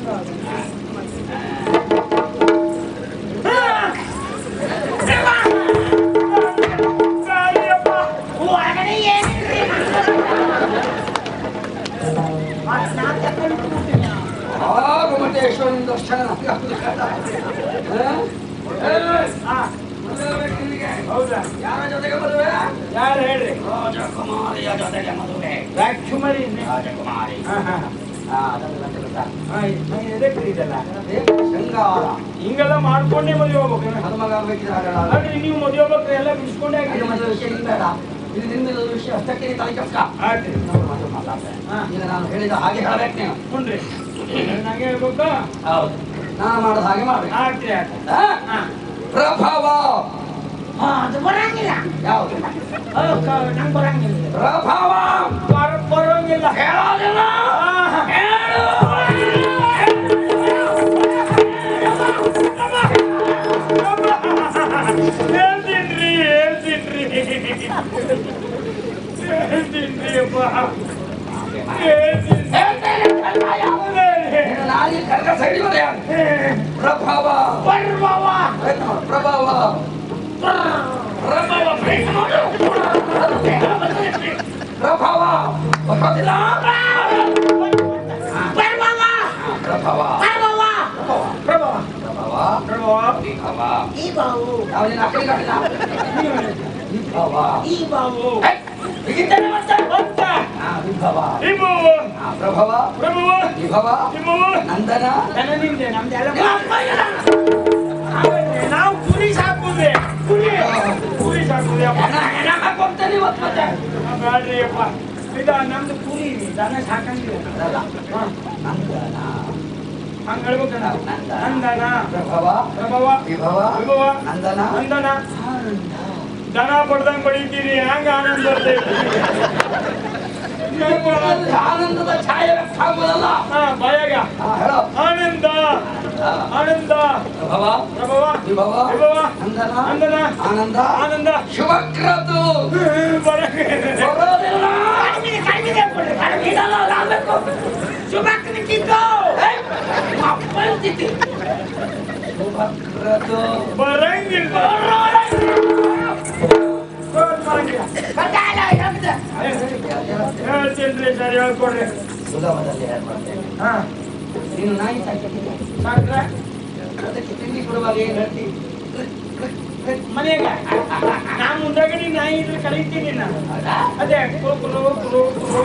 Speaker 5: ಹೊರಗಡೆ ಏನಿಲ್ರಿ ಮತ್ತ್ ನಾ ತಕೊಂಡು ಕೂತೀನಿ.
Speaker 2: ಆಗ ಮತ್ತೆ ಯಶವಂತ ದರ್ಶನ ನನಗೆ ಆಗುದು ಬೇಡ. ಹಾ? ಏಯ್!
Speaker 6: ಹಾ
Speaker 2: ಮದುವೆ ಬೇಕು ನಿನಗೆ?
Speaker 6: ಹೌದಾ
Speaker 2: ಯಾರ ಜೊತೆಗೆ ಮದುವೆ
Speaker 6: ಯಾರು ಹೇಳ್ರಿ
Speaker 2: ರಾಜಕುಮಾರಿಯ ಜೊತೆಗೆ ಮದುವೆ
Speaker 6: ರಾಜಕುಮಾರಿ
Speaker 2: ರಾಜಕುಮಾರಿ
Speaker 6: ಹಾ ಹಾ
Speaker 2: ಹಾ, ಅದನ್ನು ನನಗೆ ಗೊತ್ತಾ?
Speaker 6: ಹಾ ನಾನು ಎದಕ್ಕೆ ಇದಲ್ಲ
Speaker 2: ಅದೇ ಶೃಂಗಾರ
Speaker 6: ಹಿಂಗೆಲ್ಲ ಮಾಡ್ಕೊಂಡೇ ಮದುವೆ ಹೋಗ್ಬೇಕು
Speaker 2: ಮದುಮಗ ಆಗ್ಬೇಕಿದ್ರೆ ಹಾಗಲ್ಲ.
Speaker 6: ಆದ್ರೆ ನೀವು ಮದುವೆ ಹೋಗ್ಬೇಕು ಎಲ್ಲ ಬಿಡಿಸ್ಕೊಂಡೇ
Speaker 2: ಇದು
Speaker 6: ಆಗಿದೆ
Speaker 2: ಮದುವೆ ವಿಷಯ ಇಲ್ಲಿ ಬೇಡ ಇದು ನಿನ್ನ ವಿಷಯ ಅಷ್ಟಕ್ಕೆ ನೀನು ತಲೆ ಕೆಡ್ಸ್ಕ.
Speaker 6: ಆಯ್ತು
Speaker 2: ನಾವು ಮಾತು ಮಾತಾಡ್ತೇನೆ.
Speaker 6: ಹಾ.
Speaker 2: ಈಗ ನಾನು ಹೇಳಿದ ಹಾಗೆ ಹೇಳ್ಬೇಕು ನೀನು
Speaker 6: ಹುನ್ರಿ ನಂಗೆ ಹೇಳ್ಬೇಕಾ
Speaker 2: ಹೌದು ನಾನು ಮಾಡೋದು ಹಾಗೆ ಮಾಡ್ಬೇಕು
Speaker 6: ಆಯ್ತು ಆಯ್ತು
Speaker 2: ಹಾ?
Speaker 6: ಹಾ
Speaker 2: ಪ್ರಭಾವ
Speaker 5: ಹಾ, ಅದು ಬರಂಗಿಲ್ಲ
Speaker 2: ಯಾವುದು
Speaker 5: ನಂಗೆ ಬರಂಗಿಲ್ಲ
Speaker 2: ಪ್ರಭಾವ
Speaker 6: ಬರ- ಬರೋಂಗಿಲ್ಲ
Speaker 2: ಹೇಳೋದಿಲ್ಲ
Speaker 6: ಆ,
Speaker 2: ಹೇಳು.
Speaker 6: ಹೇಳ್ತೀನ್ರಿ ಹೇಳ್ತೀನ್ರಿ ಹೇಳ್ತೀನ್ರಿ ಅಪ್ಪ ಹೇಳ್ತೀನಿ
Speaker 2: ನೀನು ನಾಲಿಗೆ ಕರ್ಕ ಸೈಡಿ ಬರೆಯ. ಪ್ರಭಾವ
Speaker 6: ಬರ್ಬವ
Speaker 2: ಪ್ರಯತ್ನ ಮಾಡು. ಪ್ರಭಾವ ಪ್ರಭಾವ ಪ್ರಯತ್ನ ಮಾಡು. ಪ್ರಭಾವ ಬರೋದಿಲ್ಲ
Speaker 5: ಬರ್ಬವ
Speaker 2: ಪ್ರಭಾವ
Speaker 5: ಬರ್ಬವ
Speaker 6: ಪ್ರಭವ
Speaker 2: ಪ್ರಭಾವ
Speaker 6: ಪ್ರಭವ
Speaker 2: ವಿಭವ
Speaker 5: ಈ ಬಾವು
Speaker 2: ಯಾವ ನೀನು ಅಕ್ಕಡಿ ಕಾಣಿಲ್ಲ ವಿಭವ
Speaker 5: ಈ ಬಾವು
Speaker 2: ಹೇ, ಹೀಗಿದ್ದೇನೆ ಮತ್ತೆ
Speaker 6: ಅಂತ
Speaker 2: ಹಾ, ವಿಭವ
Speaker 6: ಇಬ್ಬವ
Speaker 2: ಹಾ, ಪ್ರಭವ
Speaker 6: ಪ್ರಭವ
Speaker 2: ವಿಭವ
Speaker 6: ಇಬ್ಬವ
Speaker 2: ನಂದನ
Speaker 6: ದನ ನಿಮ್ದೆ ನಮ್ದೆಲ್ಲ
Speaker 2: ನಿಮ್ಮ ಅಪ್ಪ ಇಲ್ಲ.
Speaker 6: ಹಾಗಾದ್ರೆ ನಾವು ಕುರಿ ಸಾಕುದೆ ಕುರಿ ಕುರಿ ಸಾಕುದೆ ಅಪ್ಪ
Speaker 2: ಹೆಣ ಹೆಣ ಹಾಕೊಂತೇನೆ ಇವತ್ತು ಮತ್ತೆ
Speaker 6: ಬ್ಯಾಡ್ರಿ ಅಪ್ಪ ಇದ ನಮ್ದು ಕುರಿ ದನ ಸಾಕಂಗಿಲ್ಲ
Speaker 2: ಅದಲ್ಲ.
Speaker 6: ಹಾ,
Speaker 2: ನಂದನ
Speaker 6: ಹಂಗ್ ಹೇಳ್ಬೇಕಣ್ಣ ನಂದನ
Speaker 2: ಪ್ರಭವ
Speaker 6: ಪ್ರಭವ
Speaker 2: ವಿಭವ
Speaker 6: ವಿಭವ
Speaker 2: ನಂದನ
Speaker 6: ನಂದನ ದನ ಪಡ್ದಂಗ್ ಬಡಿತೀರಿ ಹಂಗ ಆನಂದ ಬರ್ತೈತಿ
Speaker 2: ಜೀವನದಲ್ಲಿ ಆನಂದದ ಛಾಯೆ ವ್ಯಕ್ತ ಆಗುವುದಲ್ಲ
Speaker 6: ಹಾ ಬಾಯಾಗ
Speaker 2: ಹಾ, ಹೇಳು
Speaker 6: ಆನಂದ
Speaker 2: ಹಾ.
Speaker 6: ಆನಂದ
Speaker 2: ಪ್ರಭವ
Speaker 6: ಪ್ರಭವ
Speaker 2: ವಿಭವ
Speaker 6: ವಿಭವ
Speaker 2: ನಂದನ
Speaker 6: ನಂದನ
Speaker 2: ಆನಂದ
Speaker 6: ಆನಂದ
Speaker 2: ಶುಭಕ್ರತು
Speaker 6: ಬರಂಗಿಲ್ಲ.
Speaker 2: ಬರೋದಿಲ್ಲ
Speaker 5: ಕಡಿಮೆ ಕಡಿಮೆ ಕೊಡ್ರಿ ಕಡಿಮೆ
Speaker 2: ಇದಲ್ಲ ಅದಾಗಬೇಕು.
Speaker 5: ಶುಭಕ್ರಿತಿದ್ದು
Speaker 2: ಏಯ್, ನಿಮ್ಮ ಅಪ್ಪ ಅಂತಿದ್ದಿ. ಶುಭಕ್ರತು
Speaker 6: ಬರಂಗಿಲ್ಲ ಬರಂಗಿಲ್ಲ.
Speaker 5: ಗೊತ್ತಾಯ್ಲ ಹೇಳ್ದೆ
Speaker 6: ಹೇಳ್ತೀನ್ರಿ ಸರಿ ಹೇಳ್ಕೊಡ್ರಿ
Speaker 2: ಸುಲಭದಲ್ಲಿ ಹೇಳ್ಬರ್ತೇನೆ
Speaker 6: ಹಾ
Speaker 2: ನೀನು ನಾಯಿ ಸಾಕಿದ್ದೀಯ
Speaker 6: ಸಾಕ್ರ
Speaker 2: ಅದಕ್ಕೆ ತಿಂಡಿ ಕೊಡುವಾಗ ಏನು ಹೇಳ್ತಿ
Speaker 6: ಮನೆಯಾಗ ನಾ ಮುಂದಾಗಡಿ ನಾಯಿ ಇದ್ರೆ ಕರೀತೀನಿ ನಾನು
Speaker 2: ಹೌದಾ?
Speaker 6: ಅದೇ ಕುರು ಕುರು ಕುರು ಕುರು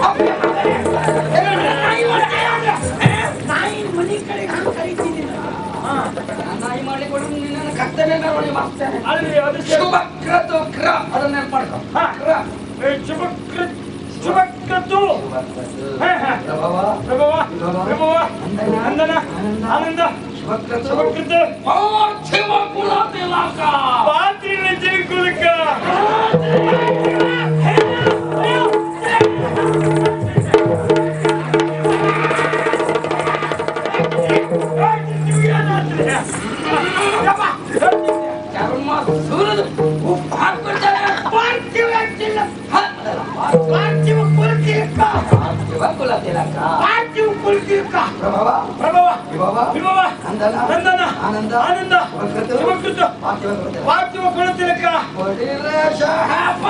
Speaker 2: ನಾಯಿ ಮಾಡ್ತೀಯ?
Speaker 5: ನಾಯಿ ಮನೆ ಕಡೆ ನಾನು ಕರಿತೀನಿ ನಾನು.
Speaker 6: ಹಾ
Speaker 2: ನಾನು ನಾಯಿ ಮಾಡ್ಲಿಕ್ಕೆ ನಿನ್ನ ಕರ್ತವ್ಯ ನೋಡಿ ಮಾಡ್ತೇನೆ
Speaker 6: ಅಲ್ರಿ ಅದು ಶುಭ
Speaker 2: ಶುಭಕ್ರತು ಕ್ರ ಅದನ್ನ ನೆನ್ಪು ಮಾಡ್ಕೊ
Speaker 6: ಹಾ.
Speaker 2: ಕ್ರ
Speaker 6: ಶುಭಕೃ ಶುಭಕೃತು ಹಾ ಹಾ
Speaker 2: ಪ್ರಭವ
Speaker 6: ಪ್ರಭವ ಪ್ರಭವ ನಂದನ ಆನಂದ
Speaker 2: ಶುಭಕ್ರತು
Speaker 6: ಶುಭಕೃತ
Speaker 2: ಪಾರ್ಥಿವ ಕುಲ ತಿಲಕ
Speaker 6: ಪಾತ್ರಿನ ಚಿರುಕುಲಕ
Speaker 2: ಬಕುಲ ತಿಲಕ
Speaker 4: ಪಾರ್ಥಿವ ಕುಲತಿಲಕ
Speaker 2: ಪ್ರಭವ
Speaker 4: ಪ್ರಭವ
Speaker 2: ವಿಭವ
Speaker 4: ವಿಭವ
Speaker 2: ನಂದನ
Speaker 4: ನಂದನ
Speaker 2: ಆನಂದ
Speaker 4: ಆನಂದ
Speaker 2: ಶಿವಕೃತ
Speaker 4: ಶಿವಕೃತ
Speaker 2: ಪಾರ್ಥಿವ ಕೃತ
Speaker 4: ಪಾರ್ಥಿವ ಕುಲತಿಲಕ
Speaker 2: ಒಡಿಲೇಶ ಹಪ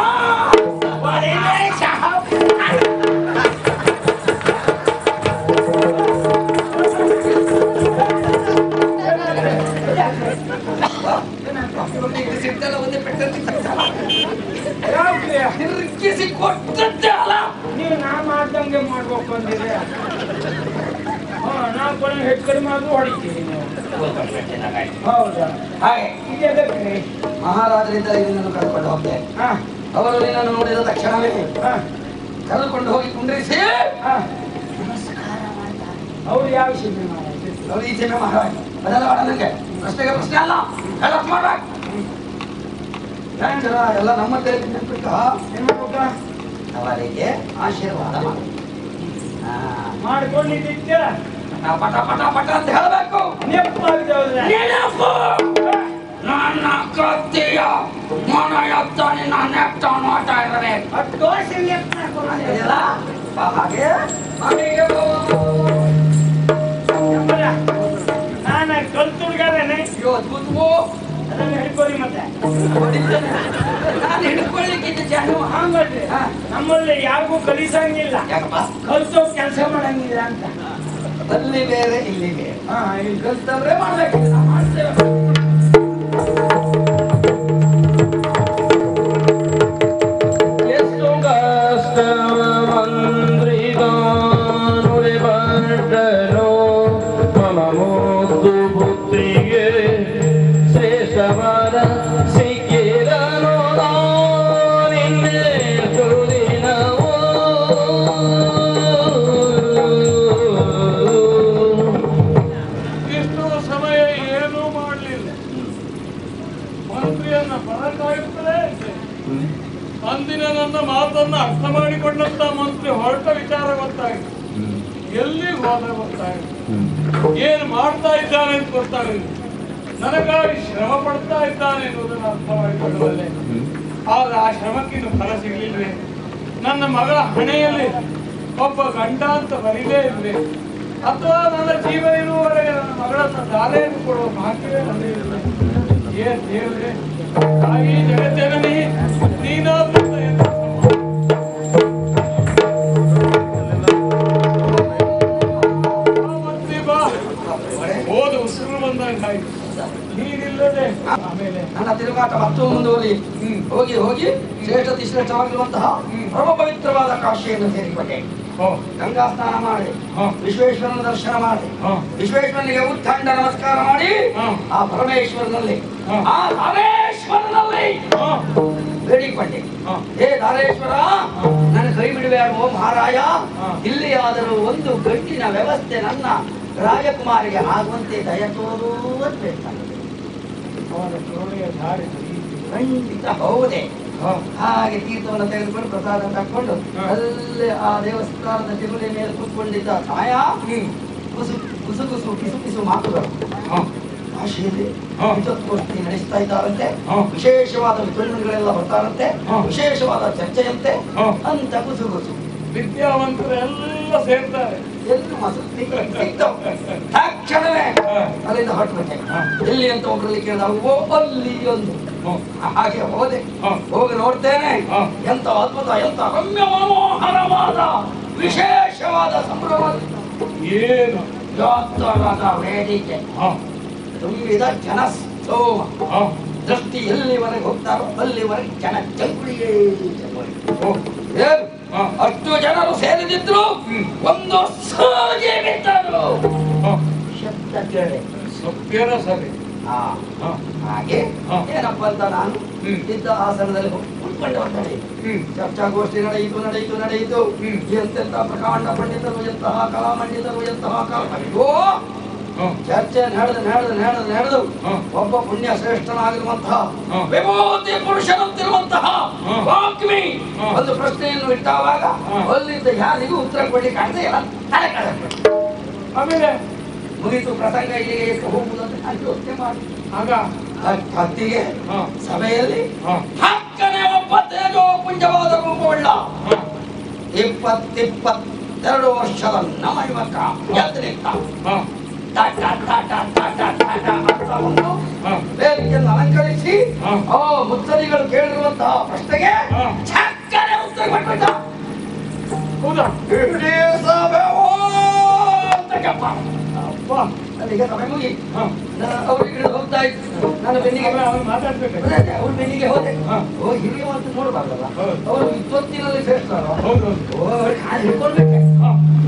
Speaker 2: ಸಿಟ್ಟಲ್ಲ ಒಂದೇ ಪೆಟ್ಟಲ್ಲಿ
Speaker 4: ಯಾವ್ದ್ರಿ?
Speaker 2: ತಿರುಗಿಸಿ ಕೊಟ್ಟದ್ದೇ ಅಲ್ಲ
Speaker 4: ನೀವು ನಾ ಮಾಡ್ದಂಗೆ ಮಾಡ್ಬೇಕು ಅಂದಿರಿ ಹಾ ನಾ ಕೊನೆ ಹೆಚ್ಚು ಕಡಿಮೆ ಆದ್ರೂ ಹೊಡಿತೀರಿ ನೀವು ಹೌದಾ
Speaker 2: ಹಾಗೆ
Speaker 4: ಇದು ಎದಕ್ರಿ
Speaker 2: ಮಹಾರಾಜರಿಂದ ಇದನ್ನು ಕರ್ಕೊಂಡು ಹೋಗ್ತೆ
Speaker 4: ಹಾ
Speaker 2: ಅವರು ನಿನ್ನನ್ನು ನೋಡಿದ ತಕ್ಷಣವೇ
Speaker 4: ಹಾ
Speaker 2: ಕರೆದುಕೊಂಡು ಹೋಗಿ ಕುಂಡ್ರಿಸಿ
Speaker 4: ಹಾ ಅವ್ರು ಯಾವ ವಿಷಯ
Speaker 2: ನೋಡಿ ಈ ಜನ ಮಹಾರಾಜ ಅದೆಲ್ಲ ಬೇಡ ನನಗೆ ಪ್ರಶ್ನೆಗೆ ಪ್ರಶ್ನೆ ಅಲ್ಲ ಹೇಳಕ್ ಮಾಡ್ಬೇಕು ಜನ ಎಲ್ಲ ನಮ್ಮ ಕೈಲಿ ನೆನ್ಪಿಟ್ಟು
Speaker 4: ಏನ್ ಮಾಡ್ಬೇಕ
Speaker 2: ಅವರಿಗೆ ಆಶೀರ್ವಾದ ಮಾಡು ಹಾ,
Speaker 4: ಮಾಡ್ಕೊಂಡಿದ್ದ
Speaker 2: ಪಟ ಪಟ ಪಟ ಪಟ ಅಂತ ಹೇಳಬೇಕು
Speaker 4: ನೆಪ್ಪಾಗಿದ್ದವ್ರೆ
Speaker 2: ನೆನಪು ನನ್ನ ಕತ್ತಿಯ ಮನ ಎತ್ತ ನಿನ್ನ ನೆಟ್ಟ ನೋಟ ಇರಬೇಕು
Speaker 4: ಹತ್ತು ವರ್ಷ ಲೆಕ್ಕ ಹಾಕೊಂಡ್ರೆ.
Speaker 2: ಇದೆಯಲ್ಲ? ಹಾಗೆ ಹಾಗೆ
Speaker 4: ನಾನು ಕಲ್ತು ಹುಡುಗಾರೇನೆ
Speaker 2: ಅಯ್ಯೋ ಅದ್ಭುತವೋ
Speaker 4: ಅದನ್ನ ಹಿಡ್ಕೊಳ್ಳಿ ಮತ್ತೆ
Speaker 2: ಹೊಡಿತೇನೆ. ನಾನು ಹಿಡ್ಕೊಳ್ಳಿಕ್ಕಿದ್ದ ಜಾನು
Speaker 4: ಹಂಗಲ್ರಿ
Speaker 2: ಹಾ.
Speaker 4: ನಮ್ಮಲ್ಲಿ ಯಾರಿಗೂ ಕಲಿಸಂಗಿಲ್ಲ
Speaker 2: ಯಾಕಪ್ಪ
Speaker 4: ಕಲ್ಸೋ ಕೆಲಸ ಮಾಡಂಗಿಲ್ಲ ಅಂತ
Speaker 2: ಅಲ್ಲಿ ಬೇರೆ ಇಲ್ಲಿ ಬೇರೆ
Speaker 4: ಹಾ ಇಲ್ಲಿ
Speaker 2: ಕಲ್ತವ್ರೆ ಮಾಡ್ಬೇಕು ನಾವು ಮಾಡ್ತೇವೆ
Speaker 7: ಎಷ್ಟು ಕಷ್ಟವ ಮಂದ್ರಿದಾನುರೆ ಬಂಡನು ಮಮ ಮುದ್ದು ಪುತ್ರಿಗೆ ಶ್ರೇಷ್ಠವಾದ ಸಿಕ್ಕಿರನು ನಿನ್ನೆ ಸುದಿನವೋ
Speaker 3: ಇಷ್ಟು ಸಮಯ ಏನೂ ಮಾಡಲಿಲ್ಲ ಮಂತ್ರಿಯನ್ನ ಬರಕಾಯುತ್ತಲೇ ಇದ್ದೆ ಅಂದಿನ ನನ್ನ ಮಾತನ್ನ ಅರ್ಥ ಮಾಡಿಕೊಂಡಂತ ಮಂತ್ರಿ ಹೊರಟ ವಿಚಾರ ಗೊತ್ತಾಯಿತು ಎಲ್ಲಿಗೆ ಹೋದ ಗೊತ್ತಾಯಿತು ಏನು ಮಾಡ್ತಾ ಇದ್ದಾನೆ ಅಂತ ಗೊತ್ತಾಗಲಿಲ್ಲ ನನಗಾಗಿ ಶ್ರಮ ಪಡ್ತಾ ಇದ್ದಾನೆ ಎನ್ನುವುದನ್ನು ಅರ್ಥ ಮಾಡಿಕೊಳ್ಳಬಲ್ಲೆ ಆದ್ರೆ ಆ ಶ್ರಮಕ್ಕಿನ್ನು ಫಲ ಸಿಗಲಿಲ್ವೇ ನನ್ನ ಮಗಳ ಹಣೆಯಲ್ಲಿ ಒಬ್ಬ ಗಂಡ ಅಂತ ಬರೀಲೇ ಇಲ್ವೇ ಅಥವಾ ನನ್ನ ಜೀವ ಇರುವವರೆಗೆ ನನ್ನ ಮಗಳನ್ನ ದಾರೆಯನ್ನು ಕೊಡುವ ಭಾಗ್ಯವೇ ನನಗಿಲ್ಲ ಏನ್ ದೇವ್ರೆ ತಾಯಿ ಜಗಜ್ಜನನಿ ನೀನಾದ್ರೂ ದಯೆಯನ್ನು ಬಾ ಮತ್ತೆ ಬಾ ಹೋದ ಉಸಿರು ಬಂದಂಗೆ ಆಯ್ತು ನೀನಿಲ್ಲದೆ ಆಮೇಲೆ
Speaker 2: ನನ್ನ ತಿರುಗಾಟ ಮತ್ತು ಮುಂದುವರಿ ಹೋಗಿ ಹೋಗಿ ಶ್ರೇಷ್ಠ ಶ್ರೇಷ್ಠವಾಗಿರುವಂತಹ ಪರಮ ಪವಿತ್ರವಾದ ಕಾಶಿಯನ್ನು ಸೇರಿಕೊಂಡೆ
Speaker 3: ಹೋ
Speaker 2: ಗಂಗಾ ಸ್ನಾನ ಮಾಡಿ
Speaker 3: ಹಾ.
Speaker 2: ವಿಶ್ವೇಶ್ವರನ ದರ್ಶನ ಮಾಡಿ
Speaker 3: ಹಾ.
Speaker 2: ವಿಶ್ವೇಶ್ವರನಿಗೆ ಉತ್ಥಾಂಡ ನಮಸ್ಕಾರ ಮಾಡಿ
Speaker 3: ಹಾ.
Speaker 2: ಆ ಪರಮೇಶ್ವರನಲ್ಲಿ
Speaker 3: ಹಾ.
Speaker 2: ಆ ಧಾರೇಶ್ವರನಲ್ಲಿ
Speaker 3: ಹಾ
Speaker 2: ಬೇಡಿಕೊಂಡೆ
Speaker 3: ಹಾ.
Speaker 2: ಹೇ ಧಾರೇಶ್ವರ ನನ್ನ ಕೈ ಬಿಡಬೇಡ ಮಹಾರಾಯ
Speaker 3: ಹಾ.
Speaker 2: ಇಲ್ಲಿ ಆದರೂ ಒಂದು ಗಂಟಿನ ವ್ಯವಸ್ಥೆ ನನ್ನ ರಾಜಕುಮಾರಿಗೆ ಆಗುವಂತೆ ದಯ ತೋರು ಅಂತ ಹೇಳ್ತಾನೆ.
Speaker 3: ಅವನ ಕರುಣೆಯ ದಾರಿ
Speaker 2: ಖಂಡಿತ ಹೌದೇ
Speaker 3: ಹಾ
Speaker 2: ಹಾಗೆ ತೀರ್ಥವನ್ನು ತೆಗೆದುಕೊಂಡು ಪ್ರಸಾದ ತಕೊಂಡು
Speaker 3: ಹಾ.
Speaker 2: ಅಲ್ಲಿ ಆ ದೇವಸ್ಥಾನದ ತಿರುಮಲೆ ಮೇಲೆ ಕೂತ್ಕೊಂಡಿದ್ದ ತಾಯ
Speaker 3: ಹ್ಮ್
Speaker 2: ಕುಸು ಕುಸು ಕುಸು ಪಿಸು ಪಿಸು ಮಾತುಗಳು
Speaker 3: ಹಾ
Speaker 2: ಭಾಷೆಯಲ್ಲಿ
Speaker 3: ಹಾ.
Speaker 2: ವಿದ್ವತ್ಗೋಷ್ಠಿ ನಡೆಸ್ತಾ ಇದ್ದಾರಂತೆ
Speaker 3: ಹಾ.
Speaker 2: ವಿಶೇಷವಾದ ವಿತರಣೆಗಳೆಲ್ಲ ಬರ್ತಾರಂತೆ
Speaker 3: ಹಾ.
Speaker 2: ವಿಶೇಷವಾದ ಚರ್ಚೆಯಂತೆ
Speaker 3: ಹಾ.
Speaker 2: ಅಂತ ಕುಸು ಕುಸು
Speaker 3: ವಿದ್ಯಾವಂತರು ಎಲ್ಲ ಸೇರ್ತಾರೆ
Speaker 2: ಎಂದು ಮಸು ಸಿಕ್ತವು ತಕ್ಷಣವೇ
Speaker 3: ಹಾ.
Speaker 2: ಅಲ್ಲಿಂದ ಹೊರಟುಬಿಟ್ಟೆ
Speaker 3: ಹಾ.
Speaker 2: ಎಲ್ಲಿ ಅಂತ ಒಬ್ಬರಲ್ಲಿ ಕೇಳಿದಾಗ ಓ ಅಲ್ಲಿ ಒಂದು
Speaker 3: ಹ್ಮ್.
Speaker 2: ಹಾಗೆ ಹೋದೆ
Speaker 3: ಹಾ.
Speaker 2: ಹೋಗಿ ನೋಡ್ತೇನೆ
Speaker 3: ಹಾ.
Speaker 2: ಎಂತ ಅದ್ಭುತ ಎಂತ ರಮ್ಯ ಮನೋಹರವಾದ ವಿಶೇಷವಾದ ಸಂಭ್ರಮ
Speaker 3: ಏನು
Speaker 2: ಎತ್ತರದ ವೇದಿಕೆ
Speaker 3: ಹಾ
Speaker 2: ತುಂಬಿದ ಜನ ಸೋಮ
Speaker 3: ಹಾ
Speaker 2: ದೃಷ್ಟಿ ಎಲ್ಲಿವರೆಗೆ ಹೋಗ್ತಾರೋ ಅಲ್ಲಿವರೆಗೆ ಜನ ಚಂಗುಳಿಯೇ ಚಂಗುಳಿ
Speaker 3: ಓ
Speaker 2: ಏನು?
Speaker 3: ಹಾ.
Speaker 2: ಅಷ್ಟು ಜನರು ಸೇರಿದಿದ್ರು
Speaker 3: ಹ್ಮ್.
Speaker 2: ಒಂದು ಸಾಗೆ ಬಿದ್ದರು
Speaker 3: ಹಾ
Speaker 2: ಶಬ್ದ ಕೇಳಿ
Speaker 3: ಸತ್ಯನ ಸರಿ
Speaker 2: ಹಾ
Speaker 3: ಹಾ
Speaker 2: ಹಾಗೆ
Speaker 3: ಹಾ.
Speaker 2: ಏನಪ್ಪ ಅಂತ ನಾನು
Speaker 3: ಹ್ಮ್.
Speaker 2: ಇದ್ದ ಆಸನದಲ್ಲಿ ಹೋಗಿ ಕುತ್ಕೊಂಡೆ ಒಂದೆಡೆ
Speaker 3: ಹ್ಮ್
Speaker 2: ಚರ್ಚಾಗೋಷ್ಠಿ ನಡೆಯಿತು ನಡೆಯಿತು ನಡೆಯಿತು
Speaker 3: ಹ್ಮ್.
Speaker 2: ಎಂತೆಂತ ಪ್ರಕಾಂಡ ಪಂಡಿತರು ಎಂತಹ ಕಲಾಮಂಡಿತರು ಎಂತಹ ಕಲಾ ಅಯ್ಯೋ
Speaker 3: ಹಾ
Speaker 2: ಚರ್ಚೆ ನಡೆದು ನಡೆದು ನಡೆದು ನಡೆದು
Speaker 3: ಹಾ.
Speaker 2: ಒಬ್ಬ ಪುಣ್ಯ ಶ್ರೇಷ್ಠನಾಗಿರುವಂತಹ
Speaker 3: ಹಾ.
Speaker 2: ವಿಭೂತಿ ಪುರುಷನಂತಿರುವಂತಹ
Speaker 3: ಹಾ.
Speaker 2: ವಾಗ್ಮಿ
Speaker 3: ಹಾ.
Speaker 2: ಒಂದು ಪ್ರಶ್ನೆಯನ್ನು ಇಟ್ಟಾಗ
Speaker 3: ಹಾ.
Speaker 2: ಅಲ್ಲಿದ್ದ ಯಾರಿಗೂ ಉತ್ತರ ಕೊಡ್ಲಿಕ್ಕೆ ಆಗದೆ ಇಲ್ಲ ತಲೆ ಕೆಳಗೆ
Speaker 3: ಆಮೇಲೆ
Speaker 2: ಮುಗಿತು ಪ್ರಸಂಗ ಇಲ್ಲಿಗೆ ಎಷ್ಟು ಹೋಗುವುದಂತ ನಾನು ಯೋಚನೆ ಮಾಡಿ
Speaker 3: ಆಗ
Speaker 2: ಹತ್- ಹತ್ತಿಗೆ
Speaker 3: ಹಾ
Speaker 2: ಸಭೆಯಲ್ಲಿ
Speaker 3: ಹಾ
Speaker 2: ಹಕ್ಕನೆ ಒಬ್ಬ ತೇಜೋ ಪುಂಜವಾದ ರೂಪವುಳ್ಳ
Speaker 3: ಹಾ
Speaker 2: ಇಪ್ಪತ್ತಿಪ್ಪತ್ ಎರಡು ವರ್ಷದ ನಮ್ಮ ಯುವಕ ಎದ್ದು ನಿಂತ
Speaker 3: ಹಾ
Speaker 2: ಟಾಟ ಟಾಟ ಟಾಟ ಟಾಟ ಅಂತ ಒಂದು
Speaker 3: ಹಾ
Speaker 2: ವೇದಿಕೆಯನ್ನು ಅಲಂಕರಿಸಿ
Speaker 3: ಹಾ.
Speaker 2: ಆ ಮುತ್ತಲಿಗಳು ಕೇಳಿರುವಂತಹ ಪ್ರಶ್ನೆಗೆ
Speaker 3: ಹಾ.
Speaker 2: ಚಕ್ಕನೆ ಉತ್ತರ ಕೊಟ್ಬಿಟ್ಟ
Speaker 3: ಹೌದಾ
Speaker 2: ಇಡೀ ಸಭೆ ಓ ಅಂತ ಗಪ್ಪ.
Speaker 3: ಅಪ್ಪ
Speaker 2: ಅಲ್ಲಿಗೆ ಸಭೆ ಮುಗಿ
Speaker 3: ಹಾ
Speaker 2: ಅವ್ರಿಗೆ ಹಿಡಿದು ಹೋಗ್ತಾ ಇತ್ತು ನನ್ನ ಬೆನ್ನಿಗೆ
Speaker 3: ಅವನು ಅವನು ಮಾತಾಡ್ಬೇಕು
Speaker 2: ಅವ್ರ ಬೆನ್ನಿಗೆ ಹೋದೆ
Speaker 3: ಹಾ.
Speaker 2: ಓ ಹಿರಿಯ ಅಂತ ನೋಡಬಾರ್ದಲ್ಲ
Speaker 3: ಹೌದು.
Speaker 2: ಅವರು ವಿದ್ವತ್ತಿನಲ್ಲಿ ಸೇರ್ತಾರ
Speaker 3: ಹೌದು
Speaker 2: ಓ ಅವ್ರಿಗೆ ಕಾಲು ಹಿಡ್ಕೊಳ್ಬೇಕೆ
Speaker 3: ಹಾ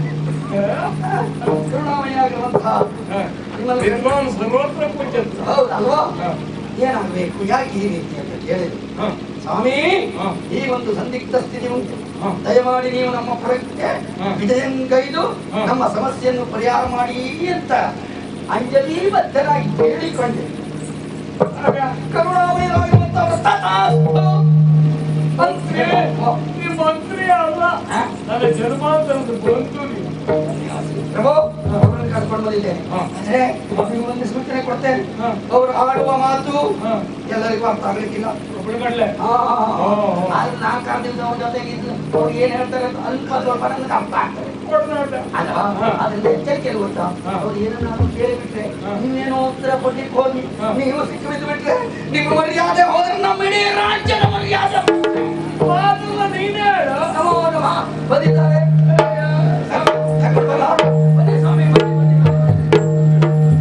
Speaker 2: ಕರುಣಾಮಯಾಗಿರುವಂತಹ
Speaker 3: ಹಾ.
Speaker 2: ನಿಮ್ಮಲ್ಲಿ
Speaker 3: ವಿದ್ವಾನ್ ಸರ್ವತ್ರ ಪೂಜ್ಯಂತ
Speaker 2: ಹೌದಲ್ವಾ
Speaker 3: ಹಾ.
Speaker 2: ಏನಾಗಬೇಕು ಯಾಕೆ ಈ ರೀತಿ ಅಂತ ಕೇಳಿದ್ರು
Speaker 3: ಹಾ
Speaker 2: ಸ್ವಾಮಿ
Speaker 3: ಹಾ.
Speaker 2: ಈ ಒಂದು ಸಂದಿಗ್ಧ ಸ್ಥಿತಿ ಉಂಟು
Speaker 3: ಹಾ.
Speaker 2: ದಯಮಾಡಿ ನೀವು ನಮ್ಮ ಪುರಕ್ಕೆ
Speaker 3: ಹಾ.
Speaker 2: ವಿಜಯಂಗೈದು
Speaker 3: ಹಾ.
Speaker 2: ನಮ್ಮ ಸಮಸ್ಯೆಯನ್ನು ಪರಿಹಾರ ಮಾಡಿ ಅಂತ ಅಂಜಲಿ ಬದ್ಧರಾಗಿ ಕೇಳಿಕೊಂಡೆ ಆಗ ಕರುಣಾಮಯರಾಗಿರುವಂತವರು ತಥಾಸ್ತು
Speaker 3: ಮಂತ್ರಿ ನೀ ಮಂತ್ರಿ ಅಲ್ಲ
Speaker 2: ಹಾ?
Speaker 3: ನನ್ನ ಜನ್ಮಾಂತರದ ಬಂತು ನೀವು
Speaker 2: ಪ್ರಭು ಅವರನ್ನು ಕರ್ಕೊಂಡು ಬಂದಿದ್ದೇನೆ
Speaker 3: ಹಾ.
Speaker 2: ಅಂದ್ರೆ ನಿಮ್ಗೆ ಒಂದು ಸೂಚನೆ ಕೊಡ್ತೇನೆ
Speaker 3: ಹಾ.
Speaker 2: ಅವರು ಆಡುವ ಮಾತು
Speaker 3: ಹಾ.
Speaker 2: ಎಲ್ಲರಿಗೂ ಅರ್ಥ ಆಗ್ಲಿಕ್ಕಿಲ್ಲ
Speaker 3: ಒಬ್ಬಳಗಡ್ಲೆ
Speaker 2: ಆ, ಆ, ಆ.
Speaker 3: ಓ, ಓ.
Speaker 2: ಅಲ್ಲಿ ನಾಲ್ಕಾರು ದಿವಸ ಅವ್ರ ಜೊತೆಗಿದ್ದು ಅವ್ರು ಏನ್ ಹೇಳ್ತಾರೆ ಅಂತ ಅಲ್ಪ ಸ್ವಲ್ಪ ನನಗೆ ಅರ್ಥ ಆಗ್ತದೆ
Speaker 3: ಕೊಡ್ನಾಟ
Speaker 2: ಅಲ್ವಾ
Speaker 3: ಹಾ.
Speaker 2: ಅದರಿಂದ ಎಚ್ಚರಿಕೆ ಗೊತ್ತಾ
Speaker 3: ಹಾ.
Speaker 2: ಅವ್ರು ಏನನ್ನಾದ್ರೂ ಕೇಳಿಬಿಟ್ರೆ
Speaker 3: ಹಾ.
Speaker 2: ನೀವೇನೋ ಉತ್ತರ ಕೊಡ್ಲಿಕ್ಕೆ ಹೋಗಿ
Speaker 3: ಹಾ.
Speaker 2: ನೀವು ಸಿಕ್ಕಿ ಬಿದ್ದು ಬಿಟ್ರೆ ನಿಮ್ಮ ಮರ್ಯಾದೆ ಹೋದ್ರೆ ನಮ್ಮ ಇಡೀ ರಾಜ್ಯದ ಮರ್ಯಾದೆ
Speaker 3: ಅದನ್ನ ನೀನೇ ಹೇಳು
Speaker 2: ನಮೋ ನಮಃ. ಬಂದಿದ್ದಾರೆ ತಗೊಂಡು ಬಲ್ಲ? ಬನ್ನಿ ಸ್ವಾಮಿ, ಬನ್ನಿ, ಬನ್ನಿ, ಬನ್ನಿ.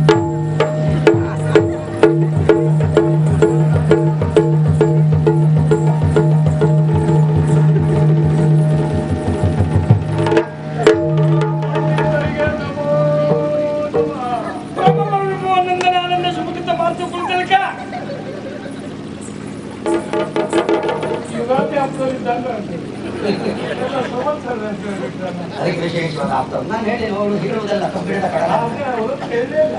Speaker 3: ಮಂತ್ರಿಗಳಿಗೆ ನಮೋ ನಮಃ.
Speaker 6: ಪ್ರಭು ನಂದನ ಆನಂದ ಸುಮುಖಿತ ಮಾತು ಕುಳಿತಲ್ಕ
Speaker 3: ಯುಗಾದಿ ಹಬ್ಬದಲ್ಲಿದ್ದಂಗೆ ಆಗ್ತದೆ. ಎಲ್ಲ ಸಂವತ್ಸರ ಅಂತ ಹೇಳ್ಬಿಟ್ರಲ್ಲ.
Speaker 2: ಅದಕ್ಕೆ ವಿಶೇಷವಾದ ಅರ್ಥ ನಾನು ಹೇಳಿ ಅವಳು ಹೇಳುವುದಲ್ಲ ಕಬ್ಬಿಣದ ಕಡಲ
Speaker 3: ಆದ್ರೆ ಅವರು ಕೇಳಲೇ ಇಲ್ಲ.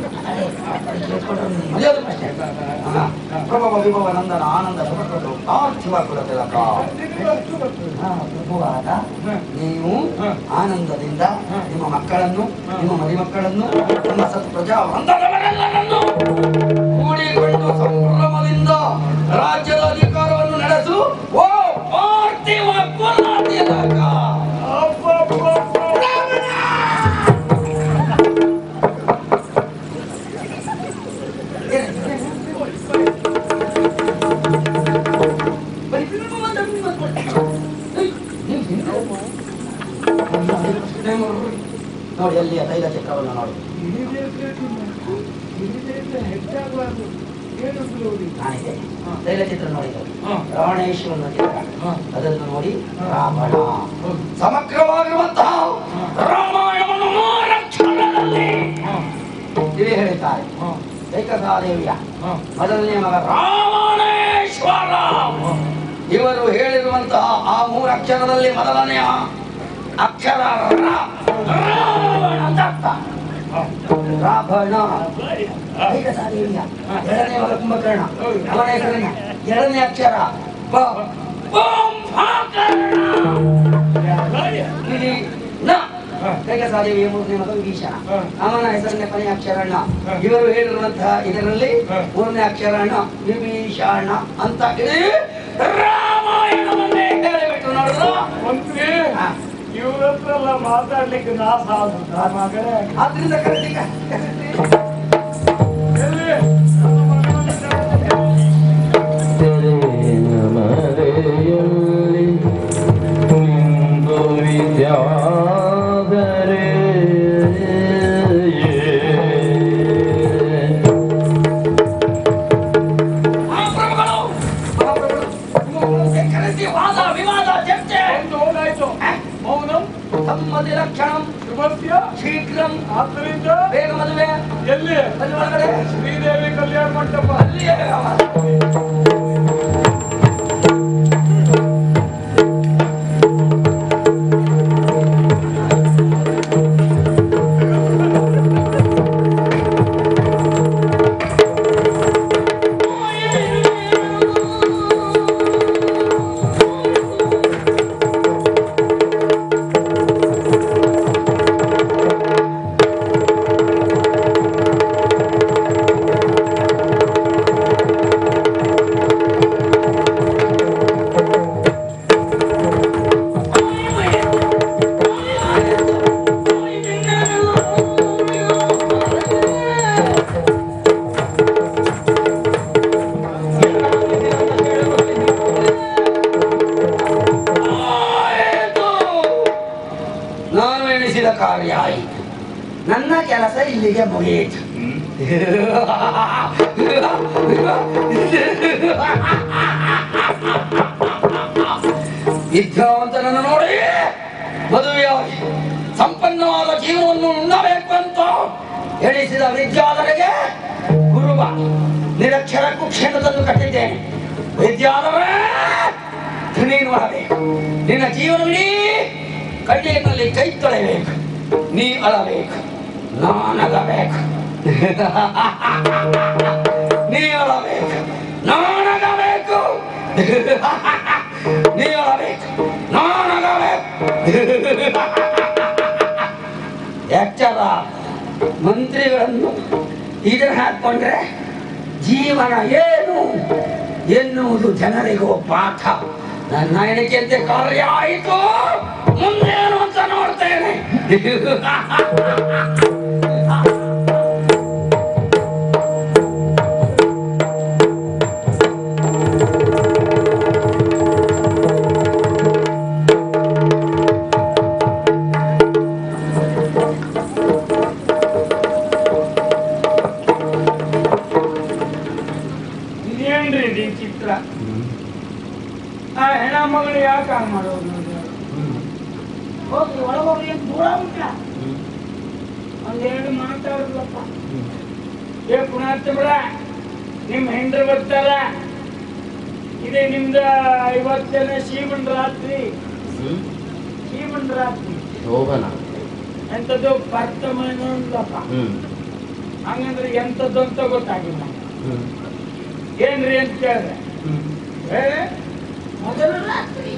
Speaker 2: ಮರ್ಯಾದೆ ಪ್ರಶ್ನೆ ಹಾ. ಪ್ರಭವ ವಿಭವ ನಂದನ ಆನಂದ ಸುಖಗಳು ಪಾರ್ಥಿವ ಕುಲತಿಲಕ
Speaker 3: ನಿನಗೂ ಅಷ್ಟು ಬರ್ತದೆ.
Speaker 2: ಹಾ, ಪ್ರಭುವಾದ
Speaker 3: ಹ.
Speaker 2: ನೀವು
Speaker 3: ಹ.
Speaker 2: ಆನಂದದಿಂದ
Speaker 3: ಹ.
Speaker 2: ನಿಮ್ಮ ಮಕ್ಕಳನ್ನು
Speaker 3: ಹ.
Speaker 2: ನಿಮ್ಮ ಮರಿಮಕ್ಕಳನ್ನು ನಿಮ್ಮ ಸತ್ ಪ್ರಜಾ ವೃಂದದವರೆಲ್ಲರನ್ನು ಕೂಡಿಕೊಂಡು ಸಂಭ್ರಮದಿಂದ ರಾಜ್ಯದ ಅಧಿಕಾರವನ್ನು ನಡೆಸು ಓ ಪಾರ್ಥಿವ ಕುಲತಿಲಕ
Speaker 3: ಅಬ್ಬಬ್ಬಬ್ಬ.
Speaker 2: ಬರೀ ತಿರುಗುವಂತ ನಿಮ್ಮ ಕೊಟ್ಟೆ. ಏಯ್, ನೀವು ತಿಂದ್ರೆ? ನೋಡಿ ಅಲ್ಲಿಯ ತೈಲ ಚಕ್ರವನ್ನು ನೋಡಿ
Speaker 3: ಹಿರಿದೇ ಇರ್ಬೇಕು. ಹಿರಿದೇ ಇದ್ರೆ ಹೆಚ್ಚಾಗಬಾರ್ದು. ಏನು ಬಿಡುವುದು?
Speaker 2: ನಾನಿದೆ ತೈಲ ಚಿತ್ರ ನೋಡಿದ್ರು
Speaker 3: ಹ.
Speaker 2: ರಾವಣೇಶ್ವರನ ಚಿತ್ರ
Speaker 3: ಹ.
Speaker 2: ಅದನ್ನು ನೋಡಿ
Speaker 3: ಹ.
Speaker 2: ರಾವಣ
Speaker 3: ಹೌದು.
Speaker 2: ಸಮಗ್ರವಾಗಿರುವಂತಹ
Speaker 3: ಹ.
Speaker 2: ರಾಮಾಯಣವನ್ನು ಮೂರಕ್ಷರದಲ್ಲಿ
Speaker 3: ಹ.
Speaker 2: ತಿಳಿ ಹೇಳಿದ್ದಾರೆ
Speaker 3: ಹ.
Speaker 2: ಏಕಸಾದೇವಿಯ
Speaker 3: ಹ.
Speaker 2: ಮೊದಲನೇ ಮಗ ರಾವಣೇಶ್ವರ ಇವರು ಹೇಳಿರುವಂತಹ ಆ ಮೂರು ಅಕ್ಷರದಲ್ಲಿ ಮೊದಲನೆಯ ಅಕ್ಷರ ರ. ರಾವಣ ಅಂತ ಅರ್ಥ
Speaker 3: ಹ.
Speaker 2: ರಾವಣ
Speaker 3: ಹ.
Speaker 2: ಏಕಸಾದೇವಿಯ ಎರಡನೇ ಮಗ ಕುಂಭಕರ್ಣ
Speaker 3: ಹೌದು.
Speaker 2: ಅವನ ಹೆಸರಿನ ಎರಡನೇ ಅಕ್ಷರ ಬ ಕುಂಭಕರ್ಣ
Speaker 3: ಯಾರ್ಯಾರು?
Speaker 2: ಇಲ್ಲಿ ನ
Speaker 3: ಹ.
Speaker 2: ಕೈಕಸಾದೇವಿಯ ಮೂರನೇ ಮಗ ವಿಭೀಷಣ
Speaker 3: ಹ.
Speaker 2: ಅವನ ಹೆಸರಿನ ಕೊನೆಯ ಅಕ್ಷರಣ
Speaker 3: ಹ.
Speaker 2: ಇವರು ಹೇಳಿರುವಂತಹ ಇದರಲ್ಲಿ
Speaker 3: ಹ.
Speaker 2: ಮೂರನೇ ಅಕ್ಷರಣ ವಿಭೀಷಣ ಅಂತ ಇಡೀ ರಾಮಾಯಣವನ್ನೇ ಹೇಳಿಬಿಟ್ಟು ನೋಡಿದ್ರ
Speaker 3: ಮಂತ್ರಿ
Speaker 2: ಹ.
Speaker 3: ಇವ್ರ ಹತ್ರ ಎಲ್ಲ ಮಾತಾಡ್ಲಿಕ್ಕೆ ನಾ ಸಾಧು ನನ್ನ ಮಗಳೇ
Speaker 2: ಆದ್ರಿಂದ ಕರೆದೀಗ
Speaker 3: ಎಲ್ಲಿ ನನ್ನ ಮಗನನ್ನು ಕರೆದು-
Speaker 7: ಮರೆಯಲ್ಲಿ ನಿಂದು ವಿದ್ಯಾಧರೆ
Speaker 2: ಮಹಾಪ್ರಭುಗಳು ಮಹಾಪ್ರಭುಗಳು ನಿಮ್ಮನ್ನು ಕರೆಸಿ ವಾದ ವಿವಾದ ಚರ್ಚೆ
Speaker 3: ಒಂದು ಹೋಗಾಯ್ತು ಮೌನಂ
Speaker 2: ತಮ್ಮದಿ ಲಕ್ಷಣಂ
Speaker 3: ಶುಭಸ್ಯ
Speaker 2: ಶೀಘ್ರಂ
Speaker 3: ಆದ್ದರಿಂದ
Speaker 2: ಬೇಗ ಮದುವೆ
Speaker 3: ಎಲ್ಲಿ
Speaker 2: ಅಲ್ಲಿ ಒಳಗಡೆ
Speaker 3: ಶ್ರೀದೇವಿ ಕಲ್ಯಾಣ ಮಂಟಪ
Speaker 2: ಅಲ್ಲಿಯೇ ವ್ಯವಹಾರ.
Speaker 7: ಿ
Speaker 2: ಎಣಿಸಿದ ಕಾರ್ಯ ಆಯಿತು ನನ್ನ ಕೆಲಸ ಇಲ್ಲಿಗೆ ಮುಗಿಯಿತು ವಿದ್ಯಾವಂತನನ್ನು ನೋಡಿ ಮದುವೆಯಾಗಿ ಸಂಪನ್ನವಾದ ಜೀವನವನ್ನು ಉಣ್ಣಬೇಕು ಅಂತ ಎಣಿಸಿದ ವಿದ್ಯಾಧರಿಗೆ ಗುರುವ ನಿರಕ್ಷರಕ್ಕೂ ಕ್ಷೇತ್ರದನ್ನು ಕಟ್ಟಿದ್ದೇನೆ ವಿದ್ಯಾಧರೇ ನೀನು ಮಾಡಬೇಕು ನಿನ್ನ ಜೀವನವಿಡೀ ಕಣ್ಣೀರಿನಲ್ಲಿ ಕೈ ತೊಳೆಯಬೇಕು ನೀ ಅಳಬೇಕು ನಾನಗಬೇಕು ನೀ ಅಳಬೇಕು ನಾನಗಬೇಕು ನೀ ಅಳಬೇಕು ನಾನಗಬೇಕು ಎಚ್ಚರ ಮಂತ್ರಿಗಳನ್ನು ಇದನ್ನು ಹಾಕೊಂಡ್ರೆ ಜೀವನ ಏನು ಎನ್ನುವುದು ಜನರಿಗೂ ಪಾಠ ನನ್ನ ಎಣಿಕೆಯಂತೆ ಕಾರ್ಯ ಆಯಿತು ಮುಂದೇನು ಅಂತ ನೋಡ್ತೇನೆ
Speaker 4: ಇದೇನ್ರಿ ಇದು ಈ ಚಿತ್ರ ಆ ಹೆಣ ಮಗಳು ಯಾಕೆ ಹಂಗ್ ಮಾಡೋದು ನೋಡಿ?
Speaker 5: ಹೋಗಿ ಒಳಗೋಗಿ ಏನ್ ದೂರ ಉಂಟ
Speaker 4: ಒಂದೆರಡು ಮಾತಾಡಲಪ್ಪ ಏ ಪುಣಾರ್ಥ ಬಿಡ ನಿಮ್ ಹೆಂಡ್ರು ಬರ್ತಾರ ಇದೇ ನಿಮ್ದ ಇವತ್ತೇನ ಶೀಮನ್ ರಾತ್ರಿ ಶೀಮನ್ ರಾತ್ರಿ
Speaker 7: ಶೋಭನ
Speaker 4: ಎಂತದ್ದು ಬರ್ತಮನಪ್ಪ
Speaker 7: ಹ್ಮ್
Speaker 4: ಹಂಗಂದ್ರೆ ಎಂತದ್ದು ಅಂತ ಗೊತ್ತಾಗಿಲ್ಲ
Speaker 7: ಹ್ಮ್
Speaker 4: ಏನ್ರಿ ಅಂತ ಕೇಳಿದ್ರೆ
Speaker 7: ಹ್ಮ್
Speaker 4: ಏ
Speaker 5: ಮೊದಲು ರಾತ್ರಿ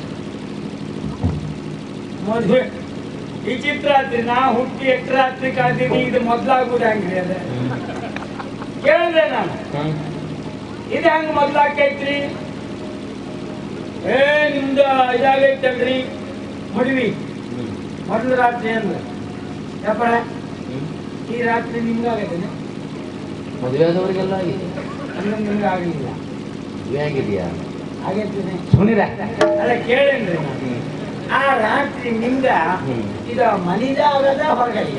Speaker 4: ಮದುವೆ ಈ ಚಿತ್ರ ಆತ್ರಿ ನಾ ಹುಟ್ಟಿ ಎಷ್ಟು ರಾತ್ರಿ ಕಾದಿನಿ ಇದು ಮೊದ್ಲಾಗುದು ಹಂಗ್ರಿ ಅದ ಕೇಳಿದೆ ನಾನು
Speaker 7: ಹ್ಮ್
Speaker 4: ಇದು ಹೆಂಗ್ ಮೊದ್ಲಾಕೈತ್ರಿ ಏ ನಿಮ್ದ ಇದಾಗೈತಲ್ರಿ ಮದ್ವಿ
Speaker 7: ಹ್ಮ್
Speaker 4: ಮೊದಲು ರಾತ್ರಿ ಅಂದ್ರೆ ಯಪ್ಪಳ
Speaker 7: ಹ್ಮ್
Speaker 4: ಈ ರಾತ್ರಿ ನಿಮ್ಗಾಗೈತೆ
Speaker 7: ಮದುವೆ ಆದವರಿಗೆಲ್ಲ ಆಗಿದೆ
Speaker 4: ಅಂದ್ರೆ ನಿಮ್ಗೆ ಆಗಲಿಲ್ಲ
Speaker 7: ಮದುವೆ ಆಗಿದೆಯಾ
Speaker 4: ಆಗೈತೆ
Speaker 7: ಸುನಿರ
Speaker 4: ಅಲ್ಲ ಕೇಳೇನ್ರಿ ನಾನು
Speaker 7: ಹ್ಮ್
Speaker 4: ಆ ರಾತ್ರಿ ನಿಮ್ಗ
Speaker 7: ಹ್ಮ್.
Speaker 4: ಇದ ಮನಿದಾಗದ ಹೊರಗಲ್ಲ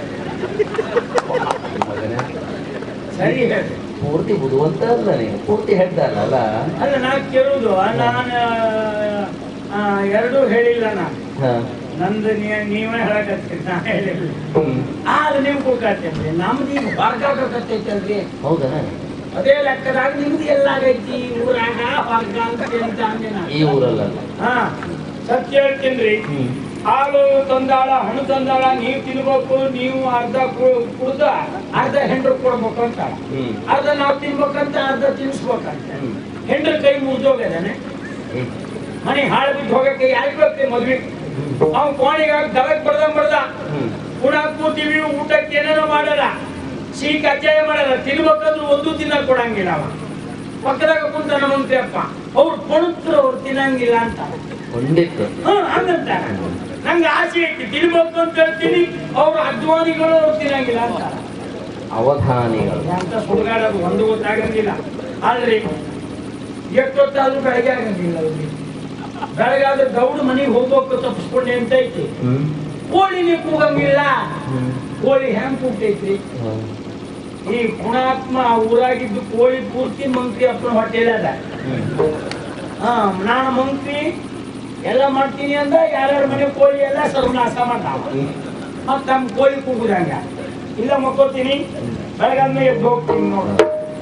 Speaker 7: ಮಗನೇ
Speaker 4: ಸರಿ ಹೇಳ್ರಿ
Speaker 7: ಪೂರ್ತಿ ಬುದ್ಧಿವಂತ ಅಲ್ಲ ನೀನು ಪೂರ್ತಿ ಹೇಳ್ದ ಅಲ್ಲ ಅಲ್ಲ
Speaker 4: ಅಲ್ಲ ನಾ ಕೇಳುದು ನಾನು ಆ, ಎರಡೂ ಹೇಳಿಲ್ಲ ನಾನು
Speaker 7: ಹಾ
Speaker 4: ನಂದು ನೀ- ನೀವೇ ಹೇಳಕತ್ತೀರಿ ನಾ ಹೇಳಿಲ್ಲ
Speaker 7: ಹ್ಮ್
Speaker 4: ಆದ್ರೆ ನೀವು ಕೂಗಾಡ್ತೇನ್ರಿ ನಮ್ದು ಈಗ ಹೊರ್ಗಾಕತ್ತೈತಲ್ರಿ
Speaker 7: ಹೌದಾ
Speaker 4: ಅದೇ ಲೆಕ್ಕದಾಗ ನಿಮ್ದು ಎಲ್ಲಾಗೈತಿ ಊರಾಗ ಹೊರ್ಗ ಅಂತ ಅಂತ ಅಂದೆ ನಾನು
Speaker 7: ಈ ಊರಲ್ಲ
Speaker 4: ಹಾ ಸತ್ಯ ಹೇಳ್ತೀನ್ರಿ
Speaker 7: ಹ್ಮ್
Speaker 4: ಹಾಲು ತಂದಾಳ ಹಣ್ಣು ತಂದಾಳ ನೀವು ತಿನ್ಬೇಕು ನೀವು ಅರ್ಧ ಕು- ಕುಡ್ದ ಅರ್ಧ ಹೆಂಡ್ರು ಕೊಡ್ಬೇಕು ಅಂತ
Speaker 7: ಹ್ಮ್
Speaker 4: ಅರ್ಧ ನಾವು ತಿನ್ಬೇಕಂತ ಅರ್ಧ ತಿನ್ಸ್ಬೇಕಂತ
Speaker 7: ಹ್ಮ್.
Speaker 4: ಹೆಂಡ್ರ ಕೈ ಮುರಿದೋಗ್ಯದಾನೆ
Speaker 7: ಏ,
Speaker 4: ಮನೆ ಹಾಳು ಬಿದ್ದು ಹೋಗಕ್ಕೆ ಯಾರಿಗೆ ಬೇಕು ಮದ್ವೆ ಅವ್ನು ಕೋಣಿಗೆ ದಳಕ್ ಬಡ್ದ ಬಡ್ದ
Speaker 7: ಹ್ಮ್
Speaker 4: ಕುಣಾಕ್ ಕೂತೀವಿ ಊಟಕ್ಕೆ ಏನೇನೋ ಮಾಡಲ್ಲ ಸಿಹಿ ಕಜ್ಜಾಯ ಮಾಡಲ್ಲ ತಿನ್ಬೇಕಂದ್ರೆ ಒಂದು ತಿನ್ನಕ್ ಕೊಡಂಗಿಲ್ಲ ಅವ ಪಕ್ಕದಾಗ ಕುಂತಾನ ಮಂತ್ರಿ ಅಪ್ಪ ಅವ್ರು ಕೊಣುತ್ತರು ಅವ್ರು ತಿನ್ನಂಗಿಲ್ಲ ಅಂತ
Speaker 7: ಖಂಡಿತ
Speaker 4: ಹ್ಮ್ ಹಂಗಂತಾರ ನಂಗೆ ಆಸೆ ಐತಿ ತಿನ್ಬೇಕು ಅಂತ ಹೇಳ್ತೀನಿ ಅವ್ರು ಅಧ್ವಾನಿಗಳು ಅವ್ರು ತಿನ್ನಂಗಿಲ್ಲ ಅಂತ
Speaker 7: ಅವಧಾನಿಗಳು
Speaker 4: ಅಂತ ಸುಡುಗಾಡೋದು ಒಂದು ಗೊತ್ತಾಗಂಗಿಲ್ಲ ಆಲ್ರಿ ಎಷ್ಟೊತ್ತಾದ್ರೂ ಬೆಳಗ್ಗೆ ಆಗಂಗಿಲ್ಲ ಅವ್ರಿಗೆ ಬೆಳಗಾದ್ರೆ ದೌಡು ಮನೆಗೆ ಹೋಗ್ಬೇಕು ತಪ್ಪಿಸ್ಕೊಂಡೆ ಅಂತ ಐತಿ
Speaker 7: ಹ್ಮ್
Speaker 4: ಕೋಳಿನೇ ಕೂಗಂಗಿಲ್ಲ
Speaker 7: ಹ್ಮ್
Speaker 4: ಕೋಳಿ ಹೆಂಗ್ ಕೂಗ್ತೈತ್ರಿ
Speaker 7: ಹ್ಮ್.
Speaker 4: ಈ ಗುಣಾತ್ಮ ಆ ಊರಾಗಿದ್ದು ಕೋಳಿ ಪೂರ್ತಿ ಮಂತ್ರಿ ಅಪ್ಪನ ಹೊಟ್ಟೆಲ್ಲ ಅದ
Speaker 7: ಹ್ಮ್.
Speaker 4: ಹಾ ನಾನು ಮಂತ್ರಿ ಎಲ್ಲ ಮಾಡ್ತೀನಿ ಅಂದ ಯಾರ್ಯಾರ ಮನೆ ಕೋಳಿ ಎಲ್ಲ ಸರ್ವನಾಶ ಮಾಡ್ತಾವ ಮತ್ತ ನಮ್ಮ ಕೋಳಿ ಕೂಗುದಂಗ ಇಲ್ಲ ಮಕ್ಕೋತೀನಿ ಬೆಳಗಾದ್ಮೇಲೆ ಎದ್ದು ಹೋಗ್ತೀನಿ ನೋಡು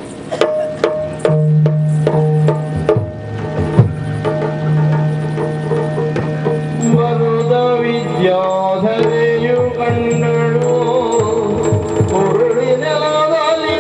Speaker 7: ಬರುದ ವಿದ್ಯಾಧರೆಯು ಕಂಡಳು ಉರುಳಿನಲ್ಲಿ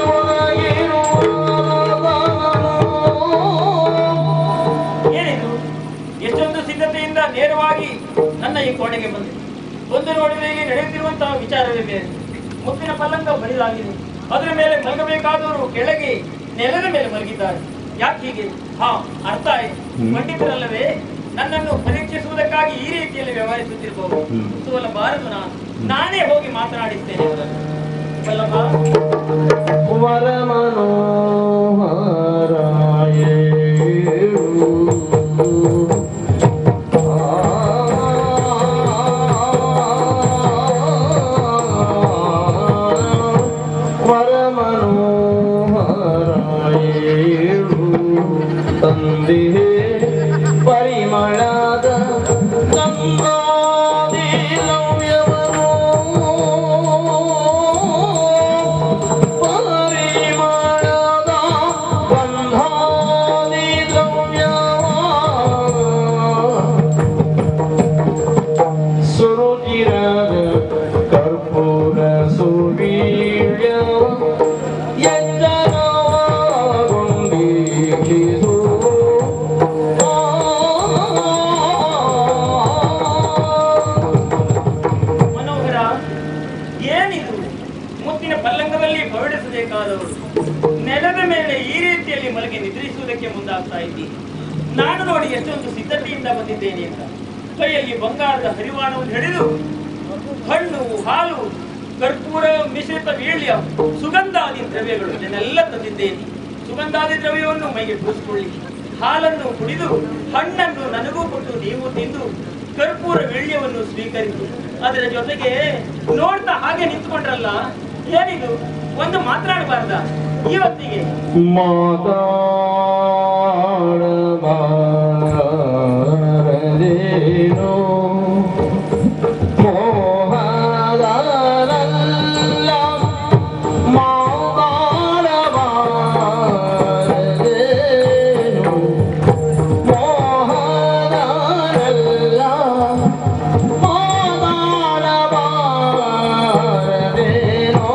Speaker 7: ಒಳಗಿರುವ
Speaker 6: ಏನಿದು ಎಷ್ಟೊಂದು ಸಿದ್ಧತೆಯಿಂದ ನೇರವಾಗಿ ನನ್ನ ಈ ಕೋಣೆಗೆ ಬಂದೆ ಒಂದು ನೋಡಿದರೆ ಇಲ್ಲಿ ನಡೆಯುತ್ತಿರುವಂತಹ ವಿಚಾರವೇ ಬೇರೆ ಮುತ್ತಿನ ಪಲ್ಲಂಗ ಬರಿದಾಗಿದೆ ಅದರ ಮೇಲೆ ಮಲಗಬೇಕಾದವರು ಕೆಳಗೆ ನೆಲದ ಮೇಲೆ ಮಲಗಿದ್ದಾರೆ ಯಾಕೆ ಹೀಗೆ ಹಾ ಅರ್ಥ ಆಯ್ತು ಪಂಡಿತರಲ್ಲವೇ ನನ್ನನ್ನು ಪರೀಕ್ಷಿಸುವುದಕ್ಕಾಗಿ ಈ ರೀತಿಯಲ್ಲಿ ವ್ಯವಹರಿಸುತ್ತಿರಬಹುದು
Speaker 7: ಹ್ಮ್.
Speaker 6: ಸುವಲ್ಲಬಾರದು ನಾನು ನಾನೇ ಹೋಗಿ ಮಾತನಾಡಿಸ್ತೇನೆ ಅವರನ್ನು ವಲ್ಲಭ
Speaker 7: ವರ ಮನೋಹರಾಯೇಳು ಆ
Speaker 6: ನಿದ್ರಿಸಬೇಕಾದವರು ನೆಲದ ಮೇಲೆ ಈ ರೀತಿಯಲ್ಲಿ ಮಲಗಿ ನಿದ್ರಿಸುವುದಕ್ಕೆ ಮುಂದಾಗ್ತಾ ಇದ್ದೀನಿ ನಾನು ನೋಡಿ ಎಷ್ಟೊಂದು ಸಿದ್ಧತೆಯಿಂದ ಬಂದಿದ್ದೇನೆ ಅಂತ ಕೈಯಲ್ಲಿ ಬಂಗಾರದ ಹರಿವಾಣವನ್ನು ಹಿಡಿದು ಹಣ್ಣು ಹಾಲು ಕರ್ಪೂರ ಮಿಶ್ರಿತ ವೀಳ್ಯ ಸುಗಂಧಾದಿ ದ್ರವ್ಯಗಳು ಇದನ್ನೆಲ್ಲ ತಂದಿದ್ದೇನೆ ಸುಗಂಧಾದಿ ದ್ರವ್ಯವನ್ನು ಮೈಗೆ ಪೂಸಿಕೊಳ್ಳಿ ಹಾಲನ್ನು ಕುಡಿದು ಹಣ್ಣನ್ನು ನನಗೂ ಕೊಟ್ಟು ನೀವು ತಿಂದು ಕರ್ಪೂರ ವೀಳ್ಯವನ್ನು ಸ್ವೀಕರಿಸಿ ಅದರ ಜೊತೆಗೆ ನೋಡ್ತಾ ಹಾಗೆ ನಿಂತ್ಕೊಂಡ್ರಲ್ಲ ಏನಿದು ಒಂದು ಮಾತನಾಡಬಾರ್ದ ಇವತ್ತಿಗೆ
Speaker 7: ಮಾತಾಡಬಾರದೇನೋ ಮೋಹದಲ್ಲ ಮಾತಾಡಬಾರದೇನೋ ಮೋಹದಲ್ಲ ಮಾತಾಡಬಾರದೇನೋ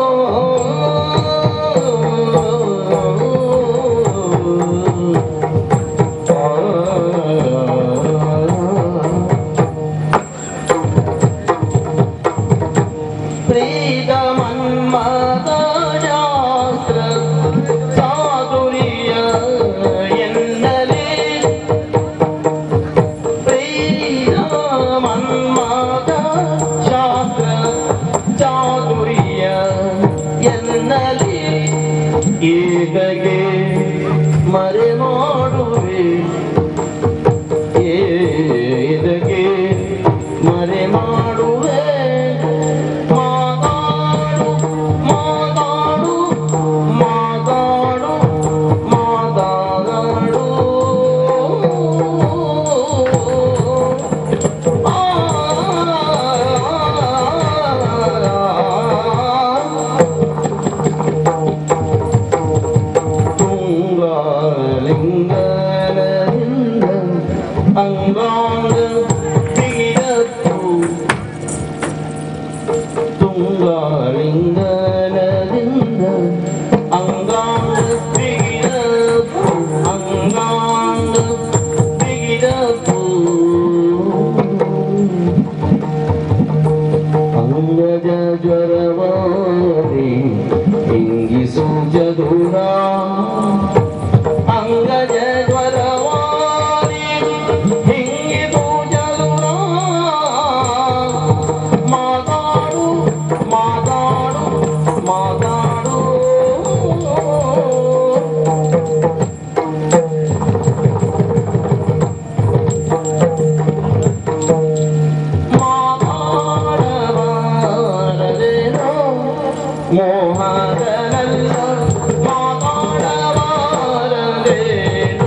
Speaker 7: ಪ್ರೀತ ಮನ್ಮತ ಶಾಸ್ತ್ರ ಸಾಧುರ್ಯ ಎನ್ನಲೇ ಪ್ರೀತ ಮನ್ಮತ ಶಾಸ್ತ್ರ ಚಾತುರ್ಯ ಎನ್ನಲೇ ಈಗಗೆ ಮರೆ ಮಾಡುವೆ ಇದಕ್ಕೆ ಮರೆ ಮಾಡುವೆ ಮಾತಾಡು ಮಾತಾಡು ಮಾತಾಡು ಮಾತಾಡು ಆ ತುಂಗಲಿಂಗನದಿಂದ ಅಂಗಾಂಗ ಬಿಗಿದತ್ತು ತುಂಗಲಿಂಗನದಿಂದ ಅಂಗಾಂಗ ಬಿಗಿದತ್ತು ಅಂಗಾಂಗ ಬಿಗಿದತ್ತು ಅಂಗಜ ಜ್ವರವಾರಿ ಇಂಗಿಸು ಜದುರ ಅಂಗಜ ಜ್ವರವಾರಿ ಹಿಂಗಿದು ಜದುರ ಮಾತಾಡು ಮಾತಾಡು ಮಾತಾಡು ಮಾತಾಡಬಾರದೇನೋ ಮೋಹದನಲ್ಲ ಮಾತಾಡಬಾರದೇನೋ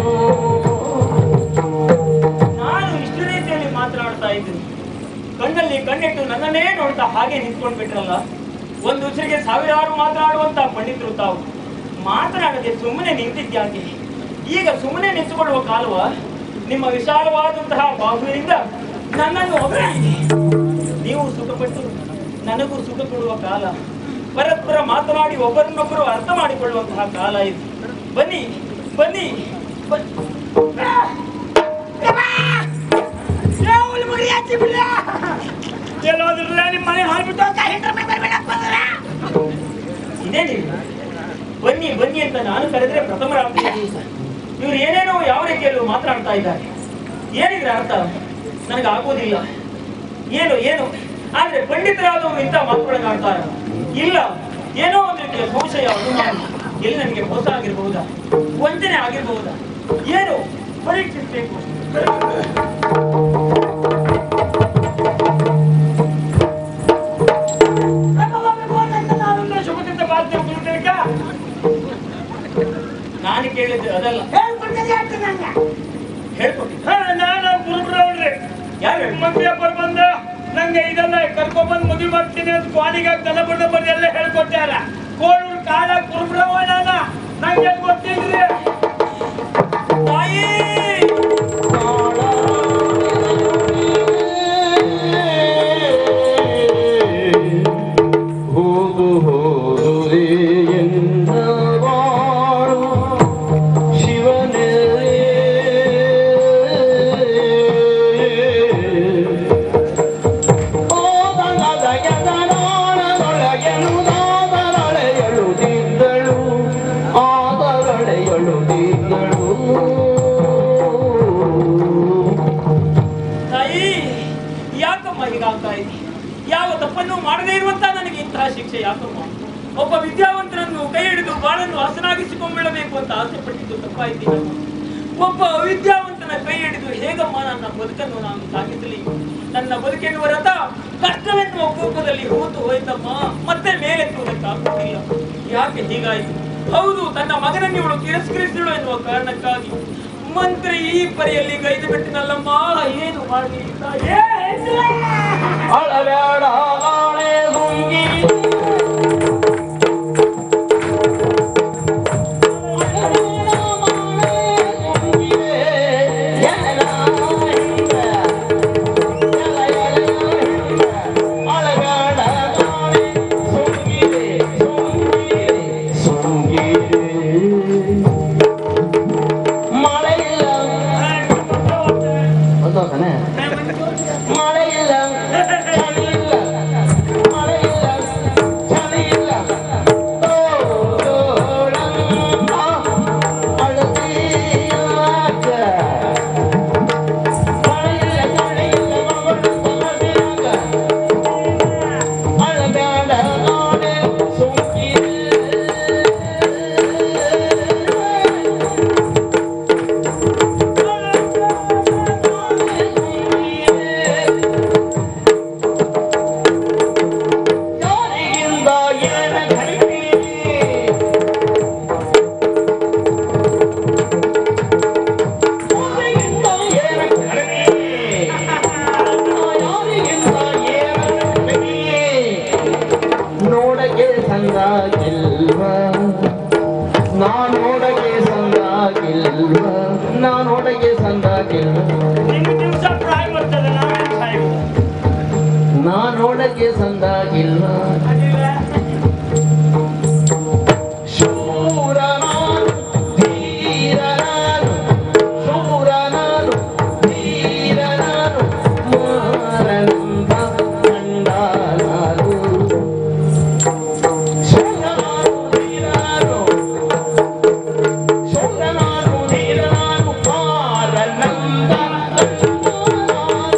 Speaker 6: ನಾನು ಇಷ್ಟು ರೀತಿಯಲ್ಲಿ ಮಾತನಾಡ್ತಾ ಇದ್ದೀನಿ ಕಣ್ಣಲ್ಲಿ ಕಣ್ಣಿಟ್ಟು ನನ್ನನ್ನೇ ನೋಡ್ತಾ ಹಾಗೆ ನಿಂತ್ಕೊಂಡ್ ಬಿಟ್ರಲ್ಲ ಒಂದು ಉಸಿರಿಗೆ ಸಾವಿರಾರು ಮಾತನಾಡುವಂತ ಪಂಡಿತರು ತಾವು ಮಾತನಾಡದೆ ಸುಮ್ಮನೆ ನಿಂತಿದ್ಯಾಕೆ ಈಗ ಸುಮ್ಮನೆ ನಿಂತುಕೊಳ್ಳುವ ಕಾಲವ ನಿಮ್ಮ ವಿಶಾಲವಾದಂತಹ ಬಾಹುವಿನಿಂದ ನನ್ನನ್ನು ಹೊಗಳಿದೆ ನೀವು ಸುಖಪಟ್ಟು ನನಗೂ ಸುಖ ಕೊಡುವ ಕಾಲ ಪರಸ್ಪರ ಮಾತನಾಡಿ ಒಬ್ಬರನ್ನೊಬ್ಬರು ಅರ್ಥ ಮಾಡಿಕೊಳ್ಳುವಂತಹ ಕಾಲ ಇದು ಬನ್ನಿ ಬನ್ನಿ ಬನ್ನಿ ಎಲ್ಲೋದ್ರಲ್ಲ ನಿಮ್ಮ ಮನೆ ಹಾಲ್ಬಿಟ್ಟು ಇದೇನಿಲ್ಲ ಬನ್ನಿ ಬನ್ನಿ ಅಂತ ನಾನು ಕರೆದ್ರೆ ಪ್ರಥಮ ರಾತ್ರಿ ದಿವಸ ಇವ್ರು ಏನೇನೋ ಯಾವ ರೀತಿಯಲ್ಲೂ ಮಾತನಾಡ್ತಾ ಇದ್ದಾರೆ ಏನಿದ್ರೆ ಅರ್ಥ ನನಗೆ ಆಗೋದಿಲ್ಲ ಏನು ಏನು ಆದ್ರೆ ಪಂಡಿತರಾದವರು ಇಂಥ ಮಾತುಗಳನ್ನಾಡ್ತಾರ ಇಲ್ಲ ಏನೋ ಒಂದು ರೀತಿಯ ಸಂಶಯ ಅನುಮಾನ ಎಲ್ಲಿ ನನಗೆ ಮೋಸ ಆಗಿರಬಹುದಾ ವಂಚನೆ ಆಗಿರಬಹುದಾ ಏನು ಪರೀಕ್ಷಿಸಬೇಕು ನಾನು ಕೇಳಿದ್ದು ಅದಲ್ಲ ಹೇಳ್ಕೊಟ್ಟಿದ್ದ
Speaker 3: ನಾನು ಗುರುಬ್ರವ್ರಿ
Speaker 6: ಯಾರು
Speaker 3: ಮಂತ್ರಿಯಪ್ಪರು ಬಂದ ನಂಗೆ ಇದೆಲ್ಲ ಕರ್ಕೊಂಡ್ಬಂದು ಮದುವೆ ಮಾಡ್ತೀನಿ ಅಂತ ಕ್ವಾನಿಗೆ ತಲೆಬಡ್ಡ ಬಂದು ಎಲ್ಲ ಹೇಳ್ಕೊಟ್ಟಾರ ಕೋಳೂರು ಕಾಲ ಗುರುಬ್ರವ ನಾನ ನಂಗೆ ಗೊತ್ತಿಲ್ರಿ
Speaker 6: ತಾಯಿ
Speaker 7: ಹೋಗು ಹೋದುರೆ ಎಂದ ಬಾಳು ಶಿವನೇ ಓದನದ ಗೆದನಾಳದೊಳಗೆನು ನಾದರಳೆಯಳುತ್ತಿದ್ದ
Speaker 6: ಇದ್ದೀನಿ ಯಾವ ತಪ್ಪನ್ನು ಮಾಡದೇ ಇರುವಂತ ನನಗೆ ಇಂತಹ ಶಿಕ್ಷೆ ಯಾಕಮ್ಮ ಒಬ್ಬ ವಿದ್ಯಾವಂತನನ್ನು ಕೈ ಹಿಡಿದು ಬಾಳನ್ನು ಹಸನಾಗಿಸಿಕೊಂಡ್ಬಿಡಬೇಕು ಅಂತ ಆಸೆ ಪಟ್ಟಿದ್ದು ತಪ್ಪಾಯ್ತೀನಮ್ಮ ಒಬ್ಬ ಅವಿದ್ಯಾವಂತನ ಕೈ ಹಿಡಿದು ಹೇಗಮ್ಮ ನನ್ನ ಬದುಕನ್ನು ನಾನು ಸಾಗಿಸಲಿ ನನ್ನ ಬದುಕೆನ್ನುವ ರಥ ಕಷ್ಟವೆನ್ನುವ ಕೋಪದಲ್ಲಿ ಹೂತು ಹೋಯ್ತಮ್ಮ ಮತ್ತೆ ಮೇಲೆತ್ತುವುದಕ್ಕಾಗುತ್ತಿಲ್ಲ ಯಾಕೆ ಹೀಗಾಯಿತು ಹೌದು ತನ್ನ ಮಗನನ್ನು ಇವಳು ತಿರಸ್ಕರಿಸಿಳು ಎನ್ನುವ ಕಾರಣಕ್ಕಾಗಿ ಮಂತ್ರಿ ಈ ಪರಿಯಲ್ಲಿ ಗೈದು ಬಿಟ್ಟಿನಲ್ಲಮ್ಮ ಏನು ಮಾಡಲಿ ತಾಯೇ?
Speaker 7: ಅಳಬೇಡ ಆಳೆ ಹುಂಗಿ ಮಳೆಯಿಲ್ಲ ಒಂದೋತಾನೆ ಮಳೆಯಿಲ್ಲ ಚಳಿಯಿಲ್ಲ ಮಳೆಯಿಲ್ಲ ಚಳಿಯಿಲ್ಲ ತೋಳಂಗ ಅಳತಿಯಾಗ ಮಳೆಯಿಲ್ಲ ಚಳಿಯಿಲ್ಲ ಮಗಳು ತಲಬಿಯಾಗ ಅಳಬ್ಯಾಡ ನಾಡೆ ಸುಂಕಿರೆ ಯಾರಿಗಿಂದ ಏನ ಕಡಿಮೆ ಯಾರಿಗಿಂದ ಏನ ಕಡಿಮೆ ಯಾರಿಗಿಂದ ಏನ ಕಡಿಮೆ ನೋಡಗೆ ಸಂದಾಗಿಲ್ವ ನಾ ನೋಡಗೆ ಸಂದಾಗಿಲ್ವ ನಾ ನೋಡಗೆ ಸಂದಾಗಿಲ್ವ
Speaker 6: ನಿಮ್ಗೆ ದಿವಸ ಪ್ರಾಯ ಬರ್ತದೆ ನಾವೇನ್ ಸಾಯ್ಬೋದು?
Speaker 7: ನಾ ನೋಡಗೆ ಸಂದಾಗಿಲ್ವ ಶೂರನಾನು ಧೀರನಾನು ಶೂರನಾನು ಧೀರನಾನು ಮಾರನಂದ ಕಂಡನಾನು ಶೂರನಾನು ಧೀರನಾನು ಶೂರನಾನು ಧೀರನಾನು ಮಾರನಂದ ಕಂಡನಾನು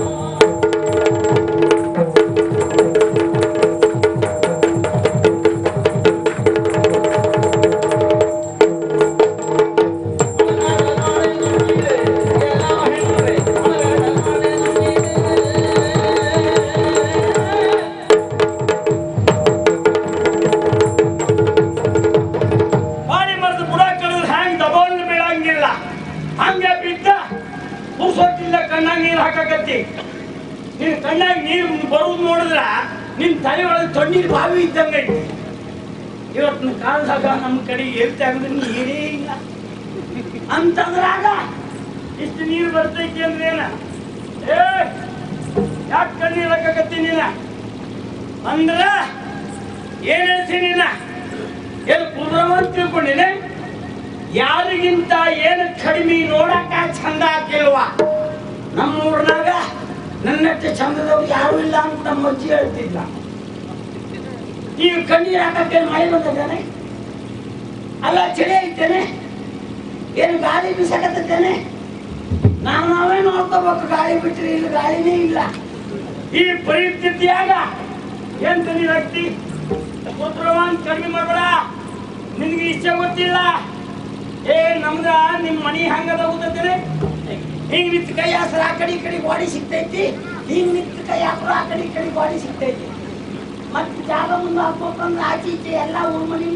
Speaker 6: ಬಾರಿ ಮರದ ಬುಡ ಕಡಿದು ಹ್ಯಾಂಗ್ ದಬೋಲ್ ಬೀಳಂಗಿಲ್ಲ ಹಂಗೆ ಬಿದ್ದ ಕೂಸೊಟ್ಟಿಲ್ಲ ಕಣ್ಣಾಗ ನೀರು ಹಾಕಕತ್ತಿ ನಿನ್ ಕಣ್ಣಾಗ ನೀರು ಬರುವುದು ನೋಡಿದ್ರ ನಿನ್ ತಲೆ ಒಳಗೆ ತಣ್ಣೀರ್ ಬಾವಿ ಇದ್ದಂಗ ಐತಿ ಇವತ್ತಿನ ಕಾಲದಾಗ ನಮ್ಮ ಕಡೆ ಎಲ್ಲಿ ತೆಗೆದ್ರೆ ನೀರೇ ಇಲ್ಲ ಅಂತಂದ್ರಾಗ ಇಷ್ಟು ನೀರು ಬರ್ತೈತಿ ಅಂದ್ರೇನ ಏ ಯಾಕೆ ಕಣ್ಣೀರ್ ಹಾಕಕತ್ತಿ ನೀನ ಅಂದ್ರ ಏನ್ ಹೇಳ್ತೀನಿ ನೀನ ಏನು ಕುದುರವ ಅಂತ ತಿಳ್ಕೊಂಡಿನಿ ಯಾರಿಗಿಂತ ಏನು ಕಡಿಮೆ ನೋಡಕ್ಕ ಚಂದ ಆಕಿಲ್ವಾ ನಮ್ಮ ಊರ್ನಾಗ ನನ್ನಷ್ಟು ಚಂದದವ್ರು ಯಾರು ಇಲ್ಲ ಅಂತ ನಮ್ಮ ಅಜ್ಜಿ ಹೇಳ್ತಿದ್ಲ ಈಗ ಕಣ್ಣೀರ್ ಹಾಕಕ್ಕೆ ಮಳೆ ಬಂದಿದ್ದಾನೆ ಅಲ್ಲ ಚಳಿ ಐತೇನೆ ಏನು ಗಾಳಿ ಬೀಸಕತ್ತೇನೆ ನಾವು ನಾವೇ ನೋಡ್ಕೋಬೇಕು ಗಾಳಿ ಬಿಟ್ರೆ ಇಲ್ಲಿ ಗಾಳಿನೇ ಇಲ್ಲ ಈ ಪರಿಸ್ಥಿತಿಯಾಗ ಎಂತ ನೀನ್ ಹಾಕ್ತಿ ಪುತ್ರವಾನ್ ಕಡಿಮೆ ಮಾಡ್ಬೇಡ ನಿನ್ಗೆ ಇಷ್ಟ ಗೊತ್ತಿಲ್ಲ ಏ ನಮ್ದ ನಿಮ್ ಮನಿ ಹಂಗದ ಗೊತ್ತೇನೆ ಹಿಂಗ್ ನಿಂತ ಕೈ ಹಸ್ರ ಆ ಕಡೆ ಈ ಕಡೆ ಗಾಡಿ ಸಿಗ್ತೈತಿ ಹಿಂಗ್ ನಿಂತ ಕೈ ಹಾಕ್ರ ಆ ಕಡೆ ಈ ಕಡೆ ಗಾಡಿ ಸಿಗ್ತೈತಿ ಮತ್ತೆ ಜಾಗ ಮುಂದೆ ಹಾಕ್ಬೇಕಂದ್ರೆ ಆಚೆ ಈಚೆ ಎಲ್ಲ ಊರ್ ಮನಿ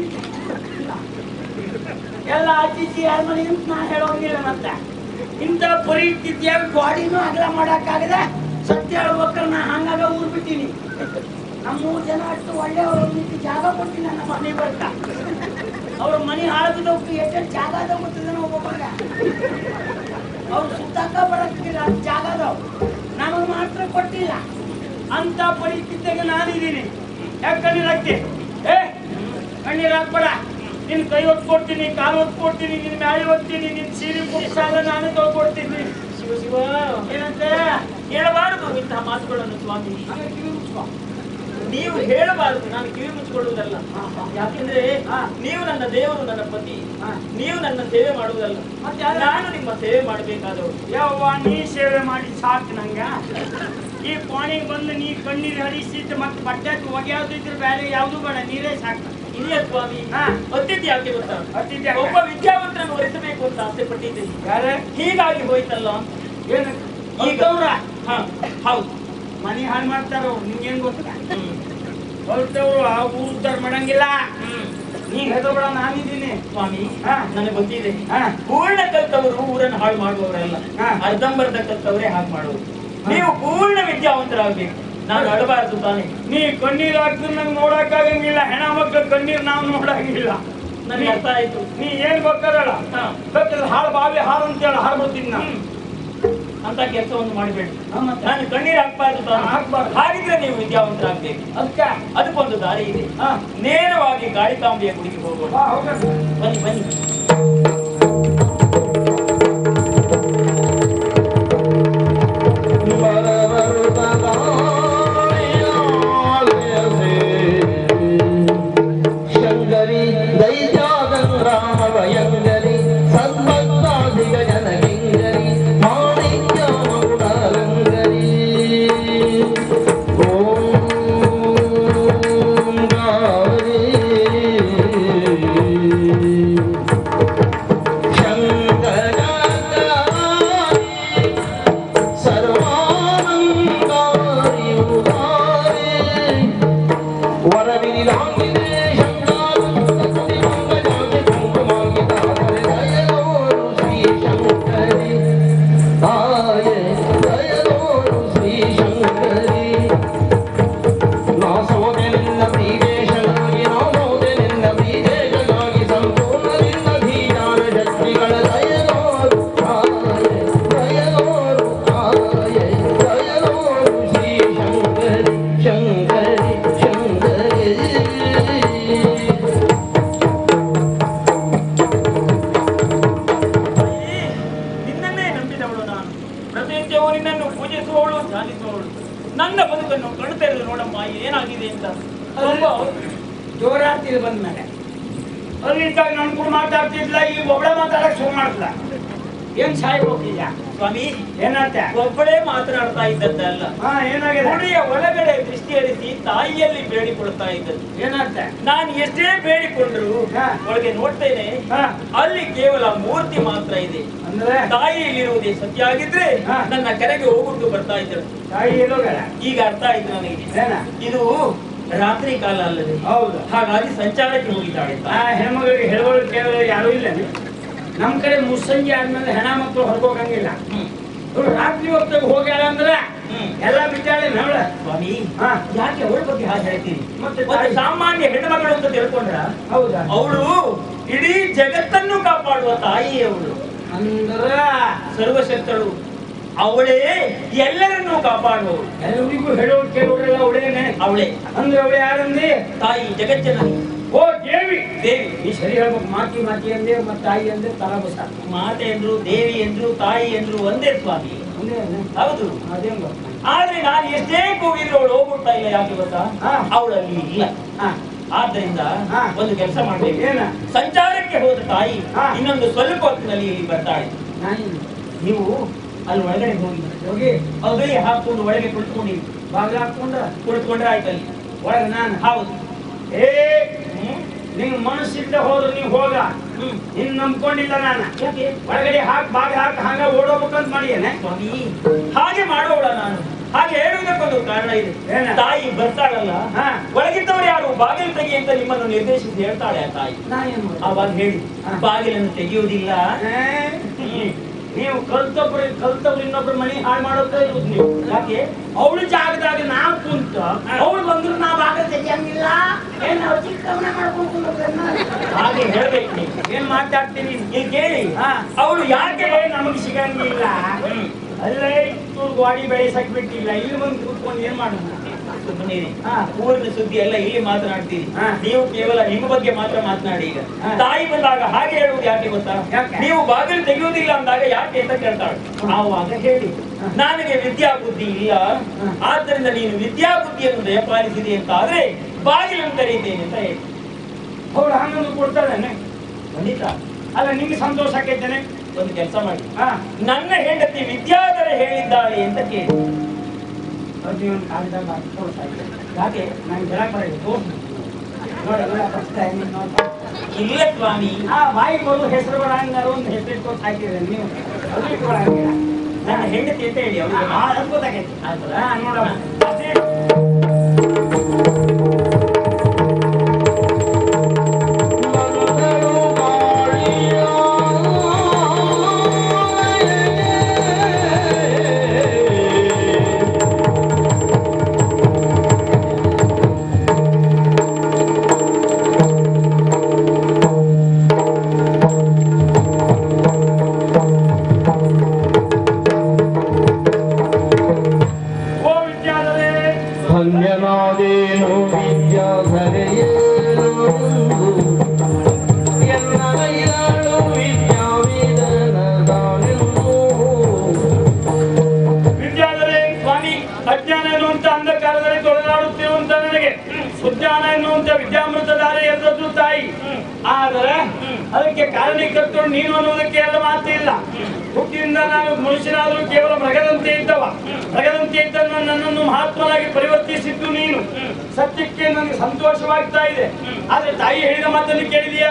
Speaker 6: ಎಲ್ಲ ಆಚೆ ಈಚೆ ಯಾರ ಮನೆ ಅಂತ ನಾ ಹೇಳೋಂಗಿಲ್ಲ ಮತ್ತೆ ಇಂಥ ಪರಿಸ್ಥಿತಿಯಾಗ ಗಾಡಿನೂ ಅಗಲ ಮಾಡಕ್ಕಾಗದ ಸತ್ಯ ಹೇಳ್ಬೇಕಾದ್ರೆ ನಾ ಹಂಗಾಗ ಊರ್ ಬಿಟ್ಟಿನಿ ನಮ್ಮ ಮೂರು ಜನ ಅಷ್ಟು ಒಳ್ಳೆಯವರು ನಿಂತು ಜಾಗ ಕೊಟ್ಟಿಲ್ಲ ನಮ್ಮ ಮನೆ ಬರ್ತಾ ಅವ್ರ ಮನೆ ಹಾಳಬಿದ್ದವ್ರು ಎಷ್ಟು ಜಾಗ ಅದ ಗೊತ್ತಿದ್ದಾನೆ ಒಬ್ಬೊಬ್ಬಗ ಅವ್ರು ಸುತ್ತಾಕ ಬರಕ್ಕಿಲ್ಲ ಅಷ್ಟು ಜಾಗ ಅದಾವ ನಮಗೆ ಮಾತ್ರ ಕೊಟ್ಟಿಲ್ಲ ಅಂತ ಪರಿಸ್ಥಿತಿಯಾಗ ನಾನಿದ್ದೀನಿ ಯಾಕೆ ಕಣ್ಣೀರ್ ಹಾಕ್ತಿ ಏ ಕಣ್ಣೀರ್ ಹಾಕ್ಬೇಡ ನಿನ್ ಕೈ ಒತ್ಕೊಡ್ತೀನಿ ಕಾಲು ಒತ್ಕೊಡ್ತೀನಿ ನಿನ್ ಮ್ಯಾಳಿ ಒತ್ತೀನಿ ನಿನ್ ಸೀರೆ ಕುಪ್ಸಾಲ ನಾನು ತಗೊಡ್ತೀನಿ ಶಿವ ಶಿವ ಏನಂತೆ ಹೇಳಬಾರದು ಇಂತಹ ಮಾತುಗಳನ್ನು ಸ್ವಾಮಿ ನೀವು ಹೇಳಬಾರದು ನಾನು ಕಿವಿ ಮುಚ್ಚಿಕೊಳ್ಳುವುದಲ್ಲ ಯಾಕೆಂದ್ರೆ ನೀವು ನನ್ನ ದೇವರು ನನ್ನ ಪತಿ ನೀವು ನನ್ನ ಸೇವೆ ಮಾಡುವುದಲ್ಲ ನಾನು ನಿಮ್ಮ ಸೇವೆ ಮಾಡಬೇಕಾದವರು ಯಾವ ನೀ ಸೇವೆ ಮಾಡಿ ಸಾಕು ನಂಗ ಈ ಕೋಣೆಗೆ ಬಂದು ನೀ ಕಣ್ಣೀರು ಹರಿಸಿಟ್ಟು ಮತ್ತೆ ಬಟ್ಟೆ ಒಗೆಯಾವ್ದು ಇದ್ರೆ ಬೇರೆ ಯಾವ್ದು ಬೇಡ ನೀರೇ ಸಾಕು
Speaker 8: ಇಲ್ಲ ಸ್ವಾಮಿ
Speaker 6: ಹಾ.
Speaker 8: ಅತಿಥಿ ಯಾಕೆ ಗೊತ್ತಾ
Speaker 6: ಅತಿಥಿ ಯಾಕೆ?
Speaker 8: ಒಬ್ಬ ವಿದ್ಯಾವಂತರನ್ನು ಒರೆಸಬೇಕು ಅಂತ ಆಸೆ ಪಟ್ಟಿದ್ದೀನಿ
Speaker 6: ಯಾರೇ
Speaker 8: ಹೀಗಾಗಿ ಹೋಯ್ತಲ್ಲ
Speaker 6: ಏನು
Speaker 8: ಈಗ
Speaker 6: ಈಗ
Speaker 8: ಹಾ ಹೌದು
Speaker 6: ಮನೆ ಹಾಳು ಮಾಡ್ತಾರ ನಿಂಗೇನ್ ಗೊತ್ತ
Speaker 8: ಹ್ಮ್.
Speaker 6: ಹೊರಟವ್ರು ಆ ಊರು ಉದ್ದಾರ ಮಾಡಂಗಿಲ್ಲ
Speaker 8: ಹ್ಮ್.
Speaker 6: ನೀ ಹೆದರ್ಬೇಡ ನಾನಿದ್ದೀನಿ
Speaker 8: ಸ್ವಾಮಿ
Speaker 6: ಹಾ.
Speaker 8: ನನಗೆ ಗೊತ್ತಿದೆ
Speaker 6: ಹಾ.
Speaker 8: ಪೂರ್ಣ ಕಲ್ತವರು ಊರನ್ನು ಹಾಳು ಮಾಡುವವರಲ್ಲ
Speaker 6: ಹಾ.
Speaker 8: ಅರ್ಧಂಬರ್ಧ ಕಲ್ತವರೇ ಹಾಗೆ ಮಾಡುವರು ನೀವು ಪೂರ್ಣ ವಿದ್ಯಾವಂತರಾಗಬೇಕು ನಾನು ಅಳಬಾರದು ತಾನೆ
Speaker 6: ನೀ ಕಣ್ಣೀರ್ ಹಾಕ್ದ್ರೆ ನಂಗೆ ನೋಡಕ್ಕಾಗಂಗಿಲ್ಲ ಹೆಣ ಮಕ್ಳ ಕಣ್ಣೀರ್ ನಾವು ನೋಡಂಗಿಲ್ಲ
Speaker 8: ನನಗೆ ಅರ್ಥ ಆಯ್ತು
Speaker 6: ನೀ ಏನ್ ಬೇಕಾದಲ್ಲ
Speaker 8: ಹಾ.
Speaker 6: ಬೇಕಾದ್ರೆ ಹಾಳು ಬಾವಿ ಹಾಳು ಅಂತೇಳಿ ಹಾಡ್ಬಿಡ್ತೀನಿ ನಾ
Speaker 8: ಹ್ಮ್. ಅಂತ ಕೆಲಸವನ್ನು ಮಾಡಬೇಡಿ
Speaker 6: ಹಾ, ಮತ್ತೆ?
Speaker 8: ನಾನು ಕಣ್ಣೀರು ಹಾಕ್ಬಾರ್ದು ತಾನೆ
Speaker 6: ಹಾಕ್ಬಾರ್ದು.
Speaker 8: ಹಾಗಿದ್ರೆ ನೀವು ವಿದ್ಯಾವಂತರಾಗಬೇಕು
Speaker 6: ಅದಕ್ಕೆ
Speaker 8: ಅದಕ್ಕೊಂದು ದಾರಿ ಇದೆ
Speaker 6: ಹಾ.
Speaker 8: ನೇರವಾಗಿ ಗಾಳಿಕಾಂಬೆಯ ಗುಡಿಗೆ ಹೋಗೋಣ
Speaker 6: ಬಾ ಹೋಗೋಣ.
Speaker 8: ಬನ್ನಿ ಬನ್ನಿ
Speaker 7: ಶಂಕರಿ ದೈತ್ಯಾಗಂಗ್ರಾಮವಯಂಗರಿ ಸನ್ಮತ್ತಾದಿಗ ಜನಗಿಂಗರಿ ಮಾಣಿಕ್ಯ ಮಗುಡರಂಗರಿ ಓಂ ಗಾರಿ ಶಂಕರಾರಿ ಸರ್ವಾನಂದಾರಿ ಉದಾರಿ ವರವಿರಿದಾಂಗಿದೆ ಶಂಕರಾನಂದಕುಡಿ ಮಂಗಜಾತಿ ಕುಂಕುಮಾಂಗಿತಾದರೆ ದಯದೋರು ಶ್ರೀ ಶಂಕರಿ ಆಯೆ ದಯದೋರು ಶ್ರೀ ಶಂಕರಿ ನಾಸೋದೆ ನಿನ್ನ ಪ್ರೀದೇಶನಾಗಿ ನಾಮೋದೆ ನಿನ್ನ ಪ್ರೀದೇಶನಾಗಿ ಸಂಪೂರ್ಣದಿಂದ ಧೀರಾನ ಶಕ್ತಿಗಳ ದಯದೋರು ಆಯೆ ದಯದೋರು ಆಯೆ ದಯದೋರು ಶ್ರೀ ಶಂಕರಿ ಶಂಕರಿ ಶಂಕರಿ
Speaker 8: ತಾಯಿ, ನಿನ್ನನ್ನೇ ನಂಬಿದವಳು ನಾನು ಪ್ರತಿನಿತ್ಯವೂ ನಿನ್ನನ್ನು ಪೂಜಿಸುವವಳು ಧ್ಯಾನಿಸುವವಳು ನನ್ನ ಬದುಕನ್ನು ಕಣ್ಣು ತೆರೆದು ನೋಡಮ್ಮ ಏನಾಗಿದೆ ಅಂತ ಒಬ್ಬ
Speaker 6: ಜೋರಾತಿಲ್ ಬಂದ್ಮೇಲೆ ಅಲ್ಲಿದ್ದಾಗ ನನ್ ಕೂಡ ಮಾತಾಡ್ತಿದ್ಲ ಈ ಒಬ್ಬಳ ಮಾತಾಡಕ್ ಶುರು ಮಾಡ್ಲ ಏನ್ ಸಾಯಿ ಹೋಗಿದ್ಯಾ
Speaker 8: ಸ್ವಾಮಿ
Speaker 6: ಏನಾತ
Speaker 8: ಒಬ್ಬಳೇ ಮಾತನಾಡ್ತಾ ಇದ್ದದ್ದಲ್ಲ
Speaker 6: ಹಾ ಏನಾಗಿದೆ
Speaker 8: ಗುಡಿಯ ಒಳಗಡೆ ದೃಷ್ಟಿ ಹರಿಸಿ ತಾಯಿಯಲ್ಲಿ ಬೇಡಿಕೊಳ್ತಾ ಇದ್ದದ್ದು
Speaker 6: ಏನಾತ
Speaker 8: ನಾನು ಎಷ್ಟೇ ಬೇಡಿಕೊಂಡ್ರು
Speaker 6: ಹಾ.
Speaker 8: ಒಳಗೆ ನೋಡ್ತೇನೆ
Speaker 6: ಹಾ.
Speaker 8: ಅಲ್ಲಿ ಕೇವಲ ಮೂರ್ತಿ ಮಾತ್ರ ಇದೆ
Speaker 6: ಅಂದ್ರೆ
Speaker 8: ತಾಯಿ ಇಲ್ಲಿರುವುದೇ ಸತ್ಯ ಆಗಿದ್ರೆ
Speaker 6: ಹಾ.
Speaker 8: ನನ್ನ ಕೆರೆಗೆ ಹೋಗ್ಬಿಟ್ಟು ಬರ್ತಾ ಇದ್ದರು
Speaker 6: ತಾಯಿ ಎಲ್ಲೋಗಲ್ಲ
Speaker 8: ಈಗ ಅರ್ಥ ಆಯ್ತು ನನಗೆ
Speaker 6: ಏನ
Speaker 8: ಇದು ರಾತ್ರಿ ಕಾಲ ಅಲ್ಲದೆ
Speaker 6: ಹೌದು
Speaker 8: ಹಾಗಾಗಿ ಸಂಚಾರಕ್ಕೆ ಹೋಗಿದ್ದಾಳೆ
Speaker 6: ಆ ಹೆಣ್ಮಗಳಿಗೆ ಹೆಣ್ಮಗಳು ಕೇವಲ ಯಾರು ಇಲ್ಲ ನಮ್ ಕಡೆ ಮುಸ್ಸಂಜೆ ಆದ್ಮೇಲೆ ಹೆಣ ಮಕ್ಕಳು ಹೊರಗೋಗಂಗಿಲ್ಲ
Speaker 8: ಹ್ಮ್.
Speaker 6: ಇವ್ರು ರಾತ್ರಿ ಹೊತ್ತಾಗ ಹೋಗ್ಯಾಳ ಅಂದ್ರೆ
Speaker 8: ಹ್ಮ್.
Speaker 6: ಎಲ್ಲ ಬಿಟ್ಟಾಳೆ ನವಳ
Speaker 8: ಸ್ವಾಮಿ
Speaker 6: ಹಾ.
Speaker 8: ಯಾಕೆ ಅವಳ ಬಗ್ಗೆ ಹಾಗೆ ಹೇಳ್ತೀರಿ
Speaker 6: ಮತ್ತೆ
Speaker 8: ಒಂದು
Speaker 6: ತಾಯಿ-
Speaker 8: ಸಾಮಾನ್ಯ ಹೆಣ್ಣುಮಗಳು ಅಂತ ತಿಳ್ಕೊಂಡ್ರ
Speaker 6: ಹೌದಾ
Speaker 8: ಅವಳು ಇಡೀ ಜಗತ್ತನ್ನು ಕಾಪಾಡುವ ತಾಯಿ ಅವಳು
Speaker 6: ಅಂದ್ರ
Speaker 8: ಸರ್ವಶಕ್ತಳು ಅವಳೇ ಎಲ್ಲರನ್ನೂ ಕಾಪಾಡುವವಳು
Speaker 6: ಎಲ್ಲರಿಗೂ ಹೇಳೋರು ಕೇಳೋರೆಲ್ಲ ಅವಳೇನೆ
Speaker 8: ಅವಳೇ
Speaker 6: ಅಂದ್ರೆ ಅವಳು ಯಾರಂದಿ
Speaker 8: ತಾಯಿ ಜಗಜ್ಜನನಿ
Speaker 6: ಓ ದೇವಿ
Speaker 8: ದೇವಿ
Speaker 6: ನೀ ಸರಿ ಹೇಳ್ಬೇಕು ಮಾತಿ ಮಾತಿ ಅಂದೆ ಮತ್ತೆ ತಾಯಿ ಅಂದೆ ತಲಾ ಬಸ
Speaker 8: ಮಾತೆ ಎಂದ್ರು ದೇವಿ ಎಂದ್ರು ತಾಯಿ ಎಂದ್ರು ಒಂದೇ ಸ್ವಾಮಿ
Speaker 6: ಒಂದೇ ಅಂದೆ.
Speaker 8: ಹೌದು
Speaker 6: ಅದೇನ್ ಗೊತ್ತ
Speaker 8: ಆದ್ರೆ ನಾನು ಎಷ್ಟೇ ಕೂಗಿದ್ರು ಅವಳು ಹೋಗ್ಬಿಡ್ತಾ ಇಲ್ಲ ಯಾಕೆ ಗೊತ್ತಾ
Speaker 6: ಹಾ.
Speaker 8: ಅವಳಲ್ಲಿ ಇಲ್ಲ
Speaker 6: ಹಾ
Speaker 8: ಆದ್ರಿಂದ
Speaker 6: ಹಾ.
Speaker 8: ಒಂದು ಕೆಲಸ ಮಾಡ್ಬೇಕು
Speaker 6: ಏನ?
Speaker 8: ಸಂಚಾರಕ್ಕೆ ಹೋದ ತಾಯಿ
Speaker 6: ಹಾ.
Speaker 8: ಇನ್ನೊಂದು ಸ್ವಲ್ಪ ಹೊತ್ತಿನಲ್ಲಿ ಇಲ್ಲಿ ಬರ್ತಾಳೆ
Speaker 6: ನಾನು
Speaker 8: ನೀವು ಅಲ್ಲಿ ಒಳಗಡೆ ಹೋಗಿ
Speaker 6: ಹೋಗಿ
Speaker 8: ಅಗಲಿ ಹಾಕೊಂಡು ಒಳಗೆ ಕುಳಿತುಕೊಂಡಿರಿ
Speaker 6: ಬಾಗಿಲು ಹಾಕೊಂಡ
Speaker 8: ಕುಳಿತುಕೊಂಡ್ರೆ ಆಯ್ತಲ್ಲಿ
Speaker 6: ಒಳಗೆ ನಾನು
Speaker 8: ಹೌದು
Speaker 6: ಏ
Speaker 8: ಹ್ಮ್?
Speaker 6: ನಿಂಗ್ ಮನಸ್ಸಿದ್ದ ಹೋದ್ರೆ ನೀವ್ ಹೋಗ
Speaker 8: ಹ್ಮ್.
Speaker 6: ನಿನ್ ನಂಬ್ಕೊಂಡಿಲ್ಲ ನಾನು
Speaker 8: ಯಾಕೆ
Speaker 6: ಒಳಗಡೆ ಹಾಕಿ ಬಾಗಿಲು ಹಾಕಿ ಹಂಗ ಓಡೋಗ್ಬೇಕಂತ ಮಾಡಿಯೇನೆ
Speaker 8: ಸ್ವಾಮಿ ಹಾಗೆ ಮಾಡೋಳ ನಾನು ಹಾಗೆ ಹೇಳುವುದಕ್ಕೊಂದು ಕಾರಣ ಇದೆ
Speaker 6: ಏನ?
Speaker 8: ತಾಯಿ ಬರ್ತಾಳಲ್ಲ
Speaker 6: ಹಾ.
Speaker 8: ಒಳಗಿದ್ದವರು ಯಾರು ಬಾಗಿಲು ತೆಗಿ ಅಂತ ನಿಮ್ಮನ್ನು ನಿರ್ದೇಶಿಸಿ ಹೇಳ್ತಾಳೆ ಆ ತಾಯಿ
Speaker 6: ನಾನೇನ್ ಮಾಡ್ದೆ?
Speaker 8: ಆವಾಗ ಹೇಳಿ
Speaker 6: ಹಾ.
Speaker 8: ಬಾಗಿಲನ್ನು ತೆಗೆಯುವುದಿಲ್ಲ
Speaker 6: ಏ, ನೀವು ಕಲ್ತೊಬ್ರು ಕಲ್ತೊಬ್ರು ಇನ್ನೊಬ್ರು ಮನಿ ಹಾಳು ಮಾಡೋದೇ ಇರೋದು ನೀವು
Speaker 8: ಯಾಕೆ
Speaker 6: ಅವಳ ಜಾಗದಾಗ ನಾವು ಕುಂತ ಅವಳು ಬಂದ್ರು ನಾವು ಬಾಗಿಲು ತೆಗಿಯಂಗಿಲ್ಲ ಏನ್ ನಾವು ಚಿಕ್ಕವನ್ನ ಮಾಡ್ಕೊಂಡು ಕುಂದ್ರನ್ನ?
Speaker 8: ಹಾಗೆ ಹೇಳ್ಬೇಕು ನೀವು
Speaker 6: ಏನ್ ಮಾತಾಡ್ತೀನಿ
Speaker 8: ಇಲ್ಲಿ ಕೇಳಿ
Speaker 6: ಹಾ.
Speaker 8: ಅವಳು ಯಾಕೆ
Speaker 6: ಯಾಕೆ ನಮಗೆ ಸಿಗಂಗಿಲ್ಲ
Speaker 8: ಹ್ಮ್.
Speaker 6: ಅಲ್ಲೇ ಇತ್ತು ಗಾಡಿ ಬೆಳೆಸಕ್ ಬಿಟ್ಟಿಲ್ಲ ಇಲ್ಲಿ ಬಂದು ಕೂತ್ಕೊಂಡು ಏನ್ ಮಾಡೋಣ
Speaker 8: ಸುಮ್ಮನಿರಿ
Speaker 6: ಹಾ.
Speaker 8: ಊರಿನ ಸುದ್ದಿ ಎಲ್ಲ ಇಲ್ಲಿ ಮಾತನಾಡ್ತೀರಿ
Speaker 6: ಹಾ.
Speaker 8: ನೀವು ಕೇವಲ ನಿಮ್ಮ ಬಗ್ಗೆ ಮಾತ್ರ ಮಾತನಾಡಿ ಈಗ
Speaker 6: ಹಾ.
Speaker 8: ತಾಯಿ ಬಂದಾಗ ಹಾಗೆ ಹೇಳುವುದು ಯಾಕೆ ಗೊತ್ತಾ
Speaker 6: ಯಾಕೆ?
Speaker 8: ನೀವು ಬಾಗಿಲು ತೆಗೆಯುವುದಿಲ್ಲ ಅಂದಾಗ ಯಾಕೆ ಅಂತ ಕೇಳ್ತಾಳೆ ಆವಾಗ ಹೇಳಿ
Speaker 6: ಹಾ.
Speaker 8: ನನಗೆ ವಿದ್ಯಾ ಬುದ್ಧಿ ಇಲ್ಲ
Speaker 6: ಹಾ.
Speaker 8: ಆದ್ದರಿಂದ ನೀನು ವಿದ್ಯಾ ಬುದ್ಧಿಯನ್ನು ದಯಪಾಲಿಸಿದೆ ಅಂತ ಆದ್ರೆ ಬಾಗಿಲನ್ನು ತೆರೀತೇನೆ ಅಂತ ಹೇಳಿ
Speaker 6: ಅವಳು ಹಂಗಂದು ಕೊಡ್ತಾಳೆ
Speaker 8: ಖಂಡಿತ
Speaker 6: ಅಲ್ಲ ನಿಮ್ಗೆ ಸಂತೋಷ ಆಕೈತೇನೆ
Speaker 8: ಒಂದು ಕೆಲಸ ಮಾಡಿ
Speaker 6: ಹಾ
Speaker 8: ನನ್ನ ಹೆಂಡತಿ ವಿದ್ಯಾಧರ ಹೇಳಿದ್ದಾಳೆ ಅಂತ ಕೇಳಿ
Speaker 5: ಪ್ರತಿಯೊಂದು ಕಾಗದಾಗ ಕೊಡ್ತಾ ಇದ್ದೆ ಯಾಕೆ ನಾನು ಗಿರಾಕ್ ಬರೋದು ತೋರ್ಸು ನೋಡಿ ಎಲ್ಲ ಬರ್ತಾ ಇದೆ ನೋಡ್ತಾ
Speaker 6: ಇಲ್ಲ ಸ್ವಾಮಿ
Speaker 5: ಆ ಬಾಯಿ ಬರೋದು ಹೆಸರುಗಳ ಹಂಗಾರು ಒಂದು ಹೆಸರು ಇಟ್ಕೊಂಡು ಹಾಕಿದ್ರೆ ನೀವು ಅದು ಇಟ್ಕೊಳಂಗಿಲ್ಲ
Speaker 6: ನನ್ನ ಹೆಂಡತಿ ಅಂತ ಹೇಳಿ ಅವಳಿಗೆ
Speaker 5: ಆ, ಅದು ಗೊತ್ತಾಗೈತಿ
Speaker 6: ಆಯ್ತಲ್ಲ?
Speaker 5: ಹಾ ನೋಡಮ್ಮ ಅದೇ
Speaker 6: ಓ ವಿದ್ಯಾಧರೇ
Speaker 7: ಧನ್ಯನಾದೇನು ವಿದ್ಯಾಧರೆಯೇನು ಎನ್ನದಯ್ಯಳು ವಿದ್ಯಾವೇದನದಾನೆಂದು
Speaker 6: ವಿದ್ಯಾಧರೇ ಸ್ವಾಮಿ ಅಜ್ಞಾನ ಎನ್ನುವಂತ ಅಂಧಕಾರದಲ್ಲಿ ತೊಳೆದಾಡುತ್ತಿರುವಂತ ನನಗೆ ಉದ್ಯಾನ ಎನ್ನುವಂತ ವಿದ್ಯಾಮೃತ ಧಾರೆ ಎದ್ದದ್ದು ತಾಯಿ ಆದರೆ ಅದಕ್ಕೆ ಕಾರಣೀಕರ್ತರು ನೀನು ಅನ್ನುವುದಕ್ಕೆ ಎರಡು ಮಾತು ಇಲ್ಲ ಹುಟ್ಟಿನಿಂದ ನಾನು ಮನುಷ್ಯನಾದರೂ ಕೇವಲ ಮೃಗದಂತೆ ಇದ್ದವ ಮೃಗದಂತೆ ಇದ್ದ ನನ್ನನ್ನು ಮಹಾತ್ಮನಾಗಿ ಪರಿವರ್ತಿಸಿದ್ದು ನೀನು ಸತ್ಯಕ್ಕೆ ನನಗೆ ಸಂತೋಷವಾಗ್ತಾ ಇದೆ ಆದ್ರೆ ತಾಯಿ ಹೇಳಿದ ಮಾತನ್ನು ಕೇಳಿದೀಯಾ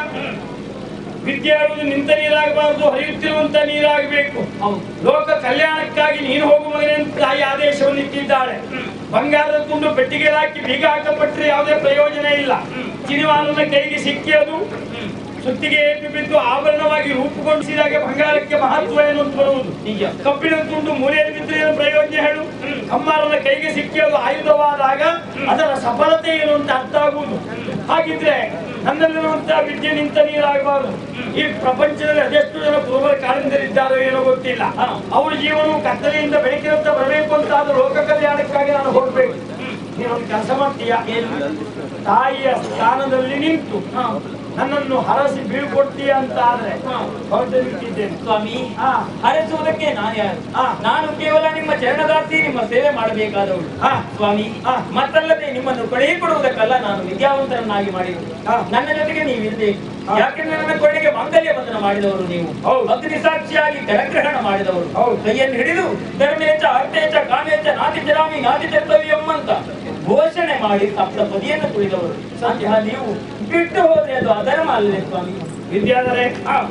Speaker 6: ವಿದ್ಯೆ ಹೇಳುವುದು ನಿಂತ ನೀರಾಗಬಾರದು ಹರಿಯುತ್ತಿರುವಂತ ನೀರಾಗಬೇಕು ಲೋಕ ಕಲ್ಯಾಣಕ್ಕಾಗಿ ನೀನು ಹೋಗು ಮಗನೇ ಅಂತ ತಾಯಿ ಆದೇಶವನ್ನು ಇಟ್ಟಿದ್ದಾಳೆ ಬಂಗಾರದ ತುಂಡು ಪೆಟ್ಟಿಗೆ ಹಾಕಿ ಬೀಗ ಹಾಕಪಟ್ಟರೆ ಯಾವುದೇ ಪ್ರಯೋಜನ ಇಲ್ಲ ಚಿನಿವಾಲನ ಕೈಗೆ ಸಿಕ್ಕಿಯದು ಸುತ್ತಿಗೆ ಏಟು ಬಿದ್ದು ಆಭರಣವಾಗಿ ರೂಪುಗೊಳಿಸಿದಾಗ ಬಂಗಾರಕ್ಕೆ ಮಹತ್ವ ಏನು ಅಂತ ಬರುವುದು ನಿಜ ಕಬ್ಬಿಣ ತುಂಡು ಮೂಲೆಯಲ್ಲಿ ಬಿದ್ದರೆ ಏನು ಪ್ರಯೋಜನ ಹೇಳು ಕಮ್ಮಾರನ ಕೈಗೆ ಸಿಕ್ಕಿಯೋದು ಆಯುಧವಾದಾಗ ಅದರ ಸಫಲತೆ ಏನು ಅಂತ ಅರ್ಥ ಆಗುವುದು ಹಾಗಿದ್ರೆ ನನ್ನಲ್ಲಿರುವಂತಹ ವಿದ್ಯೆ ನಿಂತ ನೀರಾಗಬಾರದು ಈ ಪ್ರಪಂಚದಲ್ಲಿ ಅದೆಷ್ಟು ಜನ ಪೂರ್ವ ಕಾಲದಿಂದಲಿದ್ದಾರೋ ಏನೋ ಗೊತ್ತಿಲ್ಲ ಅವ್ರ ಜೀವನವು ಕತ್ತಲೆಯಿಂದ ಬೆಳಕಿನಂತ ಬರಬೇಕು ಅಂತ ಆದ್ರೆ ಲೋಕ ಕಲ್ಯಾಣಕ್ಕಾಗಿ ನಾನು ಹೋಗ್ಬೇಕು ನೀನೊಂದು ಕೆಲಸ ಮಾಡ್ತೀಯ ತಾಯಿಯ ಸ್ಥಾನದಲ್ಲಿ ನಿಂತು ನನ್ನನ್ನು ಹರಸಿ ಬೀಳ್ಕೊಡ್ತೀಯ ಅಂತ ಆದ್ರೆ ಹೊರಟು ನಿಂತಿದ್ದೇನೆ
Speaker 8: ಸ್ವಾಮಿ
Speaker 6: ಹಾ
Speaker 8: ಹರಿಸುವುದಕ್ಕೆ ನಾನು ಯಾರು
Speaker 6: ಹಾ.
Speaker 8: ನಾನು ಕೇವಲ ನಿಮ್ಮ ಚರಣದಾಸಿ ನಿಮ್ಮ ಸೇವೆ ಮಾಡಬೇಕಾದವಳು
Speaker 6: ಹಾ.
Speaker 8: ಸ್ವಾಮಿ
Speaker 6: ಹಾ.
Speaker 8: ಮತ್ತಲ್ಲದೆ ನಿಮ್ಮನ್ನು ಕಳುಹಿ ಕೊಡುವುದಕ್ಕಲ್ಲ ನಾನು ವಿದ್ಯಾವಂತರನ್ನಾಗಿ ಮಾಡಿರುವುದು
Speaker 6: ಹಾ.
Speaker 8: ನನ್ನ ಜೊತೆಗೆ ನೀವು ಇರಬೇಕು
Speaker 6: ಹಾ.
Speaker 8: ಯಾಕೆಂದ್ರೆ ನನ್ನ ಕೊಳ್ಳಿಗೆ ಮಾಂಗಲ್ಯ ಬಂಧನ ಮಾಡಿದವರು ನೀವು
Speaker 6: ಹೌದು.
Speaker 8: ಅಗ್ನಿ ಸಾಕ್ಷಿಯಾಗಿ ಕರಗ್ರಹಣ ಮಾಡಿದವರು
Speaker 6: ಹೌದು.
Speaker 8: ಕೈಯನ್ನು ಹಿಡಿದು ಧರ್ಮೇಚ ಅರ್ಥೇಚ ಕಾಮೇಚ ನಾತಿ ಚರಾಮಿ ನಾತಿ ಚರ್ತವ್ಯಂ ಅಂತ ಘೋಷಣೆ ಮಾಡಿ ಸಪ್ತ ಪದಿಯನ್ನು ತುಳಿದವರು ಅಂತಹ ನೀವು ಬಿಟ್ಟು ಹೋದ್ರೆ ಅದು ಅಧರ್ಮ ಅಲ್ಲದೆ ಸ್ವಾಮಿ
Speaker 6: ವಿದ್ಯಾಧರೆ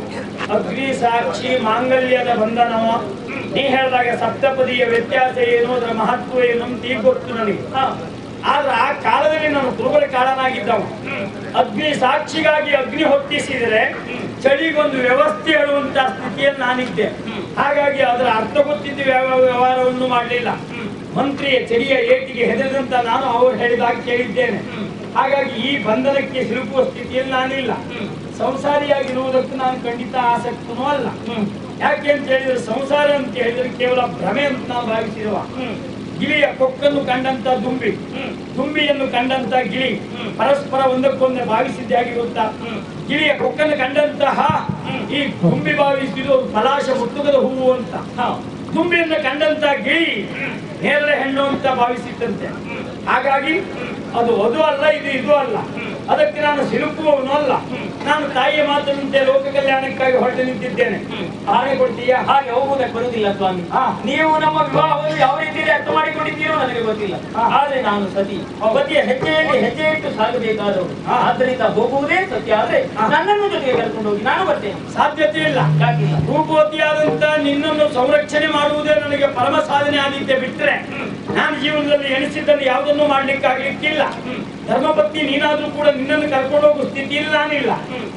Speaker 6: ಅಗ್ನಿ ಸಾಕ್ಷಿ ಮಾಂಗಲ್ಯದ ಬಂಧನವ ನೀ ಹೇಳಿದಾಗ ಸಪ್ತಪದಿಯ ವ್ಯತ್ಯಾಸ ಏನು ಅದರ ಮಹತ್ವ ಏನು ಅಂತ ಈಗ ಗೊತ್ತು ನನಗೆ
Speaker 8: ಹಾ.
Speaker 6: ಆದ್ರೆ ಆ ಕಾಲದಲ್ಲಿ ನಾನು ಕುರುಬರ ಕಾಳನಾಗಿದ್ದವ ಅಗ್ನಿ ಸಾಕ್ಷಿಗಾಗಿ ಅಗ್ನಿ ಹೊತ್ತಿಸಿದರೆ ಚಳಿಗೊಂದು ವ್ಯವಸ್ಥೆ ಹೇಳುವಂತ ಸ್ಥಿತಿಯಲ್ಲಿ ನಾನಿದ್ದೆ ಹಾಗಾಗಿ ಅದರ ಅರ್ಥ ಗೊತ್ತಿದ್ದು ವ್ಯವ- ವ್ಯವಹಾರವನ್ನು ಮಾಡಲಿಲ್ಲ ಮಂತ್ರಿಯ ಚಳಿಯ ಏಟಿಗೆ ಹೆದರಿದಂತ ನಾನು ಅವರು ಹೇಳಿದಾಗ ಕೇಳಿದ್ದೇನೆ ಹಾಗಾಗಿ ಈ ಬಂಧನಕ್ಕೆ ಸಿಲುಕುವ ಸ್ಥಿತಿಯಲ್ಲಿ ನಾನಿಲ್ಲ ಸಂಸಾರಿಯಾಗಿರುವುದಕ್ಕೂ ನಾನು ಖಂಡಿತ ಆಸಕ್ತನೂ ಅಲ್ಲ ಯಾಕೆ ಅಂತ ಹೇಳಿದ್ರೆ ಸಂಸಾರ ಅಂತ ಹೇಳಿದ್ರೆ ಕೇವಲ ಭ್ರಮೆ ಅಂತ ನಾವು ಭಾವಿಸಿರುವ ಗಿಳಿಯ ಕೊಕ್ಕನ್ನು ಕಂಡಂತ ದುಂಬಿ ದುಂಬಿಯನ್ನು ಕಂಡಂತ ಗಿಳಿ ಪರಸ್ಪರ ಒಂದಕ್ಕೊಂದು ಭಾವಿಸಿದ್ದೆ ಆಗಿ ಗೊತ್ತಾ ಗಿಳಿಯ ಕೊಕ್ಕನ್ನು ಕಂಡಂತಹ ಈ ದುಂಬಿ ಭಾವಿಸಿದ್ದು ಅದು ಪಲಾಶ ಮುತ್ತುಗದ ಹೂವು ಅಂತ ದುಂಬಿಯನ್ನು ಕಂಡಂತ ಗಿಳಿ ನೇರಳೆ ಹೆಣ್ಣು ಅಂತ ಭಾವಿಸಿತ್ತಂತೆ ಹಾಗಾಗಿ ಅದು ಅದು ಅಲ್ಲ ಇದು ಇದು ಅಲ್ಲ ಅದಕ್ಕೆ ನಾನು ಸಿಲುಕುವವನು ಅಲ್ಲ ನಾನು ತಾಯಿಯ ಮಾತಂತೆ ಲೋಕ ಕಲ್ಯಾಣಕ್ಕಾಗಿ ಹೊರಟು ನಿಂತಿದ್ದೇನೆ ಆಣೆ ಕೊಡ್ತೀಯಾ
Speaker 8: ಹಾಗೆ ಹೋಗುವುದಕ್ಕೆ ಬರುವುದಿಲ್ಲ ಸ್ವಾಮಿ
Speaker 6: ಹಾ.
Speaker 8: ನೀವು ನಮ್ಮ ವಿವಾಹವನ್ನು ಯಾವ ರೀತಿಯಲ್ಲಿ ಅರ್ಥ ಮಾಡಿಕೊಂಡಿದ್ದೀರೋ ನನಗೆ ಗೊತ್ತಿಲ್ಲ
Speaker 6: ಹಾ.
Speaker 8: ಆದ್ರೆ ನಾನು ಸತಿ ಪತಿಯ ಹೆಜ್ಜೆಯಲ್ಲಿ ಹೆಜ್ಜೆ ಇಟ್ಟು ಸಾಗಬೇಕಾದವರು
Speaker 6: ಹಾ.
Speaker 8: ಆದ್ದರಿಂದ ಹೋಗುವುದೇ ಸತ್ಯ ಆದ್ರೆ
Speaker 6: ಹಾ.
Speaker 8: ನನ್ನನ್ನು ಜೊತೆಗೆ ಕರ್ಕೊಂಡು ಹೋಗಿ ನಾನು ಬರ್ತೇನೆ
Speaker 6: ಸಾಧ್ಯತೆ ಇಲ್ಲ
Speaker 8: ಯಾಕಿಲ್ಲ
Speaker 6: ರೂಪವತಿಯಾದಂತ ನಿನ್ನನ್ನು ಸಂರಕ್ಷಣೆ ಮಾಡುವುದೇ ನನಗೆ ಪರಮ ಸಾಧನೆ ಆದಿತ್ಯ ಬಿಟ್ಟರೆ ನಾನು ಜೀವನದಲ್ಲಿ ಎಣಿಸಿದ್ದನ್ನು ಯಾವುದನ್ನು ಮಾಡ್ಲಿಕ್ಕೆ ಆಗ್ಲಿಕ್ಕಿಲ್ಲ ಧರ್ಮಪತ್ನಿ ನೀನಾದ್ರೂ ಕೂಡ ನಿನ್ನನ್ನು ಕರ್ಕೊಂಡು ಹೋಗುವ ಸ್ಥಿತಿಯಲ್ಲಿ ನಾನಿಲ್ಲ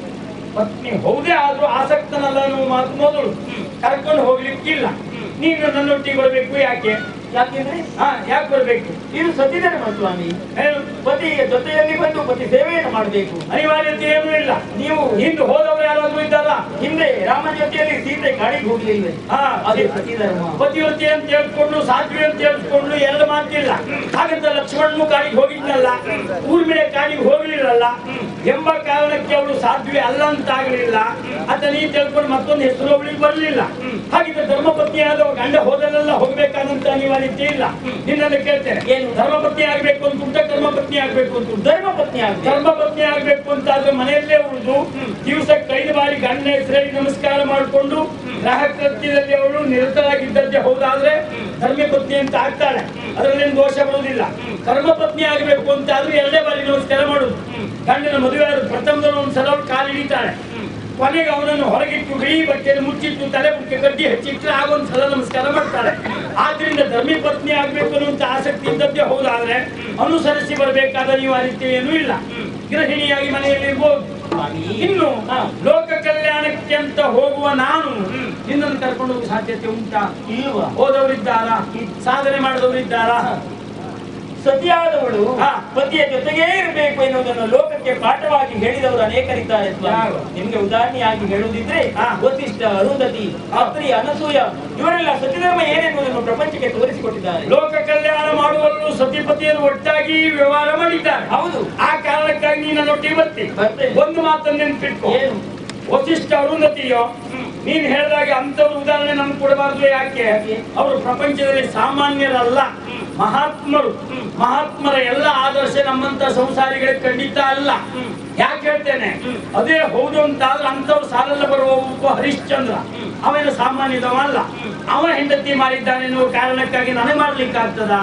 Speaker 6: ಪತ್ನಿ ಹೌದೇ ಆದ್ರೂ ಆಸಕ್ತನಲ್ಲ ಅನ್ನುವ ಮಾತು ಮೊದಲು ಕರ್ಕೊಂಡು ಹೋಗ್ಲಿಕ್ಕಿಲ್ಲ ನೀನು ನನ್ನೊಟ್ಟಿಗೆ ಬರಬೇಕು ಯಾಕೆ
Speaker 8: ಯಾಕೆಂದ್ರೆ
Speaker 6: ಹಾ ಯಾಕೆ ಬರಬೇಕು
Speaker 8: ಇದು ಸತಿಧರ್ಮ ಸ್ವಾಮಿ
Speaker 6: ಏನು
Speaker 8: ಪತಿಯ ಜೊತೆಯಲ್ಲಿ ಬಂದು ಪತಿ ಸೇವೆಯನ್ನು ಮಾಡಬೇಕು
Speaker 6: ಅನಿವಾರ್ಯತೆ ಏನೂ ಇಲ್ಲ
Speaker 8: ನೀವು
Speaker 6: ಹಿಂದೆ ಹೋದವರು ಯಾರಾದ್ರೂ ಇದ್ದಾರಾ
Speaker 8: ಹಿಂದೆ ರಾಮನ ಜೊತೆಯಲ್ಲಿ ಸೀತೆ ಕಾಡಿಗೆ ಹೋಗ್ಲಿಲ್ವೇ
Speaker 6: ಹಾ
Speaker 8: ಅದೇ ಸತಿಧರ್ಮ
Speaker 6: ಪತಿವರ್ತಿ ಅಂತ ಹೇಳ್ಕೊಂಡು ಸಾಧ್ವಿ ಅಂತ ಹೇಳ್ಕೊಂಡು ಎರಡು ಮಾತಿಲ್ಲ ಹಾಗಂತ ಲಕ್ಷ್ಮಣನು ಕಾಡಿಗೆ ಹೋಗಿದ್ನಲ್ಲ ಊರ್ಮಿಳೆ ಕಾಡಿಗೆ ಹೋಗ್ಲಿಲ್ಲಲ್ಲ ಎಂಬ ಕಾರಣಕ್ಕೆ ಅವಳು ಸಾಧ್ವಿ ಅಲ್ಲ ಅಂತ ಆಗಲಿಲ್ಲ
Speaker 9: ಆತ ನೀ ತಿಳ್ಕೊಂಡು ಮತ್ತೊಂದು ಹೆಸರು ಅವಳಿಗೆ ಬರ್ಲಿಲ್ಲ ಹಾಗಿದ್ರೆ ಧರ್ಮಪತ್ನಿ ಆದವ ಗಂಡ ಹೋದಲ್ಲೆಲ್ಲ ಹೋಗ್ಬೇಕಾದಂತ ಅನಿವಾರ್ಯತೆ ಇಲ್ಲ ನಿನ್ನನ್ನು ಕೇಳ್ತೇನೆ
Speaker 8: ಏನು?
Speaker 9: ಧರ್ಮಪತ್ನಿ ಆಗ್ಬೇಕು ಅಂತ ಉಂಟ ಕರ್ಮಪತ್ನಿ ಆಗ್ಬೇಕು ಅಂತ ಉಂಟ
Speaker 8: ಧರ್ಮ ಪತ್ನಿ ಆಗ್ಬೇಕು
Speaker 9: ಧರ್ಮಪತ್ನಿ ಆಗ್ಬೇಕು ಅಂತ ಆದ್ರೆ ಮನೆಯಲ್ಲೇ ಉಳಿದು ದಿವಸಕ್ಕೆ ಐದು ಬಾರಿ ಗಂಡ ಹೆಸರಲ್ಲಿ ನಮಸ್ಕಾರ ಮಾಡಿಕೊಂಡು ಗ್ರಹ ಕೃತ್ಯದಲ್ಲಿ ಅವಳು ನಿರತರಾಗಿದ್ದದ್ದೇ ಹೌದಾದ್ರೆ ಧರ್ಮಪತ್ನಿ ಅಂತ ಆಗ್ತಾಳೆ ಅದರಲ್ಲೇನು ದೋಷ ಬರುವುದಿಲ್ಲ ಕರ್ಮಪತ್ನಿ ಆಗಬೇಕು ಅಂತ ಆದ್ರೆ ಎರಡೇ ಬಾರಿ ನಮಸ್ಕಾರ ಮಾಡುದು ಗಂಡನ ಮದುವೆ ಆದ ಪ್ರಥಮದಲ್ಲಿ ಒಂದು ಸಲ ಅವಳು ಕಾಲಿಡಿತಾಳೆ ಕೊನೆಗೆ ಅವನನ್ನು ಹೊರಗಿಟ್ಟು ಬಿಳಿ ಬಟ್ಟೆಯನ್ನು ಮುಚ್ಚಿಟ್ಟು ತಲೆ ಬುಕ್ಕೆ ಕಡ್ಡಿ ಹಚ್ಚಿಟ್ಟು ಆಗ ಒಂದು ಸಲ ನಮಸ್ಕಾರ ಮಾಡ್ತಾಳೆ ಆದ್ರಿಂದ ಧರ್ಮಿ ಪತ್ನಿ ಆಗ್ಬೇಕು ಅನ್ನುವಂತ ಆಸಕ್ತಿ ಇದ್ದದ್ದೇ ಹೌದಾದ್ರೆ ಅನುಸರಿಸಿ ಬರಬೇಕಾದ ಅನಿವಾರ್ಯತೆ ಏನೂ ಇಲ್ಲ ಗೃಹಿಣಿಯಾಗಿ ಮನೆಯಲ್ಲಿ ಇರ್ಬೋದು ಇನ್ನು ಲೋಕ ಕಲ್ಯಾಣಕ್ಕೆ ಅಂತ ಹೋಗುವ ನಾನು ನಿನ್ನನ್ನು ಕರ್ಕೊಂಡು ಹೋಗುವ ಸಾಧ್ಯತೆ ಉಂಟಾ
Speaker 8: ಇಲ್ವಾ
Speaker 9: ಹೋದವರಿದ್ದಾರಾ ಸಾಧನೆ ಮಾಡಿದವರಿದ್ದಾರಾ
Speaker 8: ಸತಿಯಾದವಳು
Speaker 9: ಹಾ.
Speaker 8: ಪತಿಯ ಜೊತೆಗೇ ಇರಬೇಕು ಎನ್ನುವುದನ್ನು ಲೋಕಕ್ಕೆ ಪಾಠವಾಗಿ ಹೇಳಿದವರು ಅನೇಕರಿದ್ದಾರೆ ಸ್ವಾಮಿ.
Speaker 9: ಯಾರು?
Speaker 8: ನಿಮ್ಗೆ ಉದಾಹರಣೆಯಾಗಿ ಹೇಳುವುದಿದ್ರೆ
Speaker 9: ಹಾ.
Speaker 8: ವಸಿಷ್ಠ ಅರುಂಧತಿ ಅತ್ರಿ ಅನಸೂಯ ಇವರೆಲ್ಲ ಸತಿಧರ್ಮ ಏನೆನ್ನುವುದನ್ನು ಪ್ರಪಂಚಕ್ಕೆ ತೋರಿಸಿಕೊಟ್ಟಿದ್ದಾರೆ
Speaker 9: ಲೋಕ ಕಲ್ಯಾಣ ಮಾಡುವವರು ಸತಿಪತಿಯನ್ನು ಒಟ್ಟಾಗಿ ವ್ಯವಹಾರ ಮಾಡಿದ್ದಾರೆ
Speaker 8: ಹೌದು
Speaker 9: ಆ ಕಾರಣಕ್ಕಾಗಿ ನೀನು ನೊಟ್ಟಿಗೆ ಬರ್ತಿ
Speaker 8: ಬರ್ತೇನೆ.
Speaker 9: ಒಂದು ಮಾತನ್ನು ನೆನ್ಪಿಟ್ಕೊ
Speaker 8: ಏನು
Speaker 9: ವಸಿಷ್ಠ ಅರುಂಧತಿಯೋ ನೀನ್ ಹೇಳಿದಾಗ ಅಂತವ್ರ ಉದಾಹರಣೆ ನಮ್ಗೆ ಕೊಡಬಾರ್ದು ಯಾಕೆ ಅವರು ಪ್ರಪಂಚದಲ್ಲಿ ಸಾಮಾನ್ಯರಲ್ಲ ಮಹಾತ್ಮರು ಮಹಾತ್ಮರ ಎಲ್ಲ ಆದರ್ಶ ನಮ್ಮಂತ ಸಂಸಾರಿಗಳಿಗೆ ಖಂಡಿತ ಅಲ್ಲ ಯಾಕೆ ಹೇಳ್ತೇನೆ ಅದೇ ಹೌದು ಅಂತ ಆದ್ರೆ ಅಂತವ್ರು ಸಾಲಲ್ಲ ಬರುವ ಒಬ್ಬ ಹರಿಶ್ಚಂದ್ರ ಅವನ ಸಾಮಾನ್ಯದವ ಅಲ್ಲ ಅವ ಹೆಂಡತಿ ಮಾಡಿದ್ದಾನೆ ಎನ್ನುವ ಕಾರಣಕ್ಕಾಗಿ ನನಗೆ ಮಾಡ್ಲಿಕ್ಕೆ ಆಗ್ತದ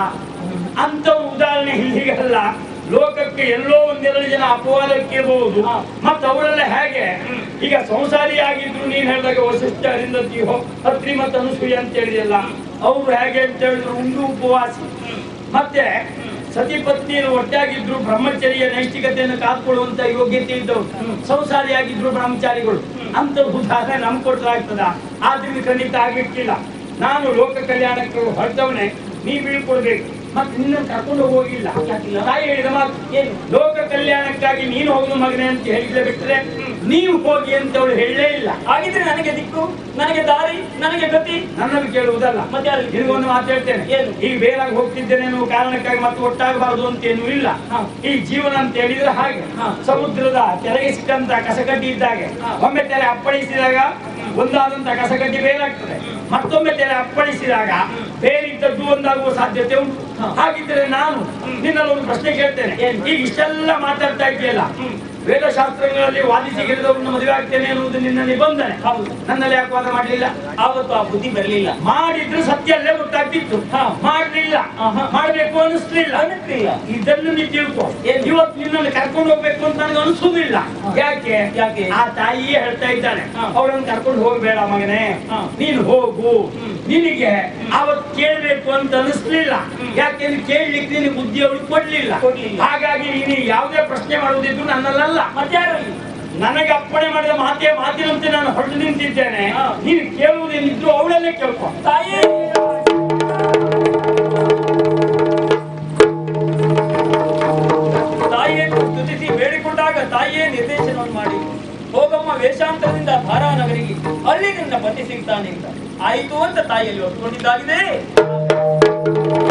Speaker 9: ಅಂತವ್ರ ಉದಾಹರಣೆ ಹೀಗಲ್ಲ ಲೋಕಕ್ಕೆ ಎಲ್ಲೋ ಒಂದೆರಡು ಜನ ಅಪವಾದಕ್ಕಿರಬಹುದು ಮತ್ತೆ ಅವರೆಲ್ಲ ಹೇಗೆ ಈಗ ಸಂಸಾರಿ ಆಗಿದ್ರು ನೀನ್ ಹೇಳಿದಾಗ ವಸಿಷ್ಠ ಅರಿಂದತಿ ಹತ್ರಿ ಮತ್ತು ಅನುಸೂಯ ಅಂತ ಹೇಳಿದೆಯಲ್ಲ ಅವ್ರು ಹೇಗೆ ಅಂತ ಹೇಳಿದ್ರು ಉಂಡು ಉಪವಾಸಿ ಮತ್ತೆ ಸತಿ ಪತ್ನಿಯರು ಒಟ್ಟಾಗಿದ್ರು ಬ್ರಹ್ಮಚರ್ಯ ನೈಷ್ಠಿಕತೆಯನ್ನು ಕಾತ್ಕೊಳ್ಳುವಂತ ಯೋಗ್ಯತೆ ಇದ್ದವರು ಸಂಸಾರಿಯಾಗಿದ್ರು ಬ್ರಹ್ಮಚಾರಿಗಳು ಅಂತ ಉದಾಹರಣೆ ನಮ್ ಕೊಡ್ಲಾಗ್ತದ ಆದ್ರಿಂದ ಖಂಡಿತ ಆಗ್ಲಿಕ್ಕಿಲ್ಲ ನಾನು ಲೋಕ ಕಲ್ಯಾಣಕ್ಕೆ ಹೊರಟವನೇ ನೀ ಬೀಳ್ಕೊಡ್ಬೇಕು ಮತ್ತೆ ನಿನ್ನ ಕರ್ಕೊಂಡು ಹೋಗಿಲ್ಲ ತಾಯಿ ಹೇಳಿದ ಮಾತು ಏನು ಲೋಕ ಕಲ್ಯಾಣಕ್ಕಾಗಿ ನೀನು ಹೋಗುದು ಮಗನೇ ಅಂತ ಹೇಳಿದ್ರೆ ಬಿಟ್ಟರೆ ನೀವು ಹೋಗಿ ಅಂತ ಅವಳು ಹೇಳಲೇ ಇಲ್ಲ
Speaker 8: ಹಾಗಿದ್ರೆ ನನಗೆ ದಿಕ್ಕು ನನಗೆ ದಾರಿ ನನಗೆ ಗತಿ
Speaker 9: ನನ್ನಲ್ಲಿ ಕೇಳುವುದಲ್ಲ
Speaker 8: ಮತ್ತೆ ಯಾರು?
Speaker 9: ನಿನಗೊಂದು ಮಾತು ಹೇಳ್ತೇನೆ
Speaker 8: ಏನು?
Speaker 9: ಈಗ ಬೇರಾಗಿ ಹೋಗ್ತಿದ್ದೇನೆ ಅನ್ನುವ ಕಾರಣಕ್ಕಾಗಿ ಮತ್ತೆ ಒಟ್ಟಾಗಬಾರದು ಅಂತ ಏನೂ ಇಲ್ಲ ಈ ಜೀವನ ಅಂತ ಹೇಳಿದ್ರೆ ಹಾಗೆ ಸಮುದ್ರದ ತೆರೆಗೆ ಸಿಕ್ಕಂತ ಕಸಕಡ್ಡಿ ಇದ್ದಾಗೆ ಒಮ್ಮೆ ತೆರೆ ಅಪ್ಪಳಿಸಿದಾಗ ಒಂದಾದಂತ ಕಸಕಡ್ಡಿ ಬೇರಾಗ್ತದೆ ಮತ್ತೊಮ್ಮೆ ತೆರೆ ಅಪ್ಪಳಿಸಿದಾಗ ಬೇರಿದ್ದದ್ದು ಒಂದಾಗುವ ಸಾಧ್ಯತೆ ಉಂಟು ಹಾಗಿದ್ರೆ ನಾನು ನಿನ್ನಲ್ಲಿ ಒಂದು ಪ್ರಶ್ನೆ ಕೇಳ್ತೇನೆ ಈಗ ಇಷ್ಟೆಲ್ಲ ಮಾತಾಡ್ತಾ ಇದೆಯಲ್ಲ ವೇದಶಾಸ್ತ್ರಗಳಲ್ಲಿ ವಾದಿಸಿ ಗೆಲ್ಲದವ್ರನ್ನ ಮದುವೆ ಆಗ್ತೇನೆ ಅನ್ನುವುದು ನಿನ್ನ ನಿಬಂಧನೆ ನನ್ನಲ್ಲಿ ಯಾಕೆ ವಾದ ಮಾಡಲಿಲ್ಲ
Speaker 8: ಆವತ್ತು ಆ ಬುದ್ಧಿ ಬರಲಿಲ್ಲ
Speaker 9: ಮಾಡಿದ್ರು ಸತ್ಯ ಅಲ್ಲೇ ಗೊತ್ತಾಗ್ತಿತ್ತು ಮಾಡ್ಲಿಲ್ಲ ಮಾಡ್ಬೇಕು ಅನಿಸ್ಲಿಲ್ಲ
Speaker 8: ಅನ್ನಿಸ್ಲಿಲ್ಲ.
Speaker 9: ಇದನ್ನು ನೀ ತಿಳ್ಕೊ
Speaker 8: ಏನು?
Speaker 9: ಇವತ್ತು ನಿನ್ನನ್ನು ಕರ್ಕೊಂಡು ಹೋಗ್ಬೇಕು ಅಂತ ನನಗೆ ಅನಿಸುವುದಿಲ್ಲ ಯಾಕೆ
Speaker 8: ಯಾಕೆ?
Speaker 9: ಆ ತಾಯಿಯೇ ಹೇಳ್ತಾ ಇದ್ದಾನೆ
Speaker 8: ಹಾ.
Speaker 9: ಅವಳನ್ನು ಕರ್ಕೊಂಡು ಹೋಗ್ಬೇಡ ಮಗನೇ
Speaker 8: ಹಾ.
Speaker 9: ನೀನು ಹೋಗು ನಿನಗೆ ಅವತ್ತು ಕೇಳ್ಬೇಕು ಅಂತ ಅನಿಸ್ಲಿಲ್ಲ ಯಾಕೆ ನೀನು ಕೇಳ್ಲಿಕ್ಕೆ ನಿನಗೆ ಬುದ್ಧಿ ಅವಳು ಕೊಡ್ಲಿಲ್ಲ
Speaker 8: ಕೊಡ್ಲಿಲ್ಲ.
Speaker 9: ಹಾಗಾಗಿ ನೀನು ಯಾವುದೇ ಪ್ರಶ್ನೆ ಮಾಡುವುದಿದ್ರು ನನ್ನಲ್ಲ
Speaker 8: ಮತ್ತಾರಲ್ಲಿ
Speaker 9: ನನಗೆ ಅಪ್ಪಣೆ ಮಾಡಿದ ಮಾತೇ ಮಾತಿನಂತೆ ನಾನು ಹೊರಟು ನಿಂತಿದ್ದೇನೆ
Speaker 8: ಹಾ.
Speaker 9: ನೀನು ಕೇಳುವುದೇನಿದ್ರು ಅವಳಲ್ಲೇ ಕೇಳ್ಕೊ
Speaker 8: ತಾಯಿ ತಾಯಿಯನ್ನು ಸ್ತುತಿಸಿ ಬೇಡಿಕೊಂಡಾಗ ತಾಯಿಯೇ ನಿರ್ದೇಶನವನ್ನು ಮಾಡಿ ಹೋಗಮ್ಮ ವೇಷಾಂತರದಿಂದ ಧಾರಾನಗರಿಗೆ ಅಲ್ಲಿ ನಿನ್ನ ಪತಿ ಸಿಗ್ತಾನೆ ಅಂತ ಆಯಿತು ಅಂತ ತಾಯಿಯಲ್ಲಿ ಒಪ್ಪಿಕೊಂಡಿದ್ದಾಗಿದೆ